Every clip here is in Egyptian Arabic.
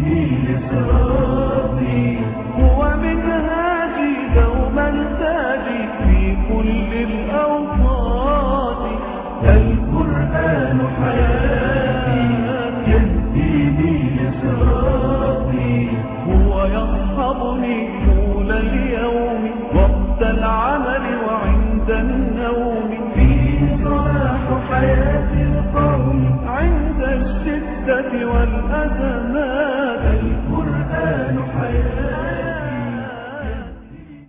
ديني لصراطي هو منهاجي دوما تاجي في كل الأوقات القرآن حياتي يهديني لصراطي هو يصحبني طول اليوم وقت العمل وعند النوم فيه صلاح حياة القوم عند الشدة والأزمات القرآن حياتي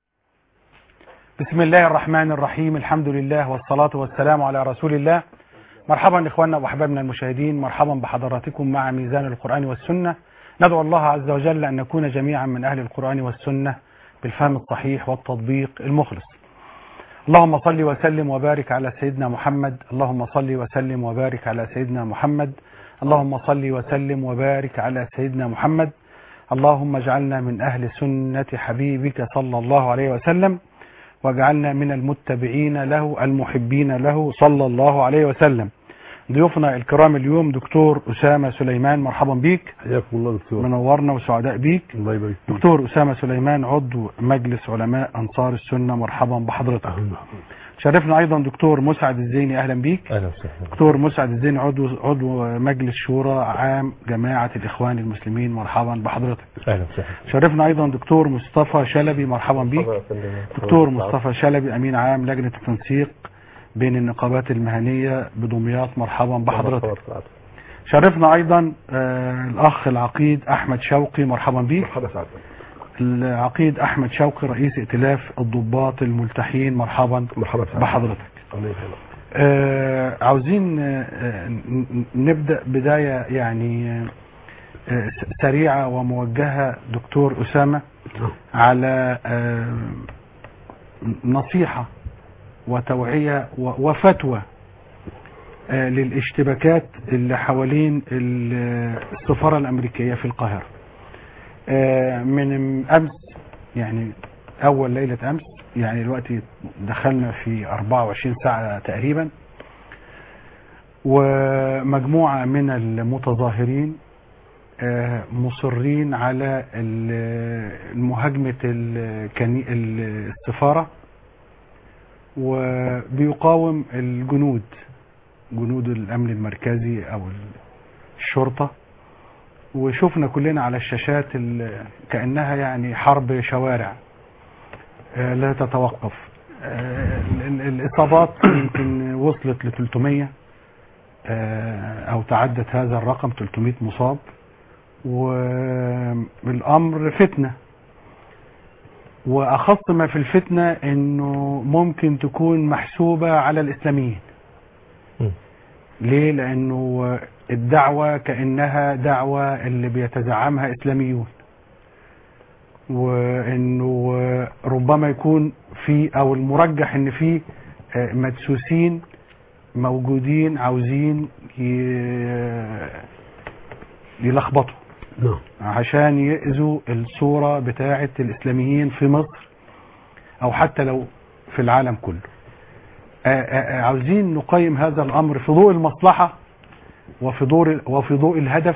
بسم الله الرحمن الرحيم الحمد لله والصلاة والسلام على رسول الله مرحبا إخواننا وأحبابنا المشاهدين مرحبا بحضراتكم مع ميزان القرآن والسنة ندعو الله عز وجل أن نكون جميعا من أهل القرآن والسنة بالفهم الصحيح والتطبيق المخلص اللهم صل وسلم وبارك على سيدنا محمد اللهم صل وسلم وبارك على سيدنا محمد اللهم صل وسلم وبارك على سيدنا محمد اللهم اجعلنا من أهل سنة حبيبك صلى الله عليه وسلم واجعلنا من المتبعين له المحبين له صلى الله عليه وسلم ضيوفنا الكرام اليوم دكتور أسامة سليمان مرحبا بيك حياكم الله دكتور منورنا وسعداء بيك الله يبارك فيك دكتور أسامة سليمان عضو مجلس علماء أنصار السنة مرحبا بحضرتك شرفنا أيضا دكتور مسعد الزيني أهلا بيك اهلا وسهلا دكتور مسعد الزيني عضو عضو مجلس شورى عام جماعة الإخوان المسلمين مرحبا بحضرتك اهلا وسهلا شرفنا أيضا دكتور مصطفى شلبي مرحبا بيك دكتور مصطفى شلبي أمين عام لجنة التنسيق بين النقابات المهنية بدمياط مرحبا بحضرتك شرفنا أيضا آه الأخ العقيد أحمد شوقي مرحبا بيك مرحبا سعادتك العقيد أحمد شوقي رئيس ائتلاف الضباط الملتحين مرحبا مرحبا سعادتك بحضرتك الله يسلمك آه عاوزين آه ن- ن- نبدأ بداية يعني آه س- سريعة وموجهة دكتور أسامة على آه نصيحة وتوعية و- وفتوى آه للاشتباكات اللي حوالين ال- السفارة الأمريكية في القاهرة آه من أمس يعني أول ليلة أمس يعني دلوقتي دخلنا في 24 ساعة تقريبا ومجموعة من المتظاهرين آه، مصرين على ال- مهاجمة الكني- السفارة وبيقاوم الجنود جنود الأمن المركزي أو الشرطة وشفنا كلنا على الشاشات ال- كأنها يعني حرب شوارع آه، لا تتوقف آه، ال- ال- الإصابات يمكن وصلت ل 300 آه، أو تعدت هذا الرقم 300 مصاب والأمر فتنة وأخص ما في الفتنة أنه ممكن تكون محسوبة على الإسلاميين مم. ليه؟ لأنه الدعوة كأنها دعوة اللي بيتزعمها إسلاميون وانه ربما يكون في او المرجح ان في آه، مدسوسين موجودين عاوزين ي- يلخبطوا نعم عشان يأذوا الصورة بتاعة الإسلاميين في مصر أو حتى لو في العالم كله آه، آه، آه، عاوزين نقيم هذا الأمر في ضوء المصلحة وفي ضوء وفي ضوء الهدف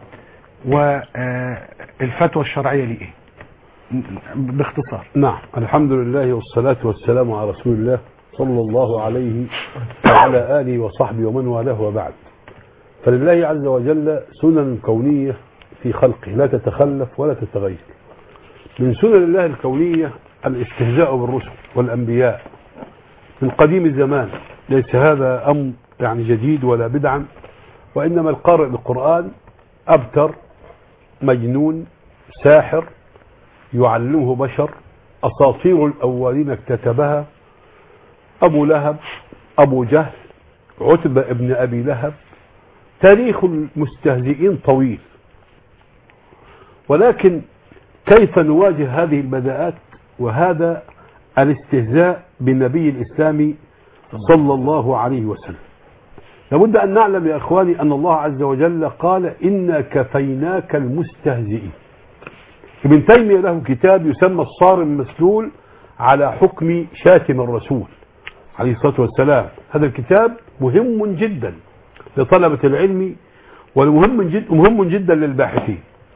والفتوى الشرعية لإيه باختصار نعم الحمد لله والصلاة والسلام على رسول الله صلى الله عليه وعلى آله وصحبه ومن والاه وبعد فلله عز وجل سنن كونية في خلقه لا تتخلف ولا تتغير من سنن الله الكونية الاستهزاء بالرسل والأنبياء من قديم الزمان ليس هذا أمر يعني جديد ولا بدعا وإنما القارئ للقرآن أبتر مجنون ساحر يعلمه بشر أساطير الأولين اكتتبها أبو لهب أبو جهل عتبة ابن أبي لهب تاريخ المستهزئين طويل ولكن كيف نواجه هذه البداءات وهذا الاستهزاء بالنبي الإسلامي صلى الله عليه وسلم لابد أن نعلم يا إخواني أن الله عز وجل قال إنا كفيناك المستهزئين ابن تيمية له كتاب يسمى الصارم المسلول على حكم شاتم الرسول عليه الصلاة والسلام هذا الكتاب مهم جدا لطلبة العلم ومهم جدا مهم جدا للباحثين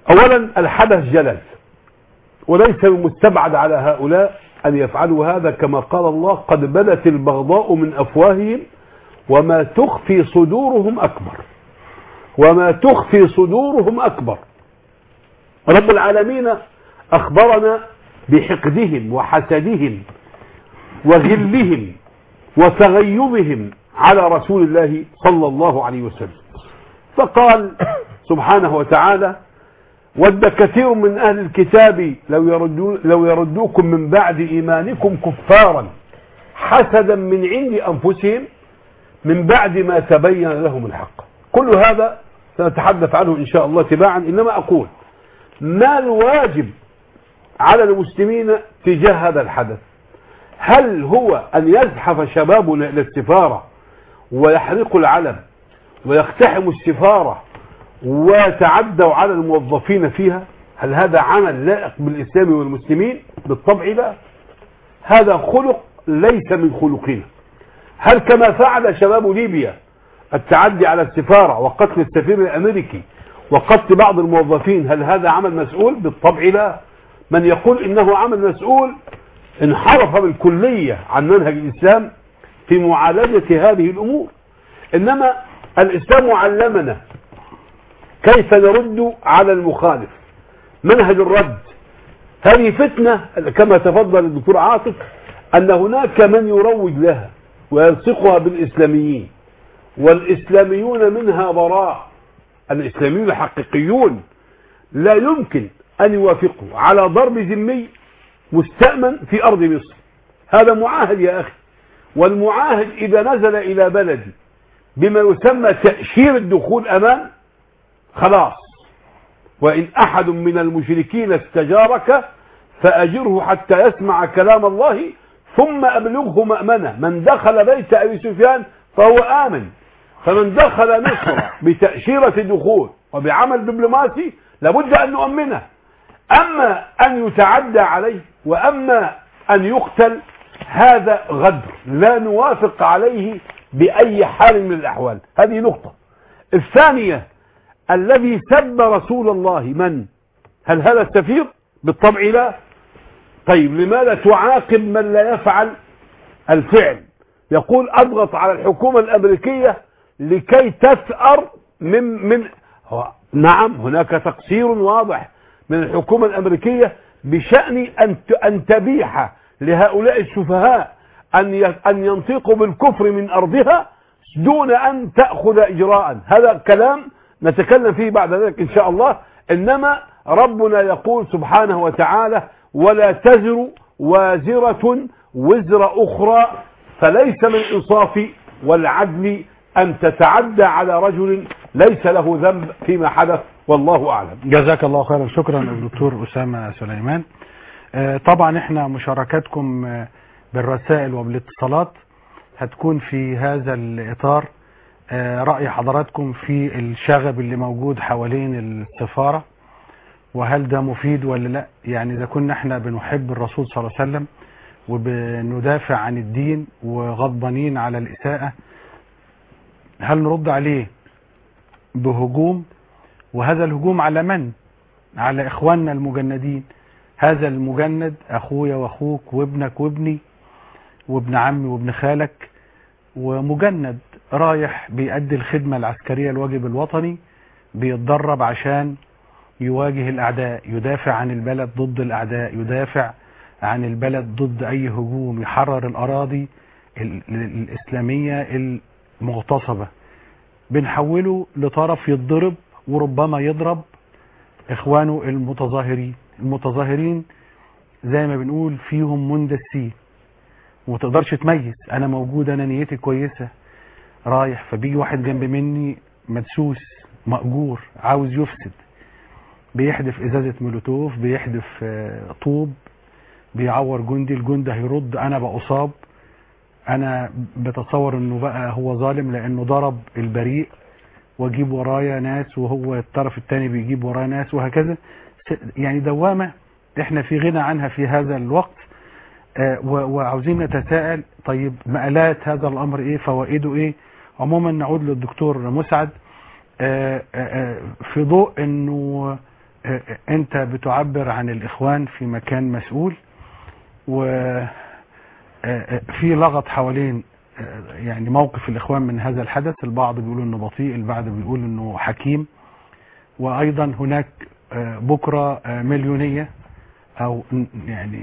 اولا الحدث جلل وليس المستبعد على هؤلاء ان يفعلوا هذا كما قال الله قد بدت البغضاء من افواههم وما تخفي صدورهم اكبر وما تخفي صدورهم اكبر رب العالمين اخبرنا بحقدهم وحسدهم وغلهم وتغيظهم على رسول الله صلى الله عليه وسلم فقال سبحانه وتعالى ود كثير من أهل الكتاب لو, يردو لو يردوكم من بعد إيمانكم كفارا حسدا من عند أنفسهم من بعد ما تبين لهم الحق كل هذا سنتحدث عنه إن شاء الله تباعا إنما أقول ما الواجب على المسلمين تجاه هذا الحدث هل هو أن يزحف شبابنا إلى السفارة ويحرقوا العلم ويقتحموا السفارة ويتعدوا على الموظفين فيها هل هذا عمل لائق بالإسلام والمسلمين بالطبع لا هذا خلق ليس من خلقنا هل كما فعل شباب ليبيا التعدي على السفارة وقتل السفير الأمريكي وقتل بعض الموظفين هل هذا عمل مسؤول بالطبع لا من يقول إنه عمل مسؤول انحرف بالكلية عن منهج الإسلام في معالجة هذه الأمور إنما الإسلام علمنا كيف نرد على المخالف منهج الرد هذه فتنة كما تفضل الدكتور عاطف أن هناك من يروج لها ويلصقها بالإسلاميين والإسلاميون منها براء الإسلاميون الحقيقيون لا يمكن أن يوافقوا على ضرب ذمي مستأمن في أرض مصر هذا معاهد يا أخي والمعاهد إذا نزل إلى بلدي بما يسمى تأشير الدخول أمان خلاص وإن أحد من المشركين استجارك فأجره حتى يسمع كلام الله ثم أبلغه مأمنة من دخل بيت أبي سفيان فهو آمن فمن دخل مصر بتأشيرة دخول وبعمل دبلوماسي لابد أن نؤمنه أما أن يتعدى عليه وأما أن يقتل هذا غدر لا نوافق عليه بأي حال من الأحوال هذه نقطة الثانية الذي سب رسول الله من هل هذا السفير بالطبع لا طيب لماذا تعاقب من لا يفعل الفعل يقول أضغط على الحكومة الأمريكية لكي تثأر من من هو نعم هناك تقصير واضح من الحكومة الأمريكية بشأن أن أن تبيح لهؤلاء السفهاء أن أن ينطقوا بالكفر من أرضها دون أن تأخذ إجراء هذا كلام نتكلم فيه بعد ذلك إن شاء الله إنما ربنا يقول سبحانه وتعالى ولا تزر وازرة وزر أخرى فليس من إنصاف والعدل أن تتعدى على رجل ليس له ذنب فيما حدث والله أعلم جزاك الله خيرا شكرا الدكتور أسامة سليمان آه، طبعا احنا مشاركاتكم آه، بالرسائل وبالاتصالات هتكون في هذا الإطار آه، رأي حضراتكم في الشغب اللي موجود حوالين السفارة وهل ده مفيد ولا لا يعني إذا كنا احنا بنحب الرسول صلى الله عليه وسلم وبندافع عن الدين وغضبانين على الإساءة هل نرد عليه بهجوم وهذا الهجوم على من على إخواننا المجندين هذا المجند أخويا وأخوك وابنك وابني وابن عمي وابن خالك ومجند رايح بيأدي الخدمة العسكرية الواجب الوطني بيتدرب عشان يواجه الأعداء يدافع عن البلد ضد الأعداء يدافع عن البلد ضد أي هجوم يحرر الأراضي ال- ال- الإسلامية المغتصبة بنحوله لطرف يتضرب وربما يضرب إخوانه المتظاهرين المتظاهرين زي ما بنقول فيهم مندسين وما تقدرش تميز انا موجود انا نيتي كويسه رايح فبيجي واحد جنب مني مدسوس مأجور عاوز يفسد بيحدف ازازه مولوتوف بيحدف آه، طوب بيعور جندي الجندي هيرد انا بأصاب انا بتصور انه بقى هو ظالم لانه ضرب البريء واجيب ورايا ناس وهو الطرف الثاني بيجيب ورايا ناس وهكذا س- يعني دوامه احنا في غنى عنها في هذا الوقت آه، و- وعاوزين نتساءل طيب مآلات هذا الأمر إيه فوائده إيه عموما نعود للدكتور مسعد آه، آه، آه، في ضوء أنه آه، انت بتعبر عن الاخوان في مكان مسؤول و آه، آه، في لغط حوالين آه، يعني موقف الاخوان من هذا الحدث البعض بيقول انه بطيء البعض بيقول انه حكيم وايضا هناك آه، بكره آه، مليونيه او ن- يعني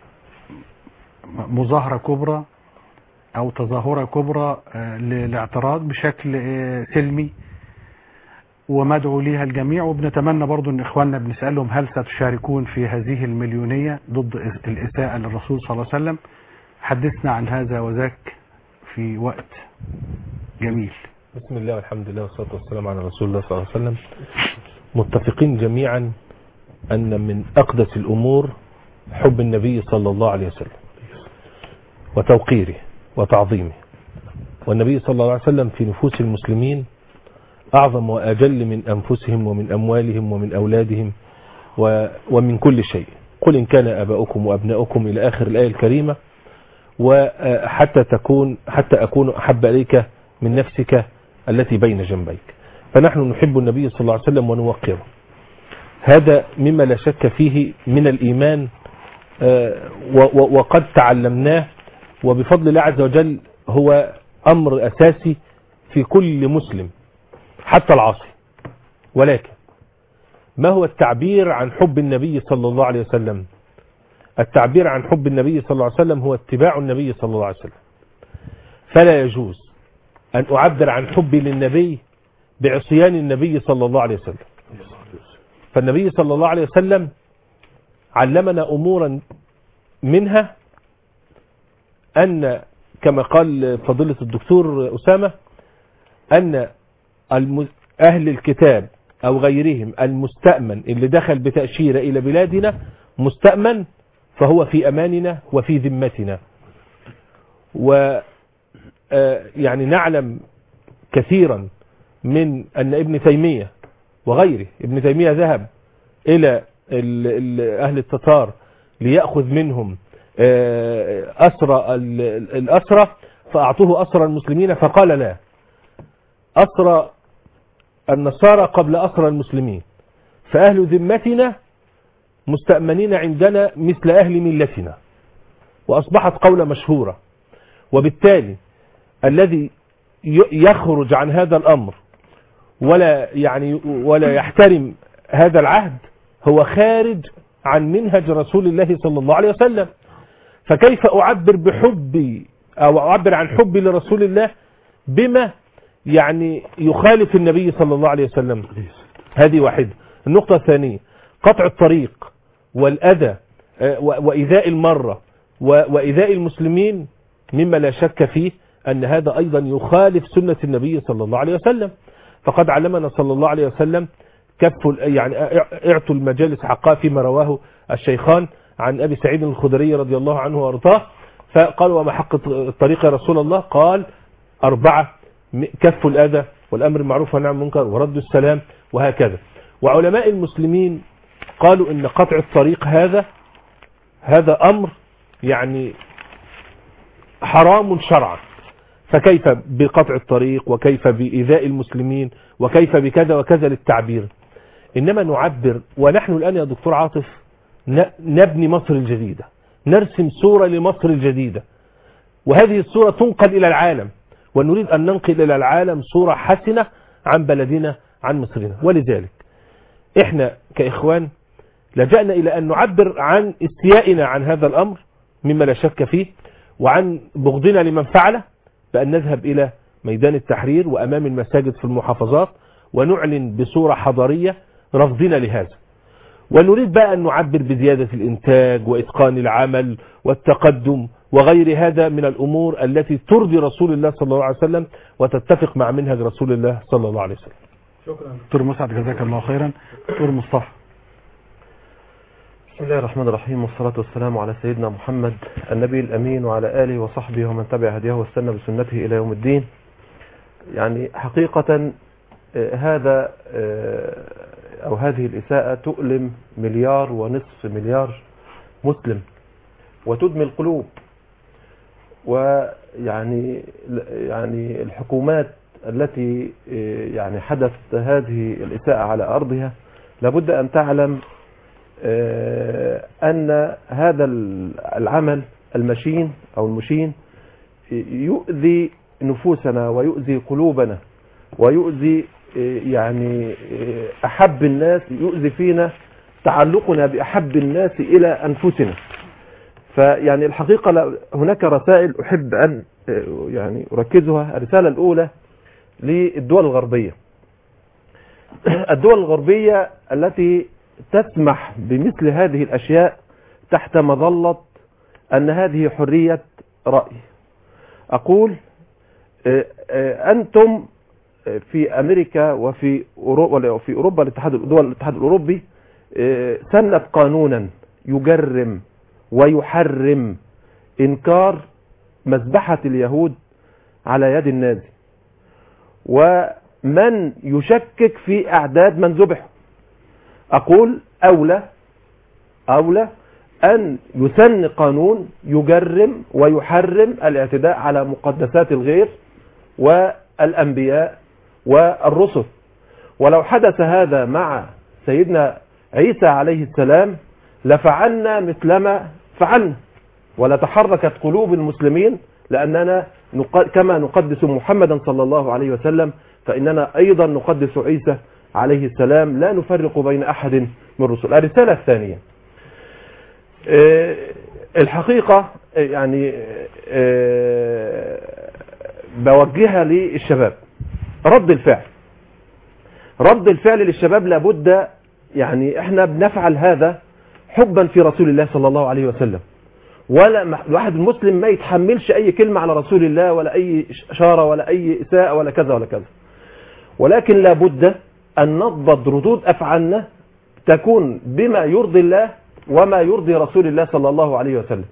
م- مظاهره كبرى او تظاهره كبرى آه، للاعتراض بشكل آه، سلمي ومدعو ليها الجميع وبنتمنى برضو ان اخواننا بنسالهم هل ستشاركون في هذه المليونيه ضد إس- الاساءه للرسول صلى الله عليه وسلم حدثنا عن هذا وذاك في وقت جميل بسم الله والحمد لله والصلاة والسلام على رسول الله صلى الله عليه وسلم متفقين جميعا أن من أقدس الأمور حب النبي صلى الله عليه وسلم وتوقيره وتعظيمه والنبي صلى الله عليه وسلم في نفوس المسلمين أعظم وأجل من أنفسهم ومن أموالهم ومن أولادهم و- ومن كل شيء قل إن كان أباؤكم وأبناؤكم إلى آخر الآية الكريمة وحتى تكون حتى أكون أحب إليك من نفسك التي بين جنبيك فنحن نحب النبي صلى الله عليه وسلم ونوقره هذا مما لا شك فيه من الإيمان آه، و- و- وقد تعلمناه وبفضل الله عز وجل هو أمر أساسي في كل مسلم حتى العاصي ولكن ما هو التعبير عن حب النبي صلى الله عليه وسلم التعبير عن حب النبي صلى الله عليه وسلم هو اتباع النبي صلى الله عليه وسلم فلا يجوز أن أعبر عن حبي للنبي بعصيان النبي صلى الله عليه وسلم فالنبي صلى الله عليه وسلم علمنا أمورا منها أن كما قال فضيلة الدكتور أسامة أن الم- أهل الكتاب أو غيرهم المستأمن اللي دخل بتأشيرة إلى بلادنا مستأمن فهو في أماننا وفي ذمتنا و آه، يعني نعلم كثيرا من أن ابن تيمية وغيره ابن تيمية ذهب إلى ال- ال- أهل التتار ليأخذ منهم آه، أسرى ال- ال- الأسرى فأعطوه أسرى المسلمين فقال لا أسرى النصارى قبل أسرى المسلمين فأهل ذمتنا مستأمنين عندنا مثل أهل ملتنا وأصبحت قولة مشهورة وبالتالي الذي ي- يخرج عن هذا الأمر ولا يعني ولا يحترم هذا العهد هو خارج عن منهج رسول الله صلى الله عليه وسلم فكيف أعبر بحبي أو أعبر عن حبي لرسول الله بما يعني يخالف النبي صلى الله عليه وسلم هذه واحدة النقطة الثانية قطع الطريق والأذى آه، و- وإيذاء المرة و- وإيذاء المسلمين مما لا شك فيه أن هذا أيضا يخالف سنة النبي صلى الله عليه وسلم فقد علمنا صلى الله عليه وسلم كف ال- يعني اع- اعطوا المجالس حقها فيما رواه الشيخان عن أبي سعيد الخدري رضي الله عنه وارضاه فقال وما حق الطريق يا رسول الله قال أربعة م- كف الأذى والأمر المعروف والنهي عن المنكر ورد السلام وهكذا وعلماء المسلمين قالوا ان قطع الطريق هذا هذا امر يعني حرام شرعا فكيف بقطع الطريق وكيف بإيذاء المسلمين وكيف بكذا وكذا للتعبير إنما نعبر ونحن الآن يا دكتور عاطف ن- نبني مصر الجديدة نرسم صورة لمصر الجديدة وهذه الصورة تنقل إلى العالم ونريد أن ننقل إلى العالم صورة حسنة عن بلدنا عن مصرنا ولذلك إحنا كإخوان لجأنا إلى أن نعبر عن استيائنا عن هذا الأمر مما لا شك فيه وعن بغضنا لمن فعله بأن نذهب إلى ميدان التحرير وأمام المساجد في المحافظات ونعلن بصورة حضارية رفضنا لهذا ونريد بقى أن نعبر بزيادة الإنتاج وإتقان العمل والتقدم وغير هذا من الأمور التي ترضي رسول الله صلى الله عليه وسلم وتتفق مع منهج رسول الله صلى الله عليه وسلم دكتور مسعد جزاك الله خيرا دكتور مصطفى بسم الله الرحمن الرحيم والصلاة والسلام على سيدنا محمد النبي الأمين وعلى آله وصحبه ومن تبع هديه واستنى بسنته إلى يوم الدين يعني حقيقة آه، هذا آه، أو هذه الإساءة تؤلم مليار ونصف مليار مسلم وتدمي القلوب ويعني يعني الحكومات التي آه، يعني حدث هذه الإساءة على أرضها لابد أن تعلم آه، أن هذا العمل المشين أو المشين يؤذي نفوسنا ويؤذي قلوبنا ويؤذي آه، يعني آه، أحب الناس يؤذي فينا تعلقنا بأحب الناس إلى أنفسنا فيعني الحقيقة لا- هناك رسائل أحب أن آه، يعني أركزها الرسالة الأولى للدول الغربية الدول الغربية التي تسمح بمثل هذه الأشياء تحت مظلة أن هذه حرية رأي أقول آه، آه، أنتم آه، في أمريكا وفي أوروبا وفي أوروبا الاتحاد دول الاتحاد الأوروبي آه، سنت قانونا يجرم ويحرم إنكار مذبحة اليهود على يد النازي ومن يشكك في أعداد من ذبحوا أقول أولى أولى أن يسن قانون يجرم ويحرم الاعتداء على مقدسات الغير والأنبياء والرسل ولو حدث هذا مع سيدنا عيسى عليه السلام لفعلنا مثلما فعلنا ولتحركت قلوب المسلمين لأننا نق- كما نقدس محمدا صلى الله عليه وسلم فإننا أيضا نقدس عيسى عليه السلام لا نفرق بين أحد من الرسل الرسالة الثانية آه، الحقيقة آه، يعني آه، بوجهها للشباب رد الفعل رد الفعل للشباب لابد يعني احنا بنفعل هذا حبا في رسول الله صلى الله عليه وسلم ولا م- الواحد المسلم ما يتحملش اي كلمة على رسول الله ولا اي اشارة ولا اي اساءة ولا كذا ولا كذا ولكن لابد ان نضبط ردود افعالنا تكون بما يرضي الله وما يرضي رسول الله صلى الله عليه وسلم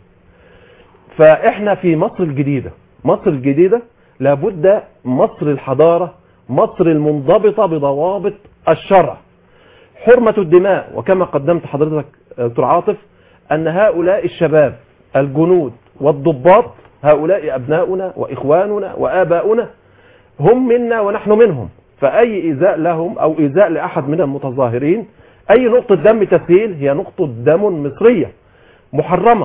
فاحنا في مصر الجديدة مصر الجديدة لابد مصر الحضارة مصر المنضبطة بضوابط الشرع حرمة الدماء وكما قدمت حضرتك آه، دكتور عاطف أن هؤلاء الشباب الجنود والضباط هؤلاء أبناؤنا وإخواننا وآباؤنا هم منا ونحن منهم فأي إيذاء لهم أو إيذاء لأحد من المتظاهرين أي نقطة دم تسيل هي نقطة دم مصرية محرمة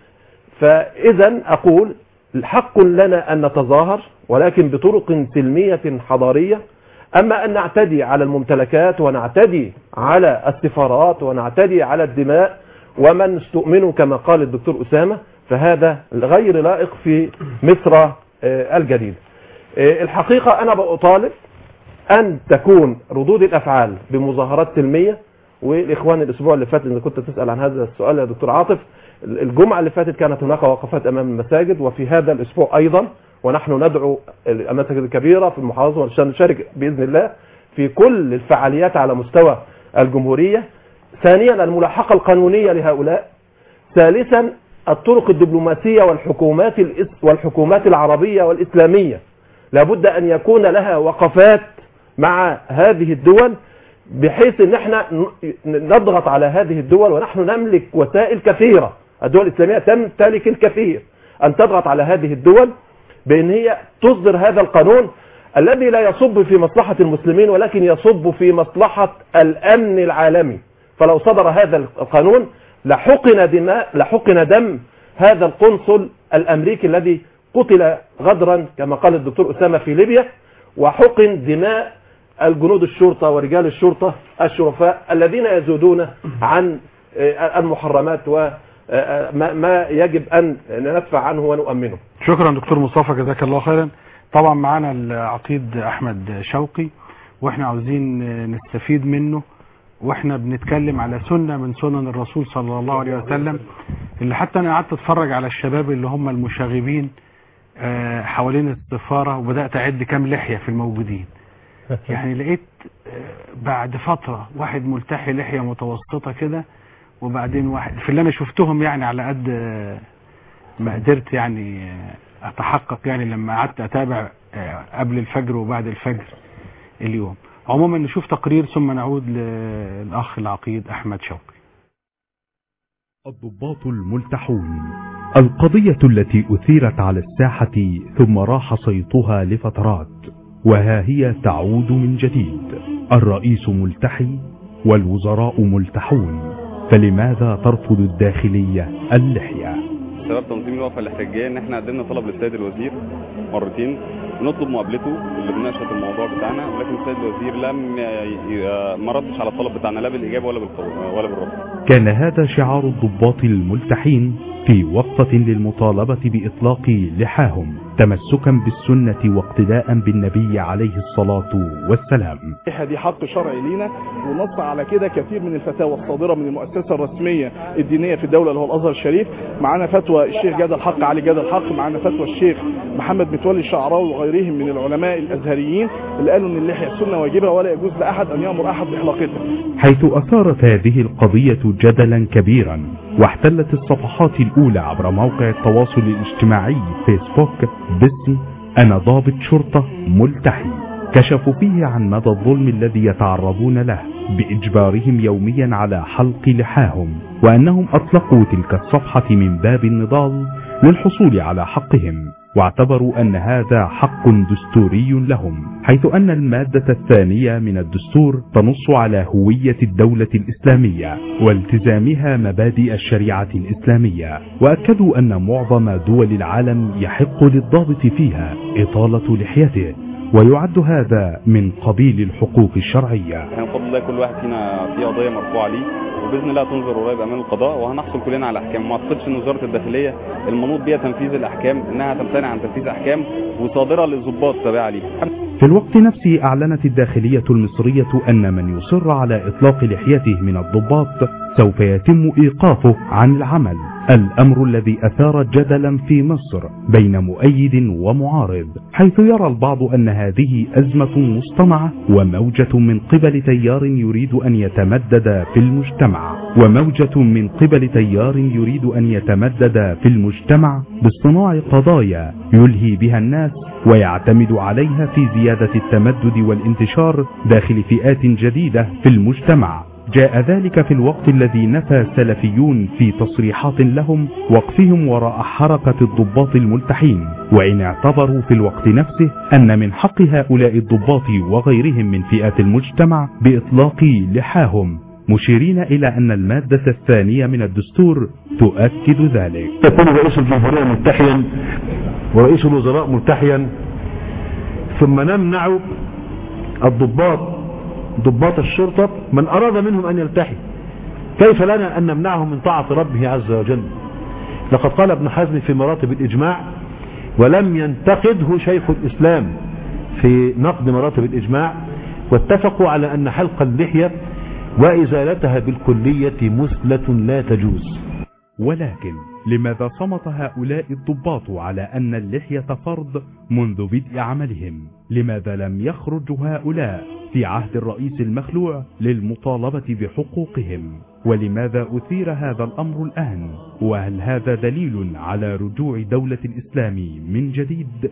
فإذا أقول حق لنا أن نتظاهر ولكن بطرق سلمية حضارية أما أن نعتدي على الممتلكات ونعتدي على السفارات ونعتدي على الدماء ومن استؤمنوا كما قال الدكتور أسامة فهذا غير لائق في مصر آه، الجديدة آه، الحقيقة أنا بطالب أن تكون ردود الأفعال بمظاهرات سلمية والإخوان الأسبوع اللي فات إذا كنت تسأل عن هذا السؤال يا دكتور عاطف الجمعة اللي فاتت كانت هناك وقفات أمام المساجد وفي هذا الأسبوع أيضا ونحن ندعو المساجد الكبيرة في المحافظة عشان نشارك بإذن الله في كل الفعاليات على مستوى الجمهورية ثانيا الملاحقة القانونية لهؤلاء ثالثا الطرق الدبلوماسية والحكومات الإس- والحكومات العربية والإسلامية لابد أن يكون لها وقفات مع هذه الدول بحيث ان احنا ن- نضغط على هذه الدول ونحن نملك وسائل كثيرة الدول الإسلامية تمتلك الكثير أن تضغط على هذه الدول بأن هي تصدر هذا القانون الذي لا يصب في مصلحة المسلمين ولكن يصب في مصلحة الأمن العالمي فلو صدر هذا القانون لحقن دماء لحقن دم هذا القنصل الأمريكي الذي قتل غدرا كما قال الدكتور أسامة في ليبيا وحقن دماء الجنود الشرطة ورجال الشرطة الشرفاء الذين يزودون عن آه، المحرمات وما ما يجب أن ندفع عنه ونؤمنه شكرا دكتور مصطفى جزاك الله خيرا طبعا معانا العقيد احمد شوقي واحنا عاوزين نستفيد منه واحنا بنتكلم على سنة من سنن الرسول صلى الله عليه وسلم اللي حتى انا قعدت اتفرج على الشباب اللي هم المشاغبين آه، حوالين السفارة وبدأت اعد كام لحية في الموجودين يعني لقيت آه، بعد فترة واحد ملتحي لحية متوسطة كده وبعدين واحد في اللي انا شفتهم يعني على قد آه، ما قدرت يعني آه، اتحقق يعني لما قعدت اتابع آه، قبل الفجر وبعد الفجر اليوم عموما نشوف تقرير ثم نعود للاخ العقيد احمد شوقي الضباط الملتحون القضية التي أثيرت على الساحة ثم راح صيتها لفترات وها هي تعود من جديد الرئيس ملتحي والوزراء ملتحون فلماذا ترفض الداخلية اللحية سبب تنظيم الوقفه الاحتجاجيه ان احنا قدمنا طلب للسيد الوزير مرتين نطلب مقابلته لمناقشه الموضوع بتاعنا ولكن السيد الوزير لم ي- ي- ما ردش على الطلب بتاعنا لا بالاجابه ولا بالقبول ولا بالرفض كان هذا شعار الضباط الملتحين في وقفة للمطالبة بإطلاق لحاهم تمسكا بالسنة واقتداء بالنبي عليه الصلاة والسلام اللحية دي حق شرعي لينا ونص على كده كثير من الفتاوى الصادرة من المؤسسة الرسمية الدينية في الدولة اللي هو الأزهر الشريف معانا فتوى الشيخ جاد الحق علي جاد الحق معانا فتوى الشيخ محمد متولي الشعراوي وغيرهم من العلماء الأزهريين اللي قالوا إن اللحية سنة واجبة ولا يجوز لأحد أن يأمر أحد بإحلاقتها حيث أثارت هذه القضية جدلا كبيرا واحتلت الصفحات الأولى عبر موقع التواصل الاجتماعي فيسبوك باسم أنا ضابط شرطة ملتحي كشفوا فيه عن مدى الظلم الذي يتعرضون له بإجبارهم يوميا على حلق لحاهم وأنهم أطلقوا تلك الصفحة من باب النضال للحصول على حقهم واعتبروا أن هذا حق دستوري لهم حيث أن المادة الثانية من الدستور تنص على هوية الدولة الإسلامية والتزامها مبادئ الشريعة الإسلامية وأكدوا أن معظم دول العالم يحق للضابط فيها إطالة لحيته ويعد هذا من قبيل الحقوق الشرعية يعني بفضل الله كل واحد فينا في قضيه مرفوعه ليه وباذن الله تنظر قريب امام القضاء وهنحصل كلنا على احكام ما اعتقدش ان وزاره الداخليه المنوط بها تنفيذ الاحكام انها تمتنع عن تنفيذ احكام وصادره للضباط تابعه ليها في الوقت نفسه أعلنت الداخلية المصرية أن من يصر على إطلاق لحيته من الضباط سوف يتم إيقافه عن العمل الأمر الذي أثار جدلا في مصر بين مؤيد ومعارض حيث يرى البعض أن هذه أزمة مصطنعة وموجة من قبل تيار يريد أن يتمدد في المجتمع وموجة من قبل تيار يريد أن يتمدد في المجتمع باصطناع قضايا يلهي بها الناس ويعتمد عليها في زيادة التمدد والانتشار داخل فئات جديدة في المجتمع جاء ذلك في الوقت الذي نفى سلفيون في تصريحات لهم وقفهم وراء حركة الضباط الملتحين وإن اعتبروا في الوقت نفسه أن من حق هؤلاء الضباط وغيرهم من فئات المجتمع بإطلاق لحاهم مشيرين إلى أن المادة الثانية من الدستور تؤكد ذلك يكون رئيس الجمهورية ملتحيا ورئيس الوزراء ملتحيا ثم نمنع الضباط ضباط الشرطة من أراد منهم أن يلتحي كيف لنا أن نمنعهم من طاعة ربه عز وجل لقد قال ابن حزم في مراتب الإجماع ولم ينتقده شيخ الإسلام في نقد مراتب الإجماع واتفقوا على أن حلق اللحية وإزالتها بالكلية مثلة لا تجوز ولكن لماذا صمت هؤلاء الضباط على أن اللحية فرض منذ بدء عملهم لماذا لم يخرج هؤلاء في عهد الرئيس المخلوع للمطالبة بحقوقهم ولماذا أثير هذا الأمر الآن وهل هذا دليل على رجوع دولة الإسلام من جديد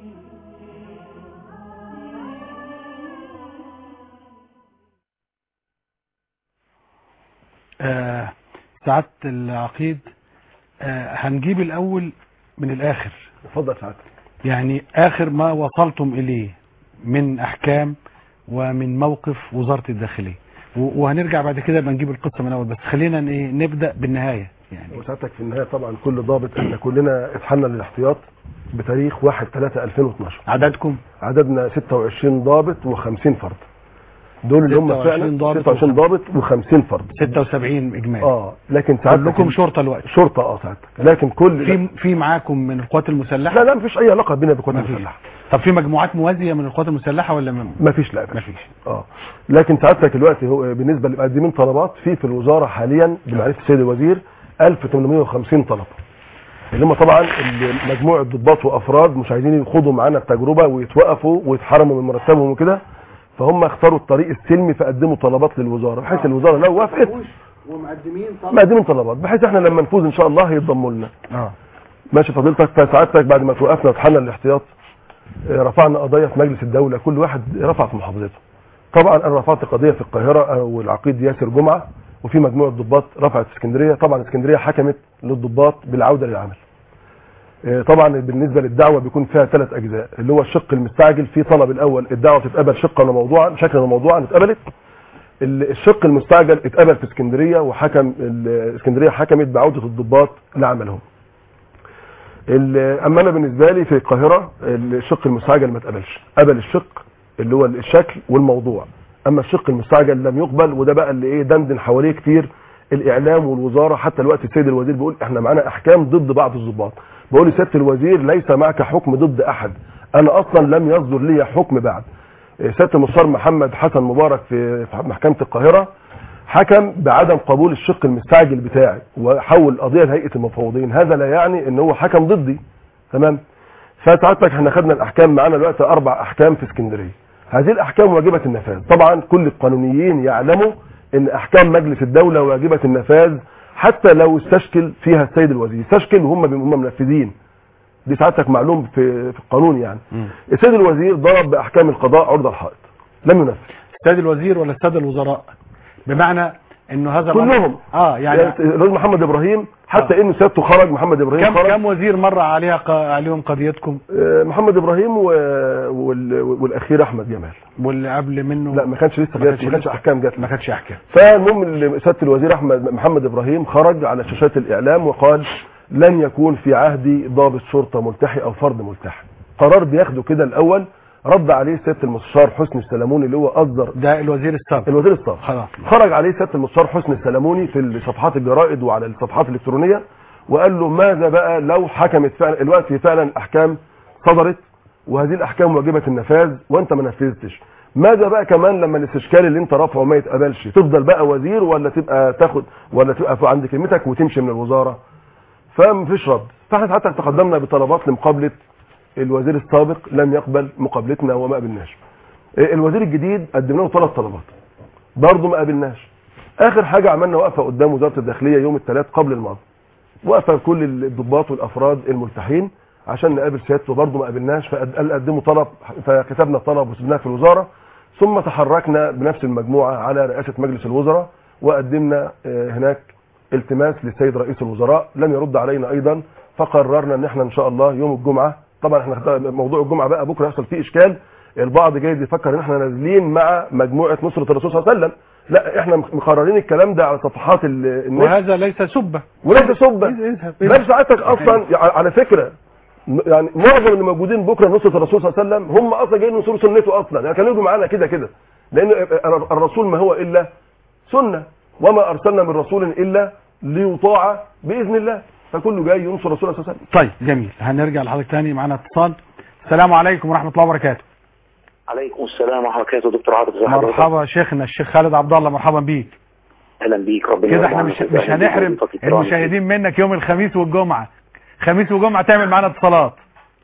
آه سعادة العقيد آه هنجيب الأول من الآخر اتفضل سعادتك يعني آخر ما وصلتم إليه من أحكام ومن موقف وزارة الداخلية و- وهنرجع بعد كده بنجيب القصة من أول بس خلينا ن- إيه نبدأ بالنهاية يعني وساعتك في النهايه طبعا كل ضابط احنا كلنا اتحلنا للاحتياط بتاريخ 1 3 2012 عددكم عددنا 26 ضابط و50 فرد دول اللي هم 26 فعلا ضابط 26 ضابط و50 فرد 76 إجمالي اه لكن ساعتك كلكم شرطة الوقت شرطه اه ساعتك لكن كل في في معاكم من القوات المسلحة لا لا مفيش اي علاقه بينا بالقوات مفيش. المسلحه طب في مجموعات موازية من القوات المسلحة ولا م- مفيش لا مفيش اه لكن سعادتك دلوقتي هو بالنسبه لمقدمين طلبات في في الوزاره حاليا بمعرفه السيد الوزير 1850 طلب اللي هم طبعا اللي مجموعه ضباط وافراد مش عايزين يخوضوا معانا التجربه ويتوقفوا ويتحرموا من مرتبهم وكده فهم اختاروا الطريق السلمي فقدموا طلبات للوزاره بحيث الوزاره لو وافقت ومقدمين مقدمين طلبات بحيث احنا لما نفوز ان شاء الله هيتضموا لنا اه ماشي فضيلتك فسعادتك بعد ما توقفنا واتحلنا الاحتياط آه، رفعنا قضايا في مجلس الدوله كل واحد رفع في محافظته طبعا انا رفعت قضيه في القاهره والعقيد ياسر جمعه وفي مجموعه ضباط رفعت في اسكندريه طبعا اسكندريه حكمت للضباط بالعوده للعمل آه، طبعا بالنسبه للدعوه بيكون فيها ثلاث اجزاء اللي هو الشق المستعجل في طلب الاول الدعوه تتقبل شقا وموضوعا شكلا وموضوعا اتقبلت ال- الشق المستعجل اتقبل في اسكندريه وحكم ال- اسكندريه حكمت بعوده الضباط لعملهم ال- اما انا بالنسبه لي في القاهره الشق المستعجل ما اتقبلش قبل الشق اللي هو الشكل والموضوع اما الشق المستعجل لم يقبل وده بقى اللي ايه دندن حواليه كتير الاعلام والوزاره حتى الوقت السيد الوزير بيقول احنا معانا احكام ضد بعض الضباط بقول لسياده الوزير ليس معك حكم ضد احد انا اصلا لم يصدر لي حكم بعد سياده المستشار محمد حسن مبارك في في محكمه القاهره حكم بعدم قبول الشق المستعجل بتاعي وحول القضيه لهيئه المفوضين هذا لا يعني ان هو حكم ضدي تمام فسعادتك احنا خدنا الاحكام معانا دلوقتي اربع احكام في اسكندريه هذه الاحكام واجبه النفاذ طبعا كل القانونيين يعلموا ان احكام مجلس الدوله واجبه النفاذ حتى لو استشكل فيها السيد الوزير يستشكل وهم هم منفذين دي سعادتك معلوم في في القانون يعني السيد الوزير ضرب باحكام القضاء عرض الحائط لم ينفذ السيد الوزير ولا الساده الوزراء بمعنى انه هذا الأمر- كلهم اه يعني الاستاذ محمد ابراهيم حتى آه. انه سيادته خرج محمد ابراهيم كم خرج كم وزير مر عليها ق... عليهم قضيتكم آه، محمد ابراهيم و... وال... والاخير احمد جمال واللي قبل منه لا ما كانش لسه ما جات كانش ما كانش لسه. احكام جات ما كانتش احكام فالمهم اللي سياده الوزير احمد محمد ابراهيم خرج على شاشات الاعلام وقال لن يكون في عهدي ضابط شرطه ملتحي او فرد ملتحي قرار بياخده كده الاول رد عليه سياده المستشار حسني السلموني اللي هو اصدر ده الوزير السابق الوزير السابق خلاص خرج عليه سياده المستشار حسني السلموني في صفحات الجرائد وعلى الصفحات الالكترونيه وقال له ماذا بقى لو حكمت فعلا الوقت فعلا احكام صدرت وهذه الاحكام واجبه النفاذ وانت ما نفذتش ماذا بقى كمان لما الاستشكال اللي انت رافعه ما يتقبلش تفضل بقى وزير ولا تبقى تاخد ولا تبقى فوق عند كلمتك وتمشي من الوزاره فمفيش رد فاحنا حتى تقدمنا بطلبات لمقابله الوزير السابق لم يقبل مقابلتنا وما قبلناش الوزير الجديد قدم له ثلاث طلبات برضه ما قابلناش اخر حاجه عملنا وقفه قدام وزاره الداخليه يوم الثلاث قبل الماضي وقفه كل الضباط والافراد الملتحين عشان نقابل سيادته برضه ما قابلناش فقال قدموا طلب فكتبنا الطلب وسبناه في الوزاره ثم تحركنا بنفس المجموعه على رئاسه مجلس الوزراء وقدمنا آه، هناك التماس للسيد رئيس الوزراء لم يرد علينا ايضا فقررنا ان احنا ان شاء الله يوم الجمعه طبعا احنا خد- موضوع الجمعه بقى بكره يحصل فيه اشكال البعض جاي يفكر ان احنا نازلين مع مجموعه نصره الرسول صلى الله عليه وسلم لا احنا مقررين الكلام ده على صفحات ال- النت وهذا ليس سبه وليس سبه اذهب بل ساعتك اصلا على فكره يعني معظم اللي موجودين بكره نصره الرسول صلى الله عليه وسلم هم اصلا جايين ينصروا سنته اصلا يعني كانوا يجوا معانا كده كده لان الرسول ما هو الا سنه وما ارسلنا من رسول الا ليطاع باذن الله فكله جاي ينصر الرسول صلى الله عليه وسلم طيب جميل هنرجع لحضرتك تاني معانا اتصال السلام عليكم ورحمه الله وبركاته عليكم السلام ورحمه الله وبركاته دكتور عاطف ازي حضرتك؟ مرحبا شيخنا الشيخ خالد عبد الله مرحبا بيك اهلا بيك ربنا كده يرضى احنا عنك مش ويسعدك مش هنحرم ويوفقك الكرام. المشاهدين منك يوم الخميس والجمعه خميس وجمعه تعمل معانا اتصالات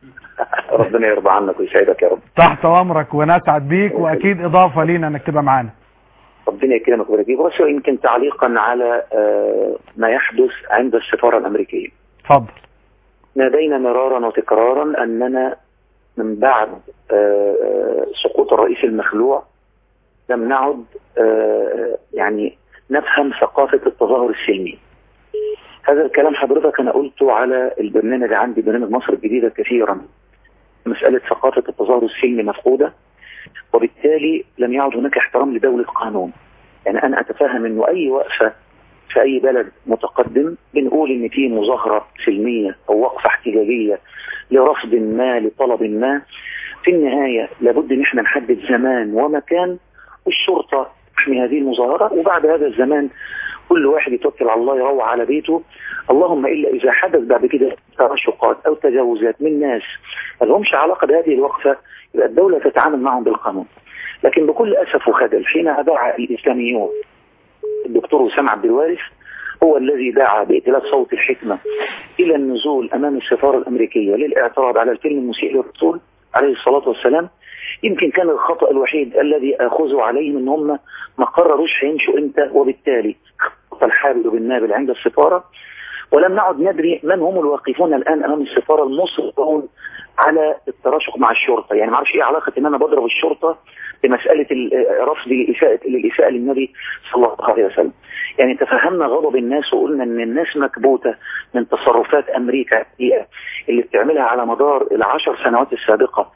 ربنا يرضى عنك ويسعدك يا رب تحت امرك ونسعد بيك واكيد اضافه لينا انك تبقى معانا ربنا يكرمك ويبارك فيك بس يمكن تعليقا على آه، ما يحدث عند السفاره الامريكيه اتفضل نادينا مرارا وتكرارا اننا من بعد آه، آه، سقوط الرئيس المخلوع لم نعد آه، يعني نفهم ثقافه التظاهر السلمي هذا الكلام حضرتك انا قلته على البرنامج عندي برنامج مصر الجديده كثيرا مساله ثقافه التظاهر السلمي مفقوده وبالتالي لم يعد هناك احترام لدوله قانون يعني انا اتفهم انه اي وقفه في اي بلد متقدم بنقول ان في مظاهره سلميه او وقفه احتجاجيه لرفض ما لطلب ما في النهايه لابد ان احنا نحدد زمان ومكان والشرطه تحمي هذه المظاهره وبعد هذا الزمان كل واحد يتوكل على الله يروح على بيته اللهم الا اذا حدث بعد كده ترشقات او تجاوزات من ناس ما لهمش علاقه بهذه الوقفه يبقى الدوله تتعامل معهم بالقانون لكن بكل اسف وخجل حين دعا الاسلاميون الدكتور وسام عبد الوارث هو الذي دعا بائتلاف صوت الحكمه الى النزول امام السفاره الامريكيه للاعتراض على الفيلم المسيء للرسول عليه الصلاه والسلام يمكن كان الخطا الوحيد الذي اخذه عليهم ان هم ما قرروش هيمشوا امتى وبالتالي خط الحابل بالنابل عند السفاره ولم نعد ندري من هم الواقفون الان امام السفاره المصرون على التراشق مع الشرطه يعني ما اعرفش ايه علاقه ان انا بضرب الشرطه بمساله ال- رفض الاساءه للاساءه للنبي صلى الله عليه وسلم يعني تفهمنا غضب الناس وقلنا ان الناس مكبوته من تصرفات امريكا الحقيقة اللي بتعملها على مدار العشر سنوات السابقه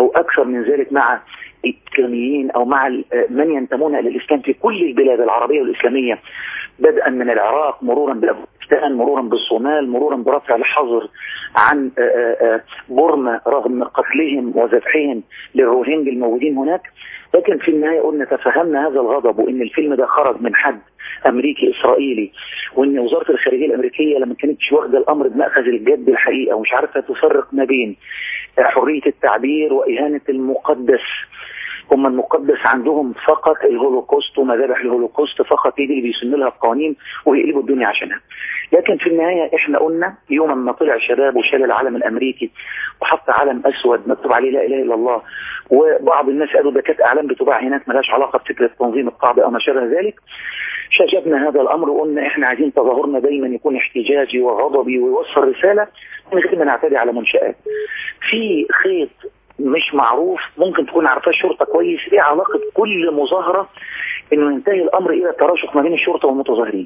او اكثر من ذلك مع الاسلاميين او مع ال- من ينتمون الى الاسلام في كل البلاد العربيه والاسلاميه بدءا من العراق مرورا بافغانستان مرورا بالصومال مرورا برفع الحظر عن آه، آه، آه، بورما رغم قتلهم وذبحهم للروهينج الموجودين هناك لكن في النهايه قلنا تفهمنا هذا الغضب وان الفيلم ده خرج من حد امريكي اسرائيلي وان وزاره الخارجيه الامريكيه لما كانتش واخده الامر بماخذ الجد الحقيقه ومش عارفه تفرق ما بين حريه التعبير واهانه المقدس هم المقدس عندهم فقط الهولوكوست ومذابح الهولوكوست فقط هي دي اللي بيسن لها القوانين ويقلبوا الدنيا عشانها لكن في النهاية احنا قلنا يوم ما طلع شباب وشال العلم الامريكي وحط علم اسود مكتوب عليه لا اله الا الله وبعض الناس قالوا ده كانت اعلام بتباع هناك ملهاش علاقة بفكرة تنظيم القاعدة او ما شابه ذلك شجبنا هذا الامر وقلنا احنا عايزين تظاهرنا دايما يكون احتجاجي وغضبي ويوصل رسالة من غير ما نعتدي على منشآت في خيط مش معروف ممكن تكون عارفاه الشرطة كويس ايه علاقة كل مظاهرة انه ينتهي الامر الى التراشق ما بين الشرطة والمتظاهرين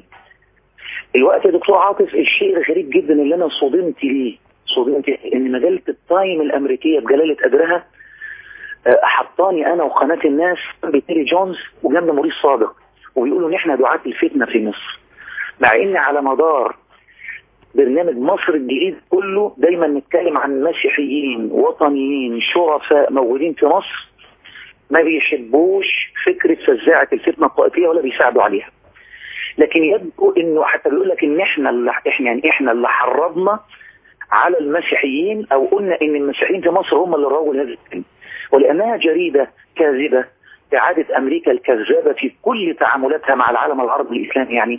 الوقت يا دكتور عاطف الشيء الغريب جدا اللي انا صدمت ليه صدمت ليه؟ ان مجلة التايم الامريكية بجلالة قدرها آه، حطاني انا وقناة الناس جنب تيري جونز وجنب موريس صادق وبيقولوا ان احنا دعاة الفتنة في مصر مع ان على مدار برنامج مصر الجديد كله دايما نتكلم عن مسيحيين وطنيين شرفاء موجودين في مصر ما بيحبوش فكرة فزاعة الفتنة الطائفية ولا بيساعدوا عليها لكن يبدو انه حتى بيقول لك ان احنا اللي احنا يعني احنا اللي حرضنا على المسيحيين او قلنا ان المسيحيين في مصر هم اللي راوا هذا الفيلم ولانها جريدة كاذبة إعادة أمريكا الكذابة في كل تعاملاتها مع العالم العربي الإسلامي يعني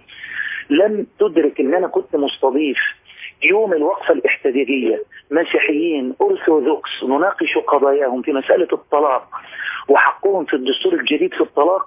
لم تدرك ان انا كنت مستضيف يوم الوقفة الاحتجاجية مسيحيين أرثوذكس نناقش قضاياهم في مسألة الطلاق وحقهم في الدستور الجديد في الطلاق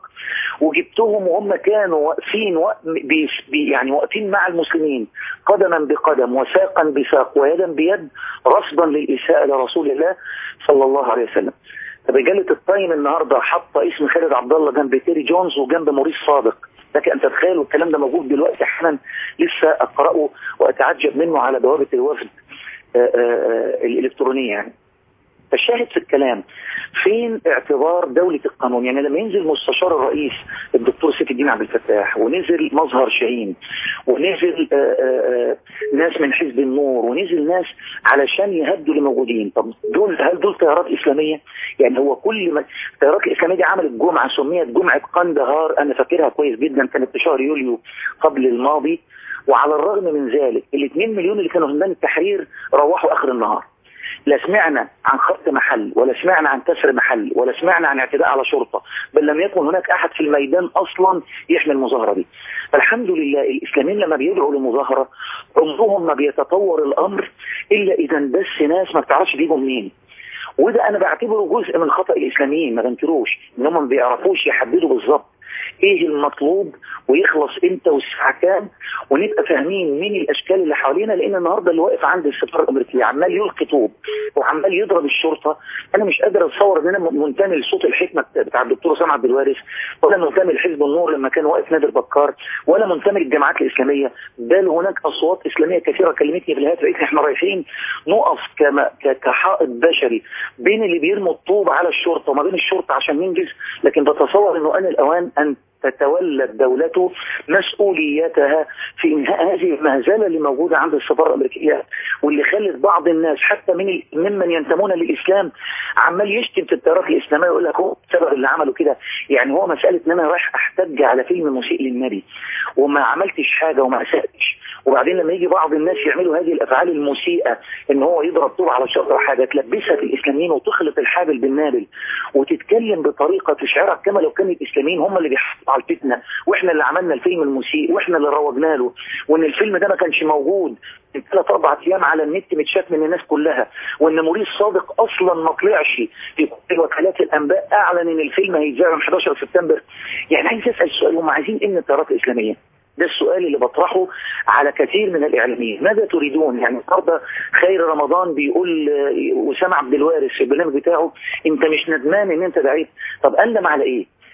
وجبتهم وهم كانوا واقفين وق- بي- بي- يعني واقفين مع المسلمين قدما بقدم وساقا بساق ويدا بيد رصدا للإساءة لرسول الله صلى الله عليه وسلم رجالة التايم النهارده حاطه اسم خالد عبد الله جنب تيري جونز وجنب موريس صادق لكن انت تخيل والكلام ده موجود دلوقتي احيانا لسه اقراه واتعجب منه على بوابه الوفد آه، آه، آه، الالكترونيه يعني فالشاهد في الكلام فين اعتبار دولة القانون يعني لما ينزل مستشار الرئيس الدكتور سيف الدين عبد الفتاح ونزل مظهر شاهين ونزل آه، آه، آه، ناس من حزب النور ونزل ناس علشان يهدوا اللي موجودين طب دول هل دول تيارات اسلاميه؟ يعني هو كل ما التيارات الاسلاميه دي عملت جمعه سميت جمعه قندهار انا فاكرها كويس جدا كانت في شهر يوليو قبل الماضي وعلى الرغم من ذلك ال 2 مليون اللي كانوا في ميدان التحرير روحوا اخر النهار لا سمعنا عن خط محل ولا سمعنا عن كسر محل ولا سمعنا عن اعتداء على شرطة بل لم يكن هناك أحد في الميدان أصلا يحمي المظاهرة دي فالحمد لله الإسلاميين لما بيدعوا لمظاهرة عمرهم ما بيتطور الأمر إلا إذا بس ناس ما بتعرفش بيجوا منين وده أنا بعتبره جزء من خطأ الإسلاميين ما بنكروش إن هم ما بيعرفوش يحددوا بالظبط ايه المطلوب ويخلص امتى والساعه كام ونبقى فاهمين مين الاشكال اللي حوالينا لان النهارده اللي واقف عند السفاره الامريكيه عمال يلقي طوب وعمال يضرب الشرطه انا مش قادر اتصور ان انا منتمي لصوت الحكمه بتاع الدكتور اسامه عبد الوارث ولا منتمي لحزب النور لما كان واقف نادر بكار ولا منتمي للجماعات الاسلاميه بل هناك اصوات اسلاميه كثيره كلمتني في الهاتف قالت لي احنا رايحين نقف كما ك- كحائط بشري بين اللي بيرموا الطوب على الشرطه وما بين الشرطه عشان ننجز لكن بتصور انه ان الاوان ان تتولى الدولة مسؤوليتها في انهاء هذه المهزله اللي موجوده عند السفاره الامريكيه واللي خلت بعض الناس حتى من ال- ممن ينتمون للاسلام عمال يشتم في التيارات الاسلاميه ويقول لك هو السبب اللي عملوا كده يعني هو مساله ان انا رايح احتج على فيلم مسيء للنبي وما عملتش حاجه وما اساتش وبعدين لما يجي بعض الناس يعملوا هذه الافعال المسيئه ان هو يضرب طوب على شطر حاجه تلبسها في الاسلاميين وتخلط الحابل بالنابل وتتكلم بطريقه تشعرك كما لو كان الاسلاميين هم اللي بيحطوا على الفتنه واحنا اللي عملنا الفيلم المسيء واحنا اللي روجنا له وان الفيلم ده ما كانش موجود من ثلاث اربع ايام على النت متشاف من الناس كلها وان موريس صادق اصلا ما طلعش في كل وكالات الانباء اعلن ان الفيلم هيتذاع يوم 11 سبتمبر يعني عايز اسال سؤال هم عايزين ايه من التيارات الاسلاميه؟ ده السؤال اللي بطرحه على كثير من الاعلاميين ماذا تريدون يعني النهارده خير رمضان بيقول آه، وسام عبد الوارث في البرنامج بتاعه انت مش ندمان ان انت دعيت طب اندم على ايه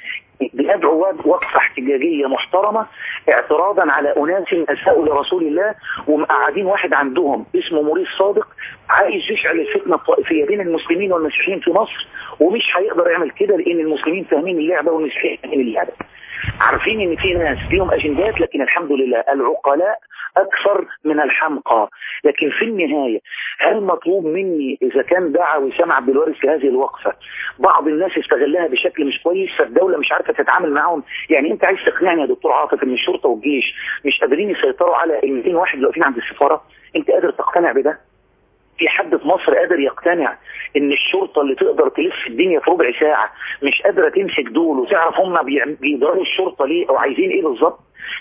بيدعو وقفة احتجاجية محترمة اعتراضا على أناس أساءوا لرسول الله ومقعدين واحد عندهم اسمه موريس صادق عايز يشعل الفتنة الطائفية بين المسلمين والمسيحيين في مصر ومش هيقدر يعمل كده لأن المسلمين فاهمين اللعبة والمسيحيين فاهمين اللعبة عارفين ان في ناس ليهم اجندات لكن الحمد لله العقلاء اكثر من الحمقى لكن في النهاية هل مطلوب مني اذا كان دعا وسام عبد الوارث في هذه الوقفة بعض الناس استغلها بشكل مش كويس فالدولة مش عارفة تتعامل معاهم يعني انت عايز تقنعني يا دكتور عاطف ان الشرطة والجيش مش قادرين يسيطروا على ال 200 واحد اللي واقفين عند السفارة انت قادر تقتنع بده في حد في مصر قادر يقتنع ان الشرطة اللي تقدر تلف الدنيا في ربع ساعة مش قادرة تمسك دول وتعرف هم بيضربوا الشرطة ليه او عايزين ايه بالظبط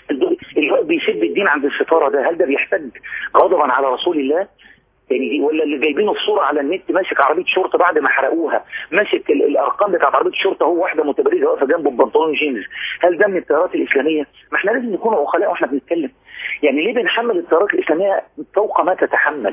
اللي بيسد الدين عند السفارة ده هل ده بيحتاج غضبا على رسول الله يعني دي ولا اللي جايبينه في صورة على النت ماسك عربية شرطة بعد ما حرقوها ماسك الارقام بتاعت عربية الشرطة هو واحدة متبرجة واقفة جنبه ببنطلون جينز هل ده من التيارات الاسلامية ما احنا لازم نكون عقلاء واحنا بنتكلم يعني ليه بنحمل التيارات الاسلامية فوق ما تتحمل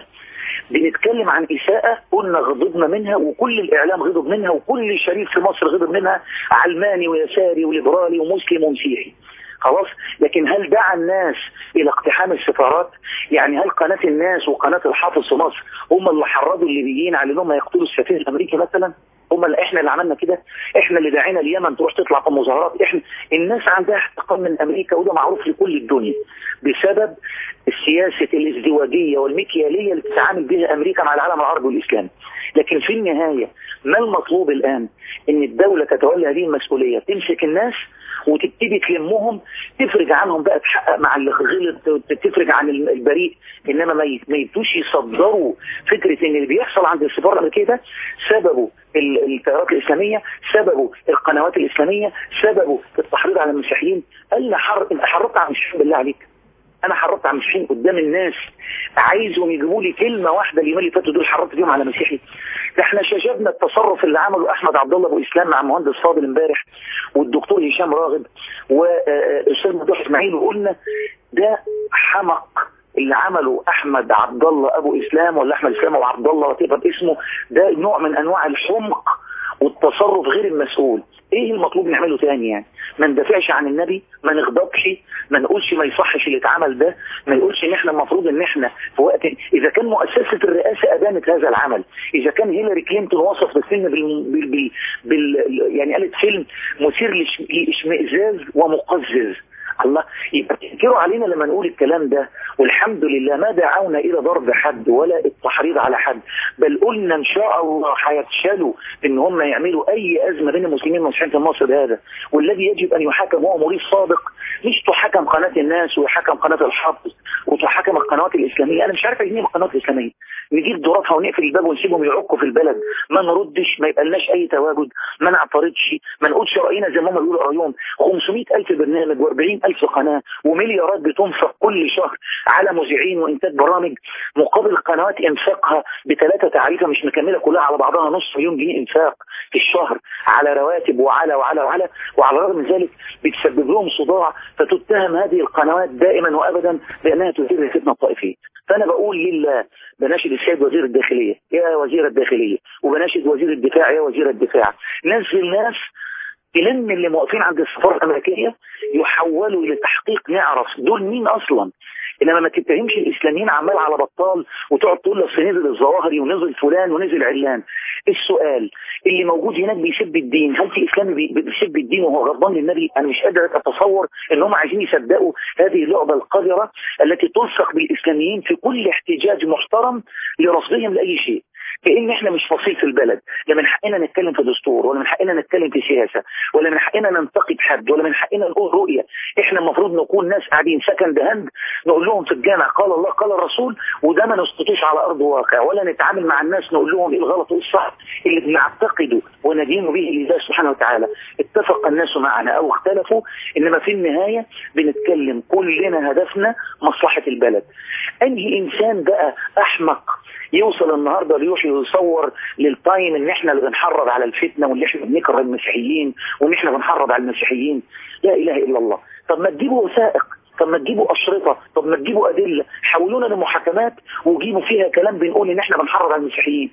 بنتكلم عن إساءة قلنا غضبنا منها وكل الإعلام غضب منها وكل شريف في مصر غضب منها علماني ويساري وليبرالي ومسلم ومسيحي خلاص لكن هل دعا الناس إلى اقتحام السفارات يعني هل قناة الناس وقناة الحافظ في مصر هم اللي حرضوا الليبيين على انهم يقتلوا السفير الأمريكي مثلا هم اللي احنا اللي عملنا كده احنا اللي دعينا اليمن تروح تطلع في مظاهرات احنا الناس عندها احتقان من امريكا وده معروف لكل الدنيا بسبب السياسة الازدواجية والمكيالية اللي بتتعامل بها امريكا مع العالم العربي والاسلامي لكن في النهاية ما المطلوب الان ان الدولة تتولى هذه المسؤولية تمسك الناس وتبتدي تلمهم تفرج عنهم بقى تحقق مع اللي غلط تفرج عن البريء انما ما يبتوش يصدروا فكرة ان اللي بيحصل عند السفارة الامريكية ده سببه التيارات الإسلامية سببه القنوات الإسلامية سببه التحريض على المسيحيين أنا حر... انت حرضت على المسيحيين بالله عليك انا حرضت على المسيحيين قدام الناس عايزهم يجيبوا لي كلمه واحده اليومين اللي فاتوا دول حرضت فيهم على مسيحي ده احنا شجبنا التصرف اللي عمله احمد عبد الله ابو اسلام مع المهندس فاضل امبارح والدكتور هشام راغب واستاذ ممدوح اسماعيل وقلنا ده حمق اللي عمله احمد عبد الله ابو اسلام ولا احمد اسلام ابو عبد الله وتبقى اسمه ده نوع من انواع الحمق والتصرف غير المسؤول ايه المطلوب نعمله تاني يعني ما ندافعش عن النبي ما نغضبش ما نقولش ما يصحش اللي اتعمل ده ما نقولش ان احنا المفروض ان احنا في وقت اذا كان مؤسسة الرئاسة ادانت هذا العمل اذا كان هيلاري كلينتون وصف بالفيلم بال... بال... بال... بال... يعني قالت فيلم مثير لاشمئزاز ومقزز الله يبقى تنكروا علينا لما نقول الكلام ده والحمد لله ما دعونا الى ضرب حد ولا التحريض على حد بل قلنا ان شاء الله هيفشلوا ان هم يعملوا اي ازمه بين المسلمين والمسيحيين في مصر هذا والذي يجب ان يحاكم هو مريض صادق مش تحكم قناه الناس ويحكم قناه الحافظ وتحكم القنوات الاسلاميه انا مش عارف ايه القنوات الاسلاميه نجيب دوراتها ونقفل الباب ونسيبهم يعكوا في البلد ما نردش ما يبقالناش اي تواجد ما نعترضش ما نقولش راينا زي ما هم بيقولوا رايهم 500000 برنامج و40 ألف قناة ومليارات بتنفق كل شهر على مذيعين وإنتاج برامج مقابل قنوات إنفاقها بثلاثة تعريفة مش مكملة كلها على بعضها نص مليون جنيه إنفاق في الشهر على رواتب وعلى وعلى وعلى وعلى الرغم من ذلك بتسبب لهم صداع فتتهم هذه القنوات دائما وأبدا بأنها تثير الفتنة الطائفية فأنا بقول لله بناشد السيد وزير الداخلية يا وزير الداخلية وبناشد وزير الدفاع يا وزير الدفاع نزل ناس تلم اللي موقفين عند السفارة الأمريكية يحولوا إلى تحقيق نعرف دول مين أصلا إنما ما تتهمش الإسلاميين عمال على بطال وتقعد تقول لك نزل الظواهري ونزل فلان ونزل علان السؤال اللي موجود هناك بيسب الدين هل في إسلامي بيسب الدين وهو غضبان للنبي أنا مش قادر أتصور إن هم عايزين يصدقوا هذه اللعبة القذرة التي تلصق بالإسلاميين في كل احتجاج محترم لرصدهم لأي شيء كأن احنا مش فصيل في البلد لا من حقنا نتكلم في دستور ولا من حقنا نتكلم في سياسة ولا من حقنا ننتقد حد ولا من حقنا نقول رؤية احنا المفروض نكون ناس قاعدين سكن دهند نقول لهم في الجامع قال الله قال الرسول وده ما نسقطوش على ارض واقع ولا نتعامل مع الناس نقول لهم ايه الغلط وايه الصح اللي بنعتقده وندين به لله سبحانه وتعالى اتفق الناس معنا او اختلفوا انما في النهاية بنتكلم كلنا هدفنا مصلحة البلد انهي انسان بقى احمق يوصل النهاردة ليروح يصور للتايم ان احنا اللي بنحرض على الفتنة وان احنا بنكره المسيحيين وان احنا بنحرض على المسيحيين لا اله الا الله طب ما تجيبوا وثائق طب ما تجيبوا أشرطة طب ما تجيبوا أدلة حولونا لمحاكمات وجيبوا فيها كلام بنقول ان احنا بنحرض على المسيحيين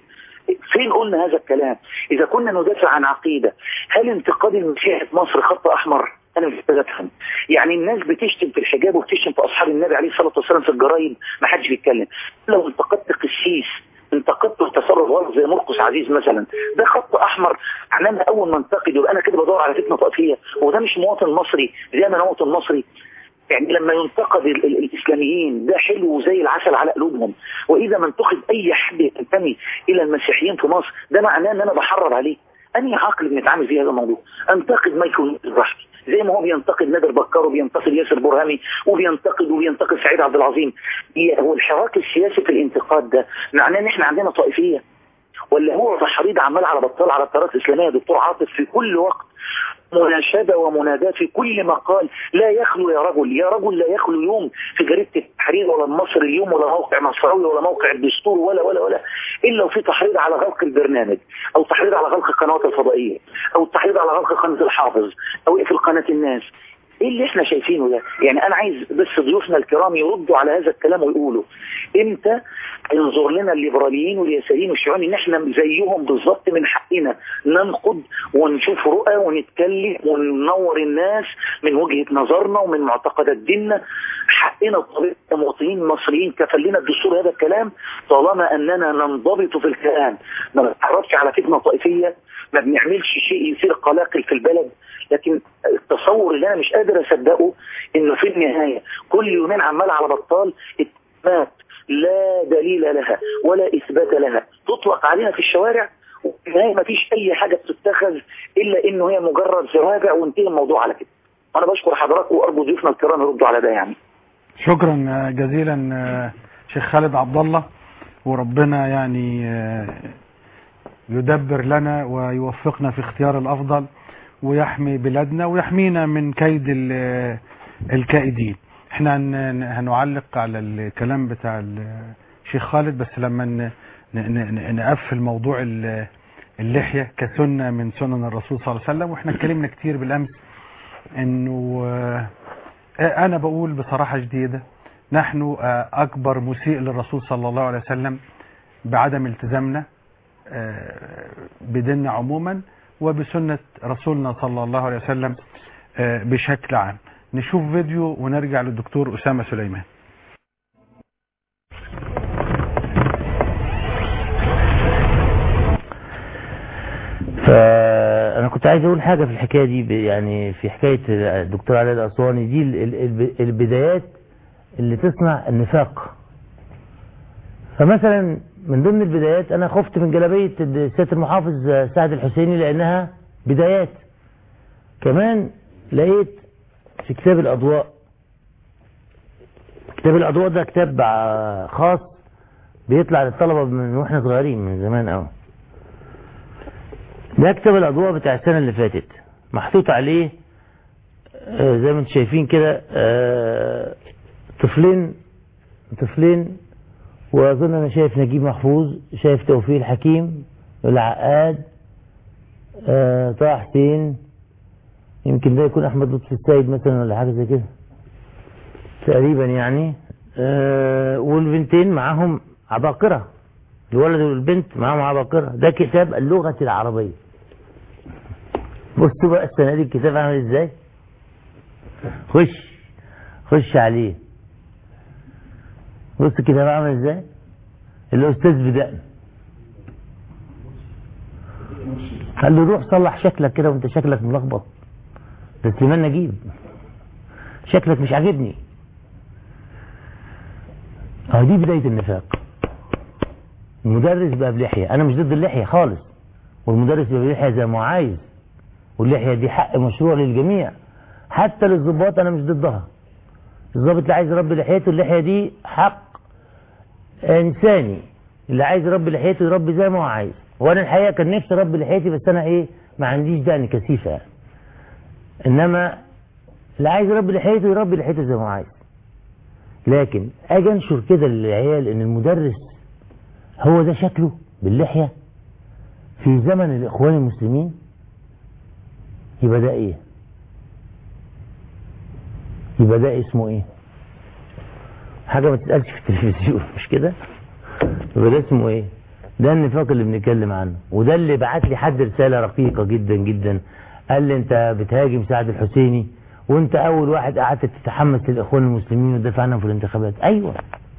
فين قلنا هذا الكلام اذا كنا ندافع عن عقيده هل انتقاد المسيح في مصر خط احمر انا مش قادر افهم يعني الناس بتشتم في الحجاب وبتشتم في اصحاب النبي عليه الصلاه والسلام في الجرايد ما حدش بيتكلم لو انتقدت قسيس انتقدته تصرف غلط زي مرقس عزيز مثلا ده خط احمر يعني انا اول ما انتقد يبقى انا كده بدور على فتنه طائفيه وده مش مواطن مصري زي ما انا مواطن مصري يعني لما ينتقد ال- ال- الاسلاميين ده حلو زي العسل على قلوبهم واذا ما انتقد اي حد ينتمي الى المسيحيين في مصر ده معناه ان انا بحرض عليه انهي عقل بنتعامل فيه هذا الموضوع انتقد مايكل الرحمي زي ما هو بينتقد نادر بكار وبينتقد ياسر برهامي وبينتقد وبينتقد سعيد عبد العظيم هي- هو الحراك السياسي في الانتقاد ده معناه ان احنا عندنا طائفيه ولا هو تحريض عمال على بطال على التيارات الاسلاميه يا دكتور عاطف في كل وقت مناشدة ومناداة في كل مقال لا يخلو يا رجل يا رجل لا يخلو يوم في جريدة التحرير ولا المصري اليوم ولا موقع مصراوي ولا موقع الدستور ولا ولا ولا إلا وفي تحريض على غلق البرنامج أو تحريض على غلق القنوات الفضائية أو تحريض على غلق قناة الحافظ أو اقفل قناة الناس ايه اللي احنا شايفينه ده يعني انا عايز بس ضيوفنا الكرام يردوا على هذا الكلام ويقولوا امتى ينظر لنا الليبراليين واليساريين والشيوعيين ان احنا زيهم بالظبط من حقنا ننقد ونشوف رؤى ونتكلم وننور الناس من وجهة نظرنا ومن معتقدات ديننا حقنا طبيعي كمواطنين مصريين كفل لنا الدستور هذا الكلام طالما اننا ننضبط في الكلام ما بنتعرفش على فتنه طائفيه ما بنعملش شيء يصير قلاقل في البلد لكن التصور اللي انا مش قادر اصدقه انه في النهايه كل يومين عمال على بطال اتهامات لا دليل لها ولا اثبات لها تطلق علينا في الشوارع وفي النهايه ما فيش اي حاجه بتتخذ الا انه هي مجرد زوابع وانتهى الموضوع على كده انا بشكر حضراتكم وارجو ضيوفنا الكرام يردوا على ده يعني شكرا جزيلا آه، شيخ خالد عبد الله وربنا يعني آه، يدبر لنا ويوفقنا في اختيار الافضل ويحمي بلادنا ويحمينا من كيد ال- الكائدين احنا هن- هنعلق على الكلام بتاع الشيخ خالد بس لما ن- ن- ن- نقفل موضوع ال- اللحية كسنة من سنن الرسول صلى الله عليه وسلم واحنا اتكلمنا كتير بالامس انه آه، انا بقول بصراحة شديدة نحن آه، اكبر مسيء للرسول صلى الله عليه وسلم بعدم التزامنا آه، بديننا عموما وبسنة رسولنا صلى الله عليه وسلم آه، بشكل عام نشوف فيديو ونرجع للدكتور أسامة سليمان فانا كنت عايز اقول حاجه في الحكايه دي ب- يعني في حكايه الدكتور علاء الاسواني دي ال- ال- الب- البدايات اللي تصنع النفاق فمثلا من ضمن البدايات انا خفت من جلابيه السيد المحافظ سعد الحسيني لانها بدايات كمان لقيت في كتاب الاضواء كتاب الاضواء ده كتاب ع- خاص بيطلع للطلبه من واحنا صغيرين من زمان قوي ده كتاب الاضواء بتاع السنه اللي فاتت محطوط عليه آه، زي ما انتم شايفين كده آه، طفلين طفلين واظن انا شايف نجيب محفوظ شايف توفيق الحكيم العقاد آه، طه حسين يمكن ده يكون احمد لطفي السيد مثلا ولا حاجه زي كده تقريبا يعني آه، والبنتين معاهم عباقره الولد والبنت معاهم عباقره ده كتاب اللغه العربيه بصوا بقى السنه دي الكتاب عامل ازاي خش خش عليه بص الكتاب عامل ازاي الاستاذ بدأ قال له روح صلح شكلك كده وانت شكلك ملخبط ده سليمان نجيب شكلك مش عاجبني اه دي بداية النفاق المدرس بقى بلحية انا مش ضد اللحية خالص والمدرس بقى بلحية زي ما هو عايز واللحية دي حق مشروع للجميع حتى للضباط انا مش ضدها الضابط اللي عايز يربي لحيته اللحية دي حق انساني اللي عايز يربي لحيته يربي زي ما هو عايز وانا الحقيقة كان نفسي اربي لحيتي بس انا ايه ما عنديش دقن كثيفة يعني انما اللي عايز يربي لحيته يربي لحيته زي ما هو عايز لكن اجي انشر كده للعيال ان المدرس هو ده شكله باللحية في زمن الاخوان المسلمين يبقى ده ايه يبقى ده اسمه ايه حاجة ما تتقالش في التلفزيون مش كده يبقى ده اسمه ايه ده النفاق اللي بنتكلم عنه وده اللي بعت لي حد رسالة رقيقة جدا جدا قال لي انت بتهاجم سعد الحسيني وانت اول واحد قعدت تتحمس للاخوان المسلمين وتدافع عنهم في الانتخابات ايوه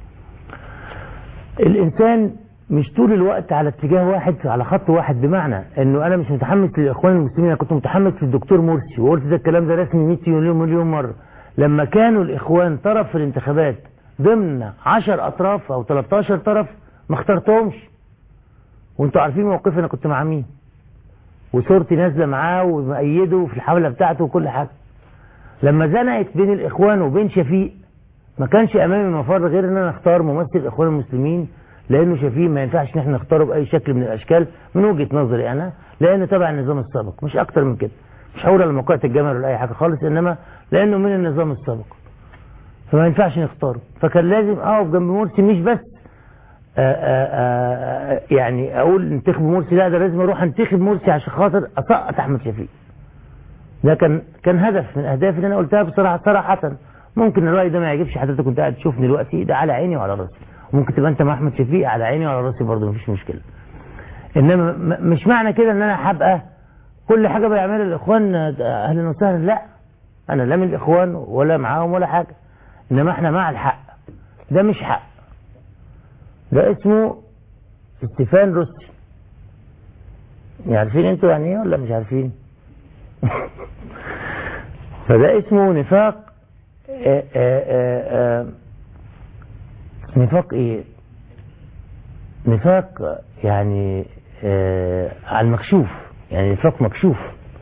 الانسان مش طول الوقت على اتجاه واحد على خط واحد بمعنى انه انا مش متحمس للاخوان المسلمين انا كنت متحمس للدكتور مرسي وقلت ده الكلام ده رسمي 100 مليون مليون مره لما كانوا الاخوان طرف في الانتخابات ضمن 10 اطراف او 13 طرف ما اخترتهمش وانتوا عارفين موقفي انا كنت مع مين وصورتي نازله معاه ومأيده في الحمله بتاعته وكل حاجه لما زنقت بين الاخوان وبين شفيق ما كانش امامي مفر غير ان انا اختار ممثل الاخوان المسلمين لانه شفيق ما ينفعش ان احنا نختاره باي شكل من الاشكال من وجهه نظري انا لانه تبع النظام السابق مش اكتر من كده مش هقول على موقعة الجمل ولا اي حاجه خالص انما لانه من النظام السابق فما ينفعش نختاره فكان لازم اقف جنب مرسي مش بس آآ آآ يعني اقول انتخب مرسي لا ده لازم اروح انتخب مرسي عشان خاطر اسقط احمد شفيق ده كان كان هدف من اهدافي اللي انا قلتها بصراحه صراحه ممكن الراي ده ما يعجبش حضرتك كنت قاعد تشوفني دلوقتي ده على عيني وعلى راسي وممكن تبقى انت مع احمد شفيق على عيني وعلى راسي برضه مفيش مشكله انما م- مش معنى كده ان انا هبقى كل حاجه بيعملها الاخوان اهلا وسهلا لا انا لا من الاخوان ولا معاهم ولا حاجه انما احنا مع الحق ده مش حق ده اسمه استيفان روسي عارفين انتوا يعني ايه ولا مش عارفين فده اسمه نفاق آآ آآ آآ نفاق ايه نفاق يعني آه على المكشوف يعني نفاق مكشوف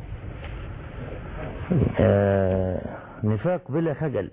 آه نفاق بلا خجل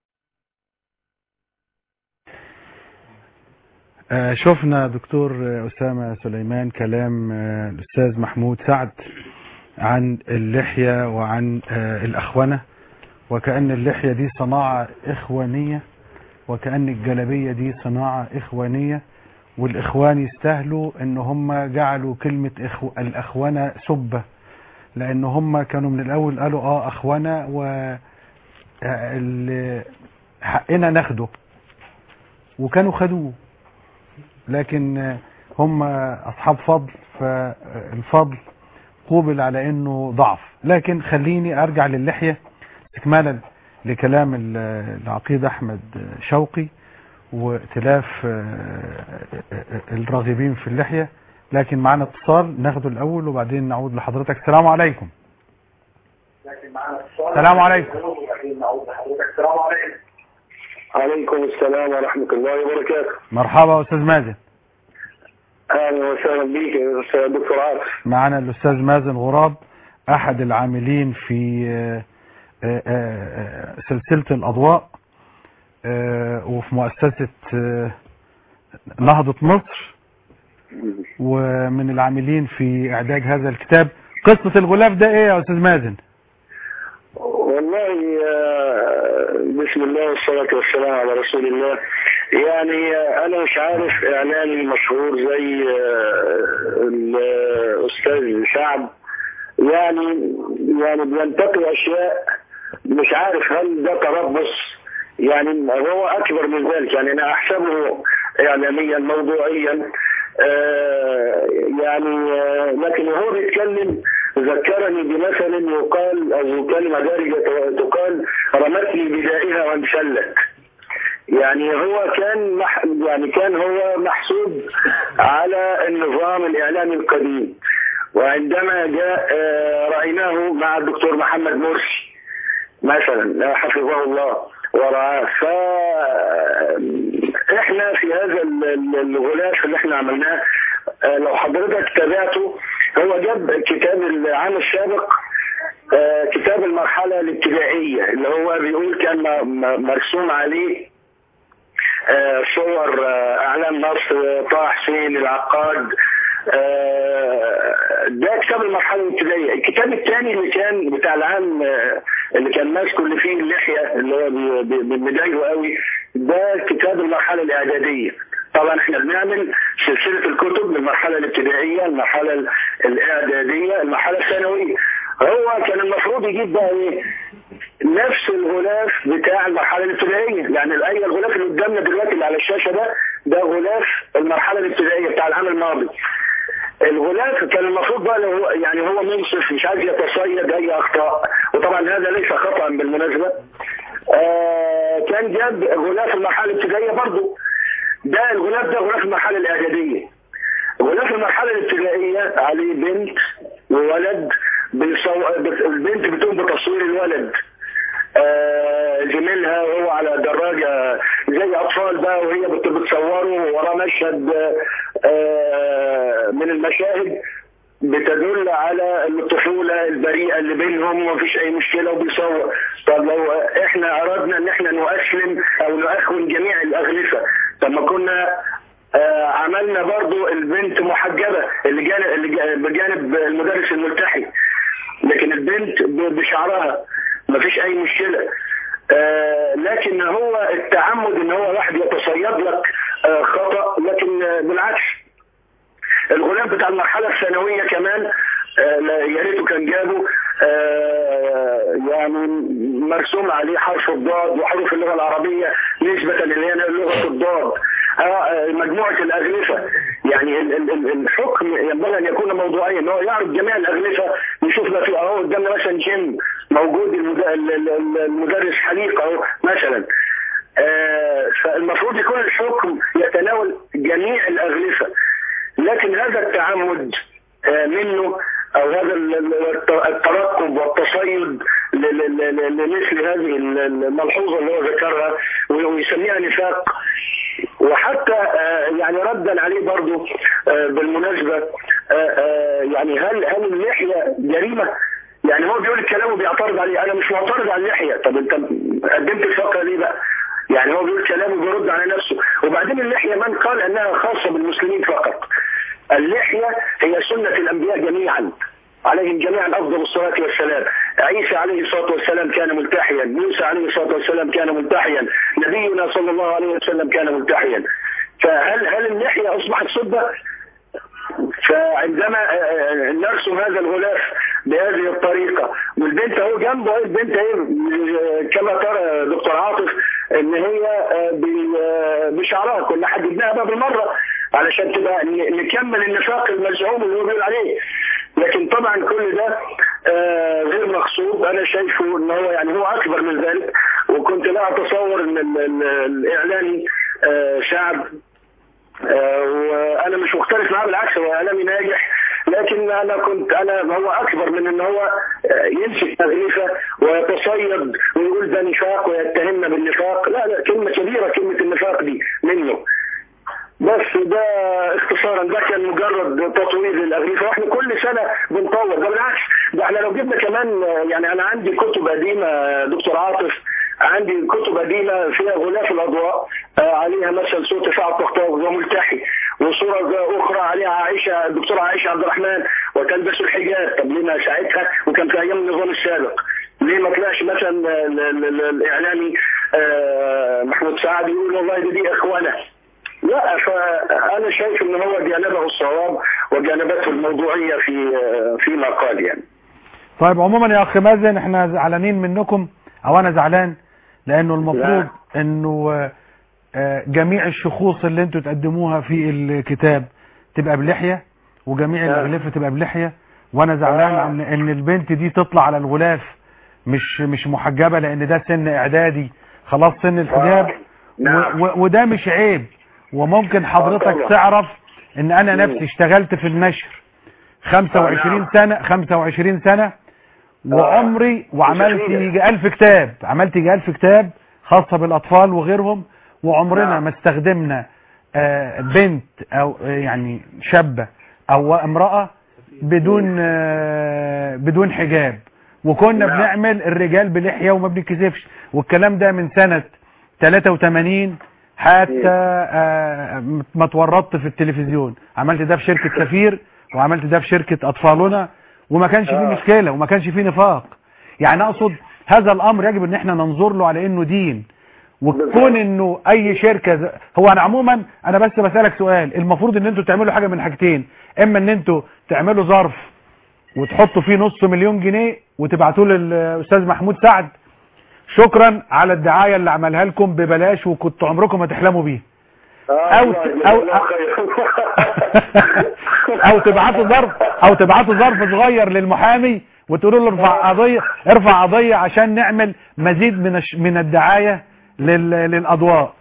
آه، شفنا دكتور آه، أسامة سليمان كلام آه، الأستاذ محمود سعد عن اللحية وعن آه، الأخونة وكأن اللحية دي صناعة إخوانية وكأن الجلبية دي صناعة إخوانية والإخوان يستاهلوا إن هم جعلوا كلمة إخو... الأخونة سبة لأن هم كانوا من الأول قالوا آه أخونة و آه، ال- حقنا ناخده وكانوا خدوه لكن هم أصحاب فضل فالفضل قوبل على أنه ضعف لكن خليني أرجع للحية استكمالا لكلام ال- العقيد أحمد شوقي وائتلاف الراغبين في اللحية لكن معنا اتصال ناخده الأول وبعدين نعود لحضرتك السلام عليكم السلام عليكم عليكم السلام ورحمة الله وبركاته مرحبا أستاذ مازن أهلا وسهلا بك يا أستاذ دكتور عاطف معنا الأستاذ مازن غراب أحد العاملين في آه، آه، آه، سلسلة الأضواء آه، وفي مؤسسة آه، نهضة مصر ومن العاملين في إعداد هذا الكتاب قصة الغلاف ده إيه يا أستاذ مازن؟ والله آه، بسم الله والصلاة والسلام على رسول الله يعني آه، أنا مش عارف إعلامي مشهور زي آه، الأستاذ سعد يعني يعني بينتقي أشياء مش عارف هل ده تربص يعني هو أكبر من ذلك يعني أنا أحسبه إعلاميا موضوعيا آه، يعني آه، لكن وهو بيتكلم ذكرني بمثل يقال أو كلمة دارجة تقال رمتني بدائها وانسلت يعني هو كان مح يعني كان هو محسوب على النظام الإعلامي القديم وعندما جاء آه، رأيناه مع الدكتور محمد مرسي مثلا حفظه الله ورعاه ف احنا في هذا ال- ال- الغلاف اللي احنا عملناه آه، لو حضرتك تابعته هو جاب كتاب العام السابق آه، كتاب المرحلة الابتدائية اللي هو بيقول كان م- م- مرسوم عليه آه، صور آه، أعلام مصر آه، طه حسين العقاد آه، ده كتاب المرحلة الابتدائية الكتاب الثاني اللي كان بتاع العام آه، اللي كان ماسكه اللي فيه اللحية اللي هو بي- بي- بي- مضايقه قوي ده كتاب المرحلة الإعدادية طبعا احنا بنعمل سلسلة الكتب من المرحلة الابتدائية المرحلة ال- الإعدادية المرحلة الثانوية هو كان المفروض يجيب بقى ايه نفس الغلاف بتاع المرحله الابتدائيه يعني الايه الغلاف اللي قدامنا دلوقتي اللي على الشاشه ده ده غلاف المرحله الابتدائيه بتاع العام الماضي الغلاف كان المفروض بقى لو هو يعني هو منصف مش عايز يتصيد اي اخطاء وطبعا هذا ليس خطا بالمناسبه آه كان جاب غلاف المرحله الابتدائيه برضه ده الغلاف ده غلاف المرحله الاعداديه غلاف المرحله الابتدائيه عليه بنت وولد بيصو... بت- البنت بتقوم بتصوير الولد آه، زميلها وهو على دراجة زي أطفال بقى وهي بت- بتصوره وراه مشهد آه، من المشاهد بتدل على الطفولة البريئة اللي بينهم ومفيش أي مشكلة وبيصور طب لو إحنا أردنا إن إحنا نؤسلم أو نأخن جميع الأغلفة طب ما كنا آه، عملنا برضو البنت محجبة اللي جانب اللي جا- بجانب المدرس الملتحي لكن البنت ب- بشعرها مفيش اي مشكلة آه، لكن هو التعمد ان هو واحد يتصيد لك آه، خطأ لكن آه، بالعكس الغلاف بتاع المرحلة الثانوية كمان آه، لا- يا ريته كان جابه آه، يعني مرسوم عليه حرف الضاد وحروف اللغة العربية نسبة اللي هي لغة الضاد آه، آه، مجموعة الأغلفة يعني ال- ال- ال- الحكم ينبغي أن يكون موضوعيا إن هو يعرض جميع الأغلفة نشوف ما في أهو قدامنا مثلا جيم موجود المد- ال- ال- المدرس حليق أهو مثلا آه، فالمفروض يكون الحكم يتناول جميع الأغلفة لكن هذا التعمد آه، منه او هذا ال- ال- الت- الترقب والتصيد ل- ل- ل- لمثل هذه ال- الملحوظه اللي هو ذكرها ويسميها نفاق وحتى آه، يعني ردا عليه برضو آه، بالمناسبه آه، آه، يعني هل هل اللحيه جريمه؟ يعني هو بيقول الكلام وبيعترض عليه انا مش معترض على اللحيه طب انت قدمت الفقره ليه بقى؟ يعني هو بيقول كلام وبيرد على نفسه وبعدين اللحيه من قال انها خاصه بالمسلمين فقط اللحيه هي سنه الانبياء جميعا عليهم جميعا افضل الصلاه والسلام عيسى عليه الصلاه والسلام كان ملتحيا موسى عليه الصلاه والسلام كان ملتحيا نبينا صلى الله عليه وسلم كان ملتحيا فهل هل اللحيه اصبحت سبه فعندما آه، آه، نرسم هذا الغلاف بهذه الطريقة والبنت اهو جنبه اهي البنت اهي آه، كما ترى دكتور عاطف ان هي آه، ب- آه، بشعرها كنا حددناها بقى بالمرة علشان تبقى ن- نكمل النفاق المزعوم اللي هو بيقول عليه لكن طبعا كل ده آه، غير مقصود انا شايفه ان هو يعني هو اكبر من ذلك وكنت لا اتصور ان ال- ال- الاعلامي آه، شعب آه، وانا مش مختلف معاه بالعكس هو اعلامي ناجح لكن انا كنت انا هو اكبر من ان هو آه، يمسك تغليفه ويتصيد ويقول ده نفاق ويتهمنا بالنفاق لا لا كلمه كبيره كلمه النفاق دي منه بس ده اختصارا ده كان مجرد تطوير للاغلفه واحنا كل سنه بنطور ده بالعكس ده احنا لو جبنا كمان آه، يعني انا عندي كتب قديمه آه، دكتور عاطف عندي كتب قديمه فيها غلاف الاضواء آه، عليها مثلا صوت سعد طخطاوي وهو ملتحي وصوره اخرى عليها عائشه الدكتوره عائشه عبد الرحمن وتلبس الحجاب طب ليه ما ساعتها وكان في ايام النظام السابق ليه ما طلعش مثلا ال- ال- ال- الاعلامي آه، محمود سعد يقول والله دي, دي اخوانه لا فانا شايف ان هو جانبه الصواب وجانبته الموضوعيه في فيما قال يعني طيب عموما يا اخ مازن احنا زعلانين منكم او انا زعلان لانه المفروض انه آه، آه، جميع الشخوص اللي انتوا تقدموها في الكتاب تبقى بلحية وجميع الاغلفة تبقى بلحية وانا زعلان ان ان البنت دي تطلع على الغلاف مش مش محجبة لان ده سن اعدادي خلاص سن الحجاب و- و- وده مش عيب وممكن حضرتك طبعا. تعرف ان انا نفسي اشتغلت في النشر 25 سنة 25 سنة وعمري وعملت مستحيل. يجي 1000 كتاب عملت يجي 1000 كتاب خاصة بالاطفال وغيرهم وعمرنا ما استخدمنا آه، بنت او آه، يعني شابة او امرأة بدون آه، بدون حجاب وكنا نعم. بنعمل الرجال بلحية وما بنكذبش والكلام ده من سنة 83 حتى آه، ما اتورطت في التلفزيون عملت ده في شركة سفير وعملت ده في شركة اطفالنا وما كانش فيه آه. مشكلة وما كانش فيه نفاق يعني اقصد هذا الامر يجب ان احنا ننظر له على انه دين وكون انه اي شركة ز- هو انا عموما انا بس بسألك سؤال المفروض ان انتوا تعملوا حاجة من حاجتين اما ان انتوا تعملوا ظرف وتحطوا فيه نص مليون جنيه وتبعتوه للاستاذ محمود سعد شكرا على الدعاية اللي عملها لكم ببلاش وكنتوا عمركم ما تحلموا بيه او او او تبعتوا ظرف او تبعتوا ظرف صغير للمحامي وتقولوا له ارفع قضيه ارفع قضيه عشان نعمل مزيد من الش- من الدعايه لل... للاضواء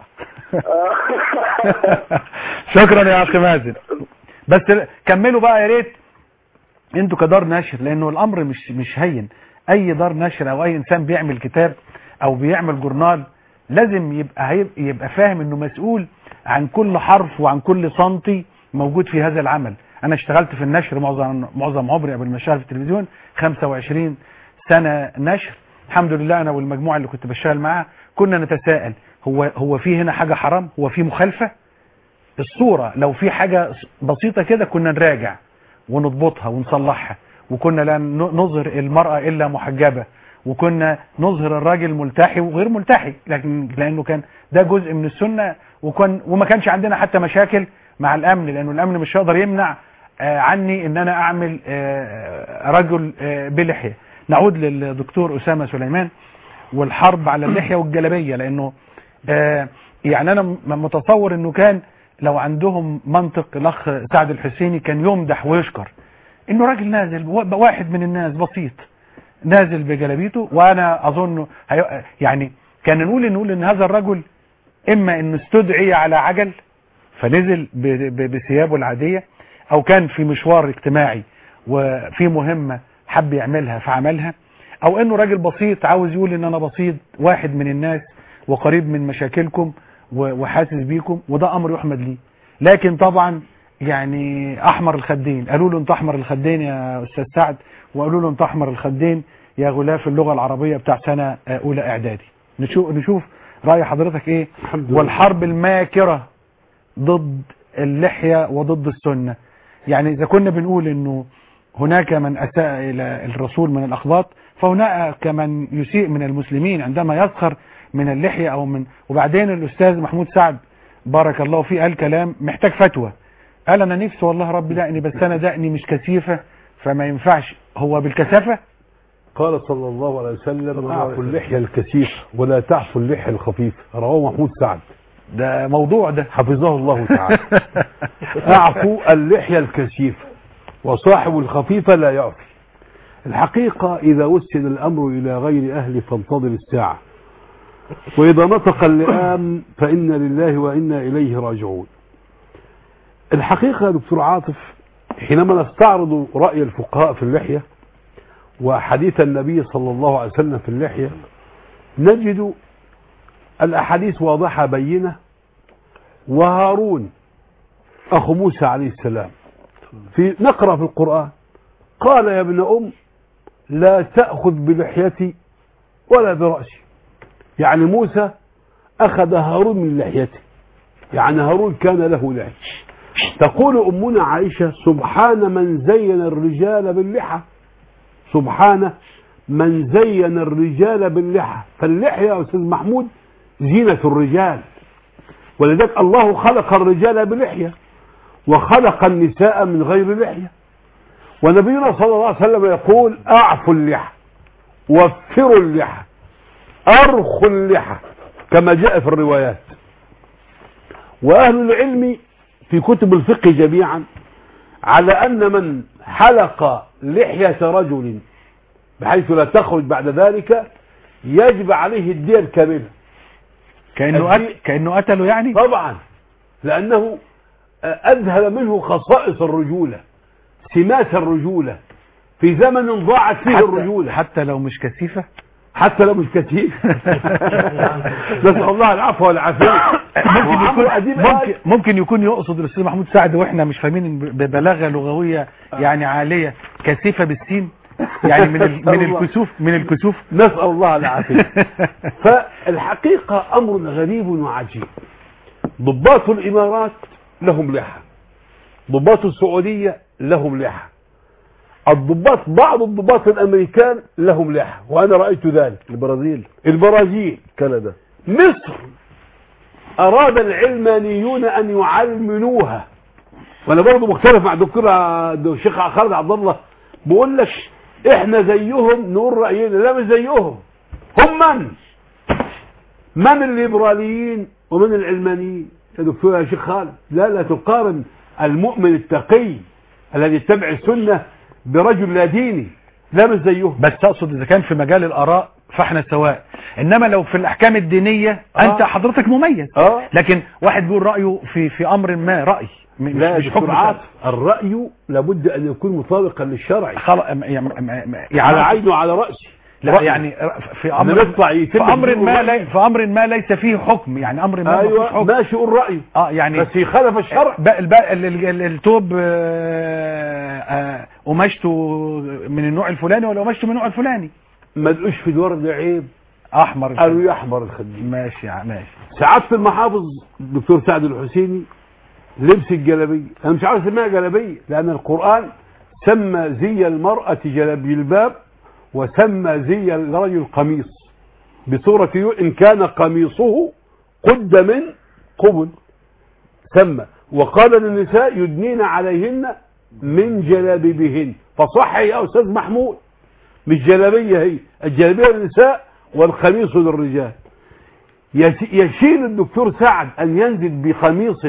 شكرا يا اخي مازن بس كملوا بقى يا ريت انتوا كدار نشر لانه الامر مش مش هين اي دار نشر او اي انسان بيعمل كتاب او بيعمل جورنال لازم يبقى هيب- يبقى فاهم انه مسؤول عن كل حرف وعن كل سنتي موجود في هذا العمل انا اشتغلت في النشر معظم معظم عمري قبل ما اشتغل في التلفزيون 25 سنه نشر الحمد لله انا والمجموعه اللي كنت بشتغل معاها كنا نتساءل هو هو في هنا حاجه حرام هو في مخالفه الصوره لو في حاجه بسيطه كده كنا نراجع ونضبطها ونصلحها وكنا لا ن- نظهر المرأة إلا محجبة وكنا نظهر الراجل ملتحي وغير ملتحي لكن لأنه كان ده جزء من السنة وكان وما كانش عندنا حتى مشاكل مع الأمن لأنه الأمن مش هيقدر يمنع آه، عني إن أنا أعمل آه، رجل آه، بلحية نعود للدكتور أسامة سليمان والحرب على اللحية والجلبية لأنه آه، يعني أنا م- متصور إنه كان لو عندهم منطق الأخ سعد الحسيني كان يمدح ويشكر انه راجل نازل و- واحد من الناس بسيط نازل بجلابيته وانا اظن هي- يعني كان نقول نقول ان هذا الرجل اما انه استدعي على عجل فنزل ب- ب- بثيابه العادية او كان في مشوار اجتماعي وفي مهمة حب يعملها فعملها او انه راجل بسيط عاوز يقول ان انا بسيط واحد من الناس وقريب من مشاكلكم و- وحاسس بيكم وده امر يحمد ليه لكن طبعا يعني احمر الخدين قالوا له انت احمر الخدين يا استاذ سعد وقالوا له انت احمر الخدين يا غلاف اللغة العربية بتاع سنة آه، اولى اعدادي نشوف نشوف رأي حضرتك ايه والحرب الماكرة ضد اللحية وضد السنة يعني اذا كنا بنقول انه هناك من اساء الى الرسول من الاخباط فهناك من يسيء من المسلمين عندما يسخر من اللحية او من وبعدين الاستاذ محمود سعد بارك الله فيه قال كلام محتاج فتوى قال انا نفسي والله ربي دقني بس انا دقني مش كثيفة فما ينفعش هو بالكثافة قال صلى الله عليه وسلم اعفوا اللحية الكثيفة ولا تعفوا اللحية الخفيفة رواه محمود سعد ده موضوع ده حفظه الله تعالى اعفوا اللحية الكثيفة وصاحب الخفيفة لا يعفي الحقيقة إذا وسد الأمر إلى غير أهل فانتظر الساعة وإذا نطق اللئام فإنا لله وإنا إليه راجعون الحقيقة يا دكتور عاطف حينما نستعرض رأي الفقهاء في اللحية وحديث النبي صلى الله عليه وسلم في اللحية نجد الأحاديث واضحة بينة وهارون أخو موسى عليه السلام في نقرأ في القرآن قال يا ابن أم لا تأخذ بلحيتي ولا برأسي يعني موسى أخذ هارون من لحيته يعني هارون كان له لحية تقول أمنا عائشة سبحان من زين الرجال باللحى سبحان من زين الرجال باللحى فاللحية يا أستاذ محمود زينة الرجال ولذلك الله خلق الرجال بلحية وخلق النساء من غير لحية ونبينا صلى الله عليه وسلم يقول أعفوا اللحى وفروا اللحى أرخوا اللحى كما جاء في الروايات وأهل العلم في كتب الفقه جميعا على أن من حلق لحية رجل بحيث لا تخرج بعد ذلك يجب عليه الدية الكاملة كأنه قت- كأنه قتله يعني طبعا لأنه أذهل منه خصائص الرجولة سمات الرجولة في زمن ضاعت فيه حتى- الرجولة حتى لو مش كثيفة حتى لو مش كتير نسأل الله العفو والعافية ممكن يكون أديب ممكن محمود يكون يقصد الاستاذ محمود سعد واحنا مش فاهمين ببلاغه لغويه يعني عاليه كثيفه بالسين يعني من ال- من الكسوف من الكسوف نسأل الله العافية فالحقيقة أمر غريب وعجيب ضباط الإمارات لهم لحى ضباط السعودية لهم لحى الضباط بعض الضباط الأمريكان لهم لحى وأنا رأيت ذلك البرازيل البرازيل كندا مصر أراد العلمانيون أن يعلمنوها وأنا برضه مختلف مع دكتور الشيخ خالد عبد الله بقول لك إحنا زيهم نقول رأينا لا مش زيهم هم من؟ من الليبراليين ومن العلمانيين يا دكتور يا شيخ خالد لا لا تقارن المؤمن التقي الذي يتبع السنة برجل لا ديني لا مش زيه بس اقصد اذا كان في مجال الاراء فاحنا سواء انما لو في الاحكام الدينيه آه. انت حضرتك مميز اه لكن واحد بيقول رايه في في امر ما راي م- مش, لا مش دكتور حكم عاطف الرأي لابد أن يكون مطابقا للشرع خلق يعني على عينه وعلى رأسه لا رأيه. يعني في إنما امر يطلع في يتم امر بدون ما رأي. لي في امر ما ليس فيه حكم يعني امر ما ما فيهوش ايوه حكم ماشي قول رأيه اه يعني بس يخالف الشرع بقى البقى ال- ال- ال- التوب آه، آه، قماشته من النوع الفلاني ولا قماشته من النوع الفلاني ما تقولش في الورد ده عيب احمر قالوا يحمر الخدين ماشي يا- ماشي ساعات في المحافظ الدكتور سعد الحسيني لبس الجلابية انا مش عاوز اسميها جلابية لان القرآن سمى زي المرأة جلبي الباب وسمى زي الرجل قميص بصورة يو ان كان قميصه قد من قبل سمى وقال للنساء يدنين عليهن من جلابيبهن فصح يا استاذ محمود مش جلابية هي الجلابية للنساء والقميص للرجال يش- يشيل الدكتور سعد أن ينزل بقميص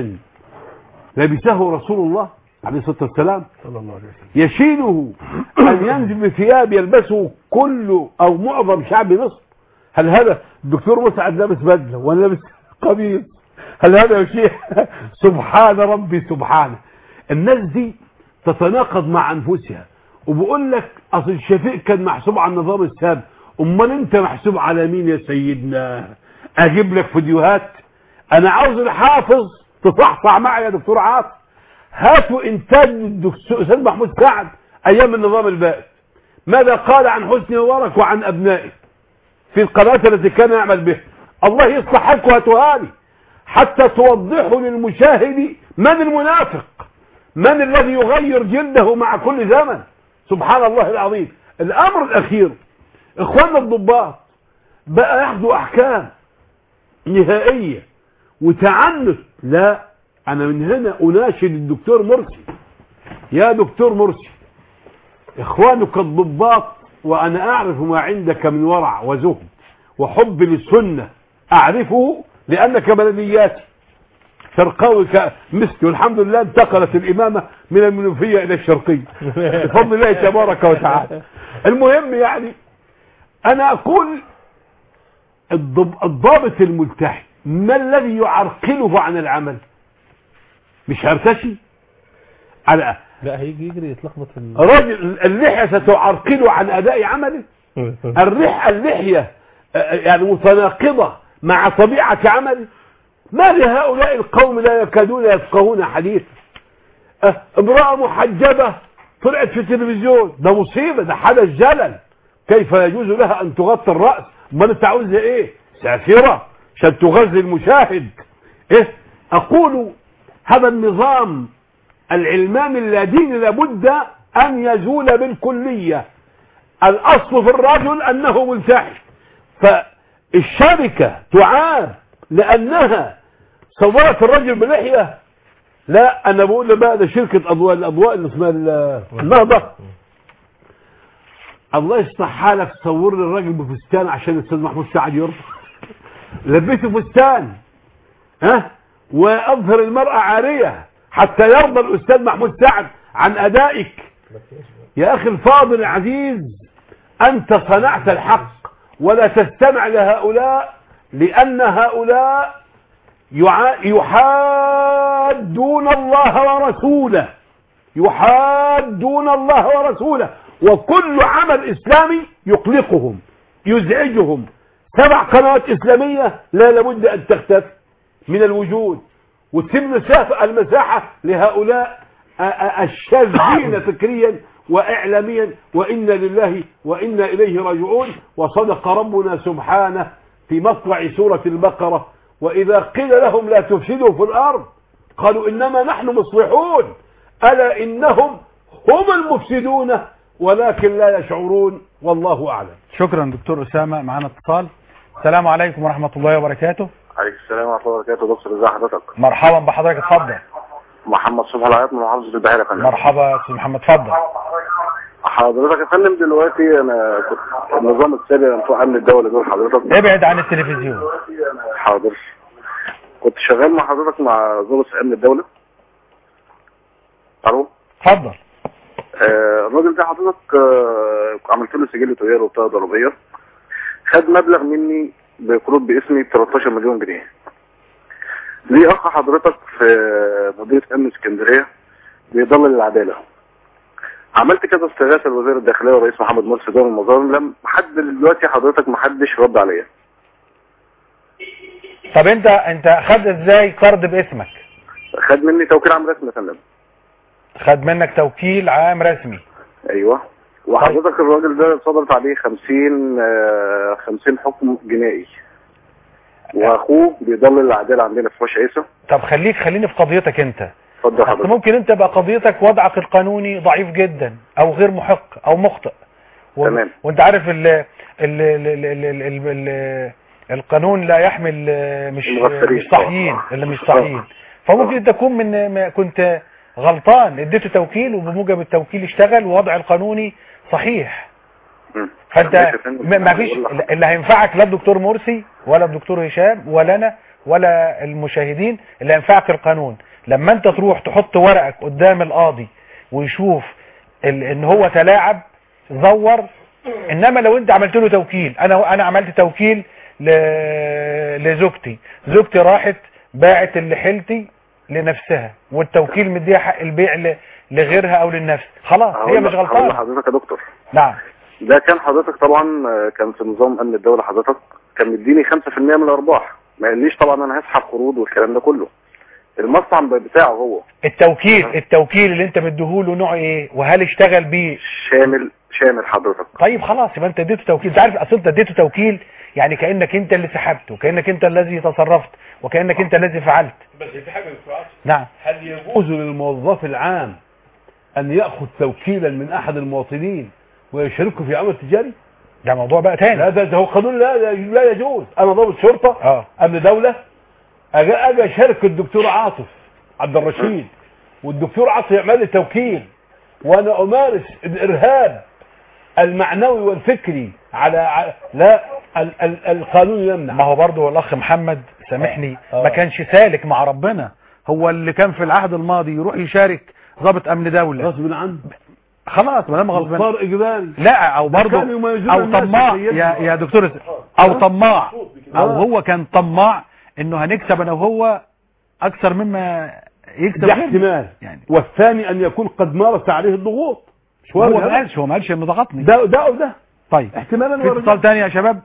لبسه رسول الله عليه الصلاة والسلام صلى الله عليه وسلم يشيله أن ينزل بثياب يلبسه كل أو معظم شعب مصر هل هذا الدكتور مسعد لابس بدلة ولا لابس قميص هل هذا يا شيخ سبحان ربي سبحانه الناس دي تتناقض مع أنفسها وبقول لك أصل الشفيق كان محسوب على النظام السابق أمال أنت محسوب على مين يا سيدنا أجيب لك فيديوهات أنا عاوز الحافظ تصحصح معي يا دكتور عاطف هاتوا انتاج الدكتور استاذ محمود سعد ايام النظام البائد ماذا قال عن حسني مبارك وعن ابنائه في القناه التي كان يعمل بها الله يصلح حالكم هاتوها لي حتى توضحوا للمشاهد من المنافق من الذي يغير جلده مع كل زمن سبحان الله العظيم الامر الاخير اخواننا الضباط بقى ياخدوا احكام نهائيه وتعنت لا انا من هنا اناشد الدكتور مرسي يا دكتور مرسي اخوانك الضباط وانا اعرف ما عندك من ورع وزهد وحب للسنة اعرفه لانك بلدياتي شرقاوي مثلي والحمد لله انتقلت الامامة من المنوفية الى الشرقية بفضل الله تبارك وتعالى المهم يعني انا اقول الضب- الضابط الملتحي ما الذي يعرقله عن العمل مش هرتشي على لا هيجي يجري يتلخبط في ال... رجل اللحية ستعرقله عن اداء عمله الرح اللحية آه، يعني متناقضة مع طبيعة عمله ما لهؤلاء القوم لا يكادون يفقهون حديثا آه، امرأة محجبة طلعت في التلفزيون ده مصيبة ده حدث جلل كيف يجوز لها ان تغطي الرأس ما انت عاوزها ايه سافرة عشان تغذي المشاهد ايه اقول هذا النظام العلماني اللاديني لابد ان يزول بالكلية الاصل في الرجل انه ملتحي فالشركة تعاب لانها صورت الرجل بلحية لا انا بقول له بقى ده شركة اضواء الاضواء اللي اسمها ال- النهضة الله يصلح حالك صور لي الراجل بفستان عشان الاستاذ محمود سعد يرضى لبسه فستان ها واظهر المرأة عارية حتى يرضى الاستاذ محمود سعد عن ادائك يا اخي الفاضل العزيز انت صنعت الحق ولا تستمع لهؤلاء لان هؤلاء يعا- يحادون الله ورسوله يحادون الله ورسوله وكل عمل اسلامي يقلقهم يزعجهم سبع قنوات اسلاميه لا لابد ان تختفي من الوجود وتسيب مسافة المساحة لهؤلاء أ- أ- الشاذين فكريا وإعلاميا وإنا لله وإنا إليه راجعون وصدق ربنا سبحانه في مطلع سورة البقرة وإذا قيل لهم لا تفسدوا في الأرض قالوا إنما نحن مصلحون ألا إنهم هم المفسدون ولكن لا يشعرون والله أعلم شكرا دكتور اسامه معانا اتصال السلام عليكم ورحمه الله وبركاته عليكم السلام ورحمة الله وبركاته دكتور ازي حضرتك مرحبا بحضرتك اتفضل محمد صبحي العياط من محافظة البحيرة يا فندم مرحبا يا استاذ محمد اتفضل حضرتك يا فندم دلوقتي انا كنت النظام السابق بتوع امن الدولة دول حضرتك ابعد عن التلفزيون حاضر كنت شغال مع حضرتك مع ضابط في امن الدوله الو اتفضل آه، الراجل ده حضرتك آه، عملت له سجل تجاري وبطاقه ضريبيه خد مبلغ مني بقروض باسمي 13 مليون جنيه ليه اخ حضرتك في مديريه امن اسكندريه بيضلل العداله عملت كذا استغاثه لوزير الداخليه والرئيس محمد مرسي دار المظالم لم حد دلوقتي حضرتك ما حدش رد عليا طب انت انت خد ازاي قرض باسمك خد مني توكيل عام رسمي يا فندم خد منك توكيل عام رسمي ايوه وحضرتك الراجل ده صدرت عليه 50 آه، 50 حكم جنائي واخوه بيضلل العداله عندنا في وش عيسى طب خليك خليني في قضيتك انت اتفضل اصل حضرتك ممكن انت بقى قضيتك وضعك القانوني ضعيف جدا او غير محق او مخطئ و... تمام. وانت عارف ال... ال... ال... ال... ال... ال... ال... ال... القانون لا يحمل آه، مش المغفلين. مش صحيين آه. اللي مش صحيين فممكن انت تكون من ما كنت غلطان اديته توكيل وبموجب التوكيل اشتغل ووضع القانوني صحيح مم. فانت ماشي يا فندم. ما ما فيش بقول لحضرتك. اللي هينفعك لا الدكتور مرسي ولا الدكتور هشام ولا انا ولا المشاهدين اللي هينفعك القانون لما انت تروح تحط ورقك قدام القاضي ويشوف ال- ان هو تلاعب زور انما لو انت عملت له توكيل انا انا عملت توكيل ل- لزوجتي زوجتي راحت باعت اللي حيلتي لنفسها والتوكيل مديها حق البيع ل- لغيرها او للنفس خلاص هي هقول مش لح- هقول غلطانه لحضرتك يا دكتور نعم ده كان حضرتك طبعا آه، كان في نظام امن الدوله حضرتك كان مديني 5% من الارباح ما قاليش طبعا انا هسحب قروض والكلام ده كله المصنع بتاعه هو التوكيل التوكيل اللي انت مديهوله نوع ايه وهل اشتغل بيه شامل شامل حضرتك طيب خلاص يبقى انت اديته توكيل انت عارف اصل انت اديته توكيل يعني كانك انت اللي سحبته كانك انت الذي تصرفت وكانك انت الذي فعلت بس في حاجه مش واضحة. نعم هل يجوز للموظف العام ان ياخذ توكيلا من احد المواطنين ويشاركه في عمل تجاري؟ ده موضوع بقى تاني لا ده, ده هو قانون لا لا- لا يجوز انا ضابط شرطه اه امن دوله اجي اجي اشارك الدكتور عاطف عبد الرشيد والدكتور عاطف يعمل لي توكيل وانا امارس الارهاب المعنوي والفكري على على- لا ال ال القانون يمنع ما هو برضه الاخ محمد سامحني آه. ما كانش سالك مع ربنا هو اللي كان في العهد الماضي يروح يشارك ضابط امن دوله غصب عنه خلاص ما دام غصب مختار اجباري لا او برضه كانوا يميزون او الناس طماع بسيدهم. يا يا دكتور س- او طماع او آه. هو كان طماع انه هنكسب انا وهو اكثر مما يكسب ده غيرنا. احتمال يعني والثاني ان يكون قد مارس عليه الضغوط مش هو وارد ما هذا؟ قالش هو ما قالش انه ضغطني ده ده وده طيب احتمالا في وارد. اتصال تاني يا شباب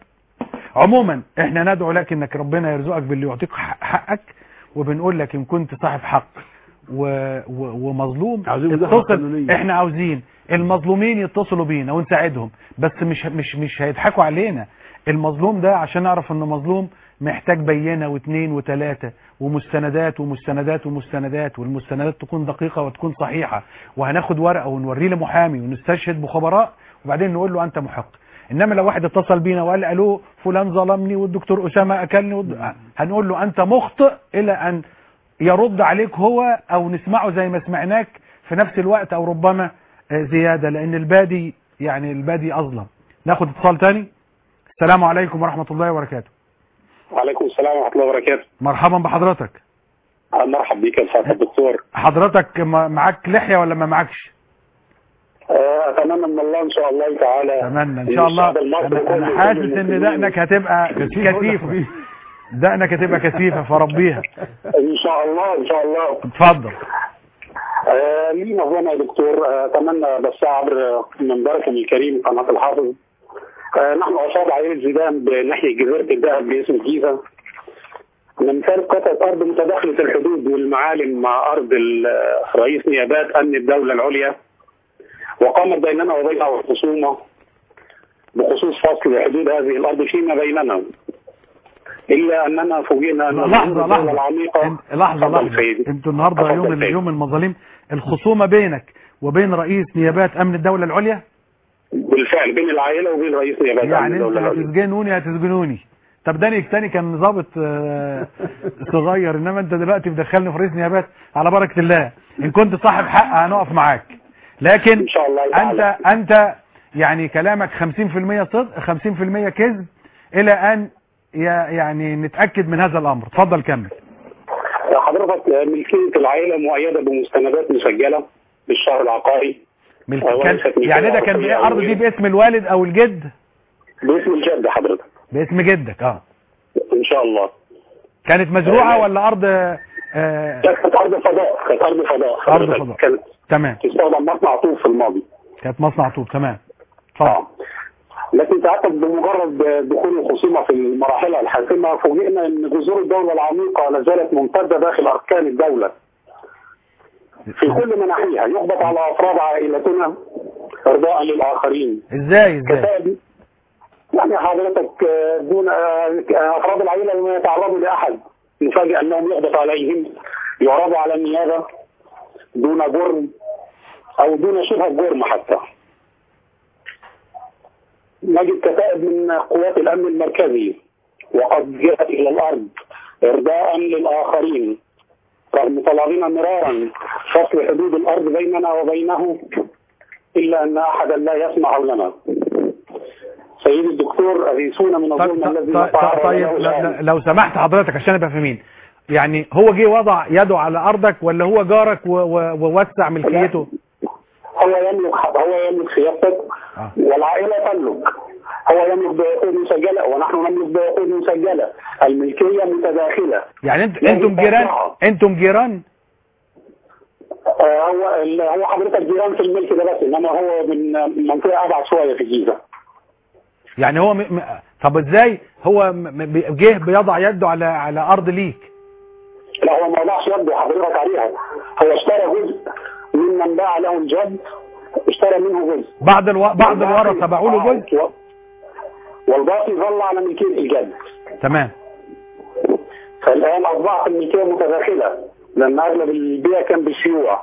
عموما احنا ندعو لك انك ربنا يرزقك باللي يعطيك حق- حقك وبنقول لك ان كنت صاحب حق و... و... ومظلوم عاوزين مداخلة اتصل قانونية. احنا عاوزين المظلومين يتصلوا بينا ونساعدهم بس مش مش مش هيضحكوا علينا المظلوم ده عشان نعرف انه مظلوم محتاج بينة واثنين وثلاثة ومستندات ومستندات ومستندات والمستندات تكون دقيقة وتكون صحيحة وهناخد ورقة ونوريه لمحامي ونستشهد بخبراء وبعدين نقول له انت محق انما لو واحد اتصل بينا وقال الو فلان ظلمني والدكتور اسامه اكلني والد... هنقول له انت مخطئ الى ان يرد عليك هو او نسمعه زي ما سمعناك في نفس الوقت او ربما آه، زياده لان البادي يعني البادي اظلم ناخد اتصال تاني السلام عليكم ورحمه الله وبركاته وعليكم السلام ورحمة الله وبركاته مرحبا بحضرتك أهلا مرحب بيك يا سعادة الدكتور حضرتك ما- معاك لحيه ولا ما معكش آه، أتمنى من الله إن شاء الله تعالى اتمنى ان شاء الله الشعب المصري انا, كله أنا حاسس كل ان المسلمين دقنك هتبقى كثيفه دقنك هتبقى كثيفه فربيها إن شاء الله إن شاء الله اتفضل آه، لي نظام يا دكتور آه، أتمنى بس عبر منبركم الكريم قناة الحافظ آه، نحن أصاب عائلة زيدان بناحية جزيرة الذهب باسم الجيزة نمتلك قطعة أرض متداخلة الحدود والمعالم مع أرض ال- رئيس نيابات أمن الدولة العليا وقامت بيننا وبينه خصومة بخصوص فصل حدود هذه الأرض فيما بيننا إلا أننا فوجئنا أن لحظة الدولة لحظة العميقة انت- لحظة اتفضل لحظة سيدي. انتوا النهاردة اتفضل يوم سيدي. اليوم المظالم الخصومة بينك وبين رئيس نيابات امن الدولة العليا بالفعل بين العائلة وبين رئيس نيابات أمن يعني انت الدولة العليا هتسجنوني هتسجنوني طب داني التاني كان ضابط آه، صغير انما انت دلوقتي بتدخلني في رئيس نيابات على بركة الله ان كنت صاحب حق هنقف معاك لكن إن شاء الله تعالى. انت انت يعني كلامك 50% صدق 50% كذب الى ان ي- يعني نتأكد من هذا الامر اتفضل كمل حضرتك ملكيه العائله مؤيده بمستندات مسجله بالشهر العقاري ملك آه، كان وليست ملكية يعني ده كان عرفية بايه أو ارض دي غيره. باسم الوالد او الجد باسم الجد حضرتك باسم جدك اه ان شاء الله كانت مزروعه ولا ارض آه كانت ارض فضاء كانت ارض فضاء أرض حضرتك. فضاء. كانت تمام تستخدم مصنع طوب في الماضي كانت مصنع طوب تمام اتفضل لكن ساعتها بمجرد دخول الخصومه في المراحل الحاسمه فوجئنا ان جذور الدوله العميقه لا زالت ممتده داخل اركان الدوله في كل مناحيها يحبط على افراد عائلتنا ارضاء للاخرين ازاي ازاي كتاب يعني حضرتك آه، دون آه، افراد العائله لم يتعرضوا لاحد نفاجئ انهم يحبط عليهم يعرضوا على النيابه دون جرم او دون شبه جرم حتى نجد كتائب من قوات الامن المركزي وقد جاءت الى الارض ارضاء للاخرين رغم طلبنا مرارا فصل حدود الارض بيننا وبينه الا ان احدا لا يسمع لنا سيدي الدكتور اغيثونا من الظلم الذي طيب, نتعرض طيب له ل- الآن. ل- لو سمحت حضرتك عشان ابقى فاهمين يعني هو جه وضع يده على ارضك ولا هو جارك و- و- ووسع ملكيته هو يملك هو يملك سيادتك والعائله تملك هو يملك بعقود مسجله ونحن نملك بعقود مسجله الملكيه متداخله يعني انت لا انتم جيران يستطيع. انتم جيران آه، هو ال- هو حضرتك جيران في الملك ده بس انما هو من منطقه ابعد شويه في الجيزه يعني هو م... م... طب ازاي هو م... م- بي- جه بيضع يده على على ارض ليك لا هو ما وضعش يده حضرتك عليها هو اشترى جزء ممن باع له الجد اشترى منه جزء بعض الو... بعض الورثه باعوا له جزء آه، والباقي ظل على ملكيه الجد تمام فالان اصبحت الملكيه متداخله لان اغلب البيع كان بالشيوع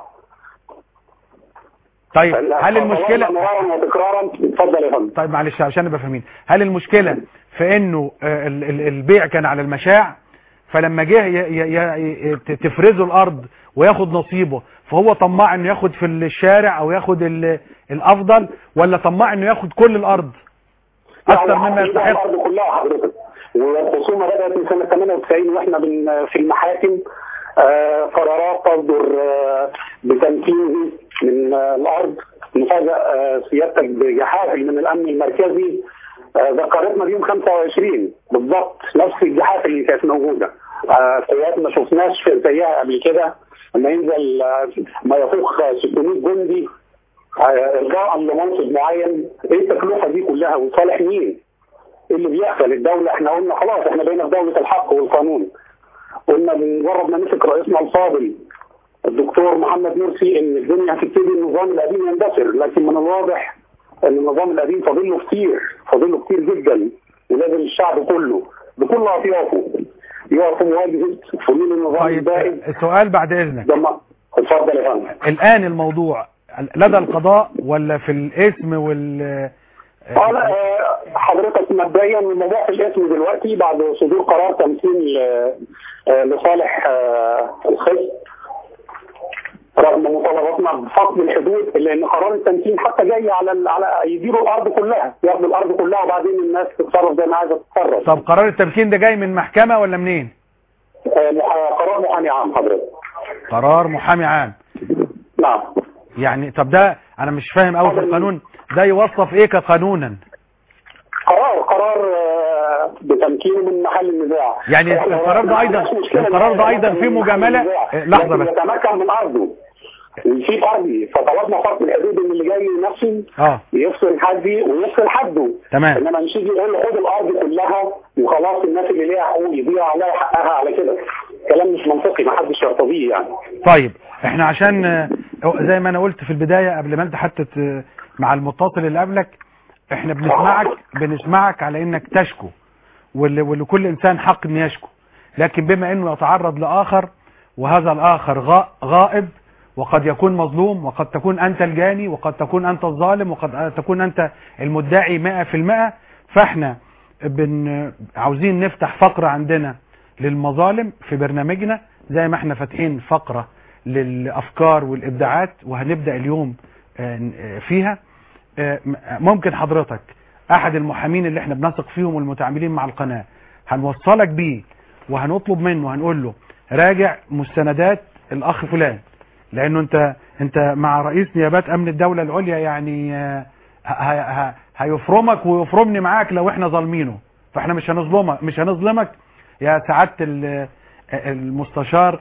طيب هل المشكله مرارا وتكرارا اتفضل يا فندم طيب معلش عشان نبقى فاهمين هل المشكله في انه آه، ال- ال- البيع كان على المشاع فلما جه ي... ي... ي... ي- ت- تفرزه الارض وياخد نصيبه فهو طماع انه ياخد في الشارع او ياخد ال... الافضل ولا طماع انه ياخد كل الارض اكثر مما يستحق الارض كلها حضرتك والخصومه بدات من سنه 98 واحنا بن في المحاكم آه، قرارات تصدر آه، بتمكينه من آه، الارض نفاجئ آه، سيادتك بجحافل من الامن المركزي آه، ذكرتنا بيوم 25 بالضبط نفس الجحافل اللي كانت موجوده آه، قوات ما شفناش في زيها قبل كده لما ينزل آه، ما يفوق 600 جندي آه، الغاء لمنصب معين ايه التكلفه دي كلها وصالح مين؟ إيه اللي بيحصل الدوله احنا قلنا خلاص احنا بقينا في دوله الحق والقانون قلنا بمجرد ما مسك رئيسنا الفاضل الدكتور محمد مرسي ان الدنيا هتبتدي النظام القديم يندثر لكن من الواضح ان النظام القديم فاضل له كتير فاضل له كتير جدا ولازم الشعب كله بكل اطيافه يقف مواجهه فضول النظام طيب البائد السؤال بعد اذنك ده ما- اتفضل يا فندم الان الموضوع لدى القضاء ولا في الاسم وال اه لا آه، حضرتك مبدئيا الموضوع في الاسم دلوقتي بعد صدور قرار تمثيل آه، آه، لصالح آه، الخصم رغم مطالباتنا بفصل الحدود لان قرار التمكين حتى جاي على ال- على يديروا الارض كلها ياخدوا الارض كلها وبعدين الناس تتصرف زي ما عايزه تتصرف طب قرار التمكين ده جاي من محكمة ولا منين آه، مح- قرار محامي عام حضرتك قرار محامي عام نعم يعني طب ده انا مش فاهم قوي في القانون ده يوصف ايه كقانونا قرار قرار آه، بتمكينه من محل النزاع يعني إحنا القرار ده ما ايضا عندناش مشكلة القرار ده إن ايضا يتمكن فيه من محل مجاملة النزاع، إيه، لحظة لكن بس يتمكن من ارضه وفي ارضي فطلبنا فصل الحدود ان اللي جاي ينفذ اه يفصل حدي ويفصل حده تمام. انما مش يجي يقول خد الارض كلها وخلاص الناس اللي ليها حقوق يضيع عليها حقها على كده كلام مش منطقي ما حدش يرتضيه يعني طيب احنا عشان آه، زي ما انا قلت في البداية قبل ما انت حتى ت- مع المتصل اللي قبلك احنا بنسمعك بنسمعك على انك تشكو وال- ولكل انسان حق ان يشكو لكن بما انه يتعرض لاخر وهذا الاخر غا- غائب وقد يكون مظلوم وقد تكون انت الجاني وقد تكون انت الظالم وقد تكون انت المدعي مئة في المئة فاحنا بن عاوزين نفتح فقرة عندنا للمظالم في برنامجنا زي ما احنا فاتحين فقرة للافكار والابداعات وهنبدأ اليوم آه، آه، فيها آه، م- ممكن حضرتك احد المحامين اللي احنا بنثق فيهم والمتعاملين مع القناة هنوصلك بيه وهنطلب منه هنقول له راجع مستندات الاخ فلان لانه انت انت مع رئيس نيابات امن الدولة العليا يعني آه، ه- ه- هيفرمك ويفرمني معاك لو احنا ظالمينه فاحنا مش هنظلمك مش هنظلمك يا سعادة ال- المستشار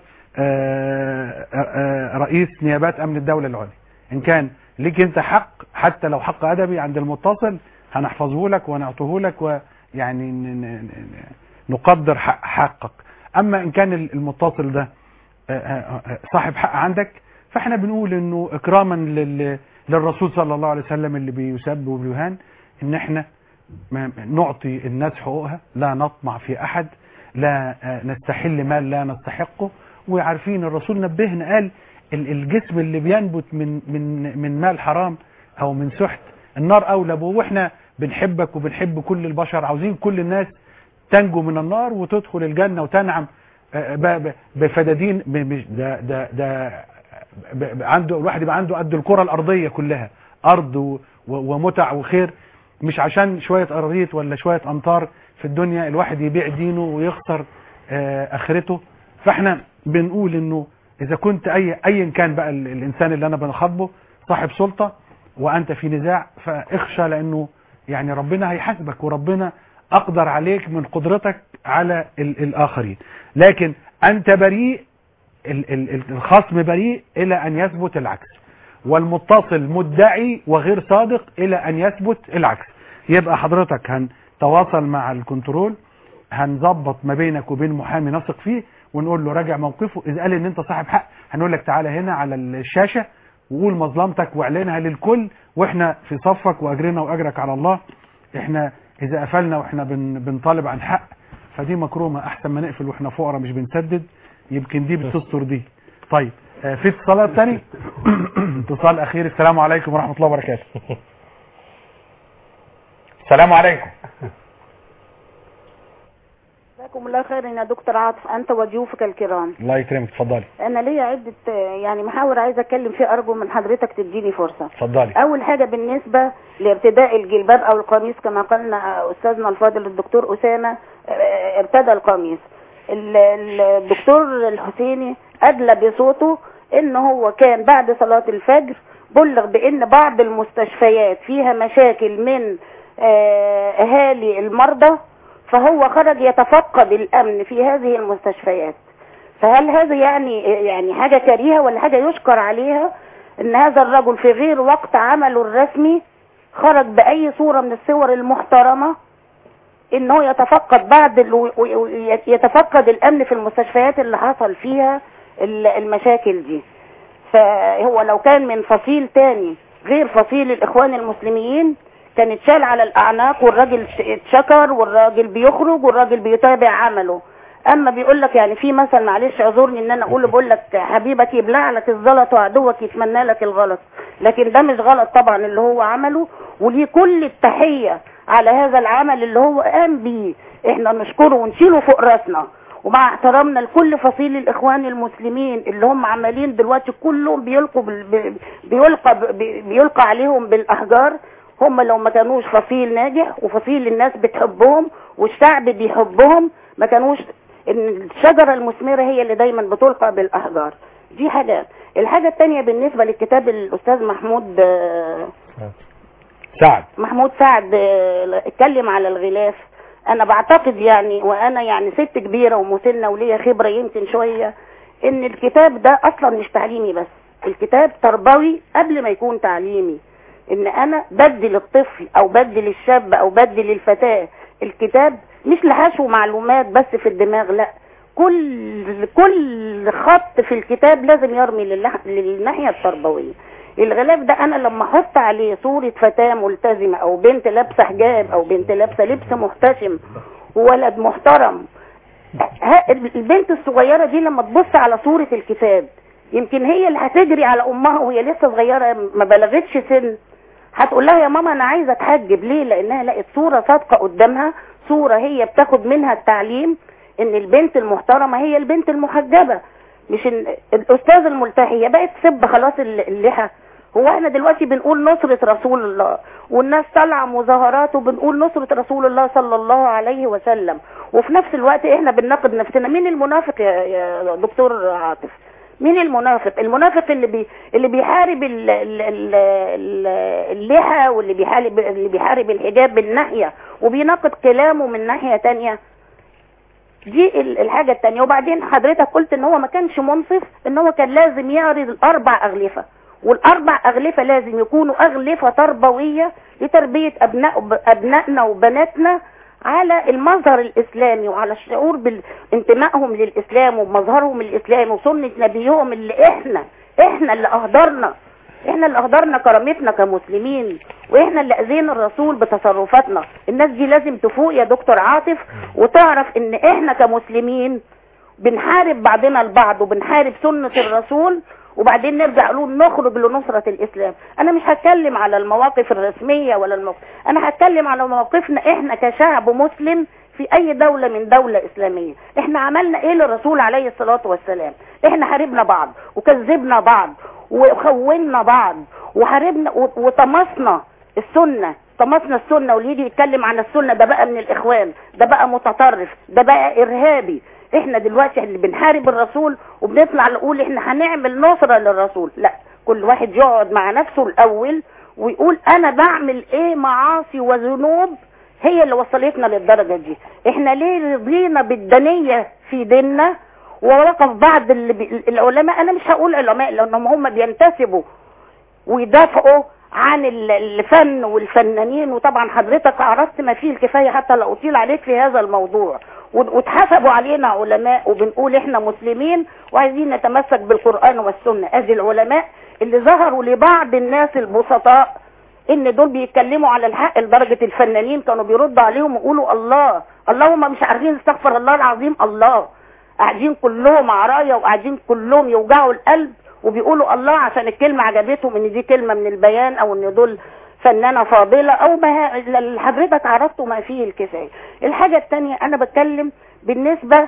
آه، آه، رئيس نيابات امن الدولة العليا ان كان ليك انت حق حتى لو حق ادبي عند المتصل هنحفظه لك ونعطيه لك ويعني ن- ن- ن- نقدر حق حقك اما ان كان المتصل ده آه، آه، آه، صاحب حق عندك فاحنا بنقول انه اكراما لل- للرسول صلى الله عليه وسلم اللي بيسب وبيهان ان احنا ما- نعطي الناس حقوقها لا نطمع في احد لا آه، نستحل مال لا نستحقه وعارفين الرسول نبهنا قال ال- الجسم اللي بينبت من من من مال حرام او من سحت النار اولى به واحنا بنحبك وبنحب كل البشر عاوزين كل الناس تنجو من النار وتدخل الجنة وتنعم آه، ب- ب- بفدادين ب- مش- ده ده ده ب- ب- عنده الواحد يبقى عنده قد الكرة الأرضية كلها أرض و- و- ومتع وخير مش عشان شوية أرضية ولا شوية أمطار في الدنيا الواحد يبيع دينه ويخسر آه، آخرته فاحنا بنقول انه اذا كنت اي ايا كان بقى ال- الانسان اللي انا بنخاطبه صاحب سلطة وانت في نزاع فاخشى لانه يعني ربنا هيحاسبك وربنا اقدر عليك من قدرتك على ال- الاخرين لكن انت بريء ال- ال- ال- الخصم بريء الى ان يثبت العكس والمتصل مدعي وغير صادق الى ان يثبت العكس يبقى حضرتك هنتواصل مع الكنترول هنظبط ما بينك وبين محامي نثق فيه ونقول له راجع موقفه اذا قال ان انت صاحب حق هنقول لك تعالى هنا على الشاشة وقول مظلمتك واعلنها للكل واحنا في صفك واجرنا واجرك على الله احنا اذا قفلنا واحنا بن بنطالب عن حق فدي مكرومة احسن ما نقفل واحنا فقراء مش بنسدد يمكن دي بتستر دي طيب آه، في اتصالات تاني اتصال اخير السلام عليكم ورحمة الله وبركاته السلام عليكم جزاكم الله خيرا يا دكتور عاطف انت وضيوفك الكرام الله يكرمك اتفضلي انا ليا عده آه، يعني محاور عايزه اتكلم فيه ارجو من حضرتك تديني فرصه اتفضلي اول حاجه بالنسبه لارتداء الجلباب او القميص كما قالنا استاذنا الفاضل الدكتور اسامه آه، ارتدى القميص ال- ال- الدكتور الحسيني ادلى بصوته ان هو كان بعد صلاه الفجر بلغ بان بعض المستشفيات فيها مشاكل من آه، اهالي المرضى فهو خرج يتفقد الامن في هذه المستشفيات فهل هذا يعني يعني حاجه كريهه ولا حاجه يشكر عليها ان هذا الرجل في غير وقت عمله الرسمي خرج باي صوره من الصور المحترمه ان هو يتفقد بعض ال- يتفقد الامن في المستشفيات اللي حصل فيها ال- المشاكل دي فهو لو كان من فصيل تاني غير فصيل الاخوان المسلمين كان اتشال على الاعناق والراجل ش- اتشكر والراجل بيخرج والراجل بيتابع عمله اما بيقول لك يعني في مثل معلش اعذرني ان انا اقول بقول لك حبيبك يبلع لك الزلط وعدوك يتمنى لك الغلط لكن ده مش غلط طبعا اللي هو عمله وليه كل التحيه على هذا العمل اللي هو قام بيه احنا نشكره ونشيله فوق راسنا ومع احترامنا لكل فصيل الاخوان المسلمين اللي هم عمالين دلوقتي كلهم بيلقوا بال... ب- بيلقى ب- بيلقى عليهم بالاحجار هم لو ما كانوش فصيل ناجح وفصيل الناس بتحبهم والشعب بيحبهم ما كانوش ان الشجرة المثمرة هي اللي دايما بتلقى بالاحجار دي حاجة الحاجة التانية بالنسبة للكتاب الاستاذ محمود آه، سعد محمود سعد آه، اتكلم على الغلاف انا بعتقد يعني وانا يعني ست كبيره ومسنه وليا خبره يمكن شويه ان الكتاب ده اصلا مش تعليمي بس الكتاب تربوي قبل ما يكون تعليمي ان انا بدي للطفل او بدي للشاب او بدي للفتاه الكتاب مش لحشو معلومات بس في الدماغ لا كل كل خط في الكتاب لازم يرمي للح- للناحيه التربويه الغلاف ده انا لما احط عليه صورة فتاة ملتزمة او بنت لابسة حجاب او بنت لابسة لبس محتشم وولد محترم ها- البنت الصغيرة دي لما تبص على صورة الكتاب يمكن هي اللي هتجري على امها وهي لسه صغيرة ما بلغتش سن هتقول لها يا ماما انا عايزة اتحجب ليه لانها لقت صورة صادقة قدامها صورة هي بتاخد منها التعليم ان البنت المحترمة هي البنت المحجبة مش إن الاستاذ الملتحي هي بقت تسب خلاص الل- اللحى هو احنا دلوقتي بنقول نصرة رسول الله والناس طالعة مظاهرات وبنقول نصرة رسول الله صلى الله عليه وسلم وفي نفس الوقت احنا بنناقض نفسنا مين المنافق يا, يا دكتور عاطف مين المنافق المنافق اللي بي اللي بيحارب ال- ال- ال- ال- اللحى واللي بيحارب اللي بيحارب الحجاب من ناحية وبيناقض كلامه من ناحية تانية دي ال- الحاجة التانية وبعدين حضرتك قلت ان هو ما كانش منصف ان هو كان لازم يعرض الاربع اغلفة والاربع اغلفة لازم يكونوا اغلفة تربوية لتربية ابناء ابنائنا وبناتنا على المظهر الاسلامي وعلى الشعور بانتمائهم للاسلام ومظهرهم الاسلامي وسنة نبيهم اللي احنا احنا اللي اهدرنا احنا اللي اهدرنا كرامتنا كمسلمين واحنا اللي اذينا الرسول بتصرفاتنا الناس دي لازم تفوق يا دكتور عاطف وتعرف ان احنا كمسلمين بنحارب بعضنا البعض وبنحارب سنة الرسول وبعدين نرجع نقول نخرج لنصرة الإسلام أنا مش هتكلم على المواقف الرسمية ولا الموقف أنا هتكلم على مواقفنا إحنا كشعب مسلم في أي دولة من دولة إسلامية إحنا عملنا إيه للرسول عليه الصلاة والسلام إحنا حاربنا بعض وكذبنا بعض وخوننا بعض وحاربنا و- وطمسنا السنة طمسنا السنة واللي يجي يتكلم عن السنة ده بقى من الإخوان ده بقى متطرف ده بقى إرهابي احنا دلوقتي اللي بنحارب الرسول وبنطلع نقول احنا هنعمل نصرة للرسول لا كل واحد يقعد مع نفسه الاول ويقول انا بعمل ايه معاصي وذنوب هي اللي وصلتنا للدرجة دي احنا ليه رضينا بالدنية في ديننا ووقف بعض اللي بي... العلماء انا مش هقول علماء لانهم هم بينتسبوا ويدافعوا عن ال- الفن والفنانين وطبعا حضرتك عرفت ما فيه الكفاية حتى لا أطيل عليك في هذا الموضوع و- واتحسبوا علينا علماء وبنقول احنا مسلمين وعايزين نتمسك بالقرآن والسنة ادي العلماء اللي ظهروا لبعض الناس البسطاء ان دول بيتكلموا على الحق لدرجة الفنانين كانوا بيردوا عليهم ويقولوا الله اللهم مش عارفين استغفر الله العظيم الله قاعدين كلهم عرايا وقاعدين كلهم يوجعوا القلب وبيقولوا الله عشان الكلمة عجبتهم ان دي كلمة من البيان او ان دول فنانة فاضلة او ما اللي حضرتك عرفته ما فيه الكفاية الحاجة التانية انا بتكلم بالنسبة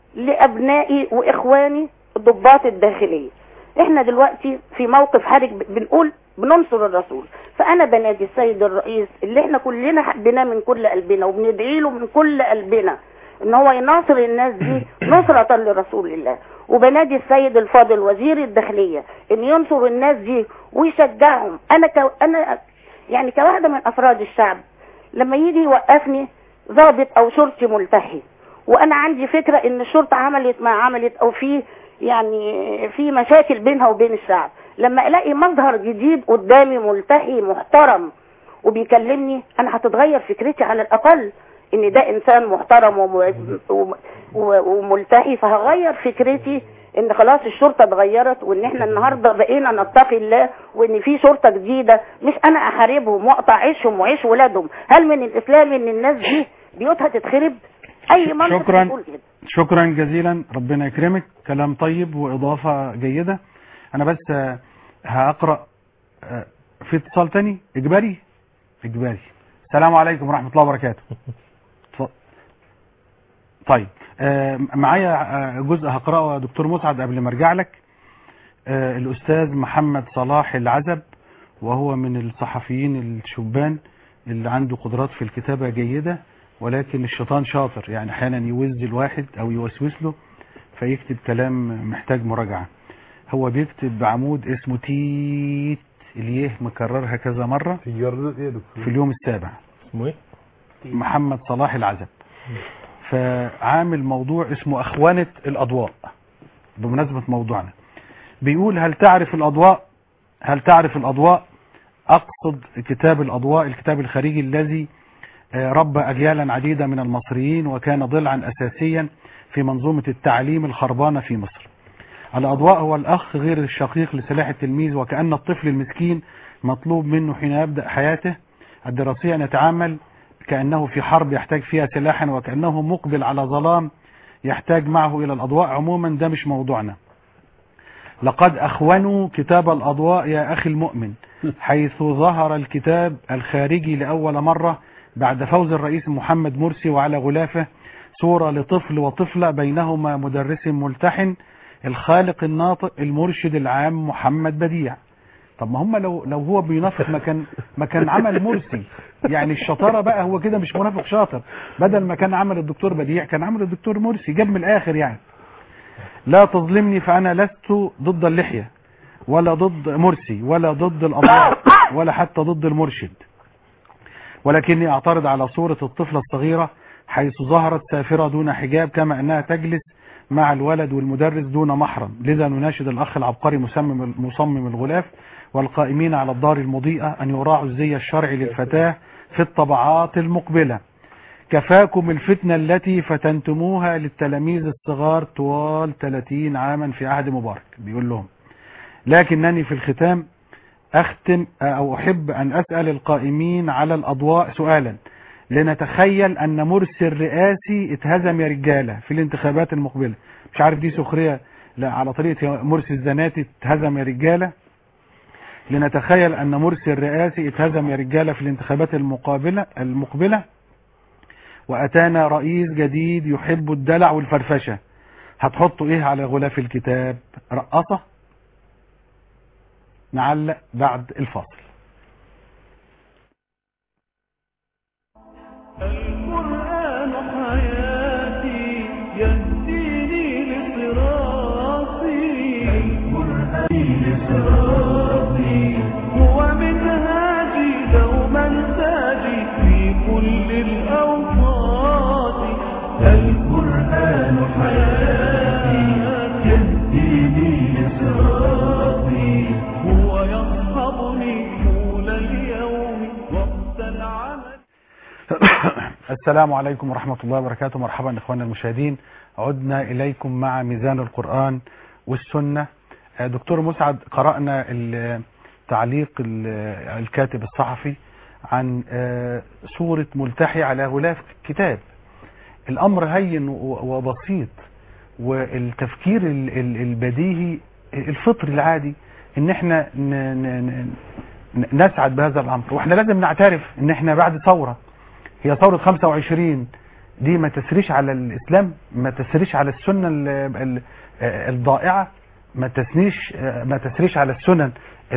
لابنائي واخواني الضباط الداخلية احنا دلوقتي في موقف حرج ب- بنقول بننصر الرسول فانا بنادي السيد الرئيس اللي احنا كلنا حبيناه من كل قلبنا وبندعي له من كل قلبنا ان هو يناصر الناس دي نصرة لرسول الله وبنادي السيد الفاضل وزير الداخلية ان ينصر الناس دي ويشجعهم انا ك... انا يعني كواحدة من افراد الشعب لما يجي يوقفني ضابط او شرطي ملتحي وانا عندي فكرة ان الشرطة عملت ما عملت او في يعني في مشاكل بينها وبين الشعب لما الاقي مظهر جديد قدامي ملتحي محترم وبيكلمني انا هتتغير فكرتي على الاقل ان ده انسان محترم وم- وم- وملتحي فهغير فكرتي ان خلاص الشرطه اتغيرت وان احنا النهارده بقينا نتقي الله وان في شرطه جديده مش انا احاربهم واقطع عيشهم وعيش ولادهم هل من الاسلام ان الناس دي بيوتها تتخرب اي منطق شكرا يقول كده شكرا جزيلا ربنا يكرمك كلام طيب وإضافة جيدة أنا بس آه، هقرأ آه، في اتصال تاني إجباري إجباري السلام عليكم ورحمة الله وبركاته اتفضل. طيب آه، معايا آه، جزء هقرأه يا دكتور مسعد قبل ما ارجع لك آه، الأستاذ محمد صلاح العزب وهو من الصحفيين الشبان اللي عنده قدرات في الكتابة جيدة ولكن الشيطان شاطر يعني احيانا يوز الواحد او يوسوس له فيكتب كلام محتاج مراجعة هو بيكتب بعمود اسمه تيت اليه مكررها كذا مرة في جرد ايه يا دكتور في اليوم السابع اسمه ايه؟ محمد صلاح العزب فعامل موضوع اسمه أخوانة الأضواء بمناسبة موضوعنا بيقول هل تعرف الأضواء هل تعرف الأضواء أقصد كتاب الأضواء الكتاب الخارجي الذي آه، ربى أجيالا عديدة من المصريين وكان ضلعا أساسيا في منظومة التعليم الخربانة في مصر الأضواء هو الأخ غير الشقيق لسلاح التلميذ وكأن الطفل المسكين مطلوب منه حين يبدأ حياته الدراسية أن يتعامل كأنه في حرب يحتاج فيها سلاحا وكأنه مقبل على ظلام يحتاج معه إلى الأضواء عموما ده مش موضوعنا لقد أخونوا كتاب الأضواء يا أخي المؤمن حيث ظهر الكتاب الخارجي لأول مرة بعد فوز الرئيس محمد مرسي وعلى غلافه صورة لطفل وطفلة بينهما مدرس ملتحن الخالق الناطق المرشد العام محمد بديع طب ما هم لو لو هو بينافق ما كان ما كان عمل مرسي يعني الشطاره بقى هو كده مش منافق شاطر بدل ما كان عمل الدكتور بديع كان عمل الدكتور مرسي جاب من الاخر يعني لا تظلمني فانا لست ضد اللحيه ولا ضد مرسي ولا ضد الاضواء ولا حتى ضد المرشد ولكني اعترض على صورة الطفلة الصغيرة حيث ظهرت سافرة دون حجاب كما انها تجلس مع الولد والمدرس دون محرم لذا نناشد الاخ العبقري مصمم مصمم الغلاف والقائمين على الدار المضيئة ان يراعوا الزي الشرعي للفتاة في الطبعات المقبلة كفاكم الفتنة التي فتنتموها للتلاميذ الصغار طوال 30 عاما في عهد مبارك بيقول لهم لكنني في الختام أختم أو أحب أن أسأل القائمين على الأضواء سؤالا لنتخيل أن مرسي الرئاسي اتهزم يا رجالة في الانتخابات المقبلة مش عارف دي سخرية لا على طريقة مرسي الزناتي اتهزم يا رجالة لنتخيل أن مرسي الرئاسي اتهزم يا رجالة في الانتخابات المقابلة المقبلة وأتانا رئيس جديد يحب الدلع والفرفشة هتحطوا ايه على غلاف الكتاب رقصة نعلق بعد الفاصل القرآن حياتي يهديني لصراطي القرآن لصراطي هو منهاجي دوما تاجي في كل الأوقات القرآن حياتي يهديني لصراطي هو يصحبني طول اليوم وقت العمل السلام عليكم ورحمة الله وبركاته مرحبا إخواننا المشاهدين عدنا إليكم مع ميزان القرآن والسنة آه، دكتور مسعد قرأنا ال- تعليق ال- الكاتب الصحفي عن آه، سورة ملتحي على غلاف كتاب الأمر هين و- وبسيط والتفكير ال- ال- البديهي الفطري العادي ان احنا ن- ن- ن- نسعد بهذا الامر واحنا لازم نعترف ان احنا بعد ثورة هي ثورة 25 دي ما تسريش على الاسلام ما تسريش على السنة ال- ال- الضائعة ما تسنيش ما تسريش على السنن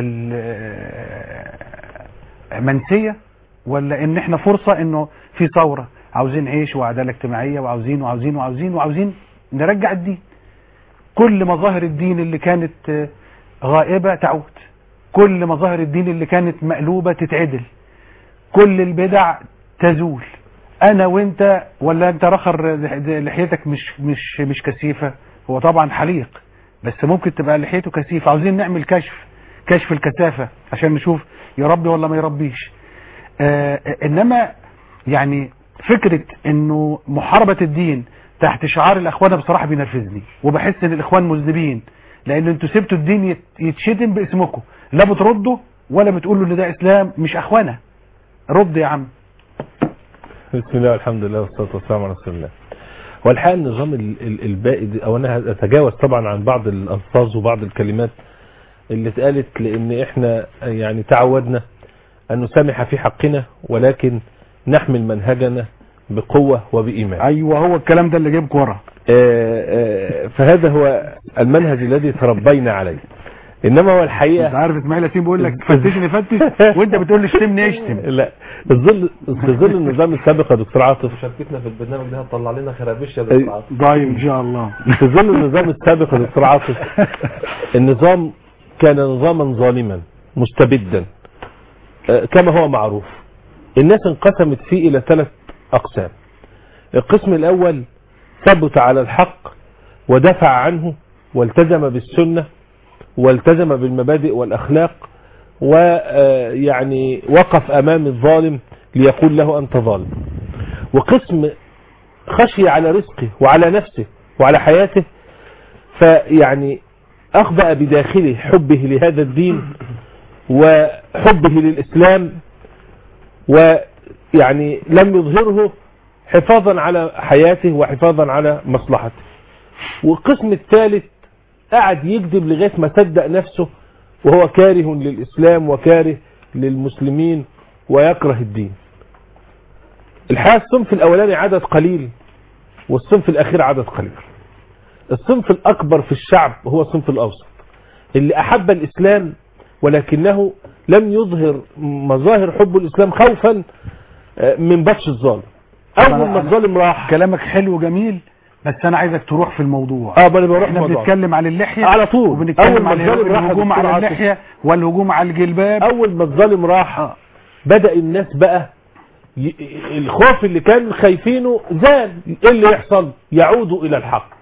المنسية ولا ان احنا فرصة انه في ثورة عاوزين عيش وعدالة اجتماعية وعاوزين وعاوزين وعاوزين وعاوزين نرجع الدين كل مظاهر الدين اللي كانت آه، غائبة تعود كل مظاهر الدين اللي كانت مقلوبة تتعدل كل البدع تزول انا وانت ولا انت رخر لحيتك مش مش مش كثيفه هو طبعا حليق بس ممكن تبقى لحيته كثيفه عاوزين نعمل كشف كشف الكثافه عشان نشوف يربي ولا ما يربيش آه انما يعني فكره انه محاربه الدين تحت شعار الاخوان بصراحه بينرفزني وبحس ان الاخوان مذنبين لان انتوا سبتوا الدين يت- يتشتم باسمكم لا بتردوا ولا بتقولوا ان ده اسلام مش اخوانا رد يا عم بسم الله والحمد لله والصلاة والسلام على رسول الله والحقيقة النظام ال- ال- البائي ده- او انا اتجاوز طبعا عن بعض الالفاظ وبعض الكلمات اللي اتقالت لان احنا يعني تعودنا ان نسامح في حقنا ولكن نحمل منهجنا بقوة وبإيمان ايوه هو الكلام ده اللي جايبك ورا آه، آه، فهذا هو المنهج الذي تربينا عليه انما هو الحقيقة انت عارف اسماعيل ياسين بيقول لك فتشني فتش وانت بتقول لي اشتمني اشتم لا الظل في ظل النظام السابق يا دكتور عاطف مشاركتنا في البرنامج ده هتطلع لنا خرابيش يا دكتور عاطف طيب ان شاء الله في ظل النظام السابق يا دكتور عاطف النظام كان نظاما ظالما مستبدا آه، كما هو معروف الناس انقسمت فيه الى ثلاث اقسام القسم الاول ثبت على الحق ودفع عنه والتزم بالسنة والتزم بالمبادئ والاخلاق ويعني وقف امام الظالم ليقول له انت ظالم وقسم خشي على رزقه وعلى نفسه وعلى حياته فيعني أخبأ بداخله حبه لهذا الدين وحبه للإسلام ويعني لم يظهره حفاظا على حياته وحفاظا على مصلحته والقسم الثالث قعد يكذب لغاية ما صدق نفسه وهو كاره للإسلام وكاره للمسلمين ويكره الدين الحقيقة الصنف الأولاني عدد قليل والصنف الأخير عدد قليل الصنف الأكبر في الشعب هو الصنف الأوسط اللي أحب الإسلام ولكنه لم يظهر مظاهر حب الإسلام خوفا آه، من بطش الظالم أول ما الظالم راح كلامك حلو جميل بس انا عايزك تروح في الموضوع اه ما انا بروح احنا الموضوع. بنتكلم على اللحيه على طول. أول وبنتكلم ما على الظالم راح الهجوم دكتور على عاطف. اللحيه والهجوم على الجلباب اول ما الظالم راح بدأ الناس بقى ي... الخوف اللي كان خايفينه زال ايه اللي يحصل يعودوا الى الحق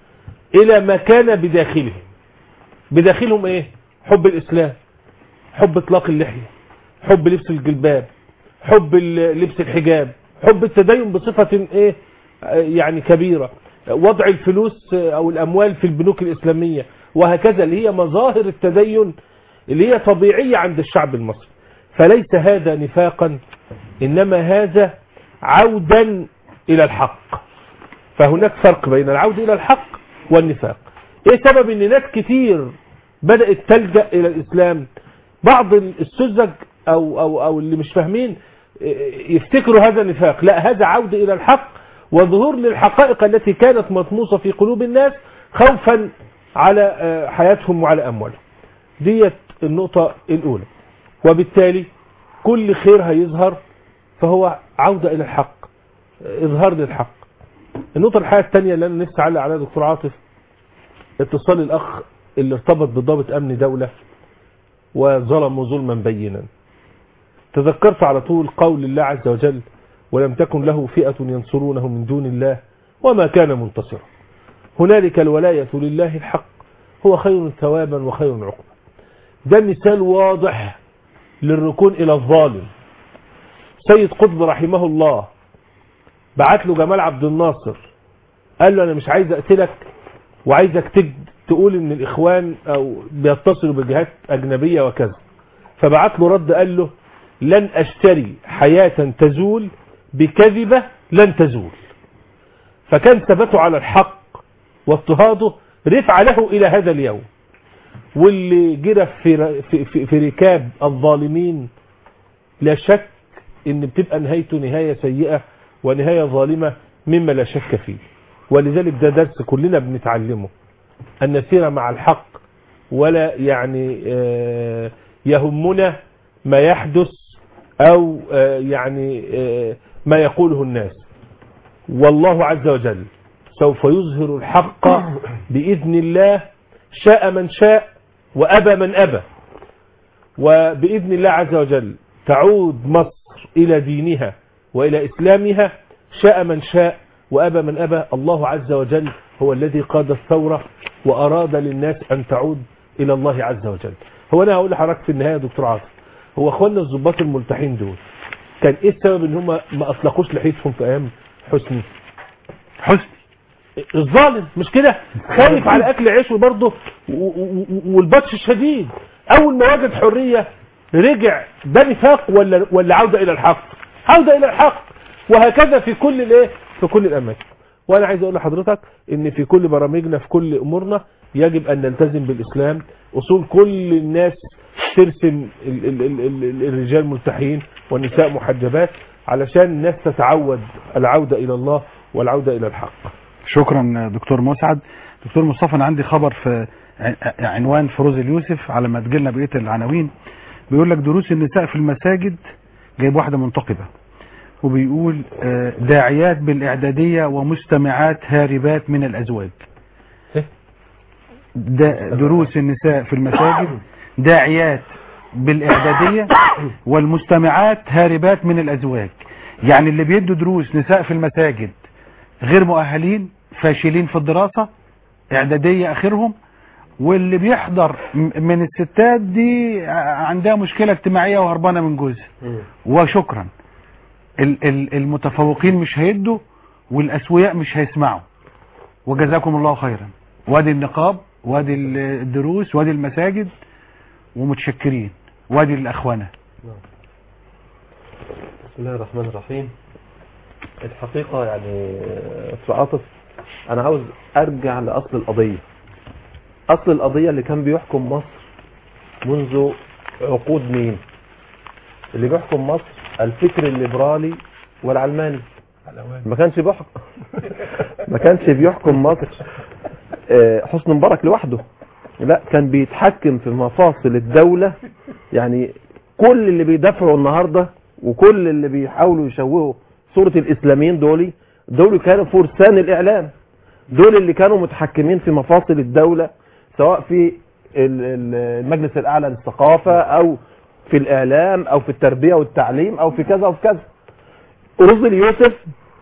الى ما كان بداخلهم بداخلهم ايه حب الاسلام حب اطلاق اللحية حب لبس الجلباب حب ال- لبس الحجاب حب التدين بصفة ايه آه، يعني كبيرة وضع الفلوس آه، او الاموال في البنوك الاسلامية وهكذا اللي هي مظاهر التدين اللي هي طبيعية عند الشعب المصري فليس هذا نفاقا انما هذا عودا الى الحق فهناك فرق بين العودة الى الحق والنفاق ايه سبب ان ناس كتير بدأت تلجأ الى الاسلام بعض السذج او او او اللي مش فاهمين إيه، يفتكروا هذا نفاق لا هذا عودة الى الحق وظهور للحقائق التي كانت مطموسة في قلوب الناس خوفا على آه، حياتهم وعلى اموالهم ديت النقطة الاولى وبالتالي كل خير هيظهر فهو عودة الى الحق اظهار للحق النقطة الحقيقة الثانية اللي انا نفسي اعلق عليها دكتور عاطف اتصال الاخ اللي ارتبط بضابط امن دولة وظلموا ظلما بينا تذكرت على طول قول الله عز وجل ولم تكن له فئة ينصرونه من دون الله وما كان منتصرا هنالك الولاية لله الحق هو خير ثوابا وخير عقبا ده مثال واضح للركون إلى الظالم سيد قطب رحمه الله بعت له جمال عبد الناصر قال له أنا مش عايز أقتلك وعايزك تج تقول ان الاخوان او بيتصلوا بجهات اجنبية وكذا فبعت له رد قال له لن اشتري حياة تزول بكذبة لن تزول فكان ثبته على الحق واضطهاده رفع له الى هذا اليوم واللي جرى في, في, في, في ركاب الظالمين لا شك ان بتبقى نهايته نهاية سيئة ونهاية ظالمة مما لا شك فيه ولذلك ده درس كلنا بنتعلمه أن نسير مع الحق ولا يعني آه، يهمنا ما يحدث أو آه، يعني آه، ما يقوله الناس والله عز وجل سوف يظهر الحق بإذن الله شاء من شاء وأبى من أبى وبإذن الله عز وجل تعود مصر إلى دينها وإلى إسلامها شاء من شاء وأبى من أبى الله عز وجل هو الذي قاد الثورة وأراد للناس أن تعود إلى الله عز وجل هو أنا هقول لحضرتك في النهاية يا دكتور عاطف هو أخواننا الضباط الملتحين دول كان إيه السبب إن هم ما أطلقوش لحيتهم في أيام حسني حسني الظالم مش كده خايف على أكل عيشه برضه و- و- و- والبطش الشديد أول ما وجد حرية رجع ده نفاق ولا ولا عودة إلى الحق عودة إلى الحق وهكذا في كل الايه في كل الاماكن وانا عايز اقول لحضرتك ان في كل برامجنا في كل امورنا يجب ان نلتزم بالاسلام اصول كل الناس ترسم ال ال ال ال ال الرجال ملتحين والنساء محجبات علشان الناس تتعود العودة الى الله والعودة الى الحق شكرا دكتور مسعد دكتور مصطفى انا عندي خبر في ع- عنوان فروز اليوسف على ما تجيلنا بقيه العناوين بيقول لك دروس النساء في المساجد جايب واحده منتقبه وبيقول آه، داعيات بالاعداديه ومستمعات هاربات من الازواج دا دروس النساء في المساجد داعيات بالاعداديه والمستمعات هاربات من الازواج يعني اللي بيدوا دروس نساء في المساجد غير مؤهلين فاشلين في الدراسة اعدادية اخرهم واللي بيحضر م- من الستات دي ع- عندها مشكلة اجتماعية وهربانة من جوزها وشكرا ال- ال- المتفوقين مش هيدوا والاسوياء مش هيسمعوا وجزاكم الله خيرا وادي النقاب وادي ال- الدروس وادي المساجد ومتشكرين وادي الاخوانه بسم الله الرحمن الرحيم الحقيقة يعني في عاطف أنا عاوز أرجع لأصل القضية أصل القضية اللي كان بيحكم مصر منذ عقود مين اللي بيحكم مصر الفكر الليبرالي والعلماني ما كانش بيحكم ما كانش بيحكم مصر آه، حسني مبارك لوحده لا كان بيتحكم في مفاصل الدولة يعني كل اللي بيدافعوا النهاردة وكل اللي بيحاولوا يشوهوا صورة الإسلاميين دول دول كانوا فرسان الإعلام دول اللي كانوا متحكمين في مفاصل الدولة سواء في ال- ال- المجلس الأعلى للثقافة أو في الإعلام أو في التربية والتعليم أو في كذا وفي كذا رزل يوسف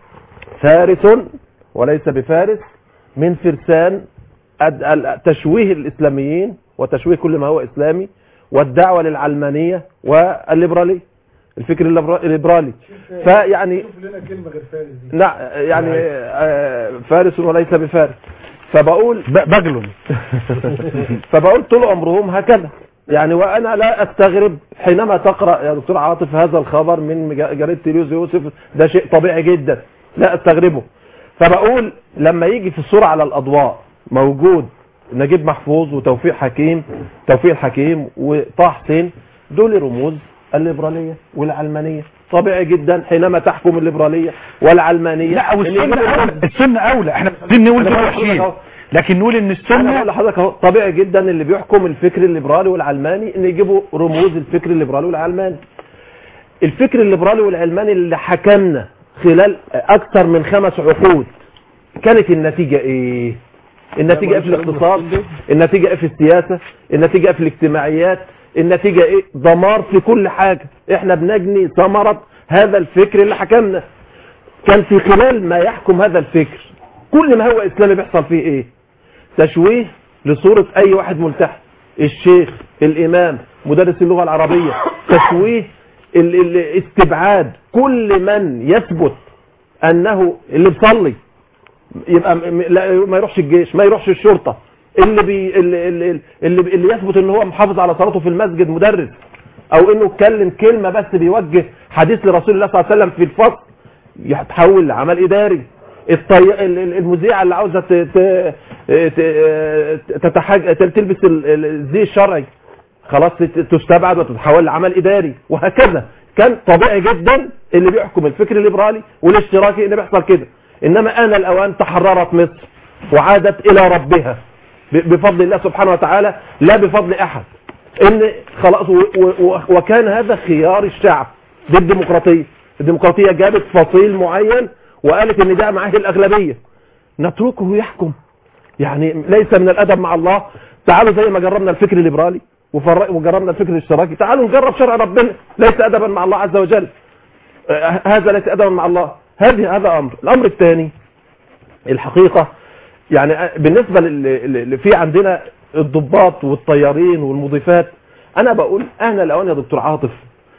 فارس وليس بفارس من فرسان الد- ال- تشويه الإسلاميين وتشويه كل ما هو إسلامي والدعوة للعلمانية والليبرالية الفكر الليبرا- الليبرالي فيعني لنا كلمة غير فارس دي لا يعني آه، فارس وليس بفارس فبقول بجل فبقول طول عمرهم هكذا يعني وانا لا استغرب حينما تقرا يا دكتور عاطف هذا الخبر من مجا- جريده تليوز يوسف ده شيء طبيعي جدا لا استغربه فبقول لما يجي في الصوره على الاضواء موجود نجيب محفوظ وتوفيق حكيم توفيق الحكيم وطه حسين دول رموز الليبراليه والعلمانيه طبيعي جدا حينما تحكم الليبراليه والعلمانيه لا إن والسنة يجيبوا أولى السنة أولى احنا مش عايزين نقول أنا دول بقول لحضرتك وحشين أهو. لكن نقول ان انا السنة بقول لحضرتك اهو طبيعي جدا اللي بيحكم الفكر الليبرالي والعلماني ان يجيبوا رموز الفكر الليبرالي والعلماني الفكر الليبرالي والعلماني اللي حكمنا خلال اكثر من خمس عقود كانت النتيجة ايه النتيجة ايه في الاقتصاد النتيجة ايه في السياسة النتيجة ايه في الاجتماعيات النتيجة ايه دمار في كل حاجة احنا بنجني ثمرة هذا الفكر اللي حكمنا كان في خلال ما يحكم هذا الفكر كل ما هو اسلامي بيحصل فيه ايه تشويه لصورة اي واحد ملتحي الشيخ الامام مدرس اللغة العربية تشويه ال- ال- استبعاد كل من يثبت انه اللي بيصلي يبقى م- م- لا ما يروحش الجيش ما يروحش الشرطة اللي بي اللي, اللي, اللي, اللي يثبت ان هو محافظ على صلاته في المسجد مدرس او انه اتكلم كلمة بس بيوجه حديث لرسول الله صلى الله عليه وسلم في الفصل يتحول لعمل اداري الطي... ال- ال- المذيعه اللي عاوزه ت... ت... ت... تتحج... تلبس ال- ال- الزي الشرعي خلاص تت- تستبعد وتتحول لعمل اداري وهكذا كان طبيعي جدا اللي بيحكم الفكر الليبرالي والاشتراكي ان بيحصل كده انما انا الاوان تحررت مصر وعادت الى ربها ب- بفضل الله سبحانه وتعالى لا بفضل احد ان خلاص و... و... وكان هذا خيار الشعب دي الديمقراطيه الديمقراطيه جابت فصيل معين وقالت ان ده معاه الاغلبيه نتركه يحكم يعني ليس من الادب مع الله تعالوا زي ما جربنا الفكر الليبرالي وفر- وجربنا الفكر الاشتراكي تعالوا نجرب شرع ربنا ليس ادبا مع الله عز وجل آه، هذا ليس ادبا مع الله هذه هذا امر الامر الثاني الحقيقه يعني آه، بالنسبه اللي في عندنا الضباط والطيارين والمضيفات انا بقول انا الاوان يا دكتور عاطف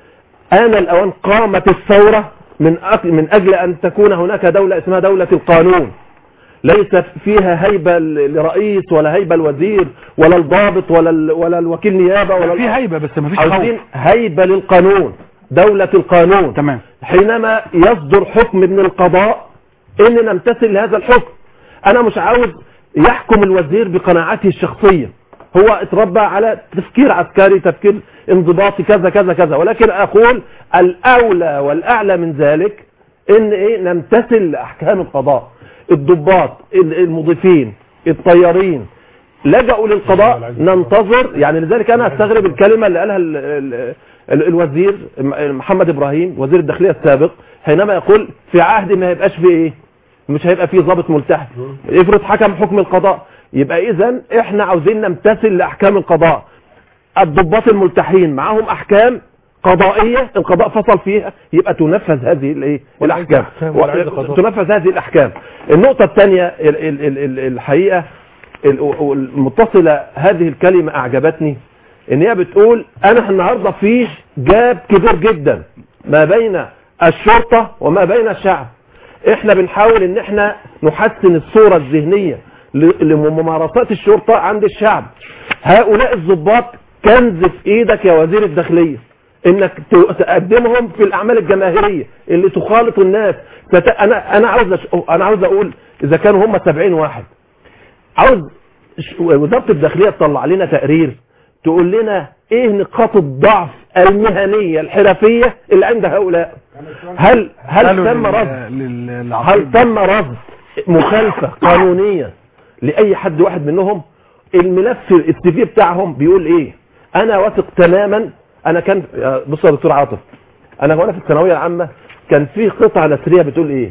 آن الأوان قامت الثورة من أك- من أجل أن تكون هناك دولة اسمها دولة القانون ليس فيها هيبة ل- لرئيس ولا هيبة الوزير ولا الضابط ولا ال- ولا الوكيل نيابة ولا في هيبة بس ما فيش عاوزين خوف هيبة للقانون دولة القانون تمام حينما يصدر حكم من القضاء ان نمتثل لهذا الحكم انا مش عاوز يحكم الوزير بقناعاته الشخصية هو اتربى على تفكير عسكري تفكير انضباطي كذا كذا كذا ولكن اقول الاولى والاعلى من ذلك ان ايه نمتثل لاحكام القضاء الضباط ال- المضيفين الطيارين لجأوا للقضاء ننتظر يعني لذلك انا استغرب الكلمة اللي قالها ال ال ال الوزير م- محمد ابراهيم وزير الداخلية السابق حينما يقول في عهد ما يبقاش فيه ايه مش هيبقى فيه ضابط ملتحي افرض حكم حكم القضاء يبقى اذا احنا عاوزين نمتثل لاحكام القضاء الضباط الملتحين معاهم احكام قضائية القضاء فصل فيها يبقى تنفذ هذه الايه الاحكام أحكام ولا عايز قضاء. تنفذ هذه الاحكام النقطة الثانية ال- ال- ال- ال- الحقيقة ال- المتصلة هذه الكلمة اعجبتني ان هي بتقول انا النهاردة في جاب كبير جدا ما بين الشرطة وما بين الشعب احنا بنحاول ان احنا نحسن الصورة الذهنية ل- لممارسات الشرطة عند الشعب هؤلاء الضباط كنز في ايدك يا وزير الداخلية انك ت- تقدمهم في الاعمال الجماهيرية اللي تخالط الناس فت... انا انا عاوز أش... انا عاوز اقول اذا كانوا هم 70 واحد عاوز ش- وزارة الداخلية تطلع لنا تقرير تقول لنا ايه نقاط الضعف المهنية الحرفية اللي عند هؤلاء هل هل قالوا تم لل- رصد لل- هل للعقيد. تم رصد مخالفة قانونية لأي حد واحد منهم الملف السي في بتاعهم بيقول ايه انا واثق تماما انا كان يا- بص يا دكتور عاطف انا وانا في الثانويه العامه كان في قطعه نثريه بتقول ايه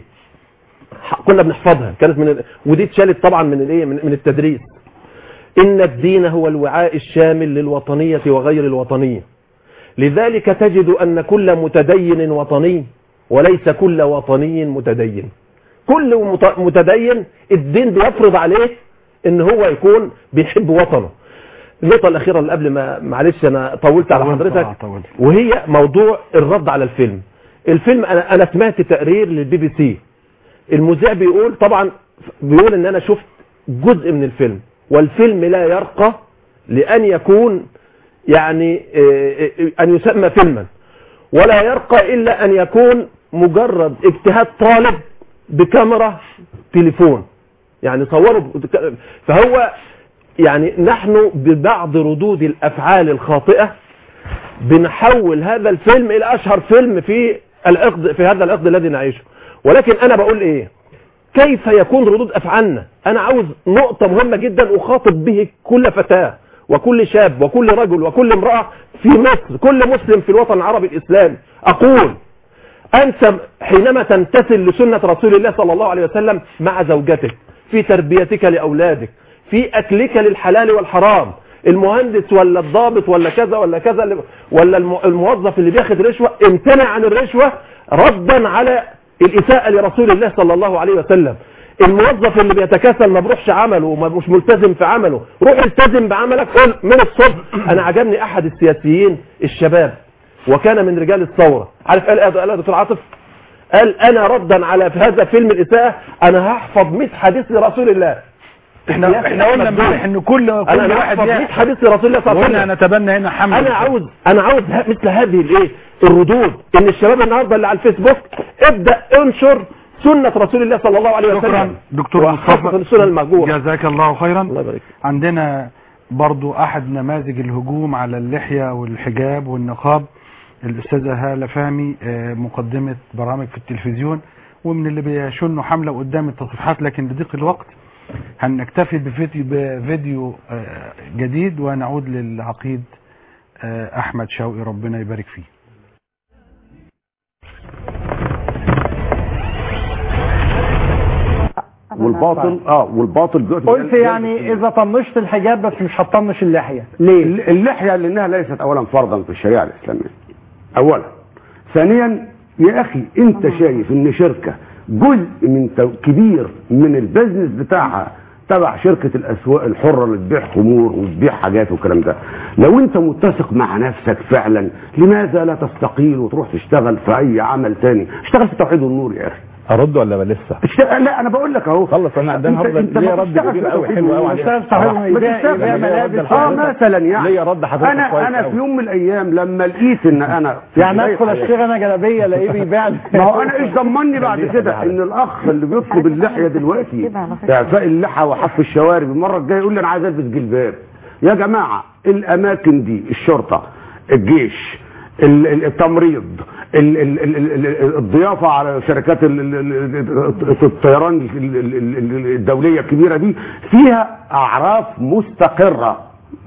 ح- كنا بنحفظها كانت من ال... ودي اتشالت طبعا من الايه من, من التدريس ان الدين هو الوعاء الشامل للوطنيه وغير الوطنيه لذلك تجد ان كل متدين وطني وليس كل وطني متدين كل مت- متدين الدين بيفرض عليه ان هو يكون بيحب وطنه النقطة الأخيرة اللي قبل ما معلش أنا طولت على طولت، حضرتك آه، طولت. وهي موضوع الرد على الفيلم الفيلم أنا أنا سمعت تقرير للبي بي سي المذيع بيقول طبعا بيقول إن أنا شفت جزء من الفيلم والفيلم لا يرقى لأن يكون يعني آه، آه، أن يسمى فيلما ولا يرقى إلا أن يكون مجرد اجتهاد طالب بكاميرا تليفون يعني صوروا بك- فهو يعني نحن ببعض ردود الافعال الخاطئه بنحول هذا الفيلم الى اشهر فيلم في العقد في هذا العقد الذي نعيشه ولكن انا بقول ايه كيف يكون ردود افعالنا انا عاوز نقطه مهمه جدا اخاطب به كل فتاه وكل شاب وكل رجل وكل امراه في مصر كل مسلم في الوطن العربي الاسلامي اقول أنت حينما تمتثل لسنة رسول الله صلى الله عليه وسلم مع زوجتك في تربيتك لأولادك في أكلك للحلال والحرام المهندس ولا الضابط ولا كذا ولا كذا اللي- ولا الم- الموظف اللي بياخد رشوة امتنع عن الرشوة ردا على الإساءة لرسول الله صلى الله عليه وسلم الموظف اللي بيتكاسل ما بروحش عمله ومش ملتزم في عمله روح التزم بعملك قول من الصبح انا عجبني احد السياسيين الشباب وكان من رجال الثورة عارف قال ايه قال إيه يا دكتور عاطف قال انا ردا على في هذا فيلم الاساءة انا هحفظ 100 حديث لرسول الله احنا يا أخي احنا قلنا أحمد امبارح ان كل انا كل واحد هحفظ 100 يحفظ حديث لرسول الله صلى الله عليه قلنا وسلم نتبنى هنا حمد انا عاوز انا عاوز ه- مثل هذه الايه الردود ان الشباب النهارده اللي على الفيسبوك ابدا انشر سنة رسول الله صلى الله عليه وسلم شكرا دكتور وحفظ مصطفى السنة المهجورة جزاك الله خيرا الله يبارك عندنا برضو احد نماذج الهجوم على اللحية والحجاب والنقاب الاستاذة هالة فهمي آه، مقدمة برامج في التلفزيون ومن اللي بيشنوا حملة قدام التصريحات لكن لضيق الوقت هنكتفي بفيديو, بفيديو آه، جديد ونعود للعقيد آه، احمد شوقي ربنا يبارك فيه والباطل اه والباطل دلوقتي قلت يعني اذا طنشت الحجاب بس مش هتطنش اللحيه ليه اللحيه لانها ليست اولا فرضا في الشريعه الاسلاميه اولا ثانيا يا اخي انت شايف ان شركه جزء من تو- كبير من البيزنس بتاعها تبع شركة الأسواق الحرة اللي تبيع خمور وتبيع حاجات والكلام ده لو أنت متسق مع نفسك فعلا لماذا لا تستقيل وتروح تشتغل في أي عمل تاني اشتغل في توحيد والنور يا أخي ارد ولا لسه اشتغل لا انا بقول لك اهو خلص انا عندنا أنت- النهارده أنت ليا ما رد بتشتغل كبير في قوي توحيد حلو قوي والنور. عليه بتشتغل في توحيد والنور. يبيع- بتشتغل- يبيع ملابس اه حضرتك. مثلا يعني ليا رد حضرتك انا كويس انا قوي. في يوم من الايام لما لقيت ان انا في يعني بداية ادخل حياتي- اشتري انا جلابيه الاقيه بيبيع لي. ما هو انا ايش ضمني بعد كده ان الاخ اللي بيطلب اللحيه دلوقتي اعفاء اللحى وحف الشوارب المره الجايه يقول لي انا عايز البس جلباب يا جماعه الاماكن دي الشرطه الجيش ال- ال- التمريض ال- ال- ال- ال- ال- الضيافه على شركات ال- ال- ال- الطيران ال- ال- ال- ال- الدوليه الكبيره دي فيها اعراف مستقره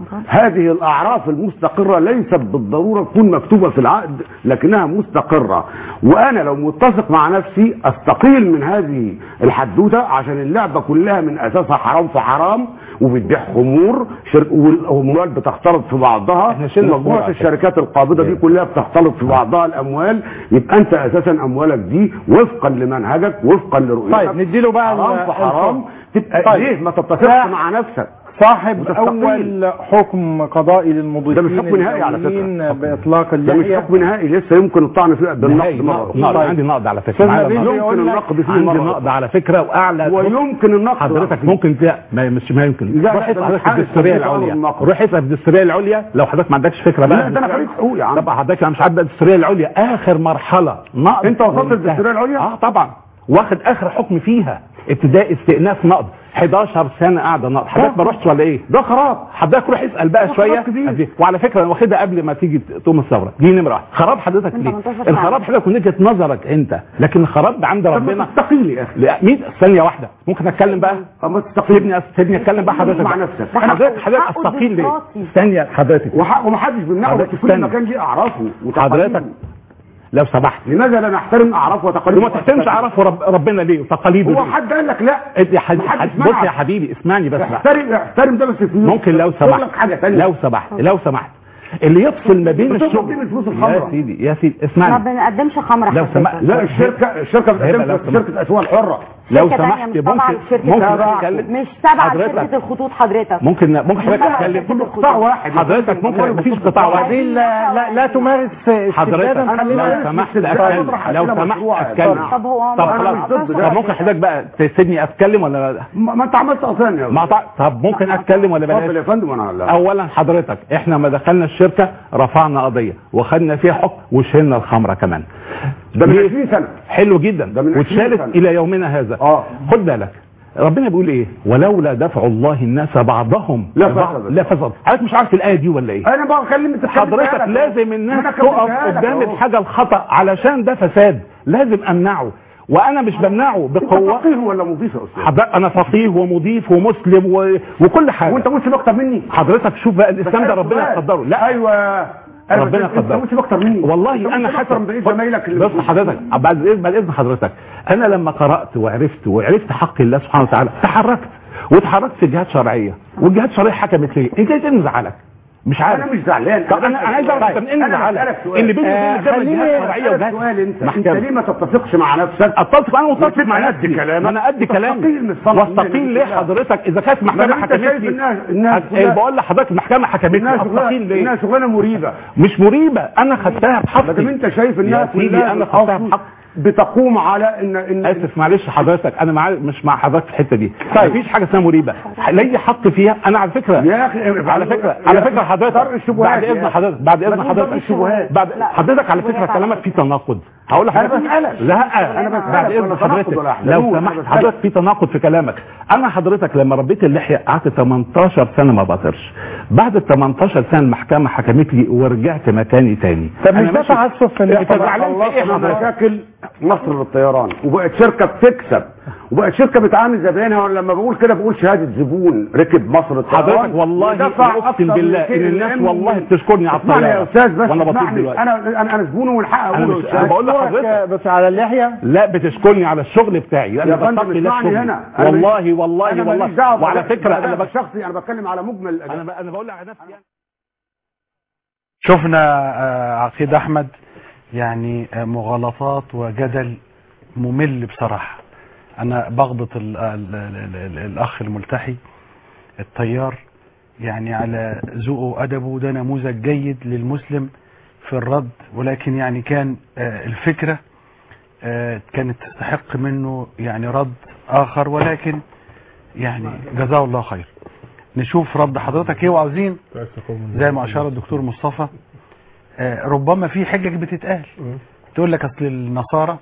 هذه الأعراف المستقرة ليست بالضرورة تكون مكتوبة في العقد لكنها مستقرة وأنا لو متفق مع نفسي أستقيل من هذه الحدوتة عشان اللعبة كلها من أساسها حرام في حرام وبتبيع خمور شر... والأموال بتختلط في بعضها إحنا شلنا الخمور ومجموعة على فكرة. الشركات القابضة دي كلها بتختلط في بعضها الأموال يبقى أنت أساسا أموالك دي وفقا لمنهجك وفقا لرؤيتك طيب نديله بقى حرام ال- في حرام الفرق. تبقى طيب. ليه ما تتفقش لا. مع نفسك صاحب وتستقيل. اول حكم قضائي للمضيفين ده مش حكم نهائي على فكرة. الدوليين باطلاق ده مش اللحيه حكم نهائي لسه يمكن الطعن فيه بالنقد مره نقد أخرى. عندي نقد على فكره أستاذ معايا نبيل نقد. بيقول يمكن لك النقد فيه عندي مره نقد على فكره واعلى ويمكن النقد حضرتك فيه. ممكن فيها ما مش ما يمكن لا، لا، روح ده اسال مش حضرتك حق في الدستوريه تطبيق أمر العليا النقد. روح اسال في الدستوريه العليا لو حضرتك ما عندكش فكره بقى لا ده انا خريج حقوق يا عم طبعا حضرتك انا مش عارف بقى الدستوريه العليا اخر مرحله نقد انت وصلت وانتهى. للدستوريه العليا؟ اه طبعا واخد اخر حكم فيها ابتدائي استئناف نقض 11 سنه قاعده نقض حضرتك ما رحتش ولا ايه ده خراب حضرتك روح اسال بقى ده شويه خراب كبير. وعلى فكره انا واخدها قبل ما تيجي تقوم الثوره دي نمره واحد خراب حضرتك ليه 18 الخراب حضرتك من وجهه نظرك انت لكن الخراب ده عند ربنا تستقيل يا اخي لا مين ثانيه واحده ممكن اتكلم بقى سيبني سيبني اتكلم بقى حضرتك مع بقى. نفسك. حضرتك حضرتك استقيل ليه ثانيه حضرتك وحق ومحدش بيمنعه بس حضرتك كل استنى. مكان ليه اعرافه وتقاليده. حضرتك لو سمحت لماذا لا نحترم اعراف وتقاليد وما تحترمش اعراف رب ربنا ليه وتقاليده هو ليه؟ حد قال لك لا انت يا حبيبي محدش بص منعك. يا حبيبي اسمعني بس بقى. احترم احترم ده بس في ممكن لو شغلك سمحت حاجه ثانيه لو سمحت لو سمحت اللي يفصل ما بين بتطلب الشغل دي من فلوس يا الخمره سيدي يا سيدي ما اسمعني بنقدمش خمره لو حضرتك. سمحت لا الشركه الشركه هبة لو بتقدم سمحت. شركه اسواق الحره لو شركة تانية سمحت مش تبع ممكن شركة ممكن تبع- اتكلم مش تبع حضرتك. شركة الخطوط حضرتك ممكن ممكن حضرتك تبع تتكلم شركة قطاع واحد حضرتك ممكن مفيش قطاع واحد وبعدين لا, لا, لا تمارس حضرتك استبدادا خلينا لو سمحت استبداد اتكلم مطرح لو أسئلة سمحت مشروعة. اتكلم طب هو طب ما- خلاص ما- ما- طب ممكن حضرتك بقى تسيبني اتكلم ولا لا ما ما انت عملت اصلا يا ما طع- طب ممكن اتكلم ولا اتفضل بلاش يا فندم انا لا اولا حضرتك احنا ما دخلنا الشركه رفعنا قضيه وخدنا فيها حكم وشلنا الخمره كمان ده من ليه؟ 20 سنه حلو جدا ده من 20 واتشالت سنة. الى يومنا هذا اه خد بالك ربنا بيقول ايه ولولا دفع الله الناس بعضهم لا ببعض- فسد. لا فسد حضرتك مش عارف الايه دي ولا ايه انا بقى بكلم انت حضرتك لازم الناس تقف قدام الحاجه الخطا علشان ده فساد لازم امنعه وانا مش بمنعه بقوه فقيه ولا مضيف يا استاذ حضرتك انا فقيه ومضيف ومسلم و... وكل حاجه وانت مسلم اكتر مني حضرتك شوف بقى الاسلام ده ربنا قدره لا ايوه أيوة، ربنا انت قدره مسلم اكتر مني والله أنت انا مسلم حتى اكتر من بقيه زمايلك اللي بص حضرتك بعد اذن بعد اذن حضرتك انا لما قرات وعرفت وعرفت حق الله سبحانه وتعالى تحركت وتحركت في جهات شرعيه والجهات الشرعيه حكمت لي انت ايه اللي زعلك مش عارف انا مش زعلان طب انا انا عايز اعرف طب ايه اللي زعلك اللي بيني وبين الجامعه جهات شرعيه وجهات سؤال انت انت محكمة. ليه ما تتفقش مع نفسك اتفق انا متفق مع قد نفسي كلامك. ما انا قد كلامي تستقيل من الصنعة واستقيل من ليه الله. حضرتك اذا كانت ما محكمه دام انت حكمت شايف لي إنها- إنها أ- شغلانة- بقول لحضرتك المحكمه حكمت لي انها استقيل شغلانه ليه انها شغلانه مريبه مش مريبه انا خدتها بحقي ما دام انت شايف انها يا سيدي كلها انا خدتها بالأصل بحق بتقوم على ان ان اسف معلش حضرتك انا مع مش مع حضرتك في الحته دي طيب مفيش حاجه اسمها مريبه لي حق فيها انا على فكره يا اخي على فكره على فكره حضرتك طرق الشبهات بعد يا اذن أخي. حضرتك بعد ما اذن تقول حضرتك طرق الشبهات. بعد لا، حضرتك على فكره الشبهات كلامك على فيه تناقض هقول لحضرتك أنا بسألك. لا أنا بسألك بعد ولا اذن تناقض حضرتك ولا أحلام. لو أنا سمحت بسألك. حضرتك في تناقض في كلامك انا حضرتك لما ربيت اللحيه قعدت 18 سنه ما بطرش بعد ال 18 سنه المحكمه حكمت لي ورجعت مكاني تاني طب أنا مش ده ماشي- تعسف في انت النقطة زعلان في ايه خلصنا حضرتك مشاكل مصر للطيران وبقت شركه بتكسب وبقت شركه بتعامل زباينها ولما بقول كده بقول شهاده زبون ركب مصر الطيران حضرتك والله ودفع اقسم أكتر بالله من ان الناس كده والله بتشكرني على اسمعني يا الطياره استاذ بس وانا بطير اسمعني. دلوقتي انا انا انا زبون ومن حق انا اقول مش يا انا أستاذ. بقول لحضرتك بس على اللحية لا بتشكرني على الشغل بتاعي يا انا فندم بتقي الله اسمعني الشغل هنا أنا والله ماليش- والله أنا والله ماليش دعوة وعلى بده- فكره بده انا بك... شخصي انا بتكلم على مجمل الأداء. انا ب... انا بقول على نفسي يعني. شفنا آه، عقيد احمد يعني آه، مغالطات وجدل ممل بصراحه انا بغبط ال ال ال ال الاخ الملتحي الطيار يعني على ذوقه وادبه وده نموذج جيد للمسلم في الرد ولكن يعني كان آه، الفكره آه، كانت تستحق منه يعني رد اخر ولكن يعني جزاه الله خير نشوف رد حضرتك ايه وعاوزين زي ما اشار الدكتور مصطفى آه، ربما في حجج بتتقال تقول لك اصل النصارى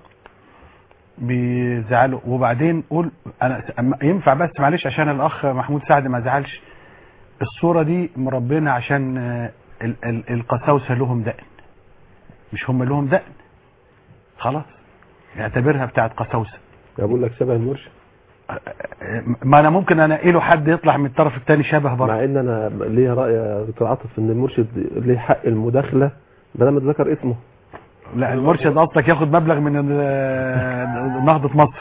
بيزعلوا وبعدين قول انا أما- ينفع بس معلش عشان الاخ محمود سعد ما زعلش الصوره دي مربينا عشان آه، ال- ال- القساوسه لهم دقن مش هم لهم دقن خلاص اعتبرها بتاعت قساوسه بقول لك شبه المرشد آه، ما انا ممكن انقله حد يطلع من الطرف الثاني شبه برضه مع ان انا ليا راي يا دكتور عاطف ان المرشد ليه حق المداخله ما دام اتذكر اسمه لا المرشد اصلك ياخد مبلغ من ال- نهضة مصر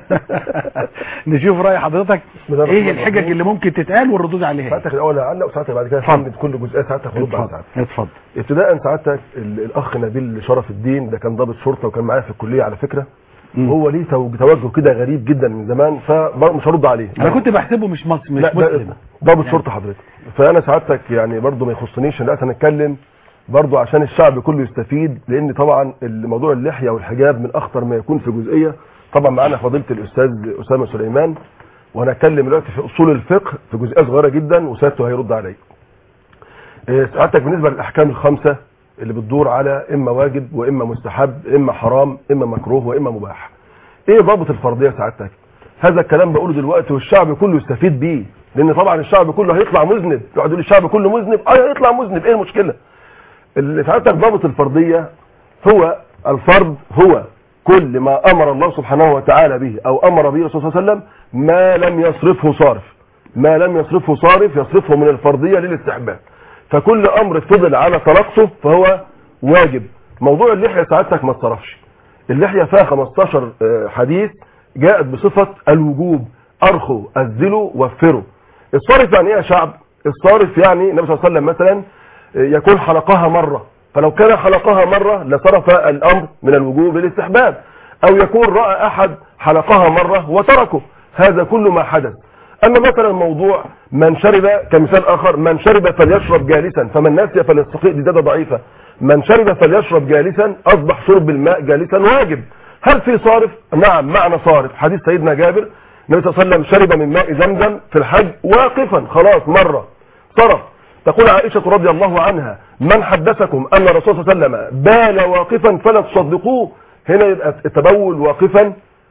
نشوف رأي حضرتك ايه الحجج اللي ممكن تتقال والردود عليها ساعتك الاول عنك وساعتك بعد كده فهمت كل جزئيه ساعتك هرد على ساعتك اتفضل ابتداء سعادتك ال- الاخ نبيل شرف الدين ده كان ضابط شرطه وكان معايا في الكليه على فكره هو ليه تو- توجه كده غريب جدا من زمان فمش هرد عليه انا كنت بحسبه مش مصر مش لا ده مسلم ضابط شرطه حضرتك فانا سعادتك يعني برضو ما يخصنيش ان انا اتكلم برضو عشان الشعب كله يستفيد لان طبعا الموضوع اللحيه والحجاب من اخطر ما يكون في جزئيه طبعا معانا فضيله الاستاذ اسامه سليمان وهنتكلم دلوقتي في اصول الفقه في جزئيه صغيره جدا وسيادته هيرد عليا إيه، سعادتك بالنسبه للاحكام الخمسه اللي بتدور على اما واجب واما مستحب اما حرام اما مكروه واما مباح ايه ضابط الفرضيه سعادتك هذا الكلام بقوله دلوقتي والشعب كله يستفيد بيه لان طبعا الشعب كله هيطلع مذنب يقعد يقول الشعب كله مذنب اه هيطلع مذنب ايه المشكله اللي سعادتك ضابط الفرضيه هو الفرض هو كل ما امر الله سبحانه وتعالى به او امر به الرسول صلى الله عليه وسلم ما لم يصرفه صارف ما لم يصرفه صارف يصرفه من الفرضيه للاستحباب فكل امر فضل على طلقته فهو واجب موضوع اللحيه سعادتك ما اتصرفش اللحيه فيها 15 آه، حديث جاءت بصفه الوجوب ارخوا اذلوا وفروا الصارف يعني ايه يا شعب الصارف يعني النبي صلى الله عليه وسلم مثلا آه، يكون حلقها مره فلو كان حلقها مره لصرف الامر من الوجوب للاستحباب او يكون راى احد حلقها مره وتركه هذا كل ما حدث اما مثلا موضوع من شرب كمثال اخر من شرب فليشرب جالسا فمن نسي فليستقيء دي زياده ضعيفه من شرب فليشرب جالسا اصبح شرب الماء جالسا واجب هل في صارف نعم معنى صارف حديث سيدنا جابر النبي صلى الله عليه وسلم شرب من ماء زمزم في الحج واقفا خلاص مره صرف تقول عائشة رضي الله عنها من حدثكم أن الرسول صلى الله عليه وسلم بال واقفا فلا تصدقوه هنا يبقى التبول واقفا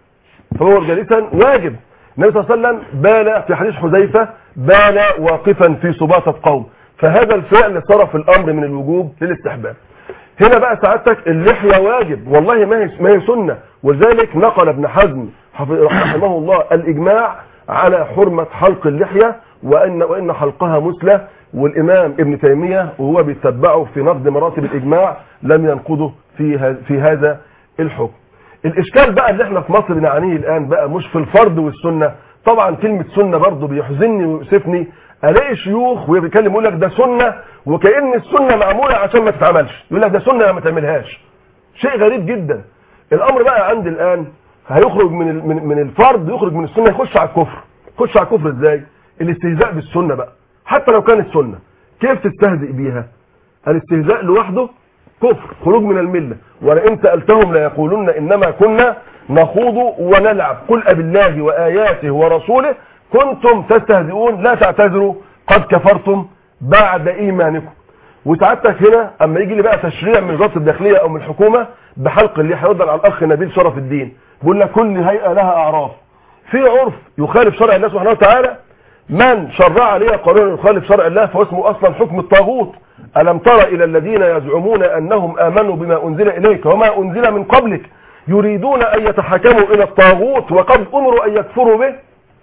فهو جالسا واجب النبي صلى الله عليه وسلم بال في حديث حذيفة بال واقفا في سباطة قوم فهذا الفعل صرف الأمر من الوجوب للاستحباب هنا بقى سعادتك اللحية واجب والله ما هي ما هي سنة ولذلك نقل ابن حزم حف- رحمه الله الإجماع على حرمة حلق اللحية وأن وإن حلقها مثلى والإمام ابن تيمية وهو بيتبعه في نقد مراتب الإجماع لم ينقضه في ه- في هذا الحكم الإشكال بقى اللي احنا في مصر بنعانيه الآن بقى مش في الفرض والسنة طبعا كلمة سنة برضه بيحزنني ويؤسفني ألاقي شيوخ وهي بيتكلم يقول لك ده سنة وكأن السنة معمولة عشان ما تتعملش يقول لك ده سنة ما تعملهاش شيء غريب جدا الأمر بقى عندي الآن هيخرج من ال- من من الفرض يخرج من السنة يخش على الكفر يخش على الكفر ازاي الاستهزاء بالسنة بقى حتى لو كانت سنة كيف تستهزئ بيها الاستهزاء لوحده كفر خروج من الملة ولئن سألتهم ليقولن إنما كنا نخوض ونلعب قل أبالله وآياته ورسوله كنتم تستهزئون لا تعتذروا قد كفرتم بعد إيمانكم وسعادتك هنا اما يجي لي بقى تشريع من وزاره الداخليه او من الحكومه بحلق اللحيه يرد على الاخ نبيل شرف الدين بيقول لك كل هيئه لها اعراف في عرف يخالف شرع الله سبحانه وتعالى من شرع عليه قانون يخالف شرع الله فهو اسمه اصلا حكم الطاغوت الم تر الى الذين يزعمون انهم امنوا بما انزل اليك وما انزل من قبلك يريدون ان يتحكموا الى الطاغوت وقد امروا ان يكفروا به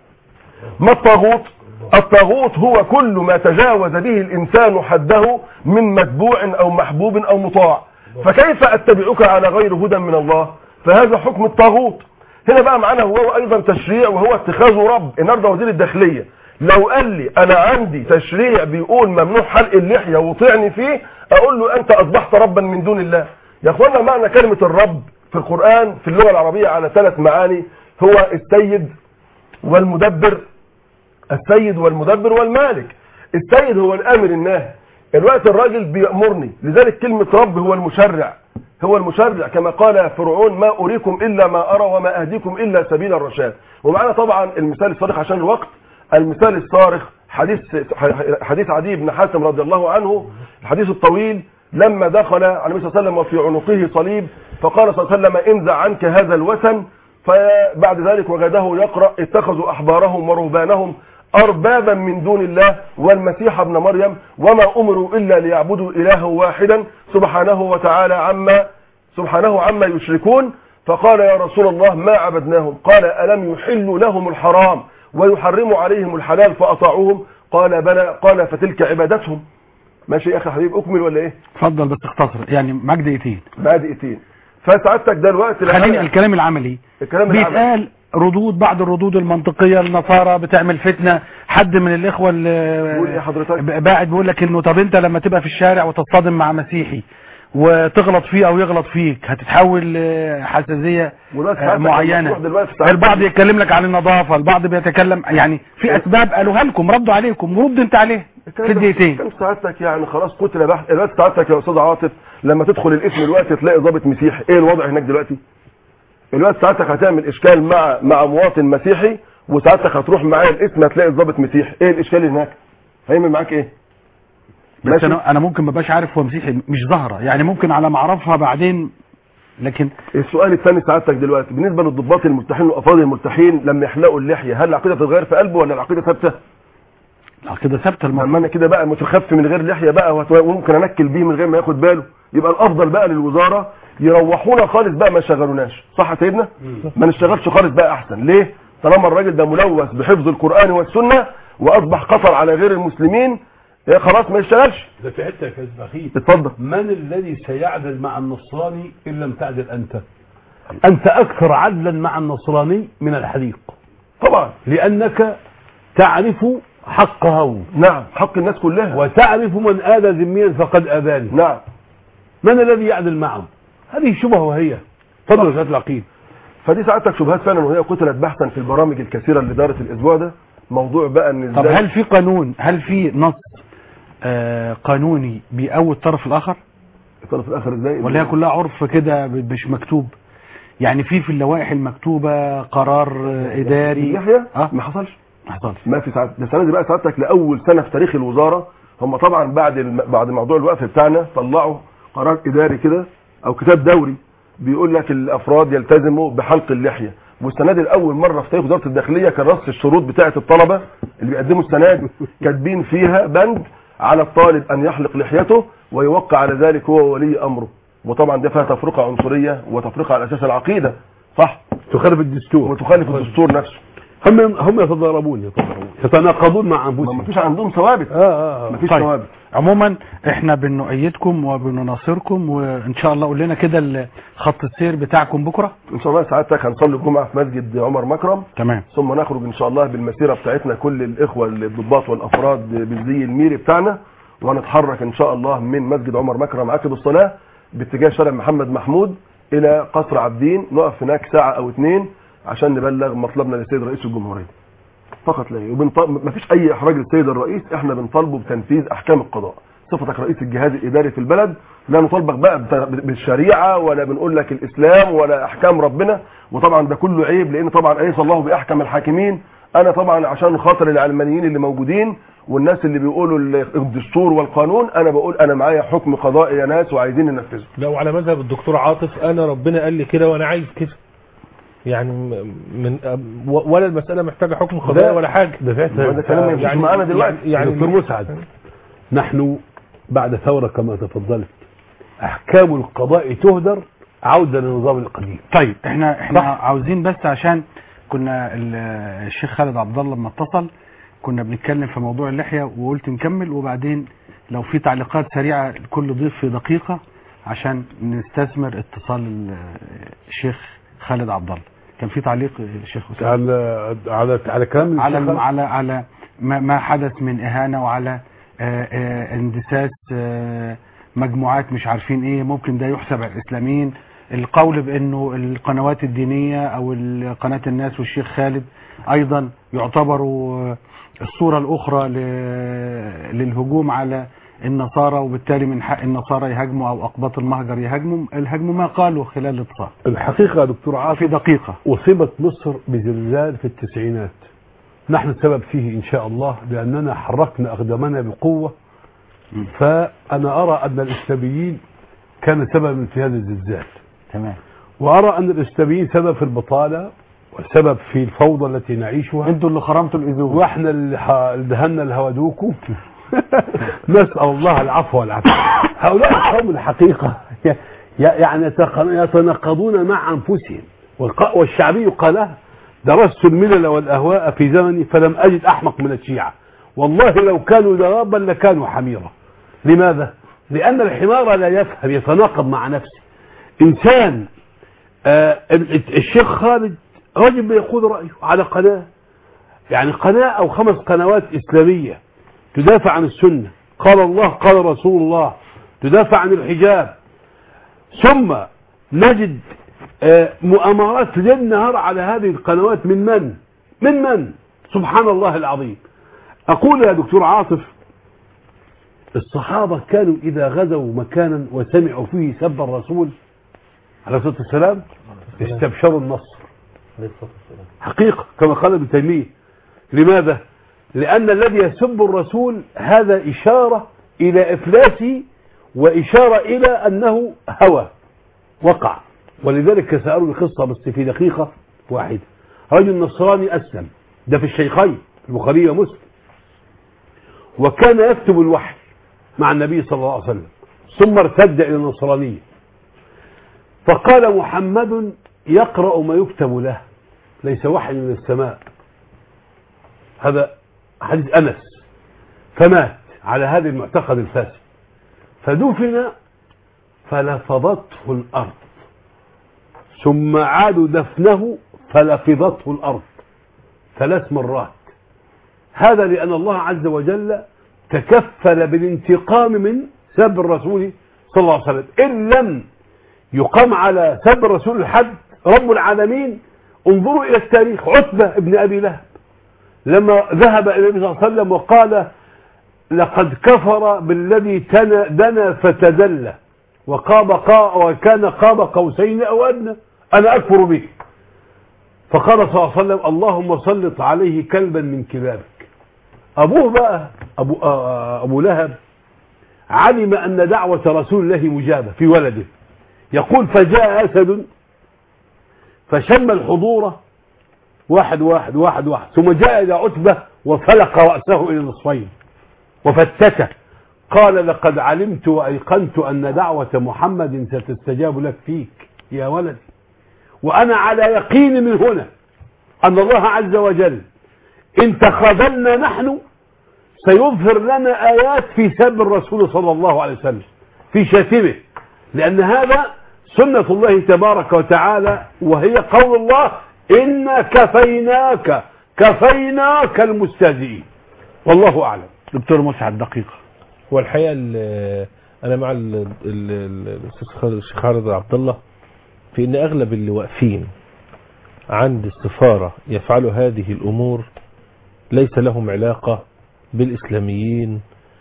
ما الطاغوت الطاغوت هو كل ما تجاوز به الإنسان حده من متبوع أو محبوب أو مطاع فكيف أتبعك على غير هدى من الله فهذا حكم الطاغوت هنا بقى معانا هو أيضا تشريع وهو اتخاذ رب النهارده وزير الداخلية لو قال لي أنا عندي تشريع بيقول ممنوع حلق اللحية وطعني فيه أقول له أنت أصبحت ربا من دون الله يا أخوانا معنى كلمة الرب في القرآن في اللغة العربية على ثلاث معاني هو السيد والمدبر السيد والمدبر والمالك السيد هو الامر الناهي الوقت الراجل بيأمرني لذلك كلمة رب هو المشرع هو المشرع كما قال فرعون ما أريكم إلا ما أرى وما أهديكم إلا سبيل الرشاد ومعنا طبعا المثال الصارخ عشان الوقت المثال الصارخ حديث حديث عدي بن حاتم رضي الله عنه الحديث الطويل لما دخل على النبي صلى الله عليه وسلم وفي عنقه صليب فقال صلى الله عليه وسلم انزع عنك هذا الوثن فبعد ذلك وجده يقرأ اتخذوا أحبارهم ورهبانهم أربابا من دون الله والمسيح ابن مريم وما أمروا إلا ليعبدوا إلها واحدا سبحانه وتعالى عما سبحانه عما يشركون فقال يا رسول الله ما عبدناهم قال ألم يحلوا لهم الحرام ويحرموا عليهم الحلال فأطاعوهم قال بلى قال فتلك عبادتهم ماشي يا أخي حبيب أكمل ولا إيه اتفضل بس اختصر يعني معاك دقيقتين بعد دقيقتين فسعادتك ده الوقت خليني الكلام العملي الكلام العملي. بيتقال ردود بعض الردود المنطقية النصارى بتعمل فتنة حد من الإخوة قول اللي إيه حضرتك باعد بيقول لك إنه طب أنت لما تبقى في الشارع وتصطدم مع مسيحي وتغلط فيه أو يغلط فيك هتتحول لحساسية والوقت آه، ساعتك لما معينة تروح دلوقتي ساعتك- البعض يتكلم لك عن النظافة البعض بيتكلم يعني في أسباب قالوها لكم ردوا عليكم رد أنت عليه في الدقيقتين كم سعادتك يعني خلاص قتل بحث الوقت سعادتك يا استاذ عاطف لما تدخل الاسم دلوقتي تلاقي ضابط مسيحي ايه الوضع هناك دلوقتي الوقت سعادتك هتعمل اشكال مع مع مواطن مسيحي وسعادتك هتروح معاه الاسم هتلاقي الضابط مسيحي ايه الاشكال اللي هناك هيعمل معاك ايه بس ماشي. أنا, أنا ممكن ما بقاش عارف هو مسيحي مش ظاهرة يعني ممكن على ما أعرفها بعدين لكن السؤال الثاني سعادتك دلوقتي بالنسبه للضباط المرتاحين والافراد المرتاحين لما يحلقوا اللحيه هل العقيده تتغير في قلبه ولا العقيده ثابته؟ العقيده ثابته لما انا كده بقى متخفي من غير لحيه بقى وهت- وممكن انكل بيه من غير ما ياخد باله يبقى الافضل بقى للوزاره يروحونا خالص بقى ما يشغلوناش صح يا سيدنا؟ ما نشتغلش خالص بقى احسن ليه؟ طالما الراجل ده ملوث بحفظ القران والسنه واصبح خطر على غير المسلمين إيه خلاص ما يشتغلش ده في حته يا كاس بخيت اتفضل من الذي سيعدل مع النصراني ان لم تعدل انت انت اكثر عدلا مع النصراني من الحليق طبعا لانك تعرف حقه نعم حق الناس كلها وتعرف من آذى ذميا فقد آذاني نعم من الذي يعدل معه هذه شبهه وهي فضل ذات العقيد فدي ساعتك شبهات فعلا وهي قتلت بحثا في البرامج الكثيره اللي دارت الاسبوع ده موضوع بقى ان طب ازاي هل في قانون هل في نص آه قانوني بيقوي الطرف الاخر الطرف الاخر ازاي ولا هي كلها عرف كده ب- مش مكتوب يعني في في اللوائح المكتوبه قرار آه، اداري يحيى اه ما حصلش ما حصلش ما في ساعات ده السنه دي بقى سعادتك لاول سنه في تاريخ الوزاره هم طبعا بعد الم... بعد موضوع الوقف بتاعنا طلعوا قرار اداري كده او كتاب دوري بيقول لك الافراد يلتزموا بحلق اللحيه والسنه دي لاول مره في تاريخ وزاره الداخليه كان رص الشروط بتاعه الطلبه اللي بيقدموا السنه دي كاتبين فيها بند على الطالب ان يحلق لحيته ويوقع على ذلك هو وولي امره وطبعا ده فيها تفرقه عنصريه وتفرقه على اساس العقيده صح تخالف الدستور وتخالف الدستور نفسه هم هم يتضاربون يتضاربون يتناقضون مع انفسهم ما فيش عندهم ثوابت اه اه مفيش طيب. ثوابت عموما احنا بنؤيدكم وبنناصركم وان شاء الله قول لنا كده ال- خط السير بتاعكم بكره ان شاء الله ساعتك هنصلي الجمعه في مسجد عمر مكرم تمام ثم نخرج ان شاء الله بالمسيره بتاعتنا كل الاخوه الضباط والافراد بالزي الميري بتاعنا وهنتحرك ان شاء الله من مسجد عمر مكرم عقب الصلاه باتجاه شارع محمد محمود الى قصر عابدين نقف هناك ساعه او اتنين عشان نبلغ مطلبنا للسيد رئيس الجمهوريه فقط لا وبنط... مفيش اي احراج للسيد الرئيس احنا بنطالبه بتنفيذ احكام القضاء صفتك رئيس الجهاز الاداري في البلد لا نطالبك بقى بت- بالشريعه ولا بنقول لك الاسلام ولا احكام ربنا وطبعا ده كله عيب لان طبعا اليس الله باحكم الحاكمين انا طبعا عشان خاطر العلمانيين اللي موجودين والناس اللي بيقولوا ال- الدستور والقانون انا بقول انا معايا حكم قضائي يا ناس وعايزين ننفذه لو على مذهب الدكتور عاطف انا ربنا قال لي كده وانا عايز كده يعني م- من أم- و- ولا المساله محتاجه حكم قضائي ولا حاجه ده فعلا وده كلام ما يمشيش معانا دلوقتي. يعني دكتور مسعد نحن بعد ثوره كما تفضلت احكام القضاء تهدر عوده للنظام القديم طيب احنا احنا صح. عاوزين بس عشان كنا ال- الشيخ خالد عبد الله لما اتصل كنا بنتكلم في موضوع اللحيه وقلت نكمل وبعدين لو في تعليقات سريعه لكل ضيف في دقيقه عشان نستثمر اتصال ال- الشيخ خالد عبد الله كان في تعليق الشيخ اسامه على على على كلام على الشيخ على على ما, ما حدث من اهانه وعلى آه، آه، اندساس آه، مجموعات مش عارفين ايه ممكن ده يحسب على الاسلاميين القول بانه القنوات الدينيه او ال- قناه الناس والشيخ خالد ايضا يعتبروا آه، الصوره الاخرى ل- للهجوم على النصارى وبالتالي من حق النصارى يهاجموا او اقباط المهجر يهاجموا الهجموا ما قالوا خلال الاتصال الحقيقه يا دكتور عاطف في دقيقه أصيبت مصر بزلزال في التسعينات نحن السبب فيه إن شاء الله لأننا حركنا أقدامنا بقوة فأنا أرى أن الإسلاميين كان سببا في هذا الزلزال تمام وأرى أن الإسلاميين سبب في البطالة وسبب في الفوضى التي نعيشها انتوا اللي خرمتوا الاذون واحنا اللي ح- اللي دهنا الهودوكو نسأل الله العفو والعافية هؤلاء القوم الحقيقة ي- ي- يعني يتق- يتناقضون مع أنفسهم والق- والشعبي قالها درست الملل والأهواء في زمني فلم أجد أحمق من الشيعة والله لو كانوا دوابا لكانوا حميرة لماذا؟ لأن الحمار لا يفهم يتناقض مع نفسه إنسان آه ال- الشيخ خالد رجل بيقول رأيه على قناة يعني قناة أو خمس قنوات إسلامية تدافع عن السنة قال الله قال رسول الله تدافع عن الحجاب ثم نجد آه، مؤامرات ليل نهار على هذه القنوات من من من من سبحان الله العظيم أقول يا دكتور عاطف الصحابة كانوا إذا غزوا مكانا وسمعوا فيه سب الرسول عليه الصلاة والسلام استبشروا النصر حقيقة كما قال ابن تيمية لماذا؟ لأن الذي يسب الرسول هذا إشارة إلى إفلاسه وإشارة إلى أنه هوى وقع ولذلك سألوا القصة بس في دقيقة واحدة رجل نصراني أسلم ده في الشيخين البخاري ومسلم وكان يكتب الوحي مع النبي صلى الله عليه وسلم ثم ارتد إلى النصرانية فقال محمد يقرأ ما يكتب له ليس وحي من السماء هذا حديث أنس فمات على هذا المعتقد الفاسد فدفن فلفظته الأرض ثم عادوا دفنه فلفظته الأرض ثلاث مرات هذا لأن الله عز وجل تكفل بالانتقام من سب الرسول صلى الله عليه وسلم إن لم يقام على سب الرسول الحد رب العالمين انظروا إلى التاريخ عتبة ابن أبي لهب لما ذهب إلى النبي صلى الله عليه وسلم وقال لقد كفر بالذي تنا دنا فتدلى وقاب قا وكان قاب قوسين أو أدنى أنا أكفر به فقال صلى الله عليه وسلم اللهم سلط عليه كلبا من كلابك أبوه بقى أبو, آه أبو لهب علم أن دعوة رسول الله مجابة في ولده يقول فجاء أسد فشم الحضور واحد واحد واحد واحد ثم جاء إلى عتبة وفلق رأسه إلى نصفين وفتته قال لقد علمت وأيقنت أن دعوة محمد ستستجاب لك فيك يا ولدي وأنا على يقين من هنا أن الله عز وجل إن تخاذلنا نحن سيظهر لنا آيات في سب الرسول صلى الله عليه وسلم في شاتمه لأن هذا سنة الله تبارك وتعالى وهي قول الله إنا كفيناك كفيناك المستهزئين والله أعلم دكتور مسعد دقيقة هو الحقيقة ال- أنا مع ال- ال- ال- الأستاذ خالد- الشيخ خالد عبد الله في أن أغلب اللي واقفين عند السفارة يفعلوا هذه الأمور ليس لهم علاقة بالإسلاميين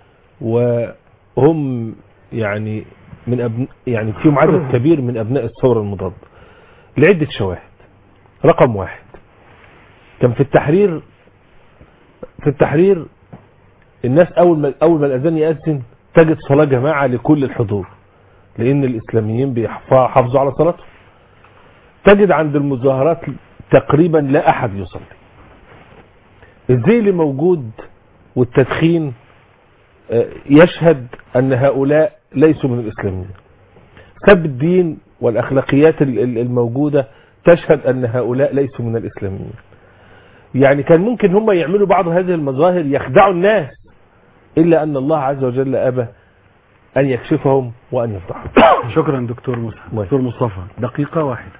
وهم يعني من أبن يعني فيهم عدد كبير من أبناء الثورة المضادة لعدة شواهد رقم واحد كان في التحرير في التحرير الناس أول ما أول ما الأذان يأذن تجد صلاة جماعة لكل الحضور لأن الإسلاميين بيحافظوا على صلاتهم تجد عند المظاهرات تقريبا لا أحد يصلي الزي اللي موجود والتدخين آه، يشهد أن هؤلاء ليسوا من الإسلاميين سب الدين والأخلاقيات ال- ال- الموجودة تشهد أن هؤلاء ليسوا من الإسلاميين يعني كان ممكن هم يعملوا بعض هذه المظاهر يخدعوا الناس إلا أن الله عز وجل أبى أن يكشفهم وأن يفضحهم شكرا دكتور مسعد دكتور مصطفى دقيقة واحدة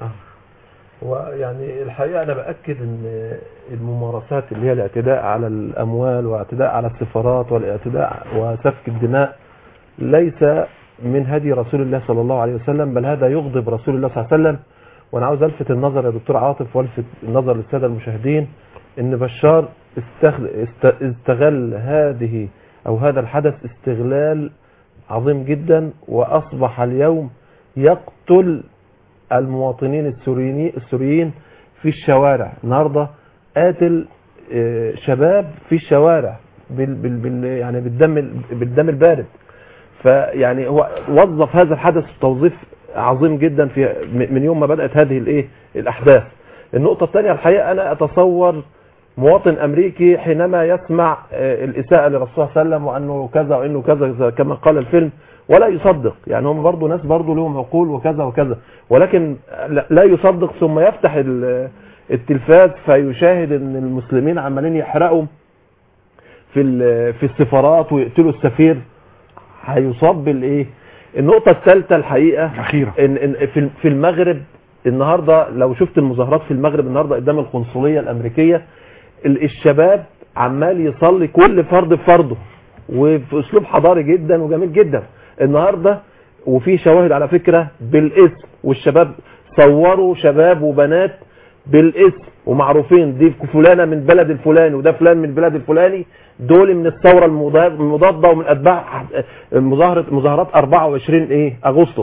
ويعني الحقيقة أنا بأكد أن الممارسات اللي هي الاعتداء على الأموال واعتداء على السفارات والاعتداء وسفك الدماء ليس من هدي رسول الله صلى الله عليه وسلم بل هذا يغضب رسول الله صلى الله عليه وسلم وأنا عاوز ألفت النظر يا دكتور عاطف والفت النظر للسادة المشاهدين أن بشار استغل است- استغل هذه أو هذا الحدث استغلال عظيم جدا وأصبح اليوم يقتل المواطنين السوريين السوريين في الشوارع النهارده قاتل آه، شباب في الشوارع بال بال بال يعني بالدم ال- بالدم البارد فيعني هو وظف هذا الحدث توظيف عظيم جدا في م- من يوم ما بدات هذه الايه الاحداث النقطه الثانيه الحقيقه انا اتصور مواطن امريكي حينما يسمع آه، الاساءه للرسول صلى الله عليه وسلم وانه كذا وانه كذا كذا كما قال الفيلم ولا يصدق يعني هم برضه ناس برضه لهم عقول وكذا وكذا ولكن لا- لا يصدق ثم يفتح ال- التلفاز فيشاهد ان المسلمين عمالين يحرقوا في ال- في السفارات ويقتلوا السفير هيصاب بالايه النقطة الثالثة الحقيقة أخيرا إن إن في في المغرب النهاردة لو شفت المظاهرات في المغرب النهاردة قدام القنصلية الأمريكية ال- الشباب عمال يصلي كل فرد بفرده وفي أسلوب حضاري جدا وجميل جدا النهاردة وفي شواهد على فكرة بالاسم والشباب صوروا شباب وبنات بالاسم ومعروفين دي فلانة من بلد الفلاني وده فلان من البلد الفلاني دول من الثورة المضاد- المضادة ومن أتباع مظاهرة مظاهرات 24 إيه أغسطس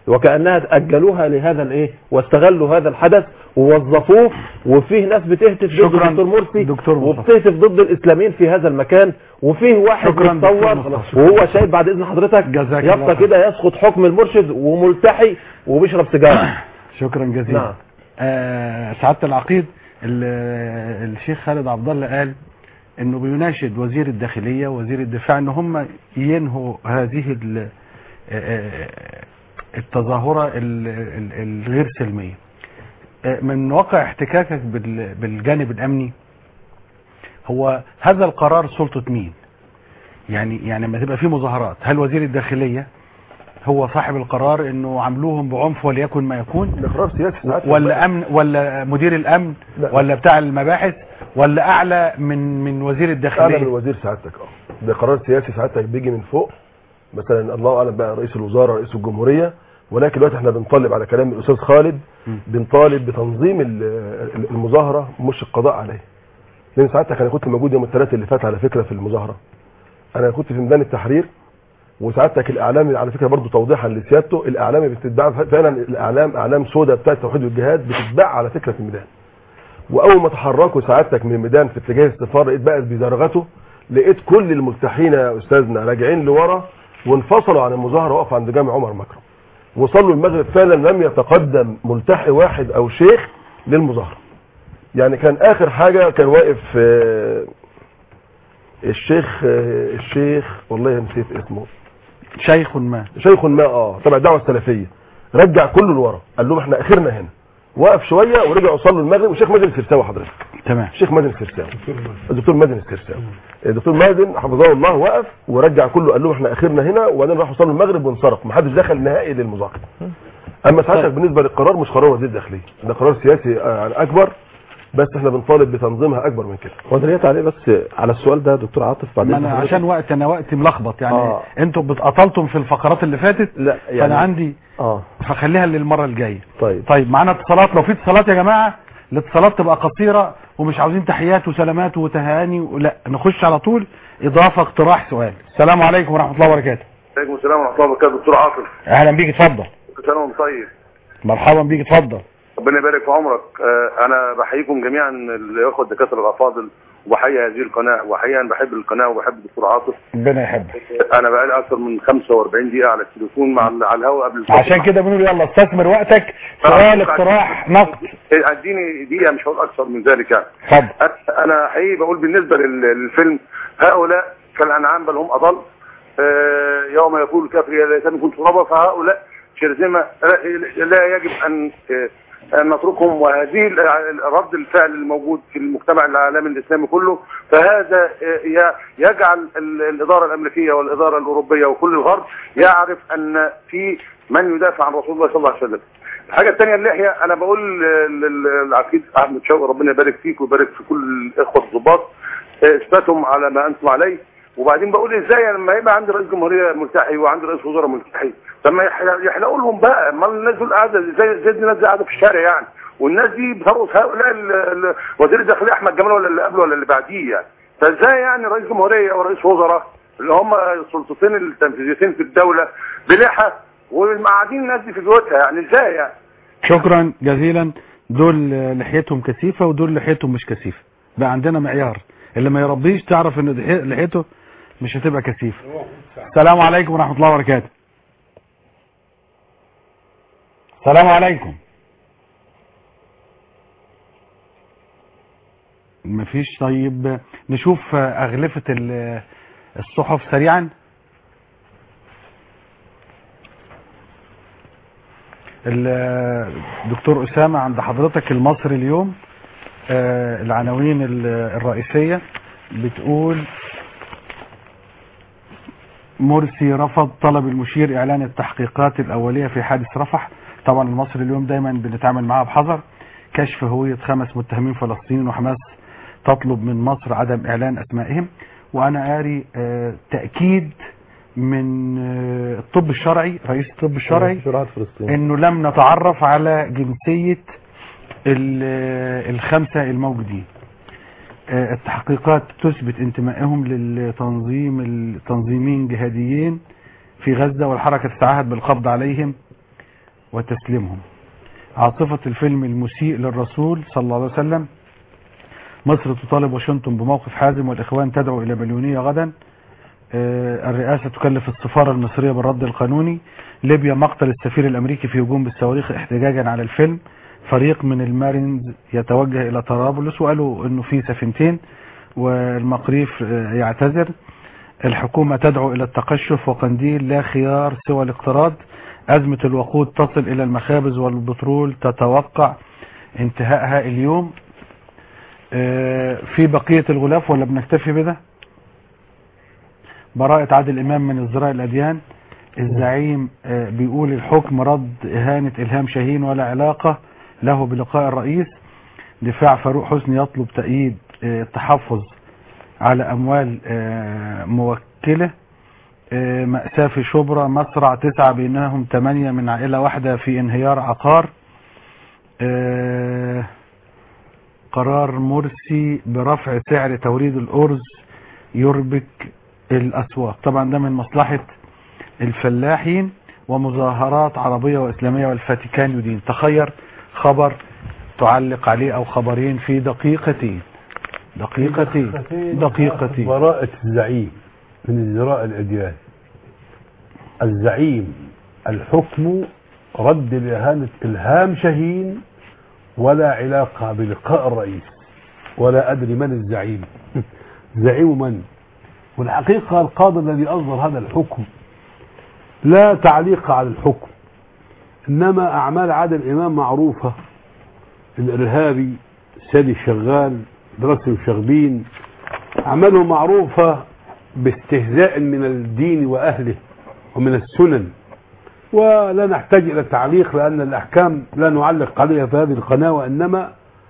وكانها اجلوها لهذا الايه واستغلوا هذا الحدث ووظفوه وفيه ناس بتهتف ضد شكراً الدكتور مرسي دكتور مصطفى. وبتهتف ضد الاسلاميين في هذا المكان وفيه واحد شكراً دكتور بيتصور مصطفى. وهو شايف بعد اذن حضرتك جزاك الله يبقى خير. كده يسقط حكم المرشد وملتحي وبيشرب سيجاره شكرا جزيلا نعم. آه سعاده العقيد ال- الشيخ خالد عبد الله قال انه بيناشد وزير الداخليه وزير الدفاع ان هم ينهوا هذه ال- آه، التظاهره ال- ال- الغير سلميه آه، من واقع احتكاكك بال- بالجانب الامني هو هذا القرار سلطه مين يعني يعني لما تبقى في مظاهرات هل وزير الداخليه هو صاحب القرار انه عملوهم بعنف وليكن ما يكون ده قرار سياسي ساعات ولا امن ولا مدير الامن لا. ولا بتاع المباحث ولا اعلى من من وزير اعلى من الداخليه الوزير سعادتك اه ده قرار سياسي سعادتك بيجي من فوق مثلا الله اعلم بقى رئيس الوزراء رئيس الجمهوريه ولكن دلوقتي احنا بنطالب على كلام الاستاذ خالد بنطالب بتنظيم ال- ال- المظاهره مش القضاء عليها لان سعادتك انا كنت موجود يوم الثلاث اللي فات على فكره في المظاهره انا كنت في ميدان التحرير وسعادتك الاعلام على فكره برضو توضيحا لسيادته الاعلام بتتباع فعلا الاعلام اعلام سوداء بتاعت التوحيد والجهاد بتتباع على فكره في الميدان واول ما تحركوا سعادتك من الميدان في اتجاه السفاره لقيت بقى بزرغته لقيت كل الملتحين يا استاذنا راجعين لورا وانفصلوا عن المظاهره وقفوا عند جامع عمر مكرم وصلوا المغرب فعلا لم يتقدم ملتحي واحد او شيخ للمظاهره يعني كان اخر حاجه كان واقف آه، الشيخ آه، الشيخ والله نسيت اسمه شيخ ما شيخ ما اه تبع الدعوه السلفيه رجع كله لورا قال لهم احنا اخرنا هنا وقف شويه ورجعوا صلوا المغرب والشيخ مازن السرساوي حضرتك تمام الشيخ مازن السرساوي الدكتور مازن السرساوي الدكتور مازن حفظه الله وقف ورجع كله قال لهم احنا اخرنا هنا وبعدين راحوا صلوا المغرب وانصرفوا محدش دخل نهائي للمذاكره اما ساعتك بالنسبه للقرار مش قرار وزير الداخليه ده قرار سياسي آه، يعني اكبر بس احنا بنطالب بتنظيمها اكبر من كده ودريت عليه بس على السؤال ده دكتور عاطف بعد ما إذن انا حضرتك. عشان وقت انا وقتي ملخبط يعني آه. انتوا بتقطلتم في الفقرات اللي فاتت لا يعني فانا عندي اه فخليها للمره الجايه طيب طيب معانا اتصالات لو في اتصالات يا جماعه الاتصالات تبقى قصيره ومش عاوزين تحيات وسلامات وتهاني لا نخش على طول اضافه اقتراح سؤال السلام عليكم ورحمه الله وبركاته عليكم السلام ورحمه الله وبركاته دكتور عاطف اهلا بيك اتفضل كل سنه وانت طيب مرحبا بيك اتفضل ربنا يبارك في عمرك آه، انا بحييكم جميعا الاخوه الدكاتره الافاضل وبحيي هذه القناه وحقيقه انا بحب القناه وبحب الدكتور عاطف ربنا يحبك انا بقالي اكثر من 45 دقيقه على التليفون مع على الهواء قبل الفاصل. عشان كده بنقول يلا استثمر وقتك سؤال اقتراح نقد إيه، اديني دقيقه مش هقول اكثر من ذلك يعني اتفضل أنا- انا حقيقي بقول بالنسبه لل- للفيلم هؤلاء كالانعام بل هم اضل آه، يوم يقول الكافر يا ليتني كنت ترابا فهؤلاء شرذمه لا- لا يجب ان آه، ان نتركهم وهذه ال- ال- رد الفعل الموجود في المجتمع العالمي الاسلامي كله فهذا آه، ي- يجعل ال- الاداره الامريكيه والاداره الاوروبيه وكل الغرب يعرف ان في من يدافع عن رسول الله صلى الله عليه وسلم الحاجه الثانيه اللحيه انا بقول لل- للعقيد احمد شوقي ربنا يبارك فيك ويبارك في كل الاخوه الضباط آه، اثباتهم على ما انتم عليه وبعدين بقول ازاي لما يبقى عندي رئيس جمهوريه ملتحي وعندي رئيس وزراء ملتحي طب ما يحل- يحلقوا لهم بقى ما الناس دول قاعده زي زي الناس دي قاعده في الشارع يعني والناس دي بترقص هؤلاء ال- ال- وزير الداخليه احمد جمال ولا اللي قبله ولا اللي بعديه يعني فازاي يعني رئيس جمهوريه ورئيس وزراء اللي هم السلطتين التنفيذيتين في الدوله بلحى ومقعدين الناس دي في بيوتها يعني ازاي يعني شكرا جزيلا دول لحيتهم كثيفه ودول لحيتهم مش كثيفه بقى عندنا معيار اللي ما يربيش تعرف ان لحي- لحيته مش هتبقى كثيفه السلام عليكم ورحمه الله وبركاته السلام عليكم مفيش طيب نشوف أغلفة ال- الصحف سريعا الدكتور أسامة عند حضرتك المصري اليوم آه، العناوين ال- الرئيسية بتقول مرسي رفض طلب المشير إعلان التحقيقات الأولية في حادث رفح طبعا المصري اليوم دايما بنتعامل معاه بحذر كشف هوية خمس متهمين فلسطينيين وحماس تطلب من مصر عدم إعلان أسمائهم وأنا قاري آه، تأكيد من آه، الطب الشرعي رئيس الطب الشرعي شرعات فلسطين انه لم نتعرف على جنسية ال- الخمسة الموجودين آه، التحقيقات تثبت انتمائهم للتنظيم التنظيمين جهاديين في غزة والحركة تتعهد بالقبض عليهم وتسليمهم عاصفة الفيلم المسيء للرسول صلى الله عليه وسلم مصر تطالب واشنطن بموقف حازم والإخوان تدعو إلى مليونية غدا آه، الرئاسة تكلف السفارة المصرية بالرد القانوني ليبيا مقتل السفير الأمريكي في هجوم بالصواريخ احتجاجا على الفيلم فريق من المارينز يتوجه إلى طرابلس وقالوا أنه في سفينتين والمقريف آه، يعتذر الحكومة تدعو إلى التقشف وقنديل لا خيار سوى الاقتراض أزمة الوقود تصل إلى المخابز والبترول تتوقع انتهائها اليوم آه، في بقية الغلاف ولا بنكتفي بده براءة عادل إمام من ازدراء الأديان الزعيم آه، بيقول الحكم رد إهانة إلهام شاهين ولا علاقة له بلقاء الرئيس دفاع فاروق حسني يطلب تأييد آه، التحفظ على أموال آه، موكلة آه، مأساة في شبرا مصرع تسعة بينهم ثمانية من عائلة واحدة في انهيار عقار آه، قرار مرسي برفع سعر توريد الأرز يربك الأسواق طبعا ده من مصلحة الفلاحين ومظاهرات عربية وإسلامية والفاتيكان يدين تخير خبر تعلق عليه أو خبرين في دقيقتين دقيقتين دقيقتين براءة الزعيم من ازدراء الأديان الزعيم الحكم رد لإهانة إلهام شاهين ولا علاقة بلقاء الرئيس ولا أدري من الزعيم زعيم من والحقيقة القاضي الذي أصدر هذا الحكم لا تعليق على الحكم إنما أعمال عادل إمام معروفة الإرهابي سيد الشغال دراسة الشغبين أعماله معروفة باستهزاء من الدين وأهله ومن السنن ولا نحتاج إلى تعليق لأن الأحكام لا نعلق عليها في هذه القناة وإنما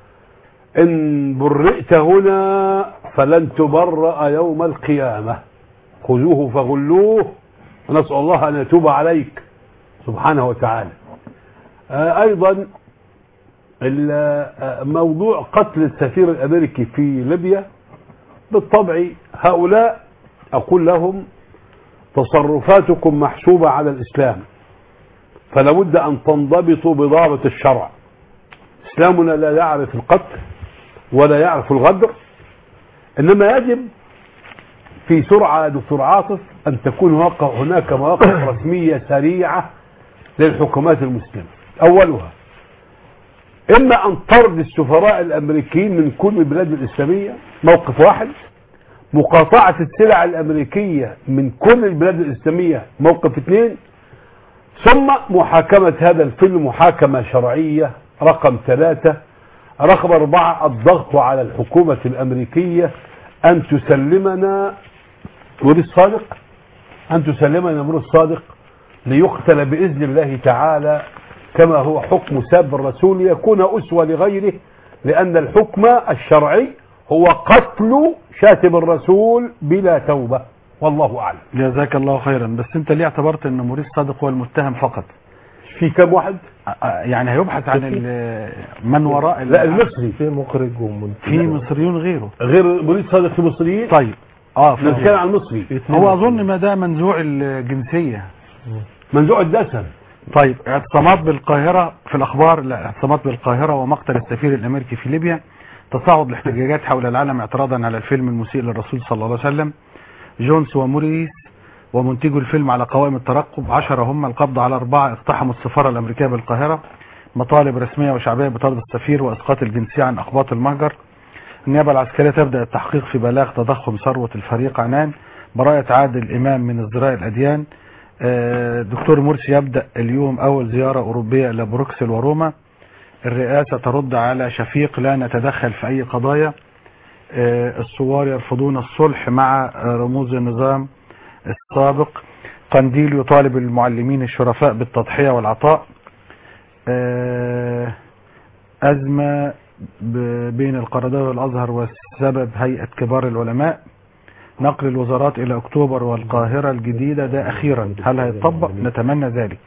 إن برئت هنا فلن تبرأ يوم القيامة خذوه فغلوه ونسأل الله أن يتوب عليك سبحانه وتعالى آه، أيضا ال- آه، موضوع قتل السفير الأمريكي في ليبيا بالطبع هؤلاء أقول لهم تصرفاتكم محسوبة على الإسلام فلا بد أن تنضبطوا بضابط الشرع إسلامنا لا يعرف القتل ولا يعرف الغدر إنما يجب في سرعة يا دكتور عاطف أن تكون واقع هناك مواقف رسمية سريعة للحكومات المسلمة أولها إما أن طرد السفراء الأمريكيين من كل البلاد الإسلامية موقف واحد مقاطعة السلع الأمريكية من كل البلاد الإسلامية موقف اثنين ثم محاكمة هذا الفيلم محاكمة شرعية رقم ثلاثة رقم أربعة الضغط على الحكومة الأمريكية أن تسلمنا نور الصادق أن تسلمنا نور الصادق ليقتل بإذن الله تعالى كما هو حكم ساب الرسول ليكون أسوة لغيره لأن الحكم الشرعي هو قتل شاتم الرسول بلا توبة والله أعلم جزاك الله خيرا بس انت ليه اعتبرت ان موريس صادق هو المتهم فقط في كم واحد يعني هيبحث عن ال- من وراء ال- لا المصري في مخرج ومنتج في مصريون غيره غير موريس صادق في مصريين طيب اه فاهم. نتكلم عن المصري هو اظن ما ده منزوع الجنسيه منزوع الدسم طيب اعتصامات بالقاهره في الاخبار لا اعتصامات بالقاهره ومقتل السفير الامريكي في ليبيا تصاعد الاحتجاجات حول العالم اعتراضا على الفيلم المسيء للرسول صلى الله عليه وسلم جونز وموريس ومنتجو الفيلم على قوائم الترقب عشرة هم القبض على أربعة اقتحموا السفارة الأمريكية بالقاهرة مطالب رسمية وشعبية بطرد السفير وإسقاط الجنسية عن أقباط المهجر النيابة العسكرية تبدأ التحقيق في بلاغ تضخم ثروة الفريق عنان براءة عادل إمام من ازدراء الأديان آه، دكتور مرسي يبدأ اليوم أول زيارة أوروبية إلى بروكسل وروما الرئاسة ترد على شفيق لا نتدخل في أي قضايا آه، الثوار يرفضون الصلح مع آه، رموز النظام السابق قنديل يطالب المعلمين الشرفاء بالتضحية والعطاء آه، أزمة ب- بين القرضاوي والأزهر والسبب هيئة كبار العلماء نقل الوزارات إلى أكتوبر والقاهرة الجديدة ده أخيرا هل هيطبق نتمنى ذلك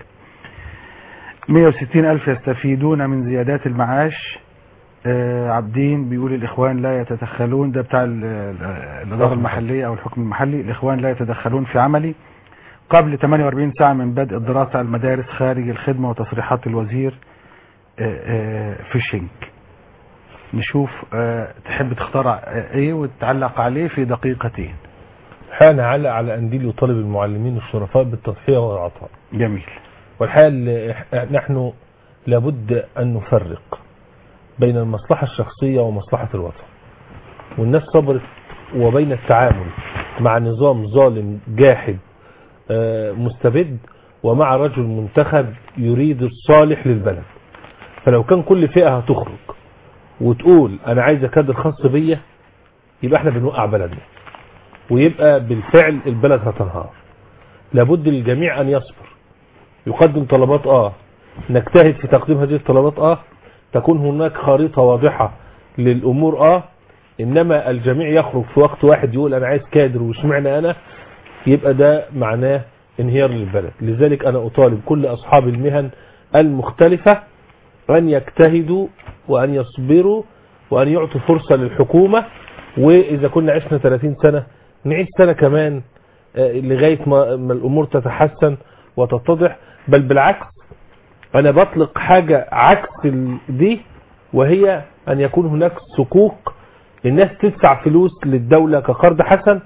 160 ألف يستفيدون من زيادات المعاش آه، عابدين بيقول الإخوان لا يتدخلون ده بتاع ال- ال- الإدارة المحلية أو الحكم المحلي الإخوان لا يتدخلون في عملي قبل 48 ساعة من بدء الدراسة على المدارس خارج الخدمة وتصريحات الوزير آه، آه، في شنك نشوف آه، تحب تختار آه، ايه وتعلق عليه في دقيقتين حان علق على أنديل يطالب المعلمين الشرفاء بالتضحية والعطاء جميل والحقيقة اللي إح- نحن لابد أن نفرق بين المصلحة الشخصية ومصلحة الوطن والناس صبرت وبين التعامل مع نظام ظالم جاحد آه، مستبد ومع رجل منتخب يريد الصالح للبلد فلو كان كل فئة هتخرج وتقول أنا عايزة كادر خاص بيا يبقى احنا بنوقع بلدنا ويبقى بالفعل البلد هتنهار لابد للجميع أن يصبر يقدم طلبات اه نجتهد في تقديم هذه الطلبات اه تكون هناك خريطة واضحة للأمور اه إنما الجميع يخرج في وقت واحد يقول أنا عايز كادر واشمعنى أنا يبقى ده معناه انهيار للبلد لذلك أنا أطالب كل أصحاب المهن المختلفة أن يجتهدوا وأن يصبروا وأن يعطوا فرصة للحكومة وإذا كنا عشنا 30 سنة نعيش سنة كمان آه، لغاية ما ما الأمور تتحسن وتتضح بل بالعكس أنا بطلق حاجة عكس ال- دي وهي أن يكون هناك صكوك الناس تدفع فلوس للدولة كقرض حسن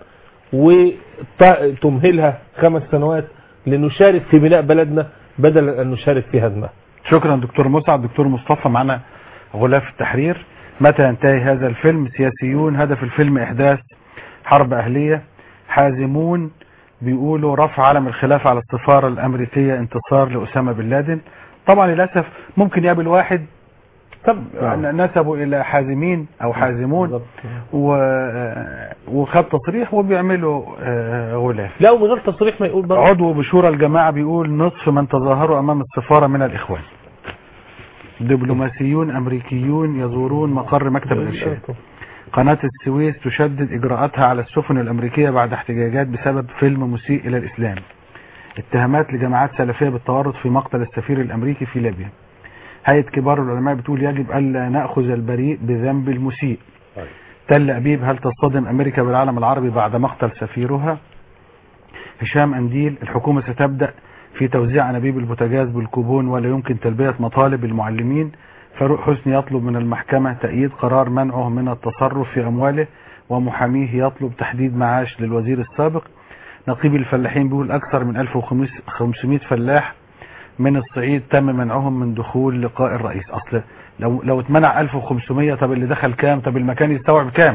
وتمهلها خمس سنوات لنشارك في بناء بلدنا بدلا أن نشارك في هدمها شكرا دكتور مسعد دكتور مصطفى معنا غلاف التحرير متى ينتهي هذا الفيلم سياسيون هدف الفيلم إحداث حرب أهلية حازمون بيقولوا رفع علم الخلافة على السفارة الأمريكية انتصار لأسامة بن لادن طبعا للأسف ممكن يقابل واحد طب نسبوا إلى حازمين أو حازمون و... وخد تصريح وبيعملوا آه، غلاف لا ومن غير تصريح ما يقول برضه عضو بشورى الجماعة بيقول نصف من تظاهروا أمام السفارة من الإخوان دبلوماسيون أمريكيون يزورون مقر مكتب الإرشاد قناة السويس تشدد إجراءاتها على السفن الأمريكية بعد احتجاجات بسبب فيلم مسيء إلى الإسلام اتهامات لجماعات سلفية بالتورط في مقتل السفير الأمريكي في ليبيا هيئة كبار العلماء بتقول يجب ألا نأخذ البريء بذنب المسيء تل أبيب هل تصطدم أمريكا بالعالم العربي بعد مقتل سفيرها هشام أنديل الحكومة ستبدأ في توزيع أنابيب البوتاجاز بالكوبون ولا يمكن تلبية مطالب المعلمين فاروق حسني يطلب من المحكمة تأييد قرار منعه من التصرف في أمواله ومحاميه يطلب تحديد معاش للوزير السابق نقيب الفلاحين بيقول أكثر من 1500 فلاح من الصعيد تم منعهم من دخول لقاء الرئيس أصل لو لو اتمنع 1500 طب اللي دخل كام طب المكان يستوعب كام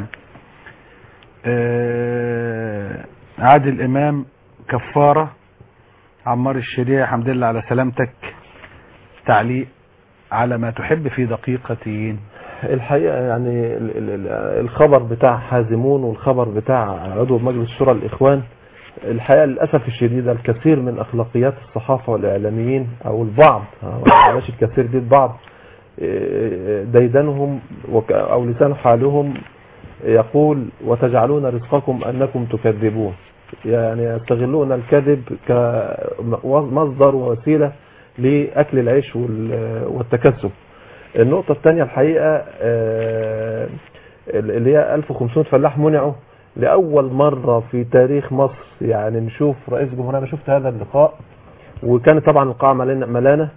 آه، عادل إمام كفارة عمار الشريع حمد لله على سلامتك تعليق على ما تحب في دقيقتين الحقيقة يعني ال- ال- ال- الخبر بتاع حازمون والخبر بتاع عضو مجلس شورى الإخوان الحقيقة للأسف الشديد الكثير من أخلاقيات الصحافة والإعلاميين أو البعض ماشي الكثير دي البعض إيه، ديدنهم وك- أو لسان حالهم يقول وتجعلون رزقكم أنكم تكذبون يعني يستغلون الكذب كمصدر ووسيلة لأكل العيش وال- والتكسب النقطة الثانية الحقيقة آه، اللي هي 1500 فلاح منعوا لأول مرة في تاريخ مصر يعني نشوف رئيس الجمهورية أنا شفت هذا اللقاء وكانت طبعا القاعة ملانة ملانة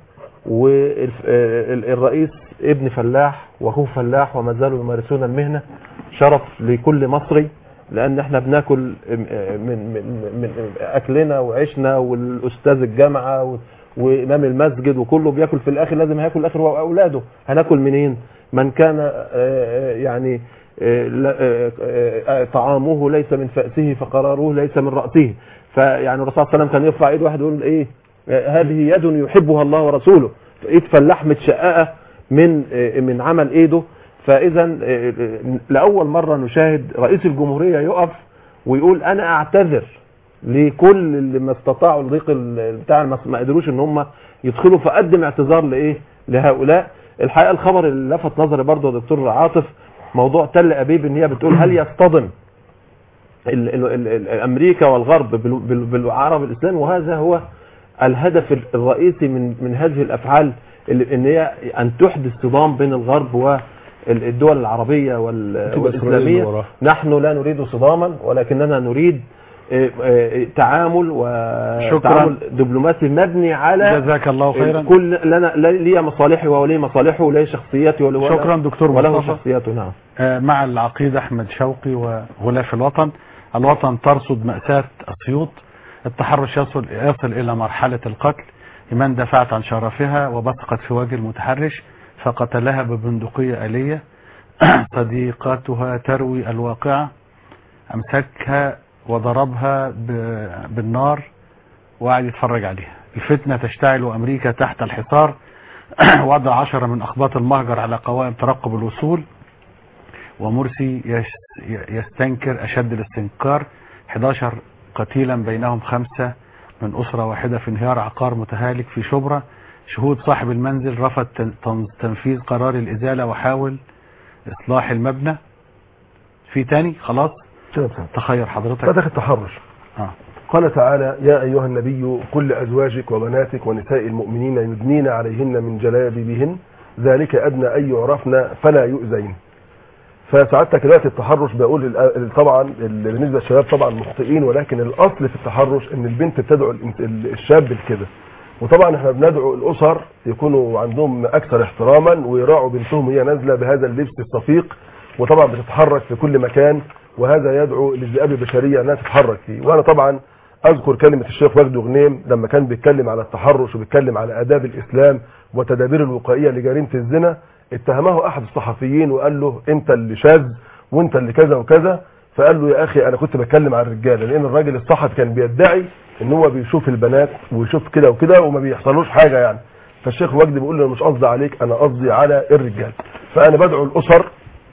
والرئيس ابن فلاح واخوه فلاح وما زالوا يمارسون المهنة شرف لكل مصري لان احنا بناكل من من من اكلنا وعيشنا والاستاذ الجامعه و- وامام المسجد وكله بياكل في الاخر لازم هياكل الاخر هو واولاده هناكل منين من كان آه، يعني آه، لا- آه، آه، طعامه ليس من فأسه فقراره ليس من رأسه فيعني الرسول صلى الله عليه وسلم كان يرفع ايد واحد يقول ايه آه، هذه يد يحبها الله ورسوله ايد فلاح متشققه من آه، من عمل ايده فاذا آه، آه، لاول مره نشاهد رئيس الجمهوريه يقف ويقول انا اعتذر لكل اللي ما استطاعوا الضيق ال- بتاع ما ما قدروش ان هم يدخلوا فقدم اعتذار لايه لهؤلاء الحقيقه الخبر اللي لفت نظري برضه يا دكتور عاطف موضوع تل ابيب ان هي بتقول هل يصطدم ال ال ال ال امريكا والغرب بال- بال- بالعرب الاسلام وهذا هو الهدف ال- الرئيسي من من هذه الافعال اللي ان هي ان تحدث صدام بين الغرب والدول العربيه وال- تبقى إسرائيل والاسلاميه وراها. نحن لا نريد صداما ولكننا نريد آه، آه، تعامل شكراً. وتعامل دبلوماسي مبني على جزاك الله خيرا. كل لنا لي مصالحي ولي مصالحه ولي شخصيتي وله شكراً دكتور وله مصطفى. شخصيته نعم آه، مع العقيد أحمد شوقي وغلاف الوطن الوطن ترصد مأساة السيوط التحرش يصل, يصل إلى مرحلة القتل لمن دفعت عن شرفها وبصقت في وجه المتحرش فقتلها ببندقية آلية صديقتها تروي الواقعة أمسكها وضربها ب- بالنار وقعد يتفرج عليها الفتنة تشتعل وأمريكا تحت الحصار وضع عشرة من أخباط المهجر على قوائم ترقب الوصول ومرسي يس- يستنكر أشد الاستنكار 11 قتيلا بينهم خمسة من أسرة واحدة في انهيار عقار متهالك في شبرا شهود صاحب المنزل رفض تن- تن- تنفيذ قرار الإزالة وحاول إصلاح المبنى في تاني خلاص تخير حضرتك فتح التحرش آه. قال تعالى يا أيها النبي قل لأزواجك وبناتك ونساء المؤمنين يدنين عليهن من جلابيبهن ذلك أدنى أن يعرفن فلا يؤذين فسعادتك دلوقتي التحرش بقول الأ- طبعا ال- بالنسبه للشباب طبعا مخطئين ولكن الاصل في التحرش ان البنت بتدعو الإنس- ال- الشاب لكده وطبعا احنا بندعو الاسر يكونوا عندهم اكثر احتراما ويراعوا بنتهم وهي نازله بهذا اللبس الصفيق وطبعا بتتحرك في كل مكان وهذا يدعو للذئاب البشريه انها تتحرك فيه وانا طبعا اذكر كلمه الشيخ وجدي غنيم لما كان بيتكلم على التحرش وبيتكلم على اداب الاسلام وتدابير الوقائيه لجريمه الزنا اتهمه احد الصحفيين وقال له انت اللي شاذ وانت اللي كذا وكذا فقال له يا اخي انا كنت بتكلم عن الرجاله لان الراجل الصحفي كان بيدعي ان هو بيشوف البنات ويشوف كده وكده وما بيحصلوش حاجه يعني فالشيخ وجدي بيقول له أنا مش قصدي عليك انا قصدي على الرجال فانا بدعو الاسر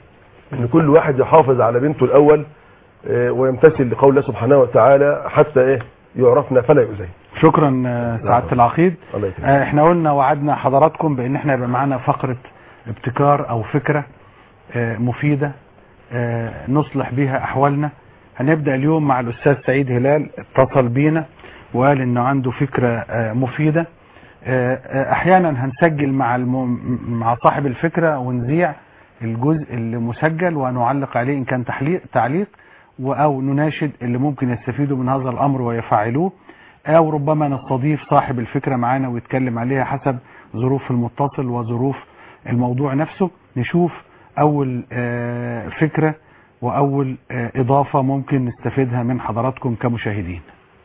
ان كل واحد يحافظ على بنته الاول آه، ويمتثل لقول الله سبحانه وتعالى حتى ايه يعرفنا فلا يؤذين شكرا آه، سعاده العقيد الله يكرمك. آه، احنا قلنا وعدنا حضراتكم بان احنا يبقى معانا فقره ابتكار او فكره آه، مفيده آه، نصلح بيها احوالنا هنبدا اليوم مع الاستاذ سعيد هلال اتصل بينا وقال انه عنده فكره آه، مفيده آه، آه، احيانا هنسجل مع الم... مع صاحب الفكره ونذيع الجزء اللي مسجل ونعلق عليه ان كان تحليق تعليق و- او نناشد اللي ممكن يستفيدوا من هذا الامر ويفعلوه او ربما نستضيف صاحب الفكره معانا ويتكلم عليها حسب ظروف المتصل وظروف الموضوع نفسه نشوف اول آه، فكره واول آه، اضافه ممكن نستفيدها من حضراتكم كمشاهدين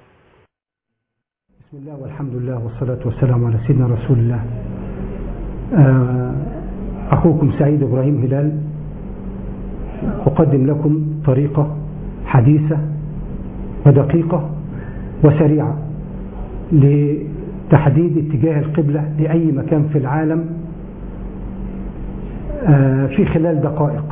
بسم الله والحمد لله والصلاة والسلام على سيدنا رسول الله آه، أخوكم سعيد إبراهيم هلال أقدم لكم طريقة حديثة ودقيقة وسريعة لتحديد اتجاه القبلة لأي مكان في العالم آه، في خلال دقائق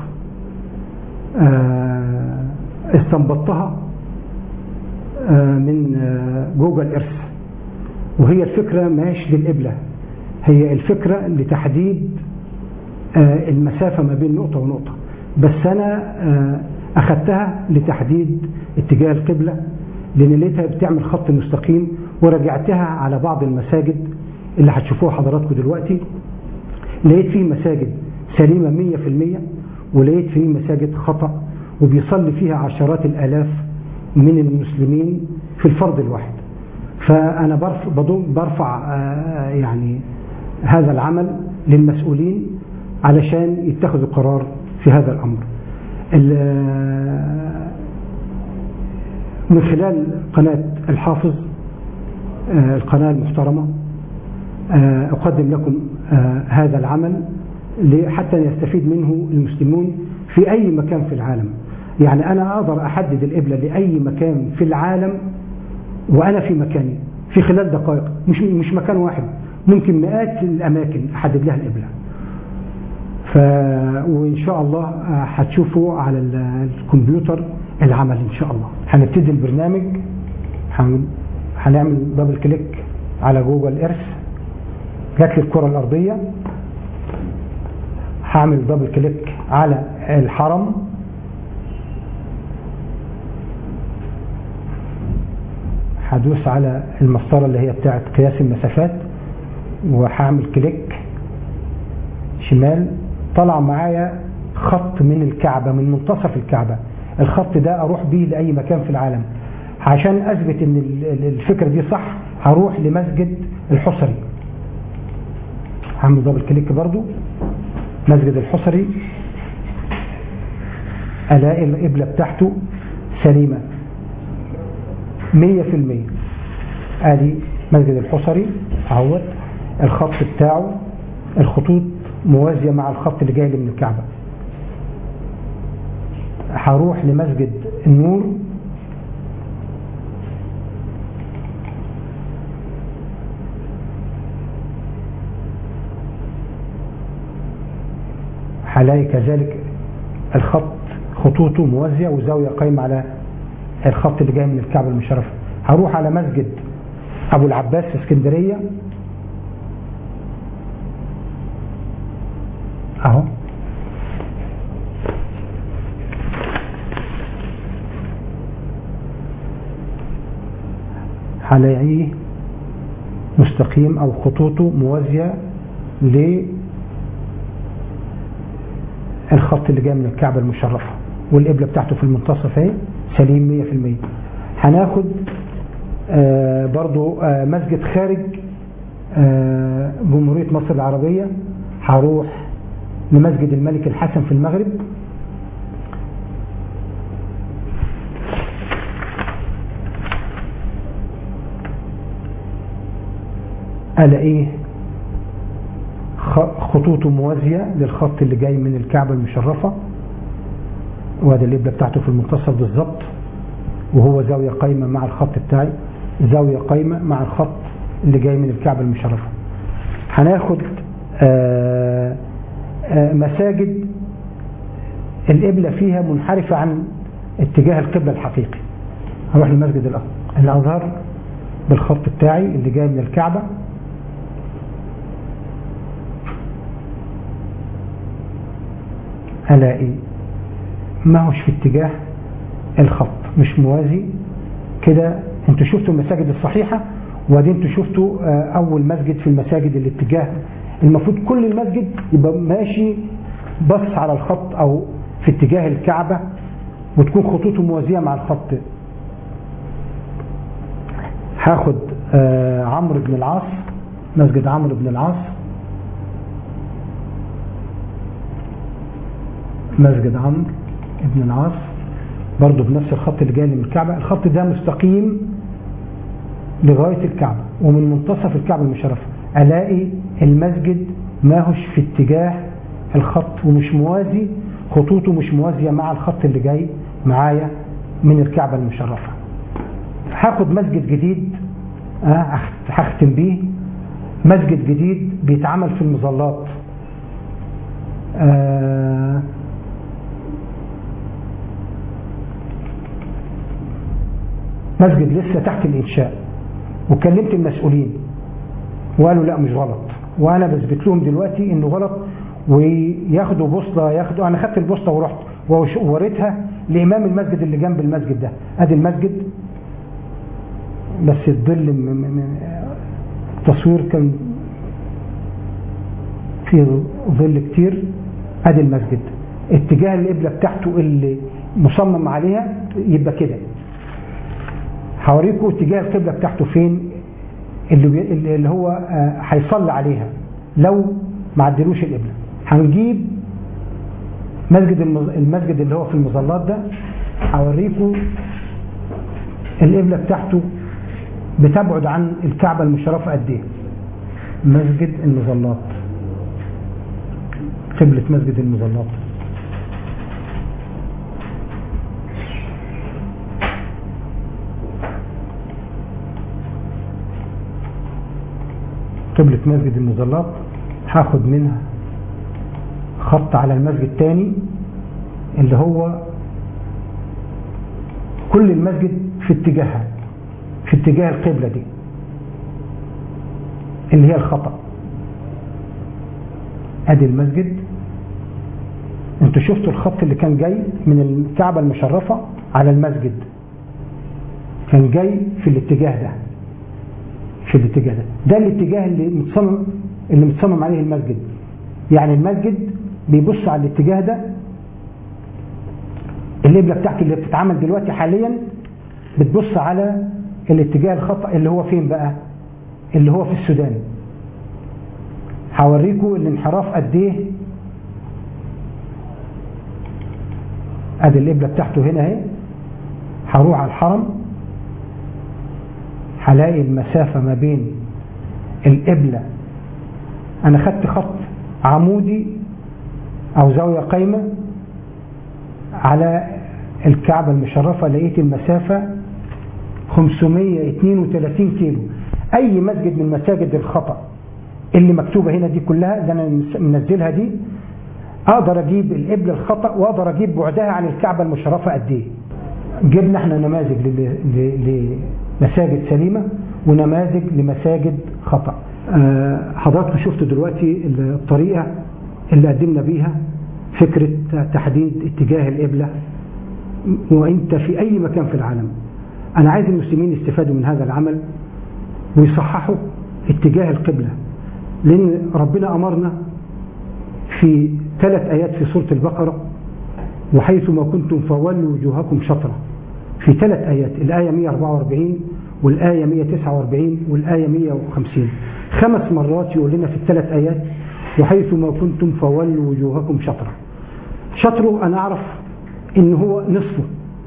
آه، استنبطتها آه، من آه، جوجل إرث وهي الفكرة ماهيش للقبلة هي الفكرة لتحديد آه، المسافة ما بين نقطة ونقطة بس أنا آه، أخدتها لتحديد اتجاه القبلة لأن لقيتها بتعمل خط مستقيم وراجعتها على بعض المساجد اللي هتشوفوها حضراتكم دلوقتي لقيت فيه مساجد سليمة مية في المية ولقيت فيه مساجد خطأ وبيصلي فيها عشرات الآلاف من المسلمين في الفرض الواحد فأنا برف- بضم- برفع آه، يعني هذا العمل للمسؤولين علشان يتخذوا قرار في هذا الأمر ال- من خلال قناة الحافظ آه، القناة المحترمة آه، أقدم لكم آه، هذا العمل ل- حتى يستفيد منه المسلمون في أي مكان في العالم يعني أنا أقدر أحدد القبلة لأي مكان في العالم وأنا في مكاني في خلال دقائق مش مش مكان واحد ممكن مئات الأماكن أحدد لها القبلة ف وإن شاء الله آه، هتشوفوا على ال- الكمبيوتر العمل إن شاء الله هنبتدي البرنامج هن- هنعمل دبل كليك على جوجل إيرث جات لي الكرة الأرضية هعمل دبل كليك على الحرم هدوس على المسطرة اللي هي بتاعت قياس المسافات وهعمل كليك شمال طلع معايا خط من الكعبة من منتصف الكعبة الخط ده أروح بيه لأي مكان في العالم عشان اثبت ان ال- ال- الفكره دي صح هروح لمسجد الحصري هعمل دبل كليك برضو مسجد الحصري الاقي القبله بتاعته سليمه 100% ادي مسجد الحصري اهوت الخط بتاعه الخطوط موازيه مع الخط اللي جاي لي من الكعبه هروح لمسجد النور هلاقي كذلك الخط خطوطه موازية وزاوية قايمة على الخط اللي جاي من الكعبة المشرفة هروح على مسجد أبو العباس في اسكندرية أهو هلاقيه مستقيم أو خطوطه موازية للخط اللي جاي من الكعبة المشرفة والقبلة بتاعته في المنتصف اهي سليم 100% هناخد آه برضو آه مسجد خارج آه جمهورية مصر العربية هروح لمسجد الملك الحسن في المغرب الاقيه خ- خطوطه موازية للخط اللي جاي من الكعبة المشرفة وهذا القبلة بتاعته في المنتصف بالظبط وهو زاوية قايمة مع الخط بتاعي زاوية قايمة مع الخط اللي جاي من الكعبة المشرفة هناخد آه، آه، مساجد القبلة فيها منحرفة عن اتجاه القبلة الحقيقي هروح لمسجد الأ- الأزهر بالخط بتاعي اللي جاي من الكعبة ألاقي ما هوش في اتجاه الخط مش موازي كده انتوا شفتوا المساجد الصحيحة وبعدين انتوا شفتوا آه، أول مسجد في المساجد الاتجاه المفروض كل المسجد يبقى ماشي بص على الخط أو في اتجاه الكعبة وتكون خطوطه موازية مع الخط هاخد آه، عمرو بن العاص مسجد عمرو بن العاص مسجد عمرو بن العاص برضه بنفس الخط اللي جاي لي من الكعبة الخط ده مستقيم لغاية الكعبة ومن منتصف الكعبة المشرفة ألاقي المسجد ما هوش في اتجاه الخط ومش موازي خطوطه مش موازية مع الخط اللي جاي معايا من الكعبة المشرفة هاخد مسجد جديد آه، هخت- هختم بيه مسجد جديد بيتعمل في المظلات آه مسجد لسه تحت الإنشاء وكلمت المسؤولين وقالوا لا مش غلط وأنا بثبت لهم دلوقتي إنه غلط وياخدوا بوصلة ياخدوا أنا خدت البوصلة ورحت وش- ووريتها لإمام المسجد اللي جنب المسجد ده أدي المسجد بس الظل م- م- م- التصوير كان فيه ظل كتير ادي المسجد اتجاه القبلة بتاعته اللي مصمم عليها يبقى كده هوريكم اتجاه القبلة بتاعته فين اللي, بي... اللي هو آه، هيصلي عليها لو ما عدلوش القبلة هنجيب مسجد المز... المسجد اللي هو في المظلات ده هوريكم القبلة بتاعته بتبعد عن الكعبة المشرفة قد ايه مسجد المظلات قبلة مسجد المظلات قبلة مسجد المظلات هاخد منها خط على المسجد تاني اللي هو كل المسجد في اتجاهها في اتجاه القبلة دي اللي هي الخطأ ادي المسجد انتوا شفتوا الخط اللي كان جاي من الكعبة المشرفة على المسجد كان جاي في الاتجاه ده في الاتجاه ده ده الاتجاه اللي متصمم اللي متصمم عليه المسجد يعني المسجد بيبص على الاتجاه ده القبلة بتاعته اللي بتتعمل دلوقتي حاليا بتبص على الاتجاه الخطأ اللي هو فين بقى اللي هو في السودان هوريكم الانحراف قد ايه ادي القبله بتاعته هنا اهي هروح على الحرم هلاقي المسافه ما بين القبله انا خدت خط عمودي او زاويه قايمه على الكعبه المشرفه لقيت المسافه 532 كيلو اي مسجد من مساجد الخطأ اللي مكتوبة هنا دي كلها اللي انا منزلها دي اقدر اجيب القبلة الخطأ واقدر اجيب بعدها عن الكعبة المشرفة قد ايه جبنا احنا نماذج ل- ل- لمساجد سليمة ونماذج لمساجد خطأ آه، حضراتكم شفتوا دلوقتي الطريقة اللي قدمنا بيها فكرة تحديد اتجاه القبلة وانت في اي مكان في العالم انا عايز المسلمين يستفادوا من هذا العمل ويصححوا اتجاه القبلة لان ربنا امرنا في ثلاث ايات في سورة البقرة وحيث ما كنتم فولوا وجوهكم شطرة في ثلاث ايات الاية 144 والاية 149 والاية 150 خمس مرات يقول لنا في الثلاث ايات وحيث ما كنتم فولوا وجوهكم شطرة شطره انا اعرف ان هو نصفه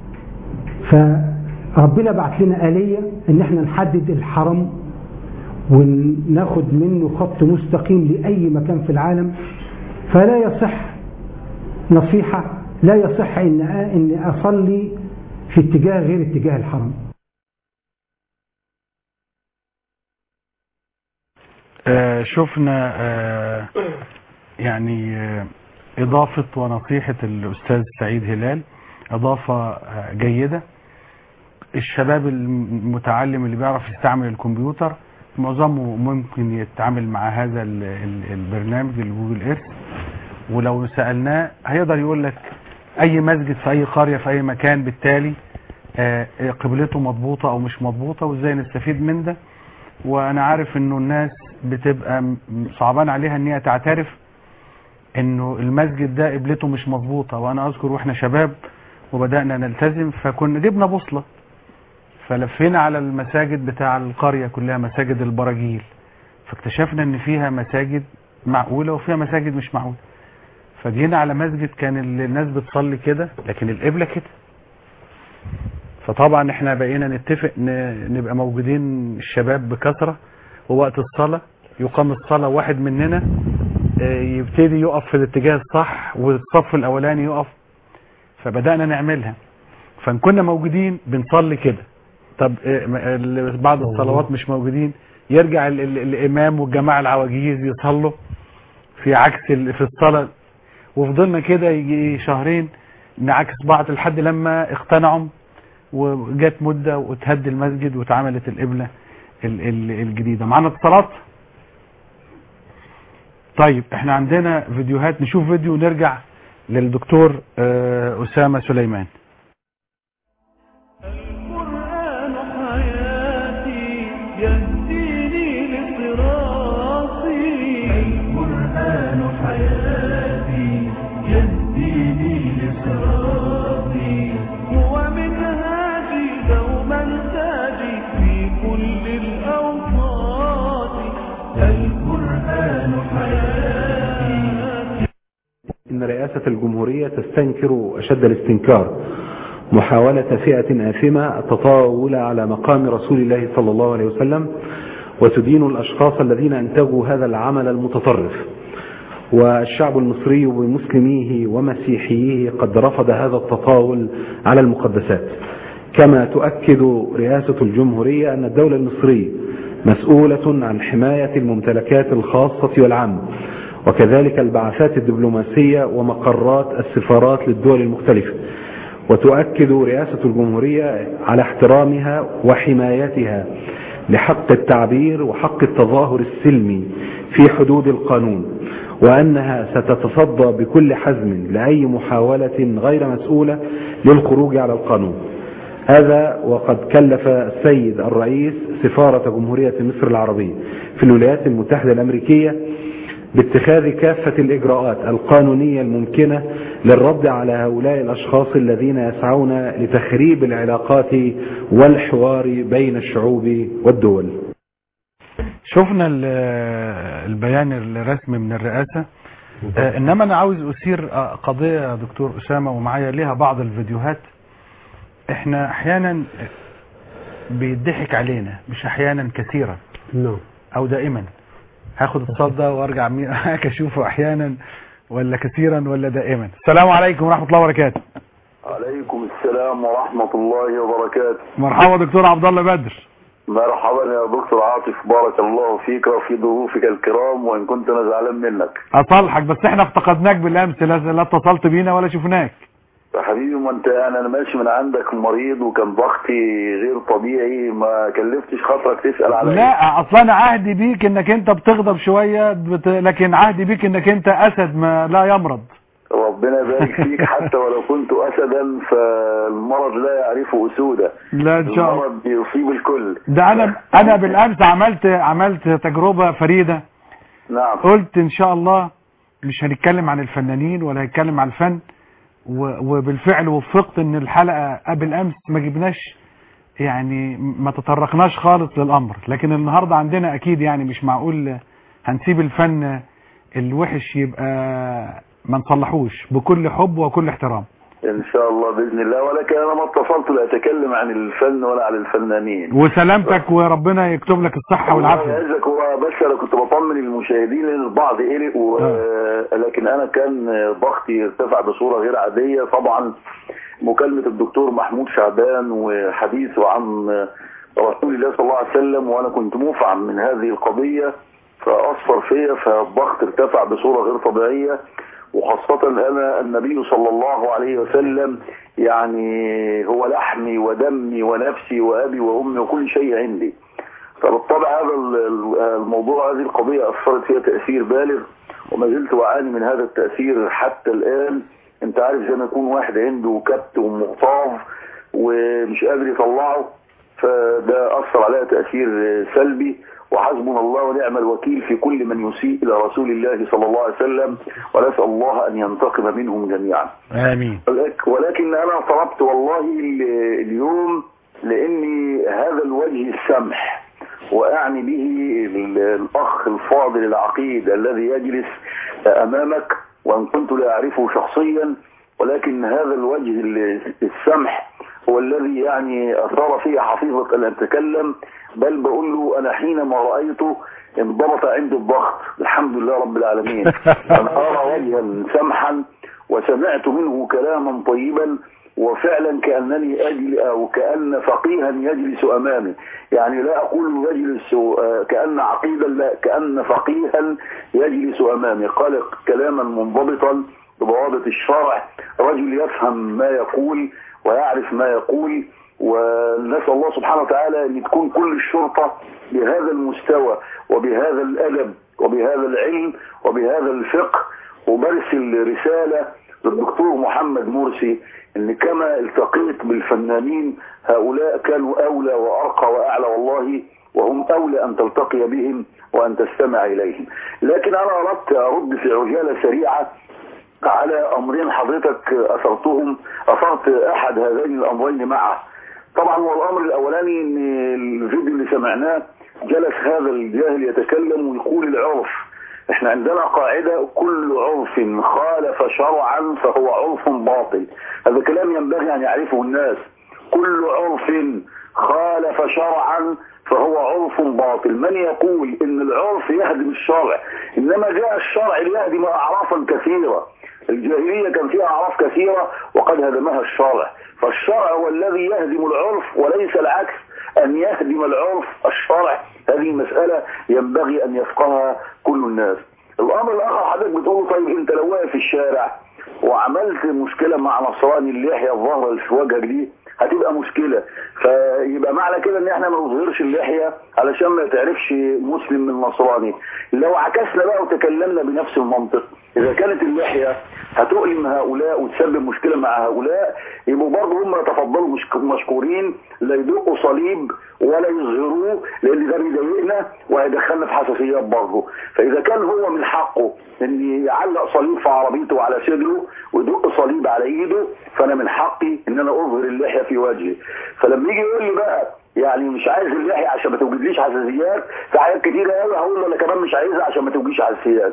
فربنا بعت لنا آلية ان احنا نحدد الحرم وناخد منه خط مستقيم لأي مكان في العالم فلا يصح نصيحة لا يصح ان ان اصلي في اتجاه غير اتجاه الحرم آه، شفنا آه، يعني آه، إضافة ونصيحة الأستاذ سعيد هلال إضافة آه، جيدة الشباب المتعلم اللي بيعرف يستعمل الكمبيوتر معظمه ممكن يتعامل مع هذا ال- ال- البرنامج الجوجل ايرث ولو سألناه هيقدر يقول لك أي مسجد في أي قرية في أي مكان بالتالي آه، قبلته مضبوطة أو مش مضبوطة وإزاي نستفيد من ده وانا عارف انه الناس بتبقى م- صعبان عليها ان هي تعترف انه المسجد ده قبلته مش مظبوطه وانا اذكر واحنا شباب وبدانا نلتزم فكنا جبنا بوصله فلفينا على المساجد بتاع القريه كلها مساجد البراجيل فاكتشفنا ان فيها مساجد معقوله وفيها مساجد مش معقوله فجينا على مسجد كان ال- الناس بتصلي كده لكن القبله كده فطبعا احنا بقينا نتفق ن- نبقى موجودين الشباب بكثرة ووقت الصلاة يقام الصلاة واحد مننا آه، يبتدي يقف في الاتجاه الصح والصف الاولاني يقف فبدأنا نعملها فان كنا موجودين بنصلي كده طب آه، م- ال- بعض الصلوات مش موجودين يرجع ال- ال- الامام والجماعة العواجيز يصلوا في عكس ال- في الصلاة وفضلنا كده يجي شهرين نعكس بعض لحد لما اقتنعوا وجت مدة وتهد المسجد واتعملت القبلة ال- ال- الجديدة معانا اتصالات طيب احنا عندنا فيديوهات نشوف فيديو ونرجع للدكتور آه، أسامة سليمان القرآن حياتي يهديني لصراطي القرآن حياتي يهديني لصراطي هو منهاجي دوما تاجي في كل الأوقات القرآن حياتي إن رئاسة الجمهورية تستنكر أشد الاستنكار محاولة فئة آثمة التطاول على مقام رسول الله صلى الله عليه وسلم وتدين الأشخاص الذين أنتجوا هذا العمل المتطرف والشعب المصري بمسلميه ومسيحييه قد رفض هذا التطاول على المقدسات كما تؤكد رئاسة الجمهورية أن الدولة المصرية مسؤولة عن حماية الممتلكات الخاصة والعامة وكذلك البعثات الدبلوماسية ومقرات السفارات للدول المختلفة وتؤكد رئاسة الجمهورية على احترامها وحمايتها لحق التعبير وحق التظاهر السلمي في حدود القانون وأنها ستتصدى بكل حزم لأي محاولة غير مسؤولة للخروج على القانون هذا وقد كلف السيد الرئيس سفارة جمهورية مصر العربية في الولايات المتحدة الأمريكية باتخاذ كافة الإجراءات القانونية الممكنة للرد على هؤلاء الأشخاص الذين يسعون لتخريب العلاقات والحوار بين الشعوب والدول شفنا ال- البيان الرسمي من الرئاسة آه، انما انا عاوز اثير آه، قضية يا دكتور اسامة ومعايا ليها بعض الفيديوهات احنا احيانا بيضحك علينا مش احيانا كثيرا نعم او دائما هاخد اتصال ده وارجع مي- اشوفه احيانا ولا كثيرا ولا دائما السلام عليكم ورحمة الله وبركاته عليكم السلام ورحمة الله وبركاته مرحبا دكتور عبد الله بدر مرحبا يا دكتور عاطف بارك الله فيك وفي ضيوفك الكرام وإن كنت أنا زعلان منك اصالحك بس احنا افتقدناك بالامس لا لا اتصلت بينا ولا شفناك يا حبيبي ما انت انا أنا ماشي من عندك مريض وكان ضغطي غير طبيعي ما كلفتش خاطرك تسأل عليا لا اصلا انا عهدي بيك انك انت بتغضب شوية بت... لكن عهدي بيك انك انت اسد ما لا يمرض ربنا يبارك فيك حتى ولو كنت أسدا فالمرض لا يعرف أسودا لا ان شاء الله المرض بيصيب الكل ده انا انا بالامس عملت عملت تجربة فريدة نعم قلت ان شاء الله مش هنتكلم عن الفنانين ولا هنتكلم عن الفن و- وبالفعل وفقت ان الحلقة قبل امس ما جبناش يعني ما تطرقناش خالص للامر لكن النهاردة عندنا اكيد يعني مش معقول هنسيب الفن الوحش يبقى ما نصلحوش بكل حب وكل احترام إن شاء الله بإذن الله ولكن أنا ما اتصلت لأتكلم عن الفن ولا عن الفنانين وسلامتك وربنا يكتب لك الصحة الله والعافية يعزك هو بس انا كنت بطمن المشاهدين لان البعض قلق و... لكن انا كان ضغطي ارتفع بصوره غير عاديه طبعا مكالمه الدكتور محمود شعبان وحديثه عن رسول الله صلى الله عليه وسلم وانا كنت مفعم من هذه القضيه فاصفر فيا فالضغط ارتفع بصوره غير طبيعيه وخاصة أنا النبي صلى الله عليه وسلم يعني هو لحمي ودمي ونفسي وأبي وأمي وكل شيء عندي فبالطبع هذا ال- ال- الموضوع هذه القضية أثرت فيها تأثير بالغ وما زلت أعاني من هذا التأثير حتى الآن أنت عارف زي ما يكون واحد عنده كبت ومغتاظ ومش قادر يطلعه فده أثر عليها تأثير سلبي وحسبنا الله ونعم الوكيل في كل من يسيء إلى رسول الله صلى الله عليه وسلم ونسأل الله أن ينتقم منهم جميعا امين ولك- ولكن انا طلبت والله ال- اليوم لاني هذا الوجه السمح واعني به ال- الاخ الفاضل العقيد الذي يجلس امامك وان كنت لا اعرفه شخصيا ولكن هذا الوجه ال- السمح هو الذي يعني اثار في حفيظه ان اتكلم بل بقول له انا حينما رايته انضبط عندي الضغط الحمد لله رب العالمين انا ارى وجها سمحا وسمعت منه كلاما طيبا وفعلا كأنني أجل أو كأن فقيها يجلس أمامي يعني لا أقول يجلس آه، كأن عقيدا لا كأن فقيها يجلس أمامي قال كلاما منضبطا بضوابط الشرع رجل يفهم ما يقول ويعرف ما يقول ونسأل الله سبحانه وتعالى أن تكون كل الشرطة بهذا المستوى وبهذا الأدب وبهذا العلم وبهذا الفقه وبرسل رسالة للدكتور محمد مرسي ان كما التقيت بالفنانين هؤلاء كانوا اولى وارقى واعلى والله وهم اولى ان تلتقي بهم وان تستمع اليهم لكن انا اردت ارد في عجالة سريعة على امرين حضرتك اثرتهم اثرت احد هذين الامرين معه طبعا هو الامر الاولاني ان الفيديو اللي سمعناه جلس هذا الجاهل يتكلم ويقول العرف احنا عندنا قاعدة كل عرف خالف شرعا فهو عرف باطل هذا كلام ينبغي ان يعرفه الناس كل عرف خالف شرعا فهو عرف باطل من يقول ان العرف يهدم الشرع انما جاء الشرع ليهدم اعرافا كثيرة الجاهلية كان فيها اعراف كثيرة وقد هدمها الشرع فالشرع هو الذي يهدم العرف وليس العكس ان يهدم العرف الشرع هذه مسألة ينبغي ان يفقهها كل الناس الامر الاخر حضرتك بتقول طيب انت لو واقف في الشارع وعملت مشكلة مع نصراني اللحية الظاهرة اللي في وجهك دي هتبقى مشكله فيبقى معنى كده ان احنا ما نظهرش اللحيه علشان ما تعرفش مسلم من نصراني لو عكسنا بقى وتكلمنا بنفس المنطق اذا كانت اللحيه هتؤلم هؤلاء وتسبب مشكله مع هؤلاء يبقوا برضه هم يتفضلوا مشك- مشكورين لا يدقوا صليب ولا يظهروه لان ده بيضايقنا وهيدخلنا في حساسيات برضه فاذا كان هو من حقه ان يعلق صليب في عربيته على صدره ويدق صليب على ايده فانا من حقي ان انا اظهر اللحيه في وجهي فلما يجي يقول لي بقى يعني مش عايز اللحيه عشان ما توجدليش حساسيات في حاجات كتيره قوي هقول له انا كمان مش عايزها عشان ما توجدش حساسيات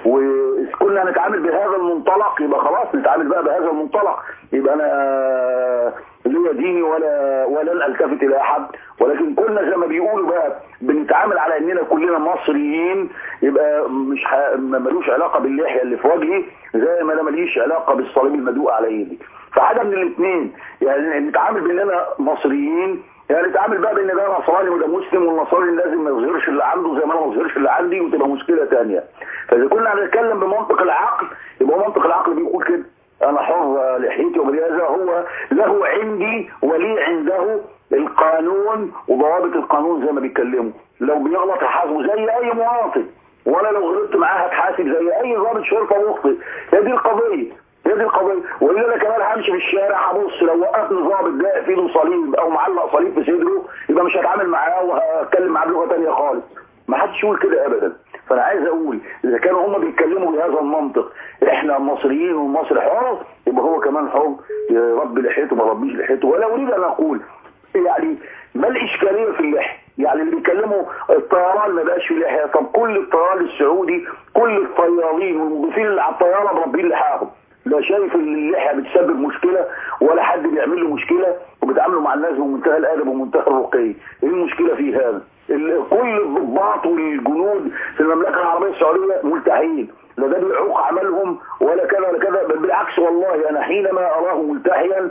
وكنا هنتعامل بهذا المنطلق يبقى خلاص نتعامل بقى بهذا المنطلق يبقى انا ليا ديني ولا ولن التفت الى احد ولكن كنا زي ما بيقولوا بقى بنتعامل على اننا كلنا مصريين يبقى مش ح... ملوش علاقه باللحيه اللي في وجهي زي ما انا ماليش علاقه بالصليب المدوق على ايدي فحاجه من الاثنين يعني نتعامل باننا مصريين يعني نتعامل بقى بان ده نصراني وده مسلم والنصراني لازم ما يظهرش اللي عنده زي ما انا ما اظهرش اللي عندي وتبقى مشكله ثانيه فاذا كنا هنتكلم بمنطق العقل يبقى منطق العقل بيقول كده انا حر لحيتي وبهذا هو له عندي ولي عنده القانون وضوابط القانون زي ما بيتكلموا لو بيغلط هحاسبه زي اي مواطن وانا لو غلطت معاه هتحاسب زي اي ضابط شرطه مخطئ هي دي القضيه هي دي القضيه والا انا كمان همشي في الشارع هبص لو وقفني ضابط ده في ايده صليب او معلق صليب في صدره يبقى مش هتعامل معاه وهتكلم معاه بلغه ثانيه خالص ما حدش يقول كده ابدا فانا عايز اقول اذا كانوا هم بيتكلموا بهذا المنطق احنا مصريين والمصري حر يبقى هو كمان حر يربي لحيته ما ربيش لحيته ولا اريد ان اقول يعني ما الاشكاليه في اللحيه يعني اللي بيتكلموا الطيران ما بقاش في لحيه طب كل الطيران السعودي كل الطيارين والمضيفين على الطياره مربين لحاهم لا شايف ان اللحيه بتسبب مشكله ولا حد بيعمل له مشكله وبيتعاملوا مع الناس بمنتهى الادب ومنتهى الرقي ايه المشكله في هذا ال- كل الضباط والجنود في المملكه العربيه السعوديه ملتحين لا ده بيعوق عملهم ولا كذا ولا كذا بل بالعكس والله انا حينما اراه ملتحيا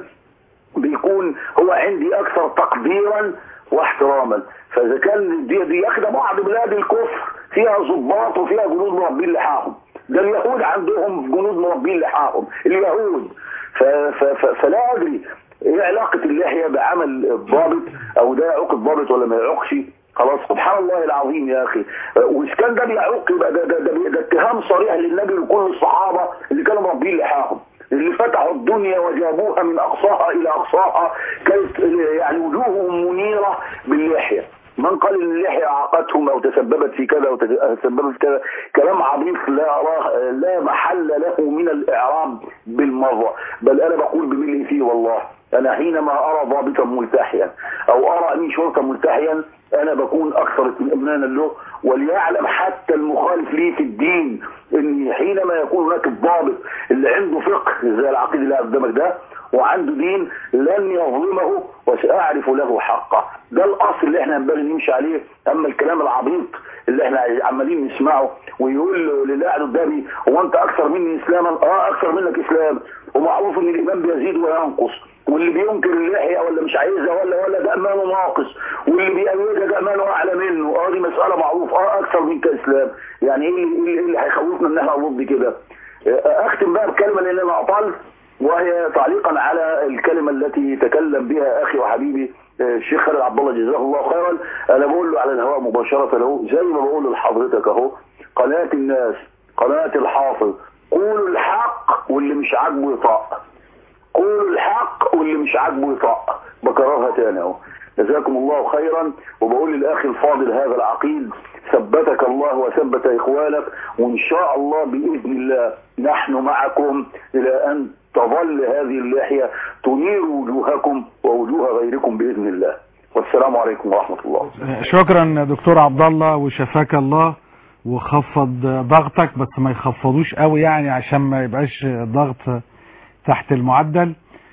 بيكون هو عندي اكثر تقديرا واحتراما فاذا كان دي دي ياخد بعض بلاد الكفر فيها ضباط وفيها جنود مربين لحاهم ده اليهود عندهم جنود مربين لحاهم اليهود ف ف ف فلا ادري ايه علاقه اللحيه بعمل الضابط او ده يعوق الضابط ولا ما يعوقش خلاص سبحان الله العظيم يا اخي واذا كان ده بيعوق يبقى ده ده, ده, ده اتهام صريح للنبي ولكل الصحابه اللي كانوا مربين لحاهم اللي فتحوا الدنيا وجابوها من اقصاها الى اقصاها كانت يعني وجوههم منيره باللحيه من قال ان اللحيه اعاقتهم او تسببت في كذا او تسببت في كذا كلام عبيط لا أراه لا محل له من الاعراب بالمره بل انا بقول بملء فيه والله انا حينما ارى ضابطا ملتحيا او ارى امين شرطه ملتحيا انا بكون اكثر اطمئنانا له وليعلم حتى المخالف لي في الدين ان حينما يكون هناك الضابط اللي عنده فقه زي العقيد اللي قدامك ده وعنده دين لن يظلمه وسأعرف له حقه ده الأصل اللي احنا ينبغي نمشي عليه أما الكلام العبيط اللي احنا عمالين نسمعه ويقول له لله قدامي هو أنت أكثر مني إسلاما أه أكثر منك إسلام ومعروف إن الإيمان بيزيد وينقص واللي بينكر اللحية ولا مش عايزها ولا ولا ده إيمانه ناقص واللي بيأيدها ده إيمانه أعلى منه أه دي مسألة معروفة أه أكثر منك إسلام يعني إيه اللي, إيه اللي هيخوفنا إن احنا نرد كده أختم بقى بكلمة لأن أنا أطلت وهي تعليقا على الكلمة التي تكلم بها أخي وحبيبي الشيخ خالد عبد الله جزاه الله خيرا أنا بقول له على الهواء مباشرة له زي ما بقول لحضرتك أهو قناة الناس قناة الحافظ قولوا الحق واللي مش عاجبه يطاق قولوا الحق واللي مش عاجبه يطاق بكررها تاني اهو جزاكم الله خيرا وبقول للاخ الفاضل هذا العقيد ثبتك الله وثبت اخوانك وان شاء الله باذن الله نحن معكم الى ان تظل هذه اللحيه تنير وجوهكم ووجوه غيركم باذن الله والسلام عليكم ورحمه الله شكرا دكتور عبد الله وشفاك الله وخفض ضغطك بس ما يخفضوش قوي يعني عشان ما يبقاش ضغط تحت المعدل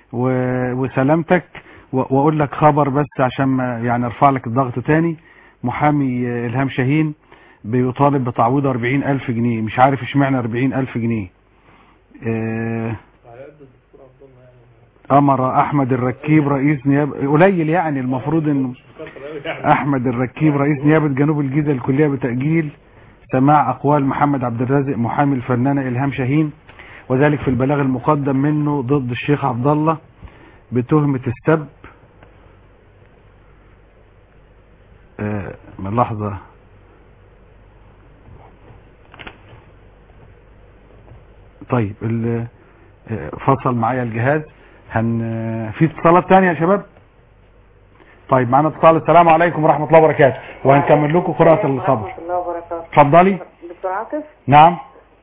وسلامتك واقول لك خبر بس عشان ما يعني ارفع لك الضغط تاني محامي الهام شاهين بيطالب بتعويض 40 الف جنيه مش عارف اشمعنى 40 الف جنيه اه امر احمد الركيب رئيس نيابه قليل يعني المفروض انه احمد الركيب رئيس نيابه جنوب الجيزه الكليه بتاجيل سماع اقوال محمد عبد الرازق محامي الفنانه الهام شاهين وذلك في البلاغ المقدم منه ضد الشيخ عبد الله بتهمة السب آه، من لحظة طيب ال- آه، فصل معايا الجهاز هن آه، في اتصالات تانية يا شباب طيب معانا اتصال السلام عليكم ورحمة الله وبركاته وهنكمل لكم قراءة الخبر ورحمة الله وبركاته اتفضلي دكتور عاطف نعم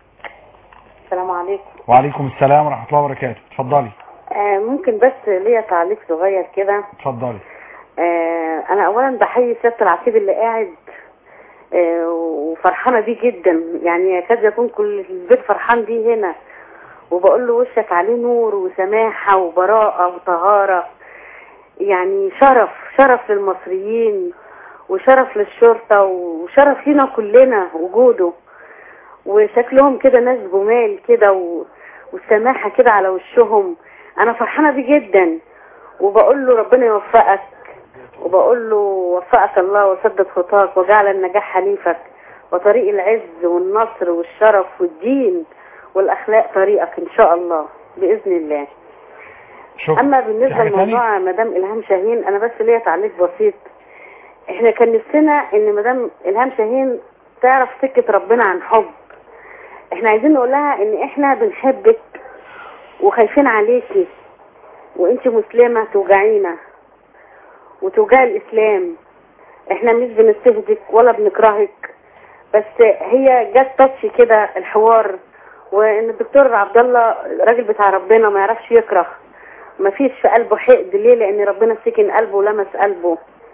السلام عليكم وعليكم السلام ورحمة الله وبركاته اتفضلي آه ممكن بس ليا تعليق صغير كده اتفضلي آه انا اولا بحيي سياده العتيب اللي قاعد آه وفرحانه بيه جدا يعني يكاد يكون كل البيت فرحان بيه هنا وبقول له وشك عليه نور وسماحه وبراءه وطهاره يعني شرف شرف للمصريين وشرف للشرطه وشرف لينا كلنا وجوده وشكلهم كده ناس جمال كده و... والسماحه كده على وشهم انا فرحانه بيه جدا وبقول له ربنا يوفقك وبقول له وفقك الله وسدد خطاك وجعل النجاح حليفك وطريق العز والنصر والشرف والدين والاخلاق طريقك ان شاء الله باذن الله شكرا اما في بالنسبه حاجة لموضوع مدام الهام شاهين انا بس ليا تعليق بسيط احنا كان نفسنا ان مدام الهام شاهين تعرف سكه ربنا عن حب احنا عايزين نقول لها ان احنا بنحبك وخايفين عليكي وانت مسلمه توجعينا وتوجع الاسلام احنا مش بنستهدك ولا بنكرهك بس هي جت تاتش كده الحوار وان الدكتور عبد الله راجل بتاع ربنا ما يعرفش يكره ما فيش في قلبه حقد ليه لان ربنا سكن قلبه ولمس قلبه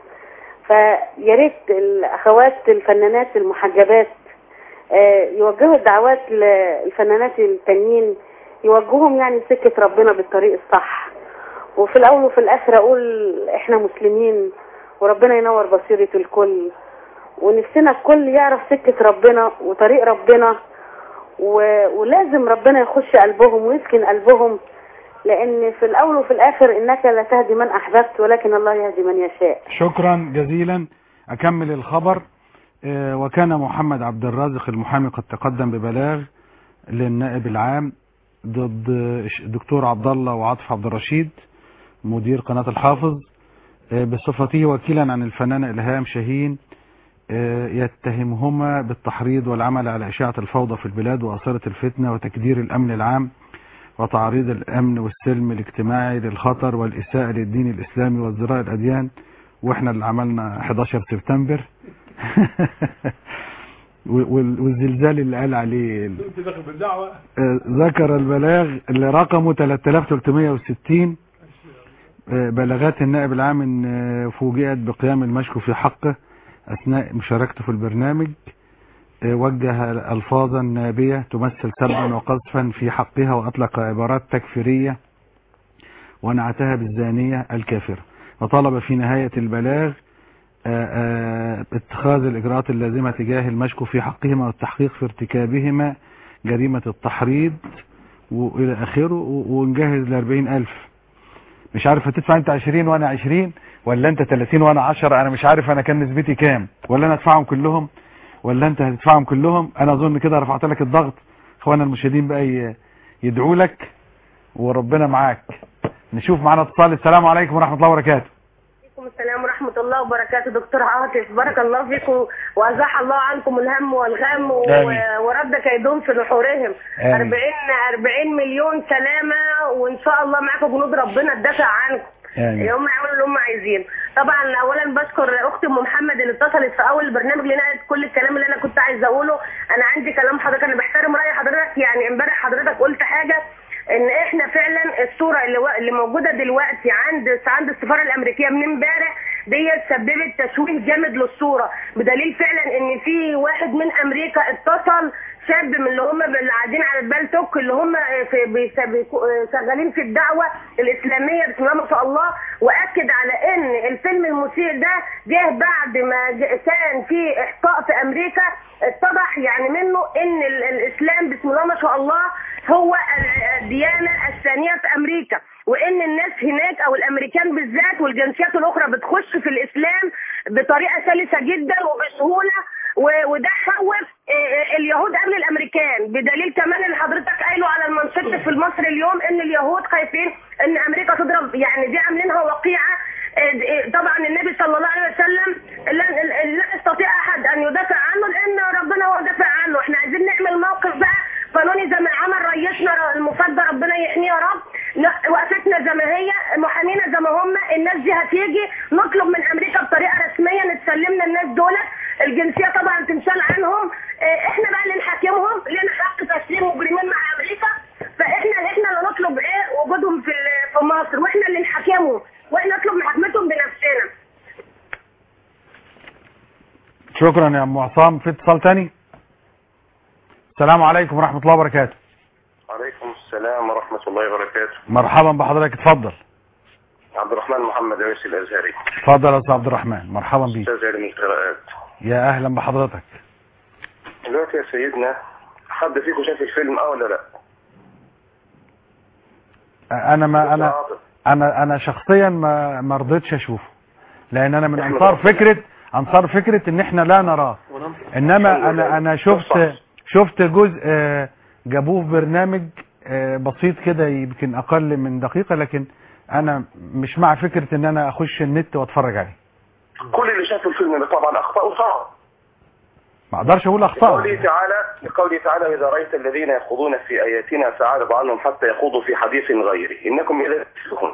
فيا ريت الاخوات الفنانات المحجبات آه، يوجهوا الدعوات للفنانات التانيين يوجهوهم يعني سكة ربنا بالطريق الصح وفي الاول وفي الاخر اقول احنا مسلمين وربنا ينور بصيرة الكل ونفسنا الكل يعرف سكة ربنا وطريق ربنا و... ولازم ربنا يخش قلبهم ويسكن قلبهم لان في الاول وفي الاخر انك لا تهدي من احببت ولكن الله يهدي من يشاء شكرا جزيلا أكمل الخبر آه، وكان محمد عبد الرازق المحامي قد تقدم ببلاغ للنائب العام ضد الدكتور عبد الله وعاطف عبد الرشيد مدير قناة الحافظ آه، بصفته وكيلا عن الفنانة إلهام شاهين آه، يتهمهما بالتحريض والعمل على إشاعة الفوضى في البلاد وأثارة الفتنة وتكدير الأمن العام وتعريض الأمن والسلم الاجتماعي للخطر والإساءة للدين الإسلامي وازدراء الأديان وإحنا اللي عملنا 11 سبتمبر وال- والزلزال اللي قال عليه ال- انت داخل بالدعوه آه، ذكر البلاغ اللي رقمه 3360 آه، بلاغات النائب العام ان آه، فوجئت بقيام المشكو في حقه اثناء مشاركته في البرنامج آه، وجه الفاظا نابيه تمثل سبا وقذفا في حقها واطلق عبارات تكفيريه ونعتها بالزانيه الكافره وطلب في نهايه البلاغ آه، آه، اتخاذ الإجراءات اللازمة تجاه المشكو في حقهما والتحقيق في ارتكابهما جريمة التحريض وإلى آخره و- ونجهز لأربعين ألف مش عارف هتدفع أنت عشرين وأنا عشرين ولا أنت تلاتين وأنا عشرة أنا مش عارف أنا كان نسبتي كام ولا أنا أدفعهم كلهم ولا أنت هتدفعهم كلهم أنا أظن كده رفعت لك الضغط إخوانا المشاهدين بقى ي- يدعوا لك وربنا معاك نشوف معانا اتصال السلام عليكم ورحمة الله وبركاته عليكم السلام ورحمة الله وبركاته دكتور عاطف بارك الله فيكم وأزاح الله عنكم الهم والغم و- آمين. ورد كيدهم في نحورهم آمين. 40 40 مليون سلامة وإن شاء الله معاكم جنود ربنا تدافع عنكم آمين. هم يعملوا اللي هم عايزين طبعا اولا بشكر اختي ام محمد اللي اتصلت في اول البرنامج اللي نقلت كل الكلام اللي انا كنت عايزه اقوله انا عندي كلام حضرتك انا بحترم راي حضرتك يعني امبارح حضرتك قلت حاجه ان احنا فعلا الصوره اللي, و... اللي موجوده دلوقتي عند عند السفاره الامريكيه من امبارح دي سببت تشويه جامد للصوره بدليل فعلا ان في واحد من امريكا اتصل شاب من اللي هم اللي قاعدين على البال توك اللي هم في بيس- بيكو- شغالين في الدعوه الاسلاميه بسم الله ما شاء الله واكد على ان الفيلم المثير ده جه بعد ما ج- كان في احصاء في امريكا اتضح يعني منه ان ال- الاسلام بسم الله ما شاء الله هو ال- الديانه الثانيه في امريكا وان الناس هناك او الامريكان بالذات والجنسيات الاخرى بتخش في الاسلام بطريقه سلسه جدا وبسهوله و- وده خوف آه، اليهود قبل الامريكان بدليل كمان اللي حضرتك قايله على المانشيت في مصر اليوم ان اليهود خايفين ان امريكا تضرب يعني دي عاملينها وقيعه آه، آه، طبعا النبي صلى الله عليه وسلم ال- ال- كله احنا عايزين نعمل موقف بقى قانوني زي ما عمل رئيسنا المفضل ربنا يحميه يا رب لا، وقفتنا زي ما هي محامينا زي ما هم الناس دي هتيجي نطلب من امريكا بطريقه رسميه نتسلمنا الناس دول الجنسيه طبعا تنشال عنهم اه، احنا بقى اللي نحاكمهم لنا حق تسليم مجرمين مع امريكا فاحنا احنا اللي نطلب ايه وجودهم في ال- في مصر واحنا اللي نحاكمهم واحنا نطلب محاكمتهم بنفسنا شكرا يا ام عصام في اتصال تاني السلام عليكم ورحمه الله وبركاته عليكم السلام ورحمة الله وبركاته مرحبا بحضرتك اتفضل عبد الرحمن محمد عيسى الأزهري اتفضل يا استاذ عبد الرحمن مرحبا بيك أستاذ علم القراءات يا اهلا بحضرتك دلوقتي يا سيدنا حد فيكم شاف الفيلم اه ولا لا؟ انا ما انا انا انا شخصيا ما ما رضيتش اشوفه لان انا من إحنا انصار ربنا- فكره انصار فكره ان احنا لا نراه انما الحمد لله. انا انا شفت شفت جزء آه، جابوه في برنامج آه، بسيط كده يمكن اقل من دقيقه لكن انا مش مع فكره ان انا اخش النت واتفرج عليه كل اللي شاف الفيلم ده طبعا أخطأه صعب ما اقدرش اقول اخطاء لقوله تعالى لقوله تعالى إذا رأيت الذين يخوضون في آياتنا فأعرض عنهم حتى يخوضوا في حديث غيره إنكم إذا تفلحون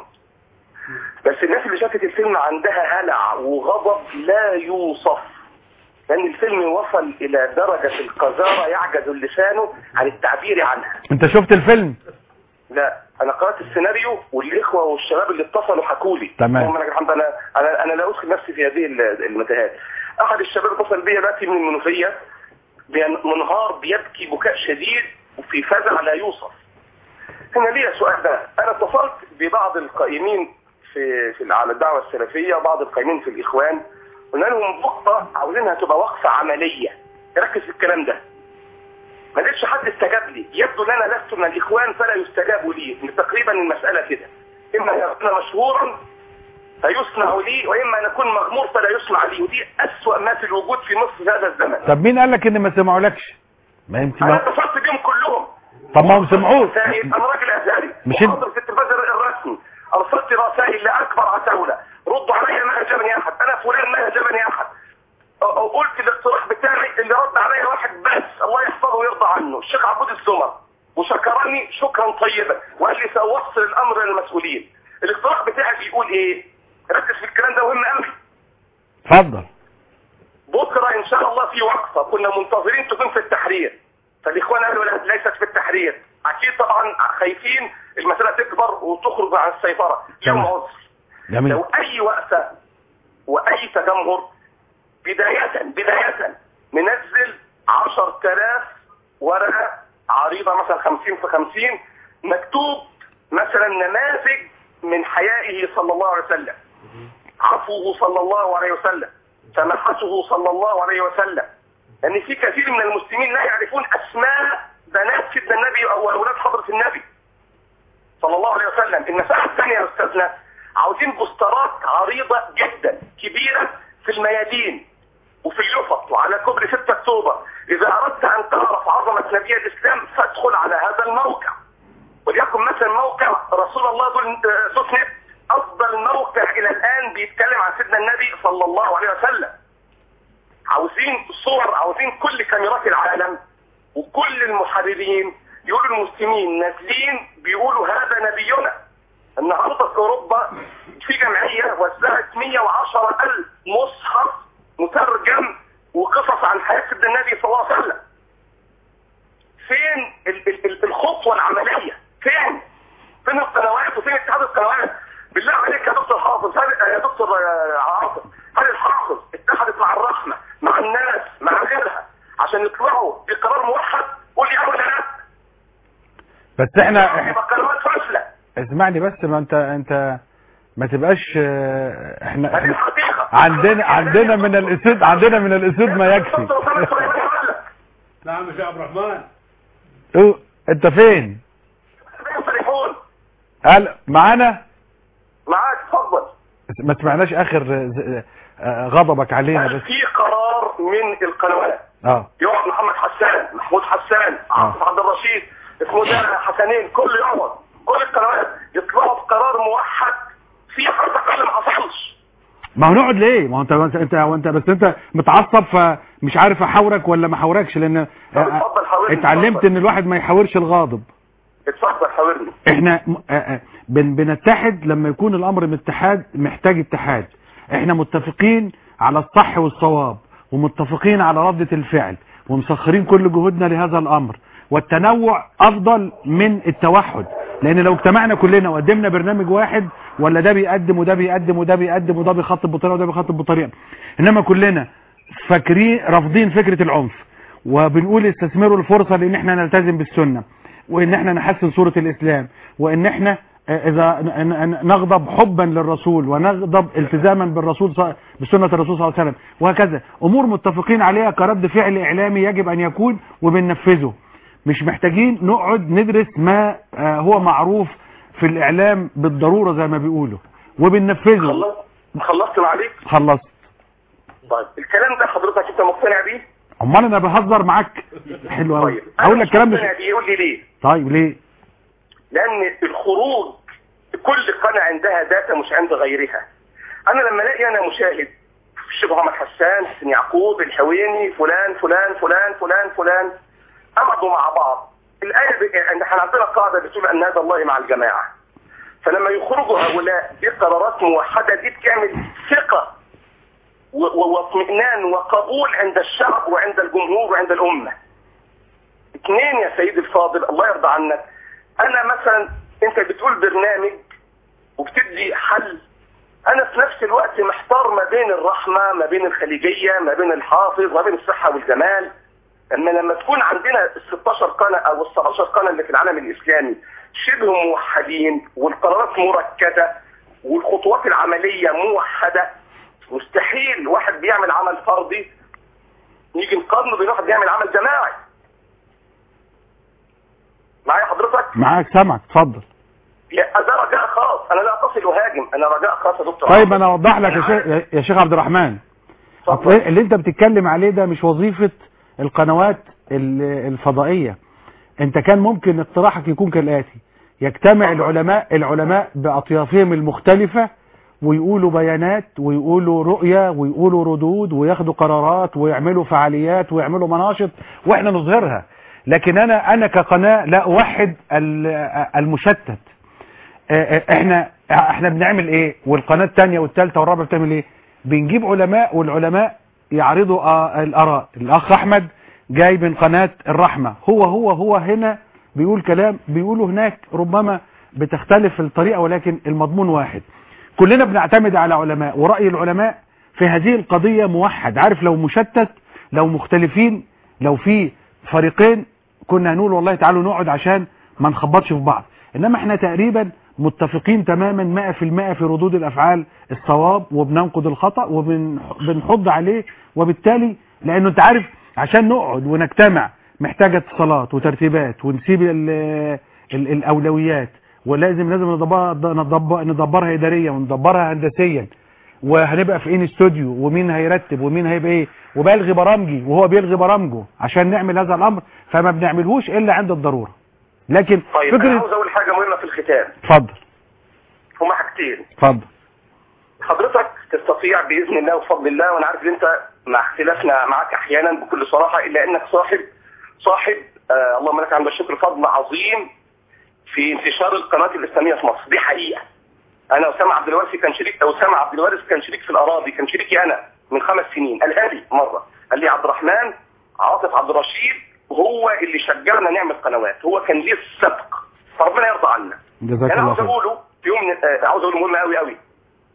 بس الناس اللي شافت الفيلم عندها هلع وغضب لا يوصف لأن الفيلم وصل إلى درجة القذارة يعجز اللسان عن التعبير عنها انت شفت الفيلم لا انا قرات السيناريو والاخوه والشباب اللي اتصلوا حكوا لي تمام. اللهم لك الحمد انا انا انا لا ادخل نفسي في هذه ال- المتاهات احد الشباب اتصل بي دلوقتي من المنوفيه بين- منهار بيبكي بكاء شديد وفي فزع لا يوصف هنا ليا سؤال ده انا اتصلت ببعض القائمين في في على الدعوه السلفيه وبعض القائمين في الاخوان قلنا لهم نقطه عاوزينها تبقى وقفه عمليه ركز في الكلام ده ما لقيتش حد استجاب لي يبدو ان انا لست من الاخوان فلا يستجاب لي إن تقريبا المساله كده اما ان اكون مشهورا فيصنع لي واما ان اكون مغمور فلا يصنع لي ودي اسوا ما في الوجود في مصر هذا الزمن طب مين قال لك ان ما سمعولكش ما يمكن انا اتصلت بهم كلهم طب ما هم سمعوه سائل انا راجل ازهري مش انت- وحاضر في التلفزيون الرسمي ارسلت رسائل لاكبر عتاوله ردوا علي ما هجمني احد انا فلان ما هجمني احد أ- أ- قلت الاقتراح بتاعي اللي رد عليا واحد بس الله يحفظه ويرضى عنه الشيخ عبود الزمر وشكرني شكرا طيبا وقال لي ساوصل الامر للمسؤولين الاقتراح بتاعي بيقول ايه ركز في الكلام ده مهم قوي اتفضل بكره ان شاء الله في وقفه كنا منتظرين تكون في التحرير فالاخوان قالوا لا ليست في التحرير اكيد طبعا خايفين المساله تكبر وتخرج عن السيطره يوم عذر جميل لو اي وقفه واي تجمهر بدايه بدايه ننزل 10000 ورقه عريضه مثلا 50 في 50 مكتوب مثلا نماذج من حيائه صلى الله عليه وسلم عفوه صلى الله عليه وسلم سماحته صلى الله عليه وسلم لان في كثير من المسلمين لا يعرفون اسماء بنات سيدنا النبي او اولاد حضره النبي صلى الله عليه وسلم المساله الثانيه يا استاذنا عاوزين بوسترات عريضه جدا كبيره في الميادين وفي اليفط وعلى كوبري 6 اكتوبر اذا اردت ان تعرف عظمه نبي الاسلام فادخل على هذا الموقع وليكن مثلا موقع رسول الله دول- دوت نت افضل موقع الى الان بيتكلم عن سيدنا النبي صلى الله عليه وسلم عاوزين صور عاوزين كل كاميرات العالم وكل المحررين يقولوا المسلمين نازلين بيقولوا هذا نبينا النهارده في اوروبا في جمعيه وزعت 110 الف مصحف مترجم وقصص عن حياه سيدنا النبي صلى الله عليه وسلم فين ال- ال- ال- الخطوه العمليه فين فين القنوات وفين اتحاد القنوات بالله عليك يا دكتور حافظ هل يا دكتور آه، عاطف هل الحافظ اتحدت مع الرحمه مع الناس مع غيرها عشان يطلعوا بقرار موحد قول لي اول لا بس احنا يبقى قنوات فاشله اسمعني بس ما انت انت ما تبقاش اه، احنا, هذه احنا الحقيقه عندنا عندنا من الاسود عندنا من الاسود ما يكفي نعم يا شيخ عبد الرحمن أو، انت فين فرحون قال معانا معاك اتفضل ما سمعناش اخر اه، اه، غضبك علينا بس في قرار من القنوات اه يقعد محمد حسان محمود حسان عاصف عبد الرشيد اسمه ده حسنين كل يقعد كل القنوات يطلعوا بقرار موحد في حرف اقل ما حصلش ما هو نقعد ليه ما هو انت انت انت وانت بس انت متعصب فمش عارف احاورك ولا ما احاوركش لان اتفضل حاورني اتعلمت ان الواحد ما يحاورش الغاضب اتفضل حاورني احنا م- آه، آه، بن بنتحد لما يكون الامر من اتحاد محتاج اتحاد احنا متفقين على الصح والصواب ومتفقين على ردة الفعل ومسخرين كل جهودنا لهذا الامر والتنوع افضل من التوحد لان لو اجتمعنا كلنا وقدمنا برنامج واحد ولا ده بيقدم وده بيقدم وده بيقدم وده بيخطط بطريقه وده بيخطط بطريقه انما كلنا فاكرين رافضين فكره العنف وبنقول استثمروا الفرصه لان احنا نلتزم بالسنه وان احنا نحسن صوره الاسلام وان احنا آه، اذا ن- ن- نغضب حبا للرسول ونغضب التزاما بالرسول ص- بسنه الرسول صلى الله عليه وسلم وهكذا امور متفقين عليها كرد فعل اعلامي يجب ان يكون وبننفذه مش محتاجين نقعد ندرس ما آه، هو معروف في الاعلام بالضروره زي ما بيقولوا وبننفذه خلصت معلش خلصت طيب الكلام ده حضرتك انت مقتنع بيه امال انا بهزر معاك حلو قوي طيب اقول لك كلام مش مقتنع بيه يقول لي ليه طيب ليه لان الخروج كل قناة عندها داتا مش عند غيرها انا لما الاقي انا مشاهد الشيخ محمد حسان حسين يعقوب الحويني فلان فلان فلان فلان فلان قعدوا مع بعض الايه ب... يعني احنا عندنا قاعده بتقول ان هذا الله مع الجماعه فلما يخرجوا هؤلاء بقرارات موحده دي بتعمل ثقه و- و- واطمئنان وقبول عند الشعب وعند الجمهور وعند الامه اثنين يا سيدي الفاضل الله يرضى عنك انا مثلا انت بتقول برنامج وبتدي حل انا في نفس الوقت محتار ما بين الرحمة ما بين الخليجية ما بين الحافظ ما بين الصحة والجمال اما لما تكون عندنا ال 16 قناة او ال 17 قناة اللي في العالم الاسلامي شبه موحدين والقرارات مركزة والخطوات العملية موحدة مستحيل واحد بيعمل عمل فردي نيجي نقارنه بين واحد بيعمل عمل جماعي معايا حضرتك معاك سامعك اتفضل يا ده رجاء خاص انا لا اتصل اهاجم انا رجاء خاص يا دكتور طيب انا اوضح لك يا شيخ يا شيخ عبد الرحمن أصل اللي انت بتتكلم عليه ده مش وظيفة القنوات ال- الفضائية انت كان ممكن اقتراحك يكون كالاتي يجتمع العلماء العلماء باطيافهم المختلفة ويقولوا بيانات ويقولوا رؤية ويقولوا ردود وياخدوا قرارات ويعملوا فعاليات ويعملوا مناشط واحنا نظهرها لكن انا انا كقناة لا اوحد ال- المشتت اه، اه، احنا احنا بنعمل ايه والقناة الثانية والثالثة والرابعة بتعمل ايه بنجيب علماء والعلماء يعرضوا اه، الاراء الاخ احمد جاي من قناة الرحمة هو هو هو هنا بيقول كلام بيقوله هناك ربما بتختلف الطريقة ولكن المضمون واحد كلنا بنعتمد على علماء ورأي العلماء في هذه القضية موحد عارف لو مشتت لو مختلفين لو في فريقين كنا هنقول والله تعالوا نقعد عشان ما نخبطش في بعض انما احنا تقريبا متفقين تماما 100% في ردود الافعال الصواب وبننقد الخطأ وبنحض عليه وبالتالي لانه انت عارف عشان نقعد ونجتمع محتاجة اتصالات وترتيبات ونسيب ال ال الاولويات ولازم لازم ندبر ندبر ندبرها اداريا وندبرها هندسيا وهنبقى في ان استوديو ومين هيرتب ومين هيبقى ايه وبلغي برامجي وهو بيلغي برامجه عشان نعمل هذا الامر فما بنعملهوش الا عند الضروره لكن طيب انا فكره عاوز اقول حاجة مهمة في الختام اتفضل هما حاجتين اتفضل حضرتك تستطيع باذن الله وبفضل الله وانا عارف ان انت مع اختلافنا معك احيانا بكل صراحه الا انك صاحب صاحب آه اللهم لك عند الشكر فضل عظيم في انتشار القناه الاسلاميه في مصر دي حقيقه انا اسامه عبد الوارث كان شريك اسامه عبد الوارث كان شريك في الاراضي كان شريكي انا من خمس سنين قالها لي مره قال لي عبد الرحمن عاطف عبد الرشيد هو اللي شجعنا نعمل قنوات هو كان ليه السبق فربنا يرضى عنا جزاك انا الله عاوز خير اقوله في يوم من- آه، عاوز اقوله مهم قوي قوي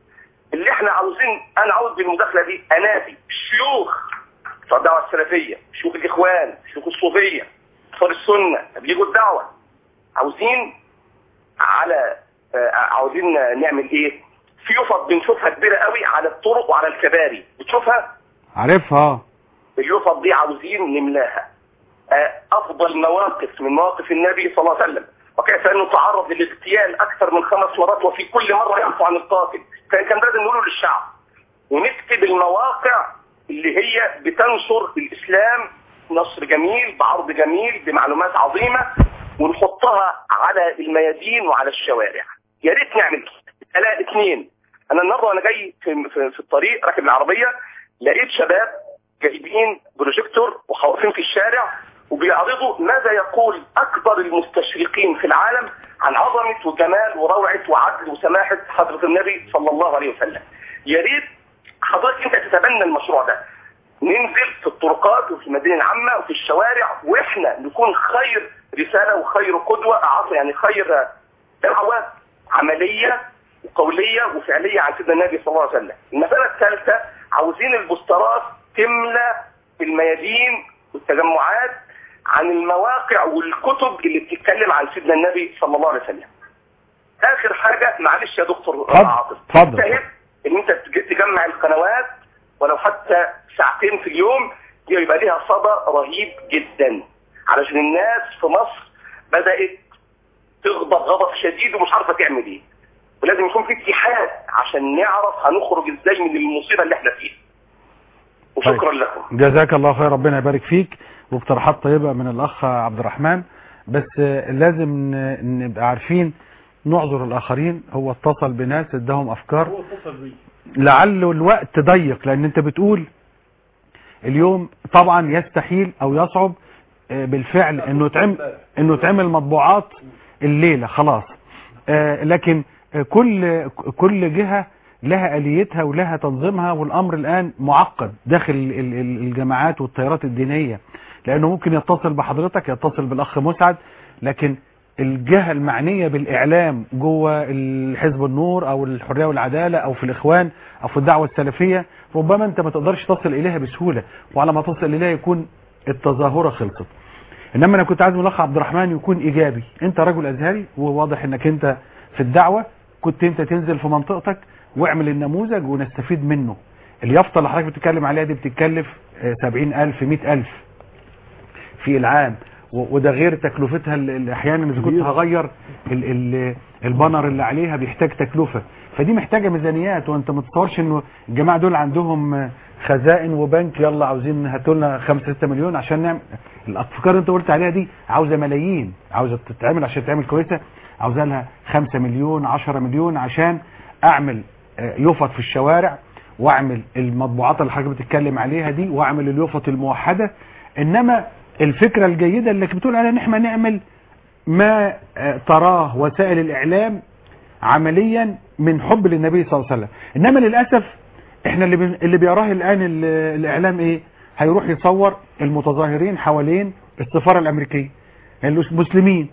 اللي احنا عاوزين انا عاوز بالمداخله دي انادي الشيوخ بتوع الدعوه السلفيه شيوخ الاخوان شيوخ الصوفيه اطفال السنه تبليغ الدعوه عاوزين على آه، عاوزين نعمل ايه في يفط بنشوفها كبيره قوي على الطرق وعلى الكباري بتشوفها عارفها اليفط دي عاوزين نملاها آه، افضل مواقف من مواقف النبي صلى الله عليه وسلم وكيف انه تعرض للاغتيال اكثر من خمس مرات وفي كل مره يعفو عن القاتل كان كان لازم نقوله للشعب ونكتب المواقع اللي هي بتنشر الاسلام نشر جميل بعرض جميل بمعلومات عظيمه ونحطها على الميادين وعلى الشوارع يا ريت نعمل كده. الا اثنين انا النهارده وانا جاي في, في, في الطريق راكب العربيه لقيت شباب جايبين بروجيكتور وخواصين في الشارع وبيعرضوا ماذا يقول اكبر المستشرقين في العالم عن عظمه وجمال وروعه وعدل وسماحه حضره النبي صلى الله عليه وسلم. يا ريت حضرتك انت تتبنى المشروع ده. ننزل في الطرقات وفي المدينه العامه وفي الشوارع واحنا نكون خير رساله وخير قدوه اعطي يعني خير دعوه عمليه وقوليه وفعليه عن سيدنا النبي صلى الله عليه وسلم. المساله الثالثه عاوزين البوسترات تملى الميادين والتجمعات عن المواقع والكتب اللي بتتكلم عن سيدنا النبي صلى الله عليه وسلم. اخر حاجه معلش يا دكتور اتفضل، عاطف اتفضل. اجتهد ان انت تج- تجمع القنوات ولو حتى ساعتين في اليوم دي يبقى ليها صدى رهيب جدا علشان الناس في مصر بدات تغضب غضب شديد ومش عارفه تعمل ايه ولازم يكون في اتحاد عشان نعرف هنخرج ازاي من المصيبه اللي احنا فيها وشكرا لكم جزاك الله خير ربنا يبارك فيك واقتراحات طيبة من الأخ عبد الرحمن بس آه، لازم ن- نبقى عارفين نعذر الآخرين هو اتصل بناس اداهم أفكار لعله الوقت ضيق لأن أنت بتقول اليوم طبعا يستحيل أو يصعب آه، بالفعل انه تعمل انه تعمل مطبوعات الليله خلاص آه، لكن آه، كل كل جهه لها اليتها ولها تنظيمها والامر الان معقد داخل ال- ال- الجماعات والتيارات الدينيه لانه ممكن يتصل بحضرتك يتصل بالاخ مسعد لكن الجهه المعنيه بالاعلام جوه حزب النور او الحريه والعداله او في الاخوان او في الدعوه السلفيه ربما انت ما تقدرش تصل اليها بسهوله وعلى ما تصل اليها يكون التظاهره خلصت انما انا كنت عايز من الاخ عبد الرحمن يكون ايجابي انت رجل ازهري وواضح انك انت في الدعوه كنت انت تنزل في منطقتك واعمل النموذج ونستفيد منه اليافطه اللي حضرتك بتتكلم عليها دي بتتكلف آه، 70000 100000 في العام و- وده غير تكلفتها ال- ال- احيانا اذا كنت هغير ال ال البانر اللي عليها بيحتاج تكلفه فدي محتاجه ميزانيات وانت ما تتصورش انه الجماعه دول عندهم آه، خزائن وبنك يلا عاوزين هاتوا لنا 5 6 مليون عشان نعمل الافكار اللي انت قلت عليها دي عاوزه ملايين عاوزه تتعمل عشان تعمل كويسه عاوزه لها 5 مليون 10 مليون عشان اعمل آه، يفط في الشوارع واعمل المطبوعات اللي حضرتك بتتكلم عليها دي واعمل اليفط الموحده انما الفكره الجيده اللي بتقول عليها ان احنا نعمل ما آه، تراه وسائل الاعلام عمليا من حب للنبي صلى الله عليه وسلم انما للاسف احنا اللي بن... اللي بيراه الان ال... الاعلام ايه هيروح يصور المتظاهرين حوالين السفاره الامريكيه المسلمين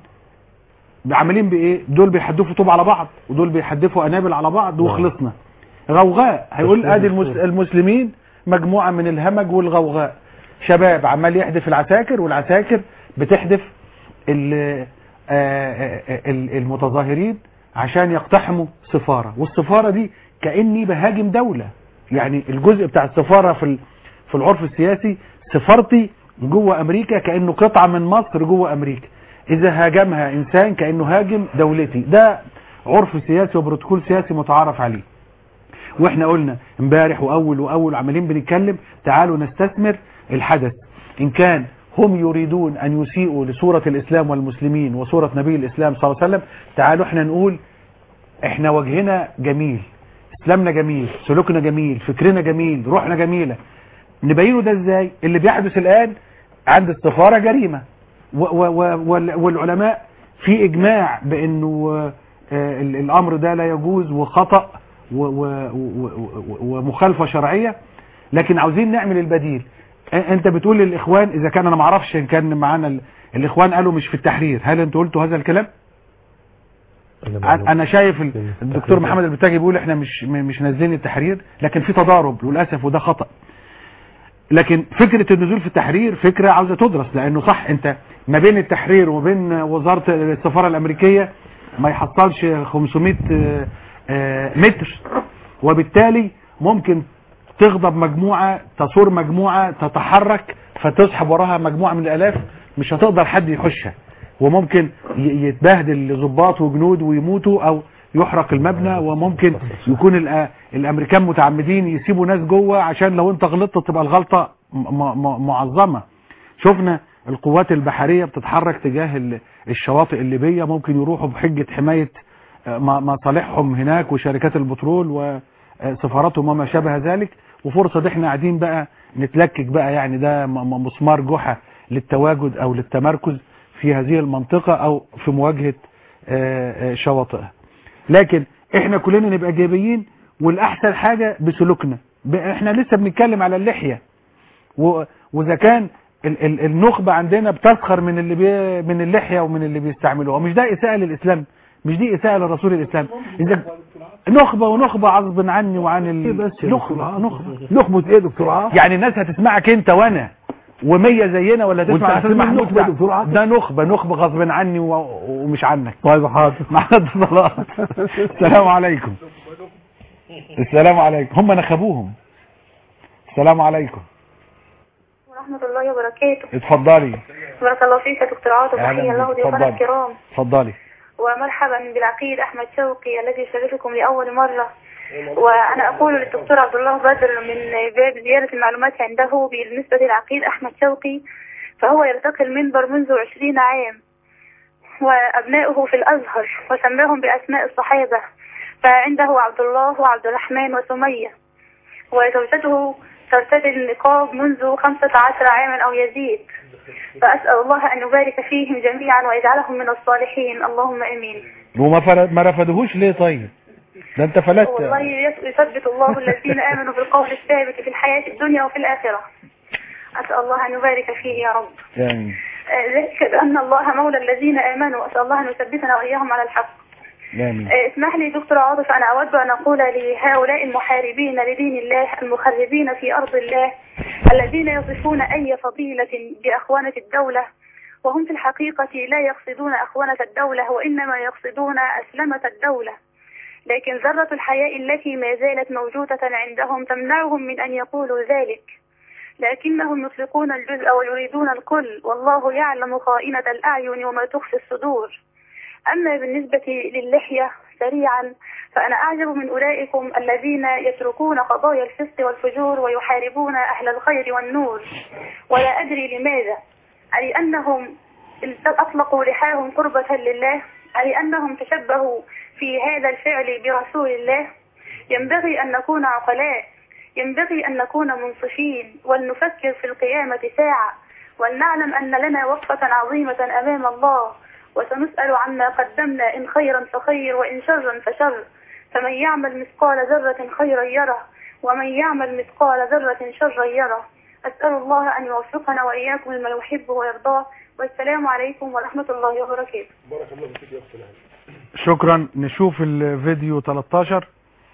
عاملين بايه دول بيحدفوا طوب على بعض ودول بيحدفوا انابل على بعض وخلصنا غوغاء هيقول ادي المس... المسلمين مجموعه من الهمج والغوغاء شباب عمال يحدف العساكر والعساكر بتحدف ال- آه، آه، ال- المتظاهرين عشان يقتحموا سفارة والسفارة دي كأني بهاجم دولة يعني الجزء بتاع السفارة في ال- في العرف السياسي سفارتي جوه أمريكا كأنه قطعة من مصر جوه أمريكا إذا هاجمها إنسان كأنه هاجم دولتي ده عرف سياسي وبروتوكول سياسي متعارف عليه واحنا قلنا امبارح واول واول عمالين بنتكلم تعالوا نستثمر الحدث ان كان هم يريدون ان يسيئوا لصورة الاسلام والمسلمين وصورة نبي الاسلام صلى الله عليه وسلم تعالوا احنا نقول احنا وجهنا جميل اسلامنا جميل سلوكنا جميل فكرنا جميل روحنا جميلة نبينه ده ازاي اللي بيحدث الان عند السفارة جريمة و و و وال- والعلماء في اجماع بانه آه، ال- الامر ده لا يجوز وخطأ و- و- و- و- ومخالفة شرعية لكن عاوزين نعمل البديل أ- انت بتقول للاخوان اذا كان انا ما اعرفش ان كان معانا ال- الاخوان قالوا مش في التحرير هل انتوا قلتوا هذا الكلام انا شايف ال- الدكتور محمد البتاجي بيقول احنا مش م- مش نازلين التحرير لكن في تضارب للاسف وده خطأ لكن فكرة النزول في التحرير فكرة عاوزة تدرس لانه صح انت ما بين التحرير وما بين وزارة السفارة الامريكية ما يحصلش 500 آه، آه، متر وبالتالي ممكن تغضب مجموعة تصور مجموعة تتحرك فتسحب وراها مجموعة من الالاف مش هتقدر حد يحشها وممكن ي- يتبهدل ضباط وجنود ويموتوا او يحرق المبنى وممكن يكون الأ- الامريكان متعمدين يسيبوا ناس جوه عشان لو انت غلطت تبقى الغلطة م- م- معظمة شفنا القوات البحرية بتتحرك تجاه ال- الشواطئ الليبية ممكن يروحوا بحجة حماية آه، م- مصالحهم هناك وشركات البترول وسفاراتهم وما شابه ذلك وفرصة دي احنا قاعدين بقى نتلكك بقى يعني ده م- م- مسمار جحا للتواجد او للتمركز في هذه المنطقة او في مواجهة آه، آه، شواطئها لكن احنا كلنا نبقى ايجابيين والاحسن حاجة بسلوكنا ب- احنا لسه بنتكلم على اللحية و- واذا كان ال- ال- النخبة عندنا بتسخر من اللي بي من اللحية ومن اللي بيستعملوها مش ده اساءة للاسلام مش دي اساءة لرسول الاسلام اذا نخبة ونخبة غصب عني وعن ال... نخبة نخبة نخبة ايه دكتور عاطف يعني الناس هتسمعك انت وانا ومية زينا ولا وانت تسمع الاستاذ هتسمع محمود نخبة سعد؟ دكتور عاطف؟ ده نخبة نخبة غصب عني و... ومش عنك طيب حاضر معنا اتصالات السلام عليكم السلام عليكم هم نخبوهم السلام عليكم ورحمة الله وبركاته اتفضلي بارك الله فيك يا دكتور عاطف أهلا تحية له بك. ضيوفنا اتفضلي. الكرام اتفضلي ومرحبا بالعقيد أحمد شوقي الذي يشرفكم لأول مرة وأنا أقول للدكتور عبد الله بدر من باب زيادة المعلومات عنده بالنسبة للعقيد أحمد شوقي فهو يرتقي المنبر منذ عشرين عام وأبناؤه في الأزهر وسماهم بأسماء الصحابة فعنده عبد الله وعبد الرحمن وسمية وزوجته ترتدي النقاب منذ خمسة عشر عاما أو يزيد فأسأل الله أن يبارك فيهم جميعا ويجعلهم من الصالحين اللهم أمين وما فر... ما رفضهوش ليه طيب ده انت فلت والله يس- يثبت الله الذين آمنوا بالقول الثابت في الحياة الدنيا وفي الآخرة أسأل الله أن يبارك فيه يا رب يعني آه، ذلك بأن الله مولى الذين آمنوا أسأل الله أن يثبتنا وإياهم على الحق آمين آه، اسمح لي دكتور عاطف أنا أود أن أقول لهؤلاء المحاربين لدين الله المخربين في أرض الله الذين يصفون أي فضيلة بأخوانة الدولة وهم في الحقيقة لا يقصدون أخوانة الدولة وإنما يقصدون أسلمة الدولة لكن ذرة الحياء التي ما زالت موجودة عندهم تمنعهم من أن يقولوا ذلك لكنهم يطلقون الجزء ويريدون الكل والله يعلم خائنة الأعين وما تخفي الصدور أما بالنسبة للحية سريعا فأنا أعجب من أولئكم الذين يتركون قضايا الفسق والفجور ويحاربون أهل الخير والنور ولا أدري لماذا أي أنهم أطلقوا لحاهم قربة لله أي أنهم تشبهوا في هذا الفعل برسول الله ينبغي أن نكون عقلاء ينبغي أن نكون منصفين ولنفكر في القيامة ساعة ولنعلم أن لنا وقفة عظيمة أمام الله وسنسأل عما قدمنا إن خيرا فخير وإن شرا فشر فمن يعمل مثقال ذرة خيرا يره ومن يعمل مثقال ذرة شرا يره أسأل الله أن يوفقنا وإياكم لما يحب ويرضاه والسلام عليكم ورحمة الله وبركاته بارك الله فيك يا اختي شكرا نشوف الفيديو 13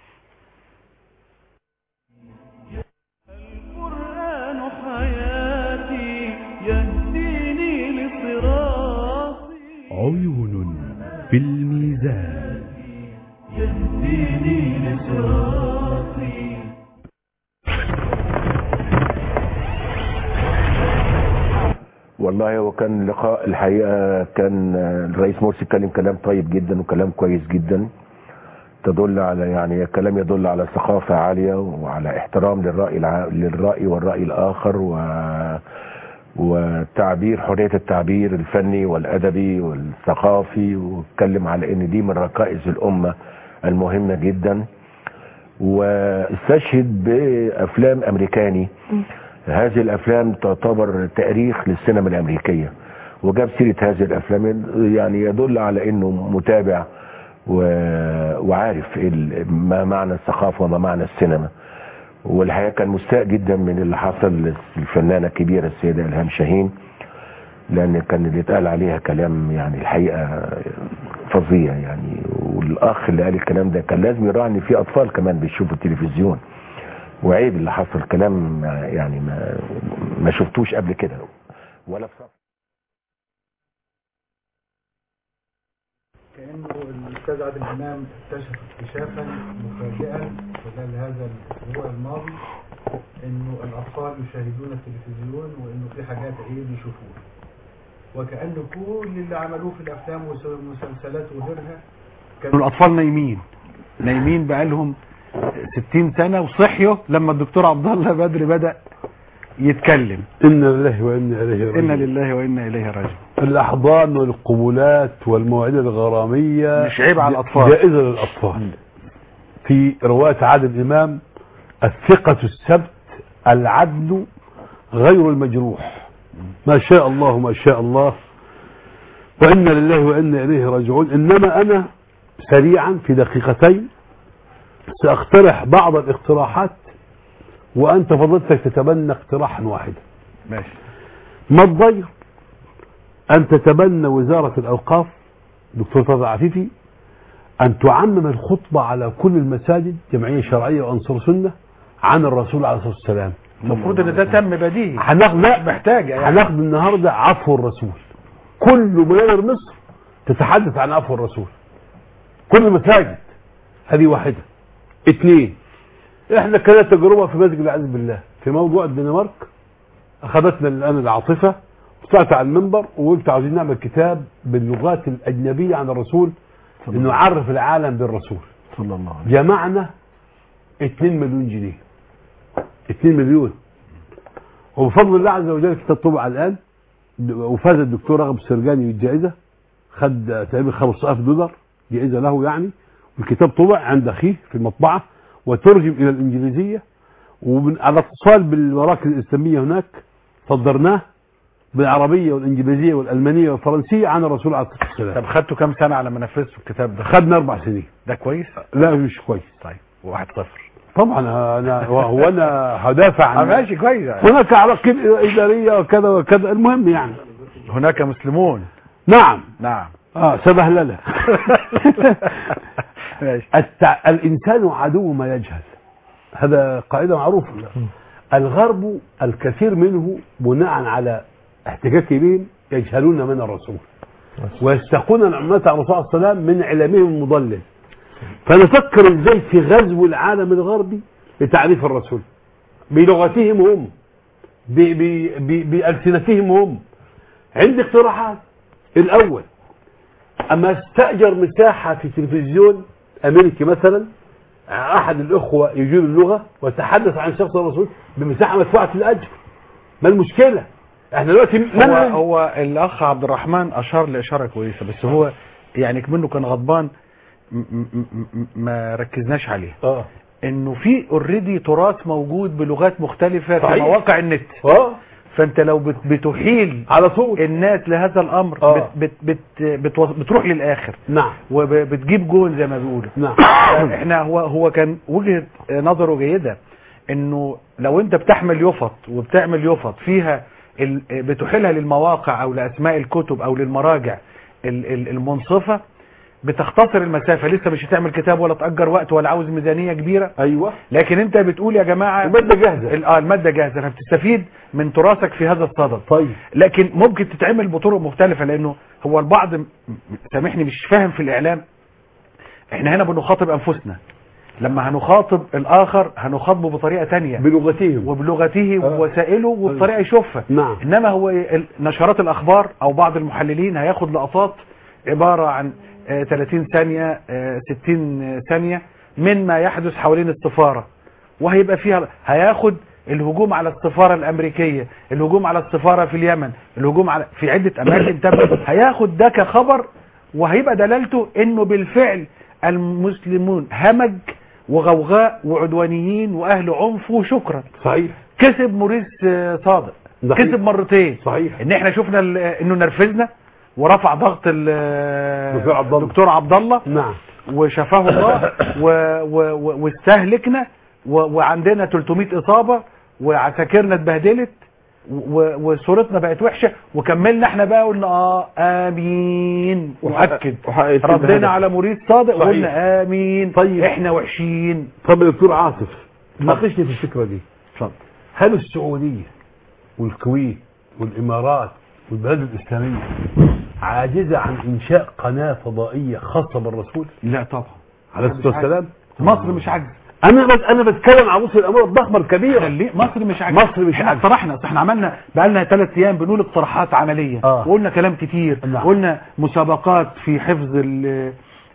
القرآن حياتي يهديني لصراطي عيون في الميزان يهديني لصراطي والله هو كان لقاء الحقيقة كان الرئيس مرسي اتكلم كلام طيب جدا وكلام كويس جدا تدل على يعني كلام يدل على ثقافة عالية وعلى احترام للرأي الع... للرأي والرأي الآخر و... وتعبير حرية التعبير الفني والأدبي والثقافي واتكلم على ان دي من ركائز الأمة المهمة جدا واستشهد بأفلام أمريكاني هذه الافلام تعتبر تاريخ للسينما الامريكيه وجاب سيره هذه الافلام يعني يدل على انه متابع و... وعارف إيه ال- ما معنى الثقافه وما معنى السينما والحقيقه كان مستاء جدا من اللي حصل للفنانه الكبيره السيده الهام شاهين لان كان اللي اتقال عليها كلام يعني الحقيقه فظيع يعني والاخ اللي قال الكلام ده كان لازم يراعي ان في اطفال كمان بيشوفوا التلفزيون وعيب اللي حصل كلام ما- يعني ما ما شفتوش قبل كده ولا في صف كأنه الأستاذ عادل إمام اكتشف اكتشافا مفاجئا خلال هذا الأسبوع الماضي إنه الأطفال يشاهدون التلفزيون وإنه في حاجات إيه بيشوفوها وكأنه كل اللي عملوه في الأفلام والمسلسلات وغيرها كانوا الاطفال نايمين نايمين بقالهم 60 سنة وصحيوا لما الدكتور عبد الله بدر بدأ يتكلم إنا لله وإنا إليه راجعون إنا لله وإنا إليه راجعون الأحضان والقبولات والمواعيد الغرامية مش عيب على الأطفال. جائزة للأطفال في رواية عادل إمام الثقة السبت العدل غير المجروح ما شاء الله ما شاء الله وإنا لله وإنا إليه راجعون إنما أنا سريعا في دقيقتين سأقترح بعض الاقتراحات وأنت فضلتك تتبنى اقتراحا واحدا ماشي ما الضير أن تتبنى وزارة الأوقاف دكتور طارق عفيفي أن تعمم الخطبة على كل المساجد جمعية شرعية وأنصار سنة عن الرسول عليه الصلاة والسلام المفروض ان ده تم بديهي هناخد لا محتاجة يعني. هناخد النهارده عفو الرسول كل منابر مصر تتحدث عن عفو الرسول كل المساجد هذه واحدة اثنين احنا كانت تجربة في مسجد العز بالله في موضوع الدنمارك اخذتنا الان العاطفة طلعت على المنبر وقلت عاوزين نعمل كتاب باللغات الاجنبية عن الرسول انه يعرف العالم بالرسول صلى الله عليه جمعنا 2 مليون جنيه 2 مليون وبفضل الله عز وجل الكتاب طبع الان وفاز الدكتور رغب السرجاني بالجائزه خد تقريبا 5000 دولار جائزه له يعني والكتاب طبع عند اخيه في المطبعه وترجم الى الانجليزيه ومن على اتصال بالمراكز الاسلاميه هناك صدرناه بالعربيه والانجليزيه والالمانيه والفرنسيه عن الرسول عليه الصلاه والسلام طب خدتوا كام سنة على ما نفذتوا الكتاب ده خدنا اربع سنين ده كويس لا مش كويس طيب واحد صفر طبعا انا هو انا هدافع آه، عن ماشي كويس يعني. هناك عراقيل اداريه وكذا وكذا المهم يعني هناك مسلمون نعم نعم اه سبهلله ماشي التع... الانسان عدو ما يجهل هذا قاعده معروفه الغرب الكثير منه بناء على احتكاك بهم يجهلون من الرسول ويستقون العمات على الرسول صلى الله عليه وسلم من علمهم المضلل فنفكر ازاي في غزو العالم الغربي لتعريف الرسول بلغتهم هم ب... ب... ب... بألسنتهم هم عندي اقتراحات الاول اما استأجر مساحة في تلفزيون امريكي مثلا احد الاخوة يجيب اللغة ويتحدث عن شخص الرسول بمساحة مدفوعة الاجر ما المشكلة احنا دلوقتي هو, من هو الاخ عبد الرحمن اشار لاشاره كويسه بس هو يعني كمنه كان غضبان م- م- م- ما ركزناش عليه اه انه في اوريدي تراث موجود بلغات مختلفه في صحيح. مواقع النت اه فانت لو بت- بتحيل على طول الناس لهذا الامر آه. بت بت بت بت بتروح للاخر نعم وبتجيب جون زي ما بيقولوا نعم احنا هو هو كان وجهه نظره جيده انه لو انت بتحمل يفط وبتعمل يفط فيها ال- بتحيلها للمواقع او لاسماء الكتب او للمراجع ال- ال- المنصفه بتختصر المسافه لسه مش هتعمل كتاب ولا تاجر وقت ولا عاوز ميزانيه كبيره ايوه لكن انت بتقول يا جماعه المادة جاهزة. ال- اه الماده جاهزه فبتستفيد من تراثك في هذا الصدد طيب لكن ممكن تتعمل بطرق مختلفه لانه هو البعض م- سامحني مش فاهم في الاعلام احنا هنا بنخاطب انفسنا لما هنخاطب الاخر هنخاطبه بطريقه تانية بلغتهم وبلغته آه. ووسائله وبطريقه يشوفها نعم انما هو ال- نشرات الاخبار او بعض المحللين هياخد لقطات عباره عن آه، 30 ثانيه آه، 60 ثانيه من ما يحدث حوالين السفاره وهيبقى فيها هياخد الهجوم على السفاره الامريكيه الهجوم على السفاره في اليمن الهجوم على في عده اماكن تبقى هياخد ده كخبر وهيبقى دلالته انه بالفعل المسلمون همج وغوغاء وعدوانيين واهل عنف وشكرا صحيح كسب موريس آه، صادق صحيح. كسب مرتين صحيح ان احنا شفنا ال- انه نرفزنا ورفع ضغط ال- دكتور عبد الله. دكتور عبد الله نعم وشفاه الله و- و- و- واستهلكنا و- وعندنا 300 اصابه وعساكرنا اتبهدلت و- وصورتنا بقت وحشه وكملنا احنا بقى قلنا اه امين واكد وحققت ردينا الهدف. على مريض صادق صحيح. وقلنا امين طيب. احنا وحشين طب يا دكتور عاطف ناقشني في الفكره دي اتفضل هل السعوديه والكويت والامارات والبلاد الاسلاميه عاجزه عن انشاء قناه فضائيه خاصه بالرسول لا طبعا عليه الصلاه والسلام مصر مش عاجزه انا بس انا بتكلم عن وصول الامور الضخمه الكبيره خليه مصر مش عاجزه مصر مش احنا عاجزة. اقترحنا أصل احنا عملنا بقى لنا ثلاث ايام بنقول اقتراحات عمليه آه. وقلنا كلام كتير نعم. قلنا مسابقات في حفظ ال-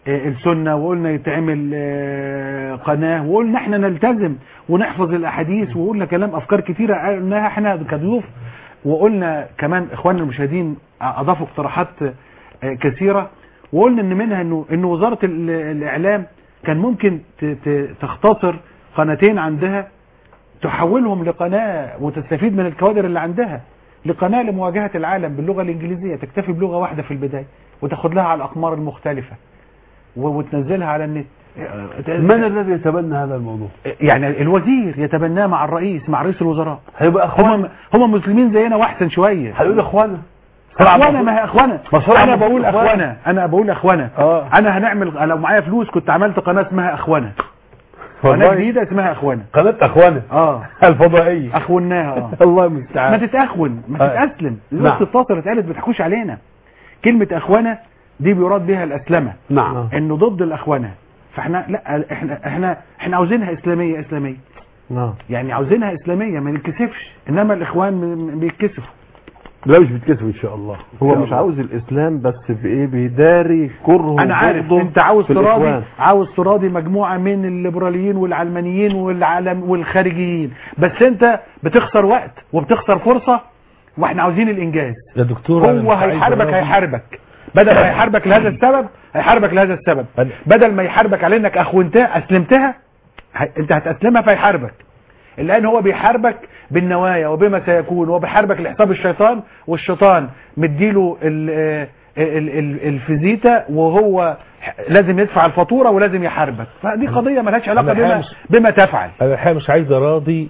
آه، السنة وقلنا يتعمل آه، قناة وقلنا احنا نلتزم ونحفظ الاحاديث وقلنا كلام افكار كتيرة قلناها احنا كضيوف وقلنا كمان اخواننا المشاهدين اضافوا اقتراحات آه، كثيرة وقلنا ان منها انه ان وزارة ال- الاعلام كان ممكن ت- ت- تختصر قناتين عندها تحولهم لقناة وتستفيد من الكوادر اللي عندها لقناة لمواجهة العالم باللغة الإنجليزية تكتفي بلغة واحدة في البداية وتاخد لها على الأقمار المختلفة و- وتنزلها على النت من الذي يتبنى هذا الموضوع يعني الوزير يتبناه مع الرئيس مع رئيس الوزراء هيبقى هم هم مسلمين زينا واحسن شويه هيقول اخوانا اخوانا ما هي اخوانا مصر انا عبد بقول الفتاح اخوانا انا بقول اخوانا اه انا هنعمل لو معايا فلوس كنت عملت قناه اسمها اخوانا قناه والله. جديده اسمها اخوانا قناة اخوانا اه الفضائية اخوناها اه الله ما المستعان تتأخون ما آه. تتأسلم نعم. الوقت اتصل اتقالت بتحكوش علينا كلمة أخوانة دي بيراد بها الأسلمة نعم إنه ضد الأخوانة فاحنا لا احنا احنا احنا عاوزينها إسلامية إسلامية نعم يعني عاوزينها إسلامية ما نتكسفش إنما الإخوان م- م- بيتكسفوا لا مش بتكسب ان شاء الله هو إن شاء مش الله. عاوز الاسلام بس بايه بيداري كرهه أنا عارف وبغضه أنت عاوز في تراضي الإخوان. عاوز تراضي مجموعة من الليبراليين والعلمانيين والعالم والخارجيين بس أنت بتخسر وقت وبتخسر فرصة واحنا عاوزين الإنجاز يا دكتور أنا هو مش عايز هيحاربك أراضي- هيحاربك بدل ما يحاربك لهذا السبب هيحاربك لهذا السبب بدل ما يحاربك على انك اخونتها اسلمتها ه- انت هتاسلمها فيحاربك الان هو بيحاربك بالنوايا وبما سيكون هو بيحاربك لحساب الشيطان والشيطان مديله ال- آه، ال- ال- الفيزيتا وهو ح- لازم يدفع الفاتوره ولازم يحاربك فدي قضيه ملهاش علاقه أنا بما الحقيقة مش- بما تفعل انا الحقيقه مش عايز اراضي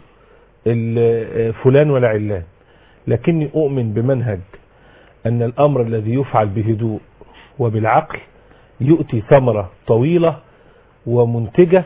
ال- فلان ولا علان لكني اؤمن بمنهج ان الامر الذي يفعل بهدوء وبالعقل يؤتي ثمره طويله ومنتجه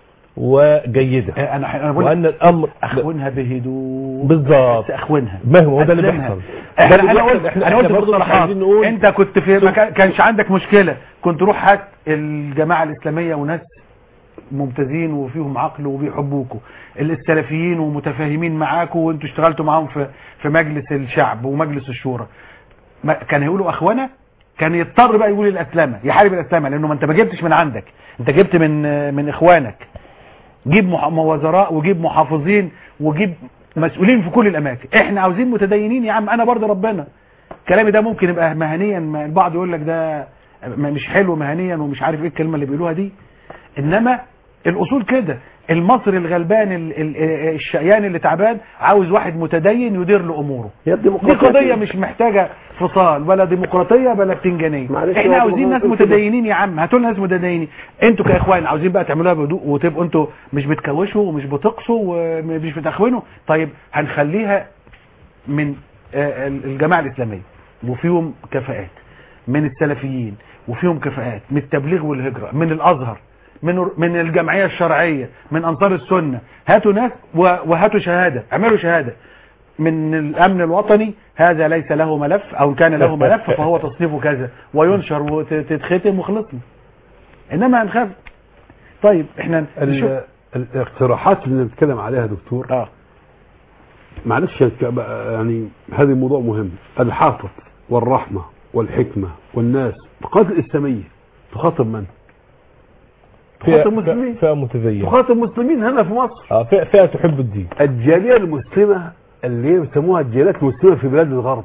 وجيده انا انا بقول وان الامر اخونها بهدوء بالظبط بس اخونها ما هو ده اللي أسلمها. بيحصل احنا ده اللي انا بيحصل. قلت احنا انا قلت احنا برضه مش مصطلحات عايزين نقول انت كنت في ما كان- كانش عندك مشكله كنت روح هات الجماعه الاسلاميه وناس ممتازين وفيهم عقل وبيحبوكوا السلفيين ومتفاهمين معاكوا وانتوا اشتغلتوا معاهم في في مجلس الشعب ومجلس الشورى ما كان هيقولوا اخوانا كان يضطر بقى يقول الاسلامه يحارب الاسلامه لانه ما انت ما جبتش من عندك انت جبت من من اخوانك جيب مح- وزراء وجيب محافظين وجيب مسؤولين في كل الاماكن احنا عاوزين متدينين يا عم انا برضه ربنا كلامي ده ممكن يبقى مهنيا ما البعض يقول لك ده م- مش حلو مهنيا ومش عارف ايه الكلمه اللي بيقولوها دي انما الاصول كده المصري الغلبان ال- ال- الشقيان اللي تعبان عاوز واحد متدين يدير له اموره هي دي الديمقراطية قضيه كده. مش محتاجه فصال ولا ديمقراطيه ولا بتنجانيه معلش احنا هو عاوزين ناس الديمقراطية كده. متدينين يا عم هاتوا لنا ناس متدينين انتوا كاخوان عاوزين بقى تعملوها بهدوء وتبقوا انتوا مش بتكوشوا ومش بتقصوا ومش بتخونوا طيب هنخليها من آه، الجماعه الاسلاميه وفيهم كفاءات من السلفيين وفيهم كفاءات من التبليغ والهجره من الازهر من من الجمعيه الشرعيه من انصار السنه هاتوا ناس و- وهاتوا شهاده اعملوا شهاده من الامن الوطني هذا ليس له ملف او إن كان له ملف فهو تصنيفه كذا وينشر وتتختم وخلصنا انما هنخاف طيب احنا نشوف ال- الاقتراحات اللي بنتكلم عليها يا دكتور اه معلش يعني هذا موضوع مهم الحافظ والرحمة والحكمة والناس القادة الإسلامية تخاطب من؟ فئة, تخاطب مسلمين فئة متدينة تخاطب مسلمين هنا في مصر اه فئة, فئة تحب الدين الجالية المسلمة اللي هي بيسموها الجاليات المسلمة في بلاد الغرب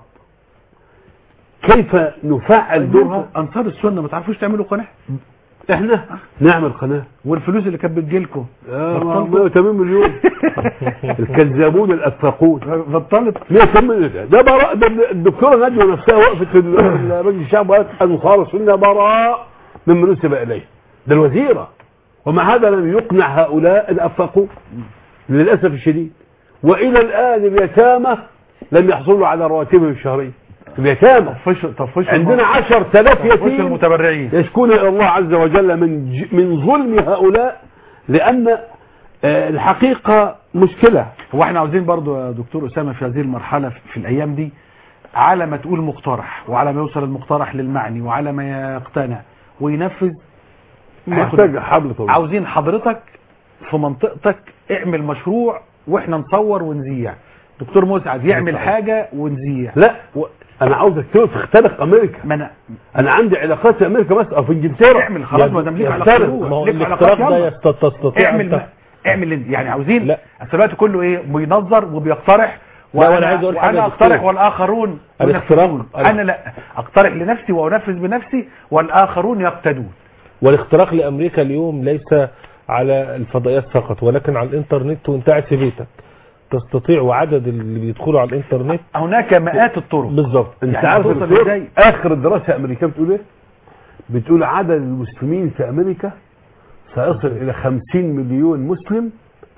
كيف نفعل دورها انصار السنه ما تعرفوش تعملوا قناه احنا نعمل قناة والفلوس اللي كانت بتجيلكم آه، بطلتوا؟ 180 مليون الكذابون الافاقون بطلت 180 مليون ده براء ده الدكتوره نجوى نفسها وقفت في مجلس الشعب وقالت انصار السنه براء مما نسب اليه ده الوزيره ومع هذا لم يقنع هؤلاء الافاقون للاسف الشديد والى الان اليتامى لم يحصلوا على رواتبهم الشهريه اليتامى طفشوا طفشوا عندنا 10000 طفشوا يتيم المتبرعين يشكون الى الله عز وجل من ج- من ظلم هؤلاء لان آه، الحقيقه مشكله هو احنا عاوزين برضو يا دكتور اسامه في هذه المرحله في في الايام دي على ما تقول مقترح وعلى ما يوصل المقترح للمعني وعلى ما يقتنع وينفذ هياخد محتاج حبل طويل عاوزين حضرتك في منطقتك اعمل مشروع واحنا نصور ونذيع دكتور مسعد يعمل حاجه ونذيع لا و... انا عاوزك تخترق امريكا ما انا انا عندي علاقات في امريكا بس او في انجلترا اعمل خلاص ما دام ليك علاقات يخترق. جوه. ما هو ليك الاختراق علاقات ده يلا. يست- تستطيع اعمل أن ما. ت- اعمل يعني عاوزين لا. أصل الوقت كله ايه بينظر وبيقترح لا، وأنا عايز أقول حاجة وانا يا اقترح دكتور. والاخرون الاختراق- ينفذون. انا لا اقترح لنفسي وانفذ بنفسي والاخرون يقتدون والاختراق لامريكا اليوم ليس على الفضائيات فقط ولكن على الانترنت وانت قاعد في بيتك تستطيع وعدد اللي بيدخلوا على الانترنت هناك مئات الطرق بالظبط انت يعني عارف هتوصل الدكتور إزاي؟ اخر دراسه امريكيه بتقول ايه بتقول عدد المسلمين في امريكا سيصل الى 50 مليون مسلم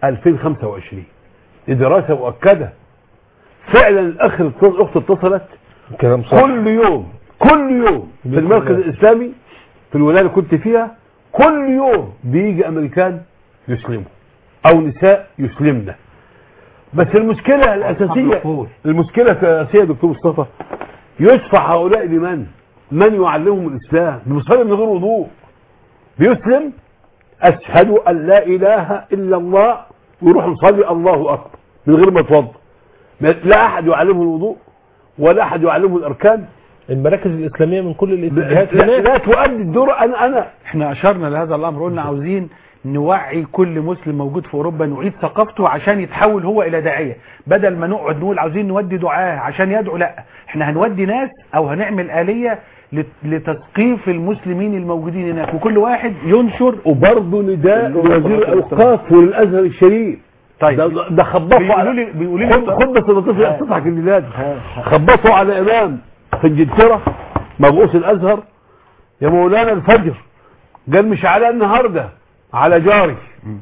2025 دي دراسه مؤكده فعلا الاخ الاتصال- الاخت اتصلت كلام صح كل يوم كل يوم في بإذن المركز الله. الاسلامي في الولايه اللي كنت فيها كل يوم بيجي امريكان يسلموا او نساء يسلمن بس المشكله الاساسيه المشكله الاساسيه يا دكتور مصطفى يدفع هؤلاء لمن؟ من يعلمهم الاسلام؟ بيصلي من غير وضوء بيسلم اشهد ان لا اله الا الله ويروح يصلي الله اكبر من غير ما يتوضا ما- لا احد يعلمه الوضوء ولا احد يعلمه الاركان المراكز الاسلاميه من كل الاتجاهات لا, هناك لا تؤدي الدور انا انا احنا اشرنا لهذا الامر قلنا عاوزين نوعي كل مسلم موجود في اوروبا نعيد ثقافته عشان يتحول هو الى داعيه بدل ما نقعد نقول عاوزين نودي دعاه عشان يدعو لا احنا هنودي ناس او هنعمل اليه لت- لتثقيف المسلمين الموجودين هناك وكل واحد ينشر وبرضه نداء لوزير الاوقاف وللازهر الشريف طيب ده, ده خبطوا بيقولوا على لي بيقولوا لي خد خد بس اللطيف تضحك الميلاد خبطوا على امام في انجلترا مبعوث الازهر يا مولانا الفجر قال مش على النهارده على جاري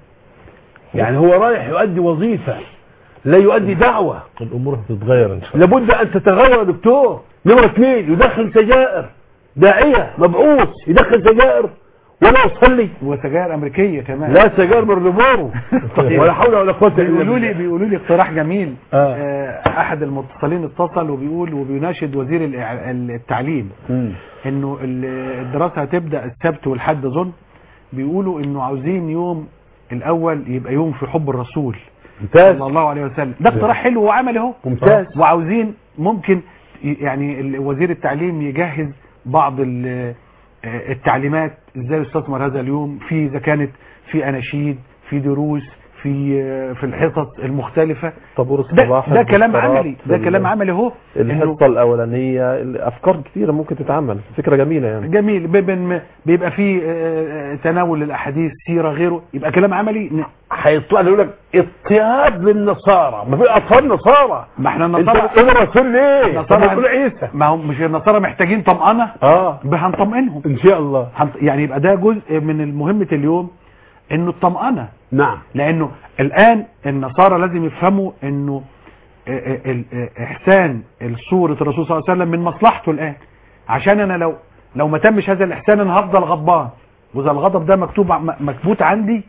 يعني هو رايح يؤدي وظيفه لا يؤدي دعوه الامور هتتغير ان شاء الله لابد ان تتغير يا دكتور نمرة اثنين يدخل سجائر داعية مبعوث يدخل سجائر ولا يصلي وسجائر امريكيه كمان لا سجائر من ريفورو ولا حول ولا قوة الا بيقولوا لي بالله بيقولوا لي اقتراح جميل آه. آه، احد المتصلين اتصل وبيقول وبيناشد وزير الإع- التعليم انه ال- الدراسه هتبدا السبت والحد اظن بيقولوا انه عاوزين يوم الاول يبقى يوم في حب الرسول ممتاز صلى الله عليه وسلم ده اقتراح حلو وعملي اهو ممتاز. وعاوزين ممكن ي- يعني ال- وزير التعليم يجهز بعض ال- آه، التعليمات ازاي يستثمر هذا اليوم في اذا كانت في اناشيد في دروس في آه، في الحصص المختلفه طابور ده, الصباح ده كلام المفترات، عملي ده ال- كلام عملي اهو إنه الحصة الأولانية أفكار كثيرة ممكن تتعمل فكرة جميلة يعني جميل بيبقى بيبقى فيه آه، آه، تناول الاحاديث سيره غيره يبقى كلام عملي ن- هيطلع لي يقول لك اضطهاد للنصارى ما في اطفال نصارى ما احنا انت النصارى بتقول الرسول ليه؟ طب ما تقول النصارى عيسى ما هم مش النصارى محتاجين طمأنة اه هنطمئنهم ان شاء الله هنط- يعني يبقى ده جزء من مهمة اليوم انه الطمأنة نعم لانه الان النصارى لازم يفهموا انه آه، آه، ال- آه، احسان صورة الرسول صلى الله عليه وسلم من مصلحته الان عشان انا لو لو ما تمش هذا الاحسان انا هفضل غضبان واذا الغضب ده مكتوب ع- م- مكبوت عندي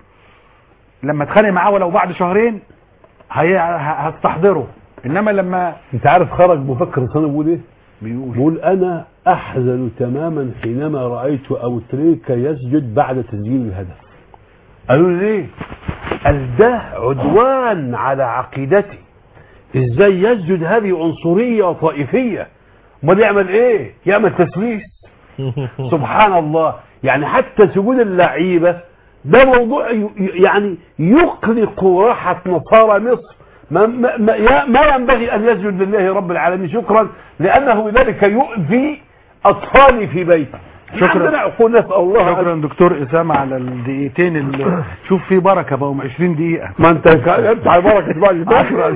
لما اتخانق معاه ولو بعد شهرين هي ه- هستحضره انما لما انت عارف خرج مفكر صنم بيقول ايه؟ بيقول بيقول انا احزن تماما حينما رايت ابو تريكه يسجد بعد تسجيل الهدف قالوا لي ليه قال ده عدوان على عقيدتي ازاي يسجد هذه عنصريه وطائفيه امال يعمل ايه يعمل تسويس سبحان الله يعني حتى سجود اللعيبه ده موضوع ي- ي- يعني يقلق راحه نصارى مصر ما, ما, ما, يا- ما ينبغي ان يسجد لله رب العالمين شكرا لانه بذلك يؤذي اطفالي في بيتي شكرا. عندنا عقول نسال الله شكرا دكتور اسامه على الدقيقتين اللي شوف في بركه بقوا 20 دقيقه ما انت انت على بركه بقى عشرة.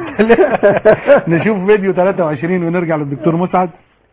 نشوف فيديو 23 ونرجع للدكتور مسعد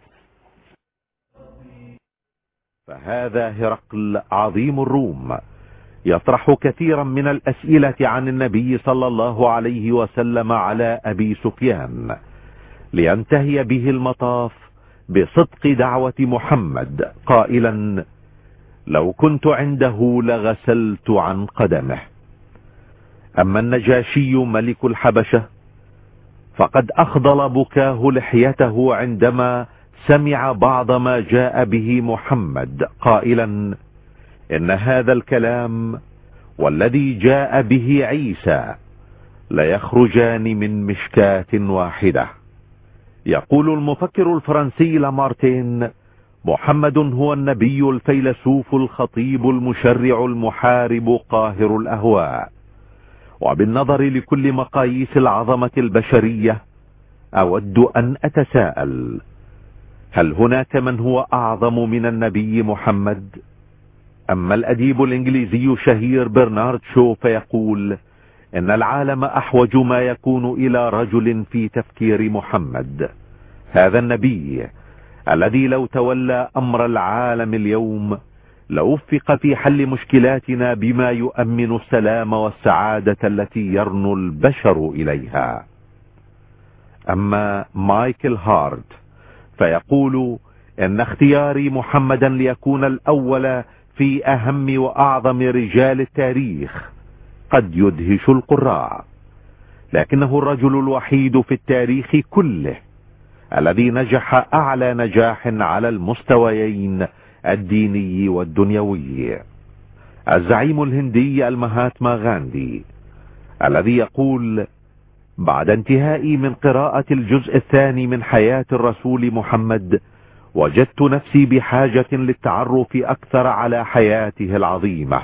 فهذا هرقل عظيم الروم يطرح كثيرا من الأسئلة عن النبي صلى الله عليه وسلم على أبي سفيان لينتهي به المطاف بصدق دعوة محمد قائلا لو كنت عنده لغسلت عن قدمه أما النجاشي ملك الحبشة فقد أخضل بكاه لحيته عندما سمع بعض ما جاء به محمد قائلا إن هذا الكلام والذي جاء به عيسى ليخرجان من مشكاة واحدة يقول المفكر الفرنسي لامارتين محمد هو النبي الفيلسوف الخطيب المشرع المحارب قاهر الأهواء وبالنظر لكل مقاييس العظمة البشرية أود أن أتساءل هل هناك من هو أعظم من النبي محمد أما الأديب الإنجليزي الشهير برنارد شو فيقول إن العالم أحوج ما يكون إلى رجل في تفكير محمد هذا النبي الذي لو تولى أمر العالم اليوم لوفق في حل مشكلاتنا بما يؤمن السلام والسعادة التي يرنو البشر إليها أما مايكل هارت فيقول إن اختياري محمدا ليكون الأول في أهم وأعظم رجال التاريخ قد يدهش القراء لكنه الرجل الوحيد في التاريخ كله الذي نجح أعلى نجاح على المستويين الديني والدنيوي الزعيم الهندي المهاتما غاندي الذي يقول بعد انتهائي من قراءة الجزء الثاني من حياة الرسول محمد وجدت نفسي بحاجة للتعرف أكثر على حياته العظيمة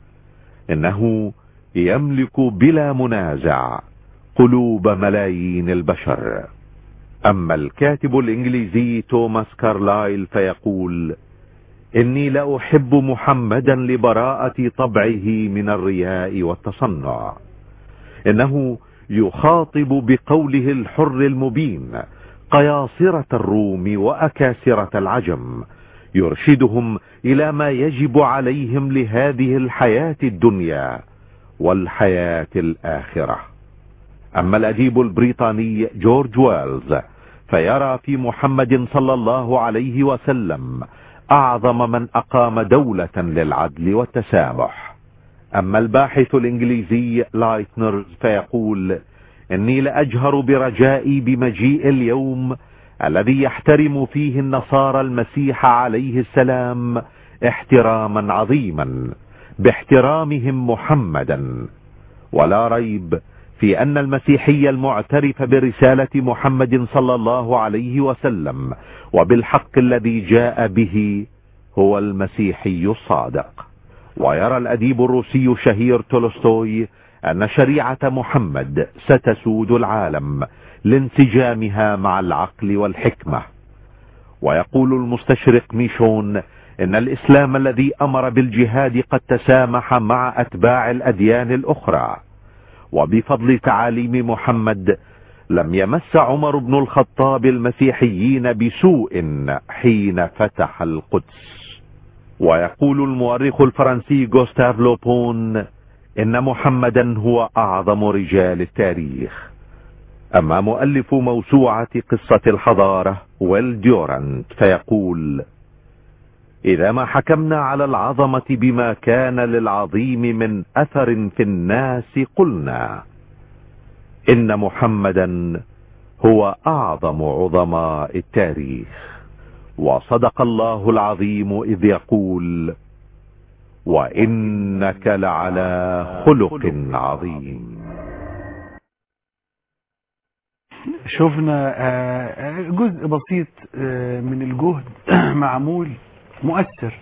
إنه يملك بلا منازع قلوب ملايين البشر أما الكاتب الإنجليزي توماس كارلايل فيقول إني لا أحب محمدا لبراءة طبعه من الرياء والتصنع إنه يخاطب بقوله الحر المبين قياصرة الروم وأكاسرة العجم يرشدهم إلى ما يجب عليهم لهذه الحياة الدنيا والحياة الآخرة أما الأديب البريطاني جورج ويلز فيرى في محمد صلى الله عليه وسلم أعظم من أقام دولة للعدل والتسامح أما الباحث الإنجليزي لايتنر فيقول إني لأجهر برجائي بمجيء اليوم الذي يحترم فيه النصارى المسيح عليه السلام احتراما عظيما باحترامهم محمدا ولا ريب في أن المسيحي المعترف برسالة محمد صلى الله عليه وسلم وبالحق الذي جاء به هو المسيحي الصادق ويرى الأديب الروسي الشهير تولستوي أن شريعة محمد ستسود العالم لانسجامها مع العقل والحكمة ويقول المستشرق ميشون إن الإسلام الذي أمر بالجهاد قد تسامح مع أتباع الأديان الأخرى وبفضل تعاليم محمد لم يمس عمر بن الخطاب المسيحيين بسوء حين فتح القدس ويقول المؤرخ الفرنسي جوستاف لوبون إن محمدا هو أعظم رجال التاريخ أما مؤلف موسوعة قصة الحضارة ويل ديورانت فيقول إذا ما حكمنا على العظمة بما كان للعظيم من أثر في الناس قلنا إن محمدا هو أعظم عظماء التاريخ وصدق الله العظيم إذ يقول وإنك لعلى خلق عظيم شفنا آه، جزء بسيط آه، من الجهد معمول مؤثر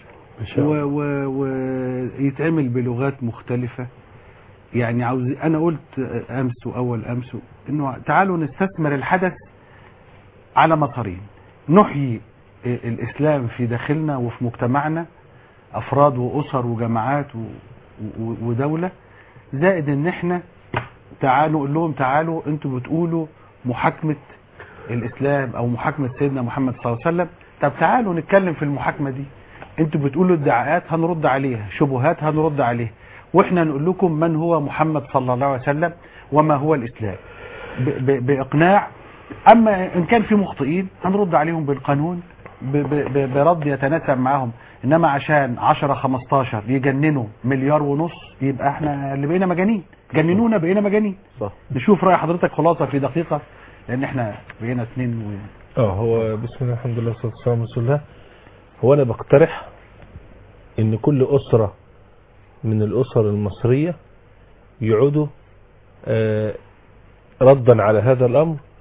ويتعمل بلغات مختلفة يعني عاوز انا قلت امس واول امس انه تعالوا نستثمر الحدث على مسارين نحيي الاسلام في داخلنا وفي مجتمعنا افراد واسر وجماعات و- و- ودولة زائد ان احنا تعالوا قول لهم تعالوا انتوا بتقولوا محاكمة الاسلام او محاكمة سيدنا محمد صلى الله عليه وسلم طب تعالوا نتكلم في المحاكمة دي انتوا بتقولوا ادعاءات هنرد عليها شبهات هنرد عليها واحنا نقول لكم من هو محمد صلى الله عليه وسلم وما هو الاسلام ب- ب- باقناع اما ان كان في مخطئين هنرد عليهم بالقانون ب- ب- ب- برد يتناسب معاهم انما عشان 10 15 يجننوا مليار ونص يبقى احنا اللي بقينا مجانين جننونا بقينا مجانين صح نشوف راي حضرتك خلاصه في دقيقه لان احنا بقينا اثنين و... اه هو بسم الله الحمد لله والصلاه والسلام على رسول الله هو انا بقترح ان كل اسره من الاسر المصريه يعودوا آه، ردا على هذا الامر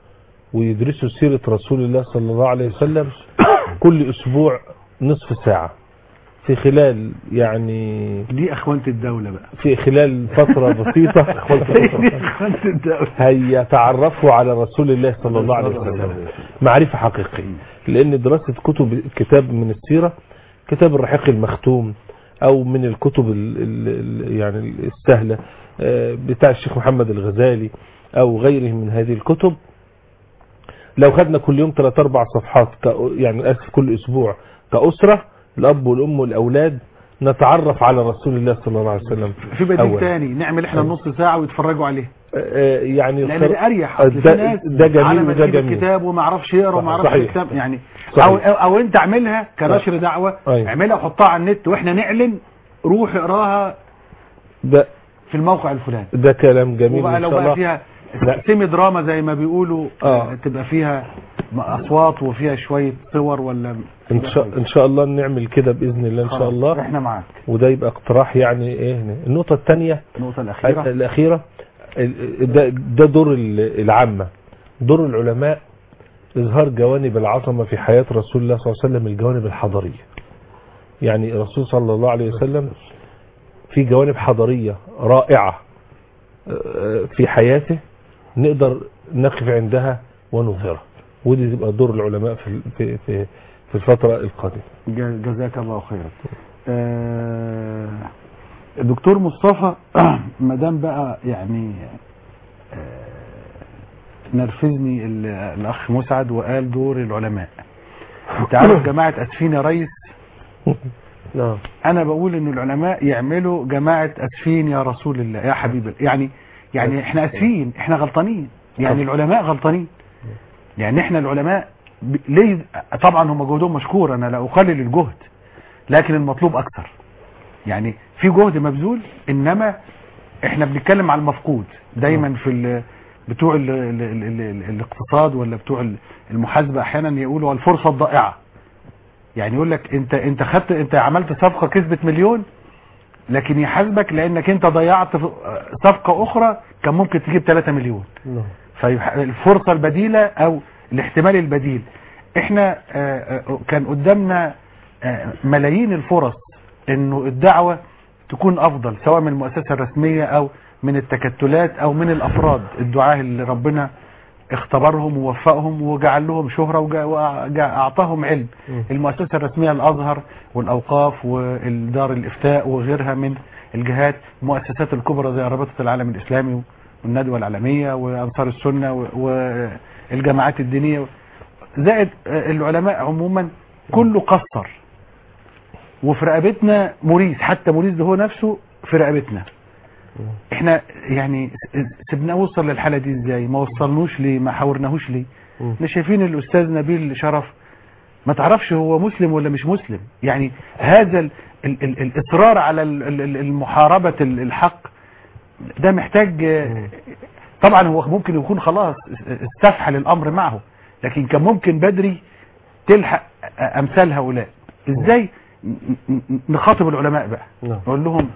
ويدرسوا سيرة رسول الله صلى الله عليه وسلم كل أسبوع نصف ساعة في خلال يعني دي اخوانة الدولة بقى في خلال فترة بسيطة دي اخوانة الدولة هيتعرفوا على رسول الله صلى الله عليه وسلم معرفة حقيقية لأن دراسة كتب كتاب من السيرة كتاب الرحيق المختوم أو من الكتب ال ال يعني السهلة آه، بتاع الشيخ محمد الغزالي أو غيره من هذه الكتب لو خدنا كل يوم 3 4 صفحات ك- يعني اسف كل اسبوع كأسرة الاب والام والاولاد نتعرف على رسول الله صلى الله عليه وسلم في بديل أولاً. تاني نعمل احنا النص ساعة ويتفرجوا عليه آه، يعني لان ده اريح آه، اصل في ده, ناس ده على جميل ما وده تجيب جميل الكتاب وما اعرفش يقرا وما اعرفش صحيح. الكتاب يعني صحيح. او او, أو انت اعملها كنشر دعوه أيوة. اعملها وحطها على النت واحنا نعلن روح اقراها ده في الموقع الفلاني ده كلام جميل وبقى ان لو شاء بقى الله فيها لا. سيمي دراما زي ما بيقولوا آه. آه. تبقى فيها اصوات وفيها شويه صور ولا ان شاء ان شاء الله نعمل كده باذن الله ان شاء خلاص، الله احنا معاك وده يبقى اقتراح يعني ايه النقطه الثانيه النقطه الاخيره الأخيرة ال- ده, ده دور ال- العامة دور العلماء إظهار جوانب العظمة في حياة رسول الله صلى الله عليه وسلم الجوانب الحضارية يعني الرسول صلى الله عليه وسلم في جوانب حضارية رائعة آه، في حياته نقدر نقف عندها ونظهرها ودي تبقى دور العلماء في في في, في الفترة القادمة ج- جزاك الله خيرا آه، دكتور مصطفى ما دام بقى يعني آه، نرفزني ال- الاخ مسعد وقال دور العلماء انت عارف جماعه اسفين يا ريس نعم انا بقول ان العلماء يعملوا جماعه اسفين يا رسول الله يا حبيب الله. يعني يعني احنا اسفين احنا غلطانين يعني العلماء غلطانين يعني احنا العلماء ب- ليه طبعا هم جهدهم مشكور انا لا اقلل الجهد لكن المطلوب اكثر يعني في جهد مبذول انما احنا بنتكلم على المفقود دايما في ال بتوع ال ال ال ال ال الاقتصاد ولا بتوع ال- المحاسبه احيانا يقولوا الفرصه الضائعه يعني يقول لك انت انت خدت انت عملت صفقه كسبت مليون لكن يحاسبك لانك انت ضيعت ف- صفقه اخرى كان ممكن تجيب 3 مليون فالفرصة البديلة او الاحتمال البديل احنا آه، آه، كان قدامنا آه، ملايين الفرص انه الدعوة تكون افضل سواء من المؤسسة الرسمية او من التكتلات او من الافراد الدعاة اللي ربنا اختبرهم ووفقهم وجعل لهم شهرة واعطاهم علم المؤسسة الرسمية الازهر والاوقاف والدار الافتاء وغيرها من الجهات المؤسسات الكبرى زي رابطة العالم الاسلامي والندوة العالمية وانصار السنة و- والجماعات الدينية زائد العلماء عموما كله قصر وفي رقبتنا موريس حتى موريس ده هو نفسه في رقبتنا احنا يعني سيبناه وصل للحالة دي ازاي ما وصلنوش ليه ما حاورناهوش ليه احنا شايفين الاستاذ نبيل شرف ما تعرفش هو مسلم ولا مش مسلم يعني هذا ال ال ال الاصرار على ال- ال- ال- المحاربة ال- الحق ده محتاج طبعا هو ممكن يكون خلاص استفحل الامر معه لكن كان ممكن بدري تلحق امثال هؤلاء ازاي ن- ن- نخاطب العلماء بقى نعم. نقول لهم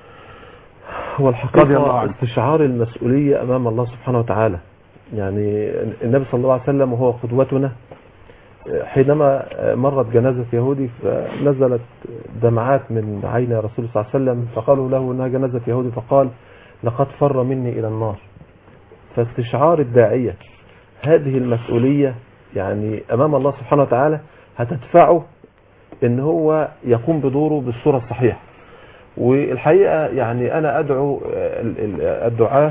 هو رضي الله الحقيقة عنه. استشعار المسؤولية أمام الله سبحانه وتعالى يعني النبي صلى الله عليه وسلم وهو قدوتنا حينما مرت جنازة يهودي فنزلت دمعات من عين رسول الله صلى الله عليه وسلم فقالوا له انها جنازة يهودي فقال لقد فر مني الى النار فاستشعار الداعية هذه المسؤولية يعني امام الله سبحانه وتعالى هتدفعه ان هو يقوم بدوره بالصورة الصحيحة والحقيقة يعني انا ادعو ال- ال- الدعاة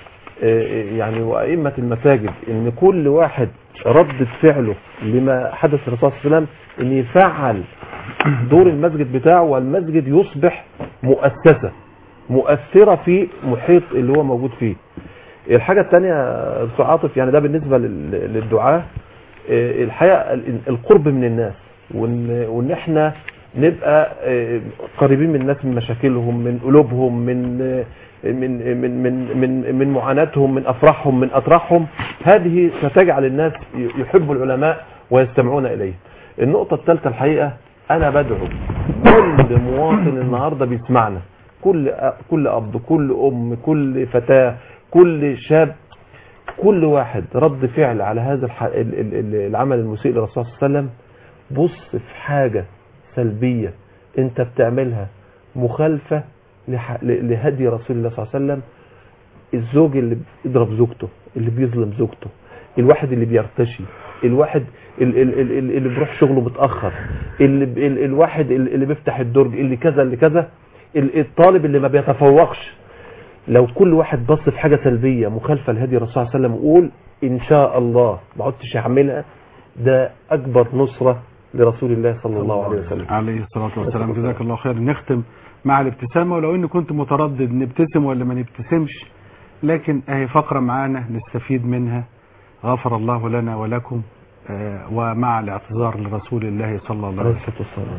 يعني وأئمة المساجد ان كل واحد ردة فعله لما حدث الرسول صلى الله عليه وسلم ان يفعل دور المسجد بتاعه والمسجد يصبح مؤسسة مؤثرة في محيط اللي هو موجود فيه الحاجة الثانية دكتور عاطف يعني ده بالنسبة لل- للدعاة آه، الحقيقة ال- القرب من الناس وان, وإن احنا نبقى آه، قريبين من الناس من مشاكلهم من قلوبهم من آه، من من من من من معاناتهم من افراحهم من اطراحهم هذه ستجعل الناس يحبوا العلماء ويستمعون اليه. النقطه الثالثه الحقيقه انا بدعو كل مواطن النهارده بيسمعنا كل كل اب كل ام كل فتاه كل شاب كل واحد رد فعل على هذا الح... ال- ال- ال- العمل المسيء للرسول صلى الله عليه وسلم بص في حاجة سلبية انت بتعملها مخالفة لح... ل- لهدي رسول الله صلى الله عليه وسلم الزوج اللي بيضرب زوجته اللي بيظلم زوجته الواحد اللي بيرتشي الواحد ال- ال- ال- ال- اللي بيروح شغله متأخر اللي ب- ال- الواحد ال- اللي بيفتح الدرج اللي كذا اللي كذا ال- الطالب اللي ما بيتفوقش لو كل واحد بص في حاجة سلبية مخالفة لهدي الرسول صلى الله عليه وسلم وقول إن شاء الله ما عدتش أعملها ده أكبر نصرة لرسول الله صلى الله عليه وسلم عليه الصلاة والسلام جزاك الله خير نختم مع الابتسامة ولو اني كنت متردد نبتسم ولا ما نبتسمش لكن اهي فقرة معانا نستفيد منها غفر الله لنا ولكم آه، ومع الاعتذار لرسول الله صلى الله عليه وسلم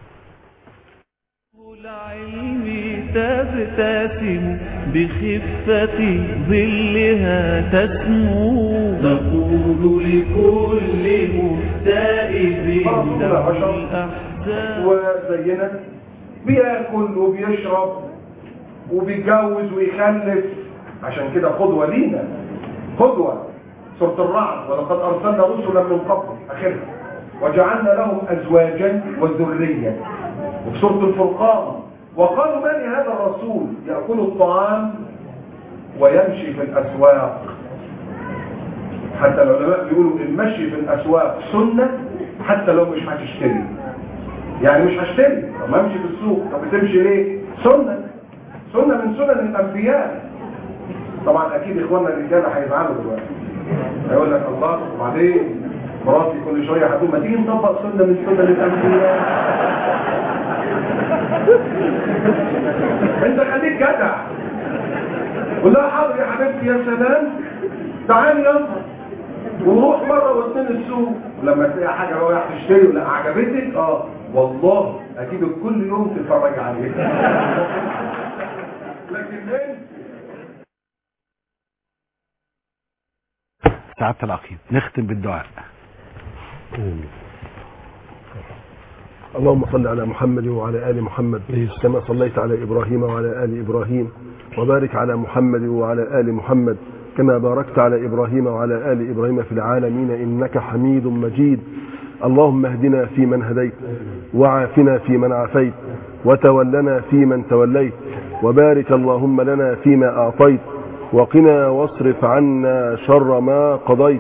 العلم تبتسم بخفة ظلها تسمو تقول لكل مستائب له الأحزان وزينا بياكل وبيشرب وبيتجوز ويخلف عشان كده قدوة لينا قدوة سورة الرعد ولقد أرسلنا رسلا من قبل آخرها وجعلنا لهم أزواجا وذرية وفي سورة الفرقان وقالوا ما لهذا الرسول يأكل الطعام ويمشي في الأسواق حتى العلماء بيقولوا المشي في الأسواق سنة حتى لو مش هتشتري يعني مش هشتري طب ما امشي في السوق طب بتمشي ليه سنة سنة من سنن الأنبياء طبعا أكيد إخواننا الرجالة هيزعلوا دلوقتي هيقول لك الله وبعدين مراتي كل شوية هتقول ما تيجي نطبق سنة من سنن الأنبياء انت خليك جدع قول لها حاضر يا حبيبتي يا سلام تعالي يلا وروح مرة واثنين السوق لما تلاقي حاجة رايح تشتري ولا عجبتك اه والله اكيد كل يوم تتفرج عليها لكن انت سعادة العقيد نختم بالدعاء اللهم صل على محمد وعلى آل محمد كما صليت على إبراهيم وعلى آل إبراهيم وبارك على محمد وعلى آل محمد كما باركت على إبراهيم وعلى آل إبراهيم في العالمين إنك حميد مجيد اللهم اهدنا فيمن هديت وعافنا فيمن عافيت وتولنا فيمن توليت وبارك اللهم لنا فيما أعطيت وقنا واصرف عنا شر ما قضيت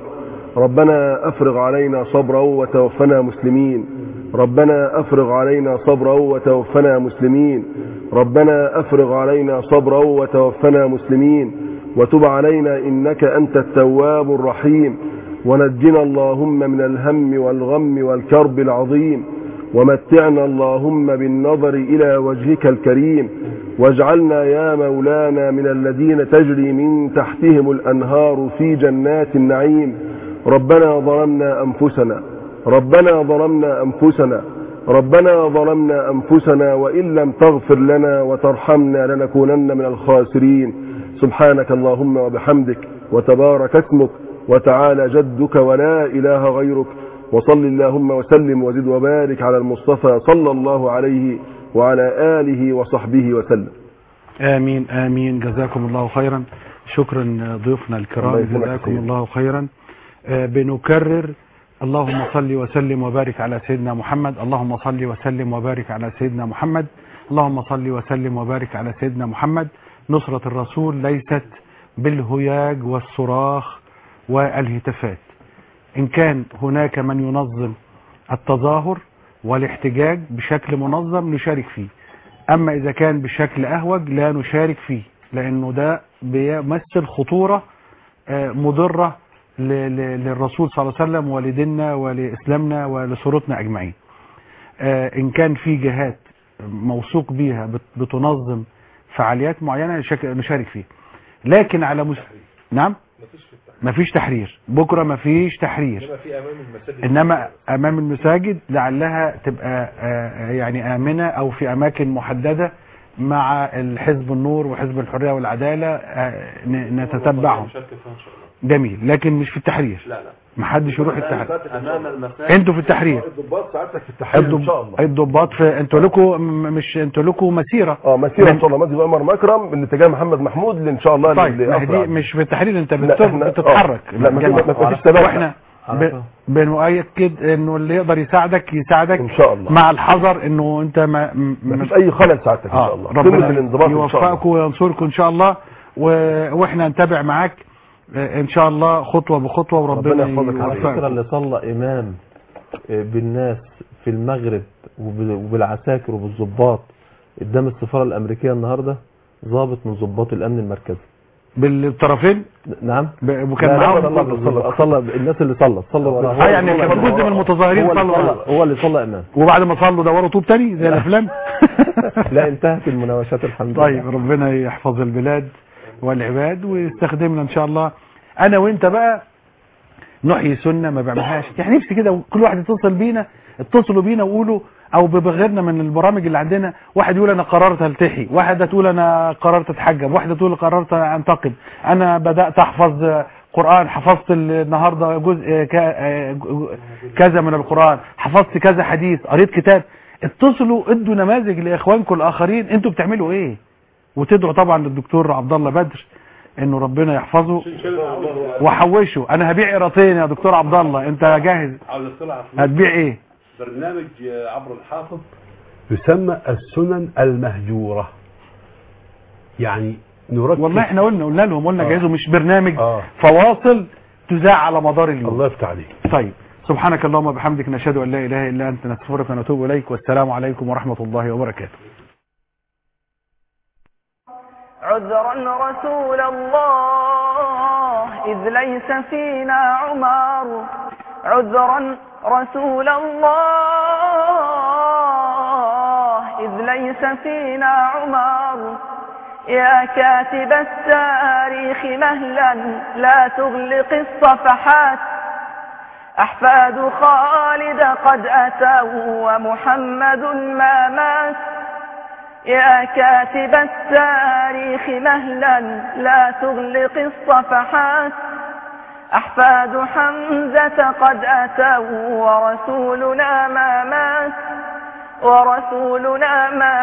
ربنا أفرغ علينا صبرا وتوفنا مسلمين ربنا أفرغ علينا صبرا وتوفنا مسلمين ربنا أفرغ علينا صبرا وتوفنا مسلمين وتب علينا إنك أنت التواب الرحيم ونجنا اللهم من الهم والغم والكرب العظيم ومتعنا اللهم بالنظر إلى وجهك الكريم واجعلنا يا مولانا من الذين تجري من تحتهم الأنهار في جنات النعيم ربنا ظلمنا أنفسنا ربنا ظلمنا أنفسنا ربنا ظلمنا أنفسنا وإن لم تغفر لنا وترحمنا لنكونن من الخاسرين سبحانك اللهم وبحمدك وتبارك اسمك وتعالى جدك ولا إله غيرك وصل اللهم وسلم وزد وبارك على المصطفى صلى الله عليه وعلى آله وصحبه وسلم آمين آمين جزاكم الله خيرا شكرا ضيوفنا الله الكرام يجزاك جزاكم خير. الله خيرا آه، بنكرر اللهم صل وسلم وبارك على سيدنا محمد اللهم صل وسلم وبارك على سيدنا محمد اللهم صل وسلم وبارك على سيدنا محمد نصرة الرسول ليست بالهياج والصراخ والهتافات إن كان هناك من ينظم التظاهر والاحتجاج بشكل منظم نشارك فيه أما إذا كان بشكل أهوج لا نشارك فيه لأنه ده بيمثل خطورة آه، مضرة ل- ل- للرسول صلى الله عليه وسلم ولديننا ولإسلامنا ولصورتنا أجمعين آه، إن كان في جهات موثوق بيها بت- بتنظم فعاليات معينة نشك- نشارك فيه لكن على مس... نعم مفيش تحرير بكرة مفيش تحرير انما في امام المساجد انما امام المساجد لعلها تبقى آه، يعني امنه او في اماكن محدده مع الحزب النور وحزب الحريه والعداله آه، ن- نتتبعهم نشارك فيها ان شاء الله جميل لكن مش في التحرير لا لا محدش يروح التحرير امام المساجد انتوا في التحرير الضباط سعادتك في التحرير ان شاء الله الضباط في انتوا لكم مش انتوا لكم مسيره اه مسيره ان شاء الله مسجد عمر مكرم من اتجاه محمد محمود اللي ان شاء الله طيب ما هي لأسرع. دي مش في التحرير انت لا، بت- احنا- بتتحرك آه. لا، ما في- جميل. ما فيش تبادل. واحنا ب- بنؤكد انه اللي يقدر يساعدك يساعدك ان شاء الله مع الحذر انه انت ما م- ما فيش اي خلل سعادتك ان شاء آه الله ربنا قمه الانضباط ان شاء الله يوفقكم وينصركم ان شاء الله و... واحنا نتابع معاك آه، ان شاء الله خطوه بخطوه وربنا على فكرة يوفقك اللي صلى إمام آه، بالناس في المغرب وبال- وبالعساكر وبالضباط قدام السفارة الأمريكية النهاردة ضابط من ضباط الأمن المركزي بالطرفين نعم ب- وكان لا، لا، معاهم لا، لا، كله. صلى صلى الناس اللي صلت صلى وراه آه، يعني كان جزء من المتظاهرين هو اللي صلوا صلى وراه. هو اللي صلى إمام وبعد ما صلوا دوروا طوب تاني زي الافلام لا انتهت المناوشات الحمد لله طيب ربنا يحفظ البلاد والعباد ويستخدمنا ان شاء الله انا وانت بقى نحيي سنه ما بعملهاش يعني نفسي كده كل واحد يتصل بينا اتصلوا بينا وقولوا او بغيرنا من البرامج اللي عندنا واحد يقول انا قررت التحي واحد تقول انا قررت اتحجب واحده تقول قررت انتقد انا بدات احفظ قران حفظت النهارده جزء ك- كذا من القران حفظت كذا حديث قريت كتاب اتصلوا ادوا نماذج لاخوانكم الاخرين انتوا بتعملوا ايه وتدعوا طبعا للدكتور عبد الله بدر انه ربنا يحفظه وحوشه انا هبيع قيراطين يا دكتور عبد الله انت جاهز عاوز اطلع على هتبيع ايه برنامج عبر الحافظ يسمى السنن المهجورة يعني نركز والله احنا قلنا قلنا لهم قلنا آه. جاهزوا مش برنامج آه. فواصل تذاع على مدار اليوم الله يفتح عليك طيب سبحانك اللهم وبحمدك نشهد ان لا اله الا انت نستغفرك ونتوب اليك والسلام عليكم ورحمه الله وبركاته عذرا رسول الله إذ ليس فينا عمار عذرا رسول الله إذ ليس فينا عمار يا كاتب التاريخ مهلا لا تغلق الصفحات أحفاد خالد قد أتوا ومحمد ما مات يا كاتب التاريخ مهلا لا تغلق الصفحات أحفاد حمزة قد أتوا ورسولنا ما مات ورسولنا ما